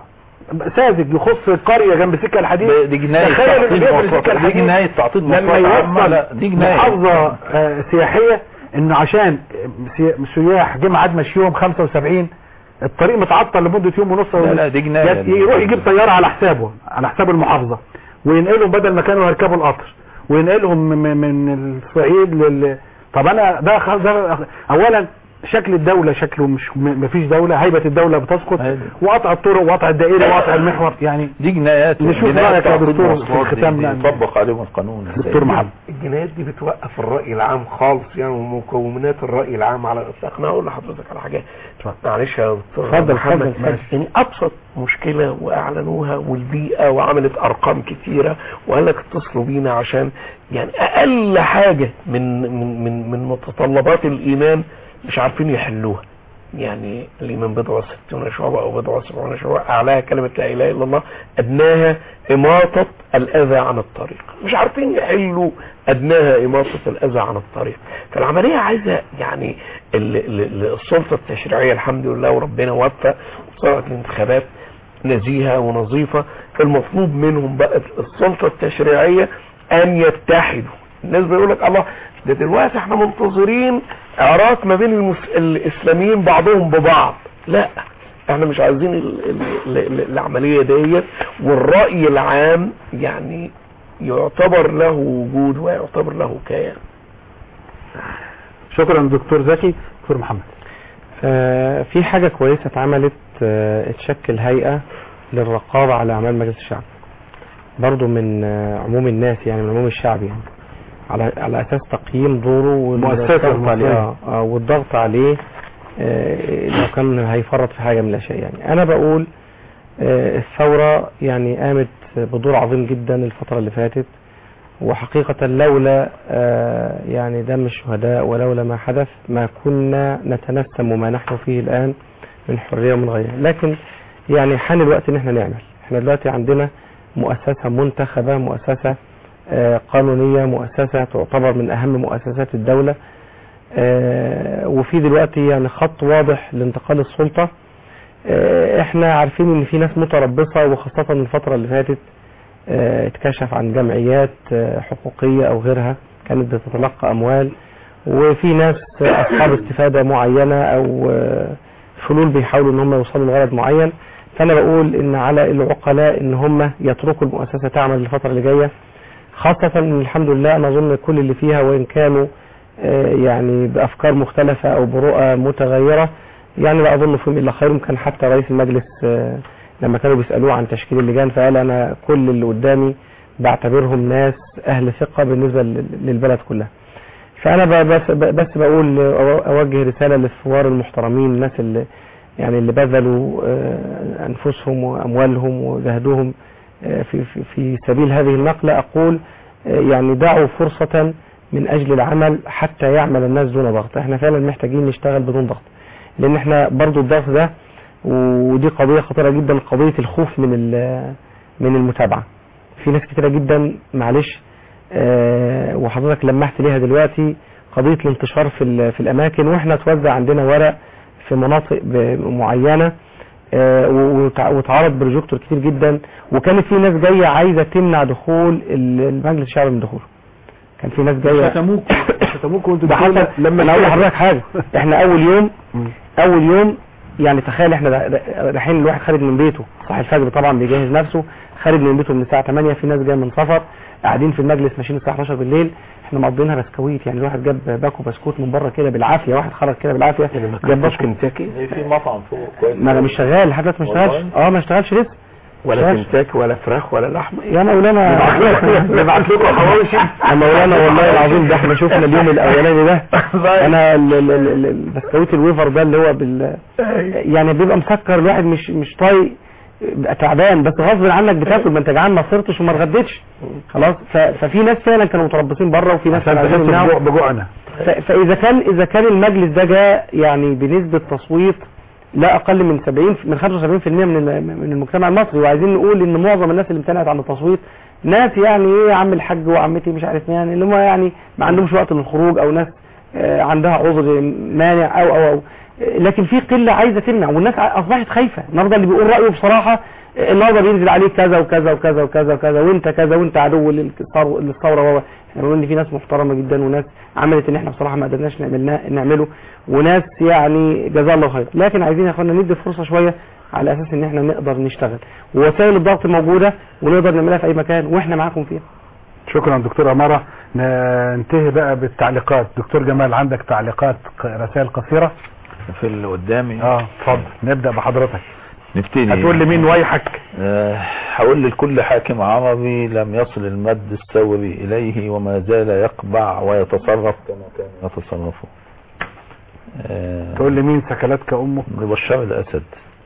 ساذج يخص القريه جنب سكه الحديد دي جنايه تخيل تعطيل اللي بيقفل مواصلات. سكه دي الحديد جنايه تعطيل لما مواصلات عامة. لا، يوصل دي جنايه محافظه آه، سياحيه انه عشان سي- سياح جه ميعاد مشيهم 75 الطريق متعطل لمده يوم ونص لا، لا، دي جناية. يت- يروح يجيب طياره على حسابه على حساب المحافظه وينقلهم بدل ما كانوا يركبوا القطر وينقلهم من من الصعيد لل طب انا ده, خ- ده اولا شكل الدولة شكله مش م- مفيش دولة هيبة الدولة بتسقط وقطع الطرق وقطع الدائري وقطع المحور يعني دي جنايات نشوف جنايات رأيك يا تعطيل دكتور في مواصلات دي- الختام دي نعم. يطبق عليهم القانون دكتور محمد الجنايات دي بتوقف الرأي العام خالص يعني ومكونات الرأي العام على الإطلاق أنا هقول لحضرتك على حاجة معلش يا دكتور اتفضل، محمد اتفضل، اتفضل. يعني أبسط مشكلة وأعلنوها والبيئة وعملت أرقام كتيرة وقال لك اتصلوا بينا عشان يعني أقل حاجة من من من من متطلبات الإيمان مش عارفين يحلوها يعني الإيمان بضع وستون شعبة أو بضع وسبعون شعبة أعلاها كلمة لا إله إلا الله أدناها إماطة الأذى عن الطريق مش عارفين يحلوا أدناها إماطة الأذى عن الطريق فالعملية عايزة يعني ال- ال- ال- السلطة التشريعية الحمد لله وربنا وفق وصارت الانتخابات نزيهة ونظيفة المطلوب منهم بقى السلطة التشريعية أن يتحدوا الناس بيقول لك الله ده دلوقتي احنا منتظرين عراك ما بين المس... الإسلاميين بعضهم ببعض لا احنا مش عايزين ال... ال... ال... العملية ديت والرأي العام يعني يعتبر له وجود ويعتبر له كيان شكرا دكتور زكي دكتور محمد آه، في حاجة كويسة اتعملت آه، اتشكل هيئة للرقابة على أعمال مجلس الشعب برضو من آه، عموم الناس يعني من عموم الشعب يعني على على أساس تقييم دوره مؤسسة والضغط المصرية. عليه آه، آه، والضغط عليه آه، لو كان هيفرط في حاجة من الأشياء يعني أنا بقول آه، الثورة يعني قامت بدور عظيم جدا الفترة اللي فاتت وحقيقة لولا آه، يعني دم الشهداء ولولا ما حدث ما كنا نتنسم ما نحن فيه الآن من حرية ومن غيرها لكن يعني حان الوقت ان احنا نعمل احنا دلوقتي عندنا مؤسسة منتخبة مؤسسة آه، قانونية مؤسسة تعتبر من اهم مؤسسات الدولة آه، وفي دلوقتي يعني خط واضح لانتقال السلطة آه، احنا عارفين ان في ناس متربصة وخاصة الفترة اللي فاتت آه، اتكشف عن جمعيات آه، حقوقية او غيرها كانت بتتلقى اموال وفي ناس آه، اصحاب استفادة معينة او آه، فلول بيحاولوا ان هم يوصلوا لغرض معين فانا بقول ان على العقلاء ان هم يتركوا المؤسسة تعمل الفترة اللي جاية خاصة ان الحمد لله انا اظن كل اللي فيها وان كانوا آه، يعني بافكار مختلفة او برؤى متغيرة يعني لا اظن فيهم الا خير يمكن حتى رئيس المجلس آه، لما كانوا بيسألوه عن تشكيل اللجان فقال انا كل اللي قدامي بعتبرهم ناس اهل ثقة بالنسبة لل- للبلد كلها فانا ب- بس بس بقول أو- اوجه رسالة للثوار المحترمين الناس اللي يعني اللي بذلوا آه، انفسهم واموالهم وجهدهم آه، في في في سبيل هذه النقلة اقول آه، يعني دعوا فرصة من اجل العمل حتى يعمل الناس دون ضغط احنا فعلا محتاجين نشتغل بدون ضغط لان احنا برضو الضغط ده ودي قضية خطيرة جدا قضية الخوف من ال- من المتابعة في ناس كتيرة جدا معلش آه، وحضرتك لمحت ليها دلوقتي قضية الانتشار في ال- في الأماكن وإحنا توزع عندنا ورق في مناطق ب- معينة آه، وتع- واتعرض بروجيكتور كتير جدا وكانت في ناس جاية عايزة تمنع دخول ال- المجلس الشعبي من دخوله كان في ناس جاية شتموكوا شتموكوا وانتوا ده بتقولوا حتى لما انا اقول لحضرتك حاجه احنا اول يوم اول يوم يعني تخيل احنا را- را- رايحين الواحد خارج من بيته صاحي الفجر طبعا بيجهز نفسه خارج من بيته من الساعه 8 في ناس جايه من سفر قاعدين في المجلس ماشيين الساعه 11 بالليل احنا مقضينها بسكويت يعني الواحد جاب باكو بسكوت من بره كده بالعافيه واحد خرج كده بالعافيه جاب باكو كنتاكي في مطعم فوق كويس ما انا مش شغال لحد دلوقتي ما والله؟ اشتغلش اه ما اشتغلش لسه ولا اشتغلش. كنتاكي ولا فراخ ولا لحمة يا مولانا نبعت لكم حواوشي يا مولانا والله العظيم ده احنا شفنا اليوم الاولاني ده انا ال- ال- ال- ال- البسكويت الويفر ده اللي هو بال يعني بيبقى مسكر الواحد مش مش طايق بقى تعبان بس غصب عنك بتاكل ما انت جعان ما فطرتش وما اتغديتش خلاص ف- ففي ناس فعلا كانوا متربصين بره وفي ناس عشان كانوا عايزين تحسوا يمنعوا. بجوع- بجوعنا ف- فاذا كان اذا كان المجلس ده جاء يعني بنسبه تصويت لا اقل من 70 من 75% من ال- من المجتمع المصري وعايزين نقول ان معظم الناس اللي امتنعت عن التصويت ناس يعني ايه يا عم الحاج وعمتي مش عارف مين يعني اللي هم يعني ما عندهمش وقت للخروج او ناس آه، عندها عذر مانع او او او آه، لكن في قله عايزه تمنع والناس ع- اصبحت خايفه النهارده اللي بيقول رايه بصراحه النهارده بينزل عليك كذا وكذا وكذا وكذا وكذا وانت كذا وانت عدو للثور- للثوره وهو احنا بنقول ان في ناس محترمه جدا وناس عملت ان احنا بصراحه ما قدرناش نعملنا نعمله وناس يعني جزاها الله خير لكن عايزين يا اخوانا ندي فرصه شويه على اساس ان احنا نقدر نشتغل ووسائل الضغط موجوده ونقدر نعملها في اي مكان واحنا معاكم فيها شكرا دكتور أمارة ننتهي بقى بالتعليقات دكتور جمال عندك تعليقات ق- رسائل قصيرة في اللي قدامي اه اتفضل نبدأ بحضرتك نبتدي هتقول لمين ويحك آه، هقول لكل حاكم عربي لم يصل المد الثوري إليه وما زال يقبع ويتصرف كما كان يتصرف آه، تقول لمين سكلتك أمك لبشار الأسد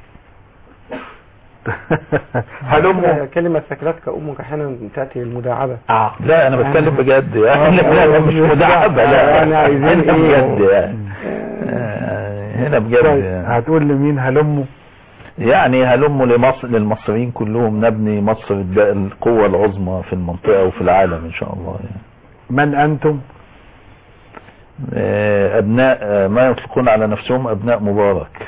هلموا كلمه سكلتك امك احيانا تاتي المداعبه آه. لا أنا بتكلم بجد يعني لا لا مش مداعبة لا يعني عايزين هنا إيه؟ بجد يعني آه، هنا بجد طيب يعني. هتقول لمين هلموا يعني هلم لمصر للمصريين كلهم نبني مصر الد- القوة العظمى في المنطقة وفي العالم إن شاء الله يعني. من أنتم آه، أبناء آه، ما يطلقون على نفسهم أبناء مبارك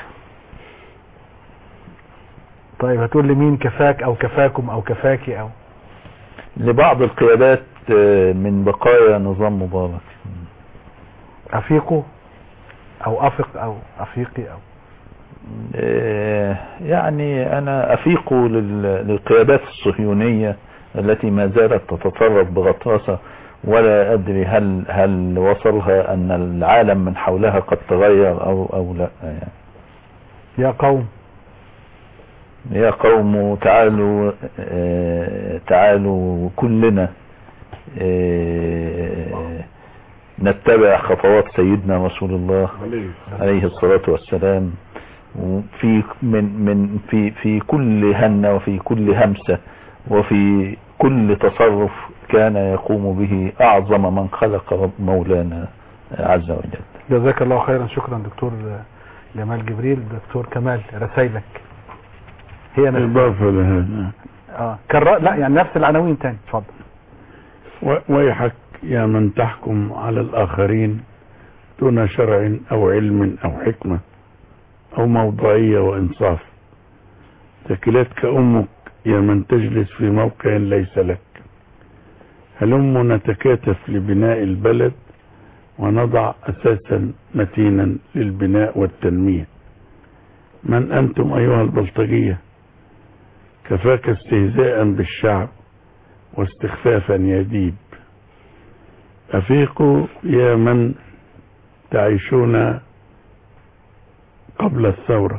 طيب هتقول لمين كفاك أو كفاكم أو كفاكي أو لبعض القيادات آه، من بقايا نظام مبارك أفيقوا أو أفق أو أفيقي أو آه، يعني أنا أفيق لل- للقيادات الصهيونية التي ما زالت تتطرف بغطرسة ولا أدري هل هل وصلها أن العالم من حولها قد تغير أو أو لا يعني. يا قوم يا قوم تعالوا آه، تعالوا كلنا آه، نتبع خطوات سيدنا رسول الله عليه الصلاة والسلام في من من في في كل هنة وفي كل همسة وفي كل تصرف كان يقوم به أعظم من خلق رب مولانا عز وجل جزاك الله خيرا شكرا دكتور جمال جبريل دكتور كمال رسائلك هي نفس إضافة لهذا اه كرر لا يعني نفس العناوين تاني اتفضل و- ويحك يا من تحكم على الآخرين دون شرع أو علم أو حكمة أو موضوعية وإنصاف ثكلتك أمك يا من تجلس في موقع ليس لك هلم نتكاتف لبناء البلد ونضع أساسا متينا للبناء والتنمية من أنتم أيها البلطجية كفاك استهزاء بالشعب واستخفافا يا ديب أفيقوا يا من تعيشون قبل الثورة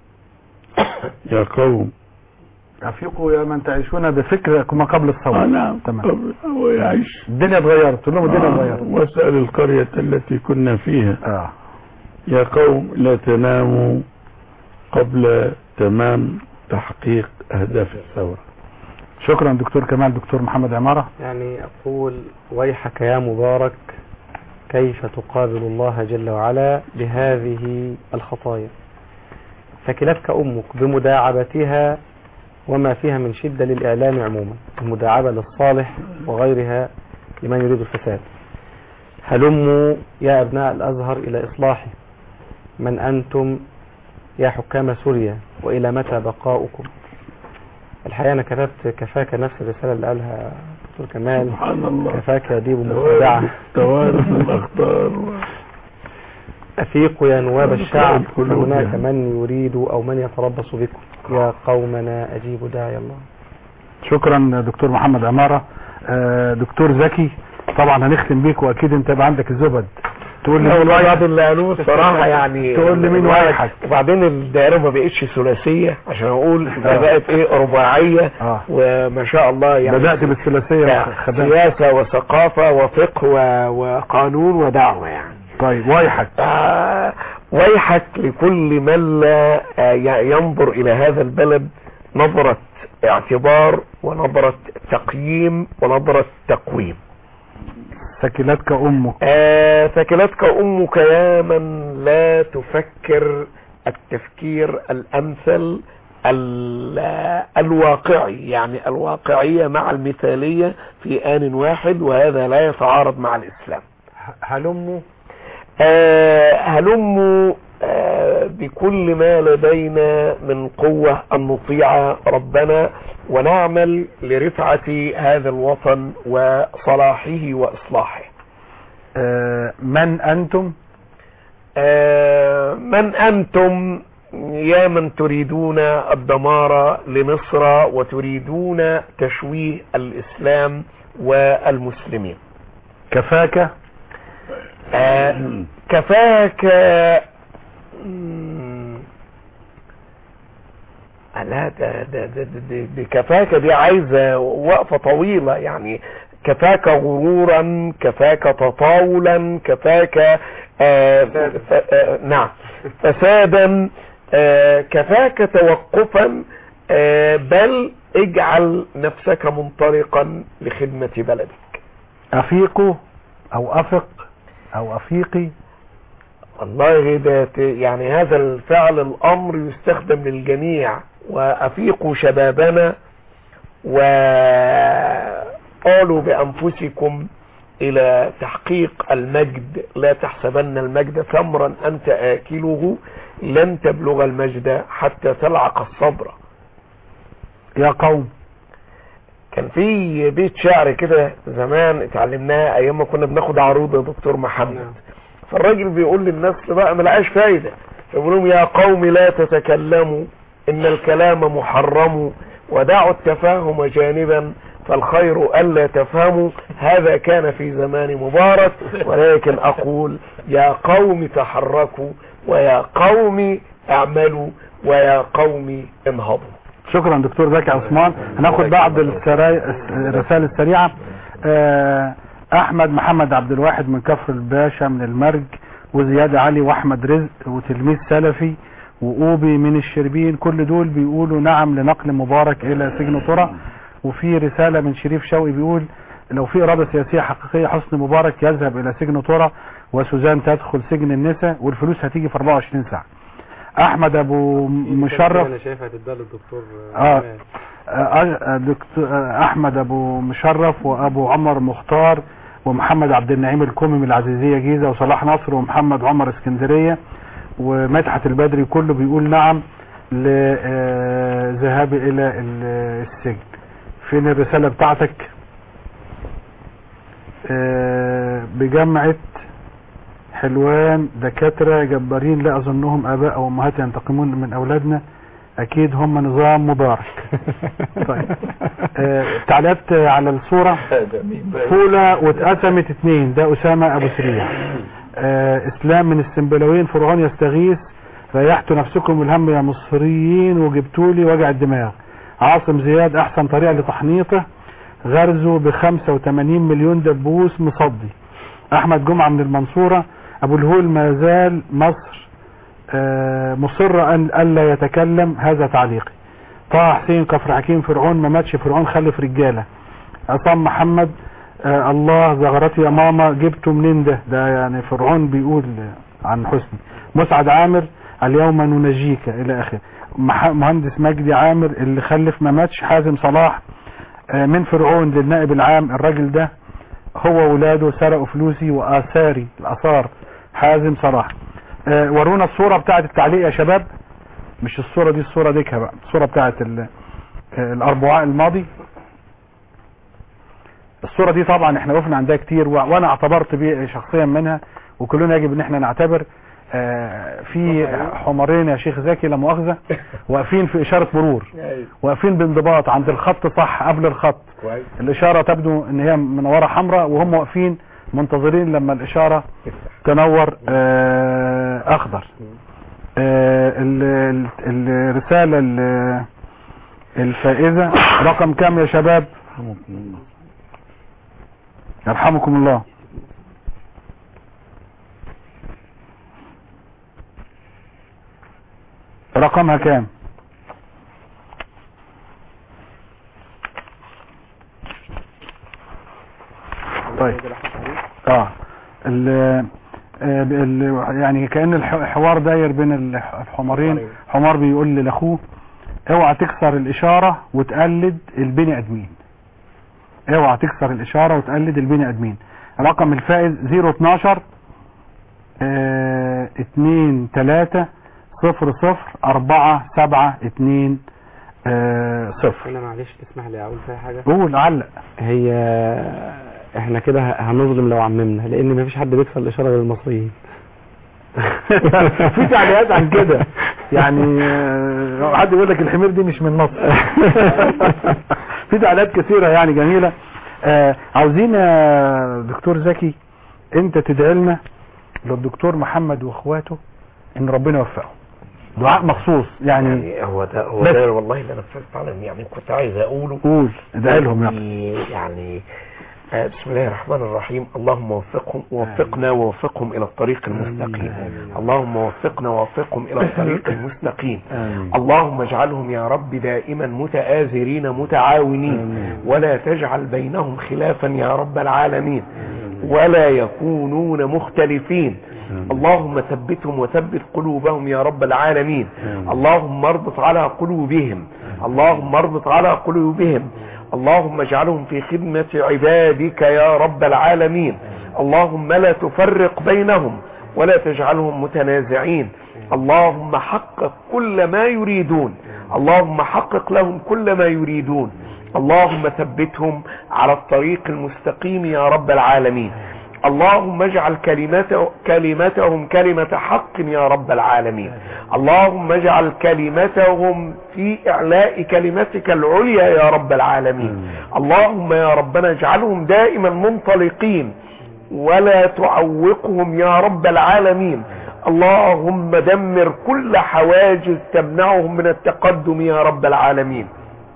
يا قوم افيقوا يا من تعيشون بفكر ما قبل الثوره آه نعم تمام هو يعيش الدنيا اتغيرت تقول لهم الدنيا آه اتغيرت واسأل القرية التي كنا فيها اه يا قوم لا تناموا قبل تمام تحقيق أهداف الثورة شكرا دكتور كمال دكتور محمد عمارة يعني أقول ويحك يا مبارك كيف تقابل الله جل وعلا بهذه الخطايا ثكلتك أمك بمداعبتها وما فيها من شدة للإعلام عموما المداعبة للصالح وغيرها لمن يريد الفساد هلموا يا أبناء الأزهر إلى إصلاحه من أنتم يا حكام سوريا وإلى متى بقاؤكم الحقيقة أنا كتبت كفاك نفس الرسالة اللي قالها دكتور كمال سبحان الله كفاك يا ديب مخدعة توارث الأخطار أفيقوا يا نواب الشعب القلوب فهناك يعني. من يريد أو من يتربص بكم يا قومنا أجيبوا داعي الله شكرا دكتور محمد عمارة آه، دكتور زكي طبعا هنختم بيك واكيد انت يبقى عندك الزبد تقول لي مين بعض وايحك اللي قالوه الصراحة يعني تقول لي مين وايحك وبعدين الدائرة ما بقتش ثلاثية عشان اقول ده آه. بقت ايه رباعية اه وما شاء الله يعني بدأت بالثلاثية وخدمت سياسة وثقافة وفقه و- وقانون ودعوة يعني طيب وايحك آه، ويحك لكل من لا آه، ي- ينظر إلى هذا البلد نظرة اعتبار ونظرة تقييم ونظرة تقويم ثكلتك امك آه، ثكلتك أمك يا من لا تفكر التفكير الأمثل ال- آه، الواقعي يعني الواقعية مع المثالية في آن واحد وهذا لا يتعارض مع الإسلام هلموا آه، هلموا آه، وبكل ما لدينا من قوة أن نطيع ربنا ونعمل لرفعة هذا الوطن وصلاحه وإصلاحه آه، من أنتم آه، من أنتم يا من تريدون الدمار لمصر وتريدون تشويه الإسلام والمسلمين كفاك آه، كفاك مم، لا ده ده ده ده- ده- دي كفاك دي عايزة وقفة طويلة يعني كفاك غرورا كفاك تطاولا كفاك آه ف- آه نعم فسادا آه كفاك توقفا آه بل اجعل نفسك منطلقا لخدمة بلدك أفيقوا أو أفق أو أفيقي والله ده ت- يعني هذا الفعل الامر يستخدم للجميع وافيقوا شبابنا وقالوا بانفسكم الى تحقيق المجد لا تحسبن المجد ثمرا انت اكله لن تبلغ المجد حتى تلعق الصبر يا قوم كان في بيت شعر كده زمان اتعلمناه ايام ما كنا بناخد عروض يا دكتور محمد فالراجل بيقول للناس بقى ملقاش فايدة فيقول لهم يا قوم لا تتكلموا ان الكلام محرم ودعوا التفاهم جانبا فالخير ألا تفهموا هذا كان في زمان مبارك ولكن أقول يا قوم تحركوا ويا قوم اعملوا ويا قوم انهضوا شكرا دكتور زكي عثمان هناخد بعض السراي- الرسائل السريعة آه، احمد محمد عبد الواحد من كفر الباشا من المرج وزياد علي واحمد رزق وتلميذ سلفي وأوبي من الشربين كل دول بيقولوا نعم لنقل مبارك الى سجن طرة وفي رسالة من شريف شوقي بيقول لو في إرادة سياسية حقيقية حسني مبارك يذهب إلى سجن طرة وسوزان تدخل سجن النساء والفلوس هتيجي في 24 ساعة أحمد أبو مشرف انا شايفها هتديها للدكتور آه. جمال. آه، آه، دكتور آه، احمد ابو مشرف وابو عمر مختار ومحمد عبد النعيم الكومي من العزيزيه جيزه وصلاح نصر ومحمد عمر اسكندريه ومدحت البدري كله بيقول نعم لذهاب الى ال- السجن فين الرساله بتاعتك آه، بجامعه حلوان دكاتره جبارين لا اظنهم اباء او امهات ينتقمون من اولادنا اكيد هم نظام مبارك طيب آه، تعليقات آه، على الصورة فولة واتقسمت اتنين ده اسامة ابو سريع آه، اسلام من السنبلاويين فرعون يستغيث ريحتوا نفسكم من الهم يا مصريين وجبتوا لي وجع الدماغ عاصم زياد احسن طريقة لتحنيطه غرزه ب 85 مليون دبوس مصدي احمد جمعة من المنصورة ابو الهول ما زال مصر آه، مصر ان الا يتكلم هذا تعليقي طه حسين كفر حكيم فرعون ما ماتش فرعون خلف رجاله عصام محمد آه الله زغرتي يا ماما جبته منين ده ده يعني فرعون بيقول عن حسني مسعد عامر اليوم ننجيك الى اخره مح- مهندس مجدي عامر اللي خلف ما ماتش حازم صلاح آه من فرعون للنائب العام الراجل ده هو ولاده سرقوا فلوسي واثاري الاثار حازم صلاح آه، ورونا الصورة بتاعت التعليق يا شباب مش الصورة دي الصورة ديكها بقى الصورة بتاعت ال- آه، الاربعاء الماضي الصورة دي طبعا احنا وقفنا عندها كتير و- وانا اعتبرت بيه شخصيا منها وكلنا يجب ان احنا نعتبر آه، في حمارين يا شيخ زكي لا مؤاخذة واقفين في اشارة مرور واقفين بانضباط عند الخط صح قبل الخط كويس الاشارة تبدو ان هي منورة حمراء وهم واقفين منتظرين لما الاشارة تنور آه، اخضر آه، ال- ال- الرسالة ال- الفائزة رقم كام يا شباب يرحمكم الله رقمها كام طيب اه ال آه، ال- يعني كأن الح- الحوار داير بين الح- الحمارين حمار بيقول لاخوه اوعى تكسر الاشارة وتقلد البني ادمين اوعى تكسر الاشارة وتقلد البني ادمين رقم الفائز 012 اه 2 3 صفر صفر أربعة سبعة اتنين آه، صفر انا معلش تسمح لي اقول فيها حاجه قول علق هي احنا كده هنظلم لو عممنا لان مفيش حد بيكسر الاشاره غير المصريين في تعليقات عن كده يعني آه، حد يقول لك الحمير دي مش من مصر في تعليقات كثيرة يعني جميلة آه، عاوزين يا دكتور زكي انت تدعي لنا للدكتور محمد واخواته ان ربنا يوفقهم دعاء مخصوص يعني يعني هو ده هو بس. ده والله اللي انا فعلا يعني كنت عايز اقوله قول ادعي لهم يعني يعني يعني آه، بسم الله الرحمن الرحيم اللهم وفقهم وفقنا ووفقهم الى الطريق المستقيم اللهم وفقنا ووفقهم الى الطريق المستقيم اللهم اجعلهم يا رب دائما متآزرين متعاونين ولا تجعل بينهم خلافا يا رب العالمين ولا يكونون مختلفين اللهم ثبتهم وثبت قلوبهم يا رب العالمين اللهم اربط على قلوبهم اللهم اربط على قلوبهم اللهم اجعلهم في خدمة عبادك يا رب العالمين اللهم لا تفرق بينهم ولا تجعلهم متنازعين اللهم حقق كل ما يريدون اللهم حقق لهم كل ما يريدون اللهم ثبتهم على الطريق المستقيم يا رب العالمين اللهم اجعل كلمته كلمتهم كلمة حق يا رب العالمين اللهم اجعل كلمتهم في اعلاء كلمتك العليا يا رب العالمين اللهم يا ربنا اجعلهم دائما منطلقين ولا تعوقهم يا رب العالمين اللهم دمر كل حواجز تمنعهم من التقدم يا رب العالمين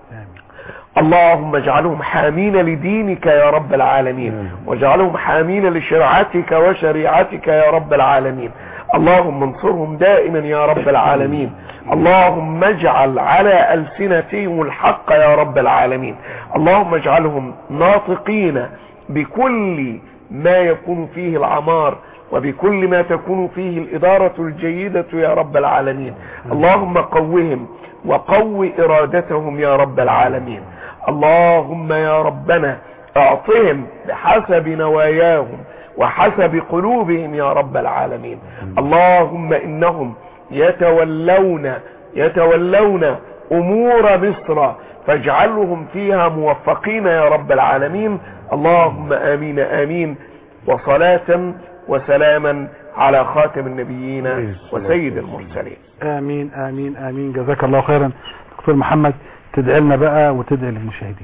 اللهم اجعلهم حامين لدينك يا رب العالمين واجعلهم حامين لشرعتك وشريعتك يا رب العالمين اللهم انصرهم دائما يا رب العالمين اللهم اجعل على ألسنتهم الحق يا رب العالمين اللهم اجعلهم ناطقين بكل ما يكون فيه العمار وبكل ما تكون فيه الإدارة الجيدة يا رب العالمين اللهم قوهم وقو إرادتهم يا رب العالمين اللهم يا ربنا اعطهم بحسب نواياهم وحسب قلوبهم يا رب العالمين اللهم انهم يتولون يتولون امور مصر فاجعلهم فيها موفقين يا رب العالمين اللهم امين امين وصلاة وسلاما على خاتم النبيين وسيد المرسلين امين امين امين جزاك الله خيرا دكتور محمد تدعي لنا بقى وتدعي للمشاهدين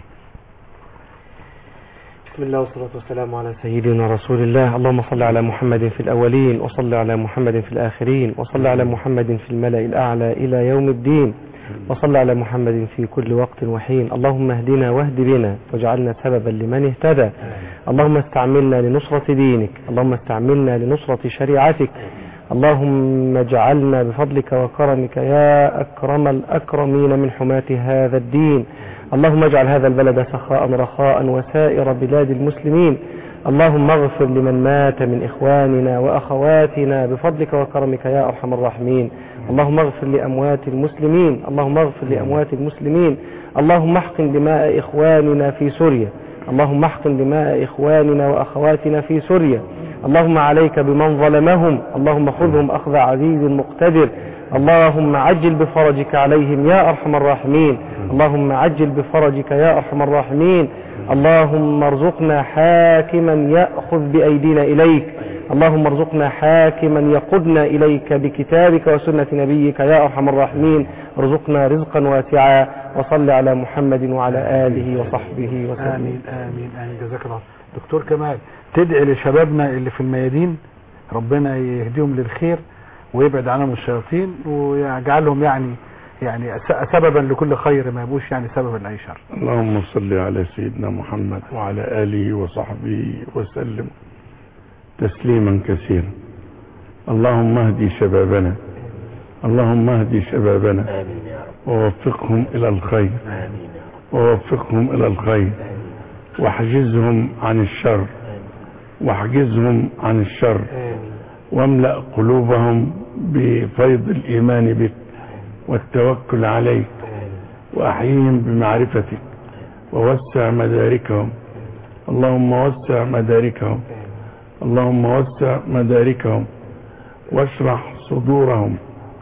بسم الله والصلاة والسلام على سيدنا رسول الله اللهم صل على محمد في الأولين وصل على محمد في الآخرين وصل على محمد في الملأ الأعلى إلى يوم الدين وصل على محمد في كل وقت وحين اللهم اهدنا واهد بنا واجعلنا سببا لمن اهتدى اللهم استعملنا لنصرة دينك اللهم استعملنا لنصرة شريعتك اللهم اجعلنا بفضلك وكرمك يا أكرم الأكرمين من حماة هذا الدين اللهم اجعل هذا البلد سخاء رخاء وسائر بلاد المسلمين اللهم اغفر لمن مات من إخواننا وأخواتنا بفضلك وكرمك يا أرحم الراحمين اللهم اغفر لأموات المسلمين اللهم اغفر لأموات المسلمين اللهم احقن دماء إخواننا في سوريا اللهم احقن دماء إخواننا وأخواتنا في سوريا اللهم عليك بمن ظلمهم اللهم خذهم أخذ عزيز مقتدر اللهم عجل بفرجك عليهم يا أرحم الراحمين اللهم عجل بفرجك يا أرحم الراحمين اللهم ارزقنا حاكما يأخذ بأيدينا إليك اللهم ارزقنا حاكما يقودنا إليك بكتابك وسنة نبيك يا أرحم الراحمين ارزقنا رزقا واسعا وصل على محمد وعلى آله وصحبه وسلم امين امين امين جزاك الله دكتور كمال تدعي لشبابنا اللي في الميادين ربنا يهديهم للخير ويبعد عنهم الشياطين ويجعلهم يعني يعني س- سببا لكل خير ما يبقوش يعني سببا لاي شر اللهم صل على سيدنا محمد وعلى آله وصحبه وسلم تسليما كثيرا اللهم اهدي شبابنا اللهم اهدي شبابنا ووفقهم إلى الخير ووفقهم إلى الخير واحجزهم عن الشر واحجزهم عن الشر واملأ قلوبهم بفيض الإيمان بك والتوكل عليك وأحييهم بمعرفتك ووسع مداركهم اللهم وسع مداركهم اللهم وسع مداركهم واشرح صدورهم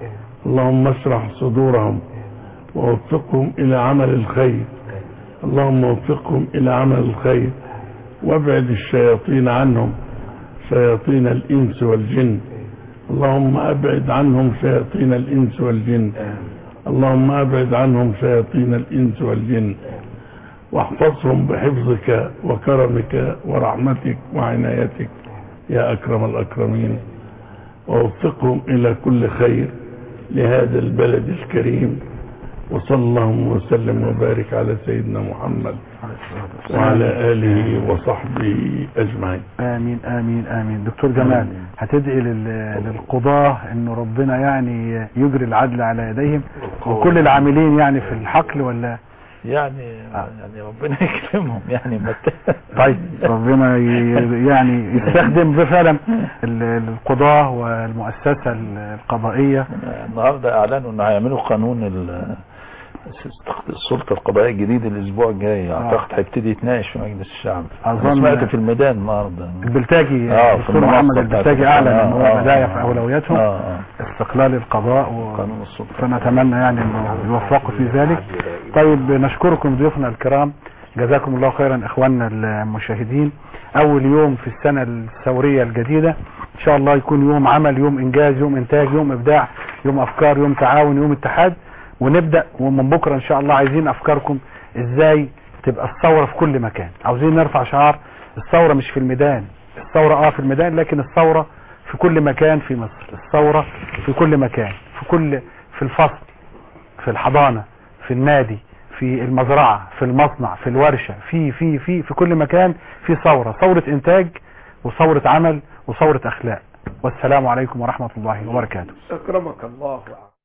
اللهم اشرح صدورهم ووفقهم إلى عمل الخير اللهم وفقهم إلى عمل الخير وابعد الشياطين عنهم شياطين الإنس والجن اللهم أبعد عنهم شياطين الإنس والجن اللهم أبعد عنهم شياطين الإنس والجن واحفظهم بحفظك وكرمك ورحمتك وعنايتك يا أكرم الأكرمين ووفقهم إلى كل خير لهذا البلد الكريم وصلى اللهم وسلم وبارك على سيدنا محمد وعلى آله وصحبه أجمعين امين امين امين دكتور جمال هتدعي لل- للقضاة ان ربنا يعني يجري العدل على يديهم وكل العاملين يعني في الحقل ولا يعني يعني ربنا يكرمهم يعني مت... طيب ربنا ي- يعني يستخدم بفعلا ال- القضاة والمؤسسة القضائية النهارده اعلنوا ان هيعملوا قانون ال- السلطه القضائيه الجديد الاسبوع الجاي اعتقد هيبتدي يتناقش في مجلس الشعب انا أظن- سمعت في الميدان النهارده البلتاجي آه، في الدكتور المنصة محمد بتاعت البلتاجي القضاء. اعلن ان آه، هو آه، بداية آه. في اولوياتهم آه، آه. استقلال القضاء و... قانون السلطه فنتمنى يعني انه يوفقوا في ذلك طيب نشكركم ضيوفنا الكرام جزاكم الله خيرا اخواننا المشاهدين اول يوم في السنة الثورية الجديدة ان شاء الله يكون يوم عمل يوم انجاز يوم انتاج يوم ابداع يوم افكار يوم تعاون يوم اتحاد ونبدأ ومن بكرة ان شاء الله عايزين افكاركم ازاي تبقى الثورة في كل مكان عاوزين نرفع شعار الثورة مش في الميدان الثورة اه في الميدان لكن الثورة في كل مكان في مصر الثورة في كل مكان في كل في الفصل في الحضانة في النادي في المزرعة في المصنع في الورشة في في في في كل مكان في ثورة ثورة انتاج وثورة عمل وثورة اخلاق والسلام عليكم ورحمة الله وبركاته أكرمك الله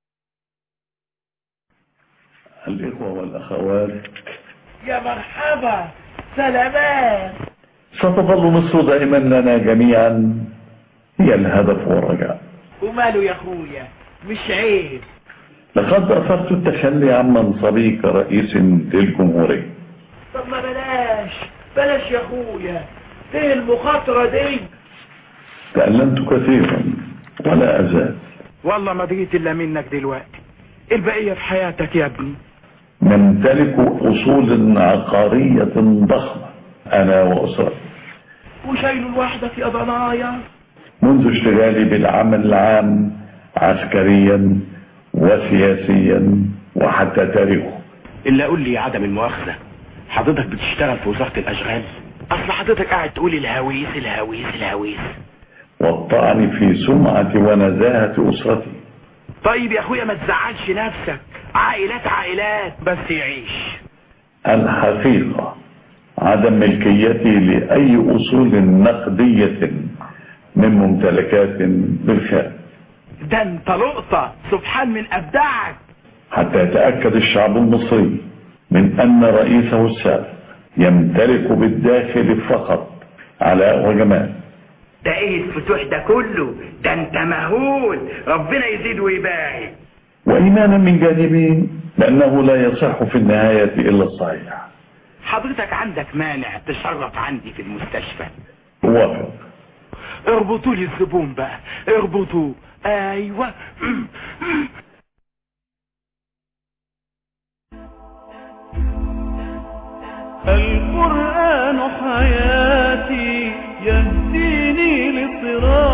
الإخوة والأخوات يا مرحبا سلامات ستظل مصر دائما لنا جميعا هي الهدف والرجاء وماله يا اخويا مش عيب لقد أثرت التخلي عن منصبي كرئيس للجمهورية طب ما بلاش بلاش يا اخويا ايه المخاطرة دي تألمت كثيرا ولا أزال والله ما بقيت الا منك دلوقتي البقية في حياتك يا ابني نمتلك أصول عقارية ضخمة أنا وأسرتي وشايله لوحدك يا ضنايا منذ اشتغالي بالعمل العام عسكريا وسياسيا وحتى تاريخه الا قول لي يا عدم المؤاخذة حضرتك بتشتغل في وزارة الاشغال اصل حضرتك قاعد تقول الهويس الهويس الهويس والطعن في سمعة ونزاهة أسرتي طيب يا اخويا ما تزعلش نفسك عائلات عائلات بس يعيش الحقيقة عدم ملكيتي لأي أصول نقدية من ممتلكات بالخارج ده انت لقطة سبحان من ابدعك حتى يتأكد الشعب المصري من أن رئيسه السابق يمتلك بالداخل فقط علاء وجمال ده ايه الفتوح ده كله ده انت مهول ربنا يزيد ويبارك وإيمانا من جانبي لأنه لا يصح في النهاية إلا الصحيح حضرتك عندك مانع تشرف عندي في المستشفى وافق اربطوا لي الزبون بقى اربطوا ايوه القرآن حياتي يهديني لصراط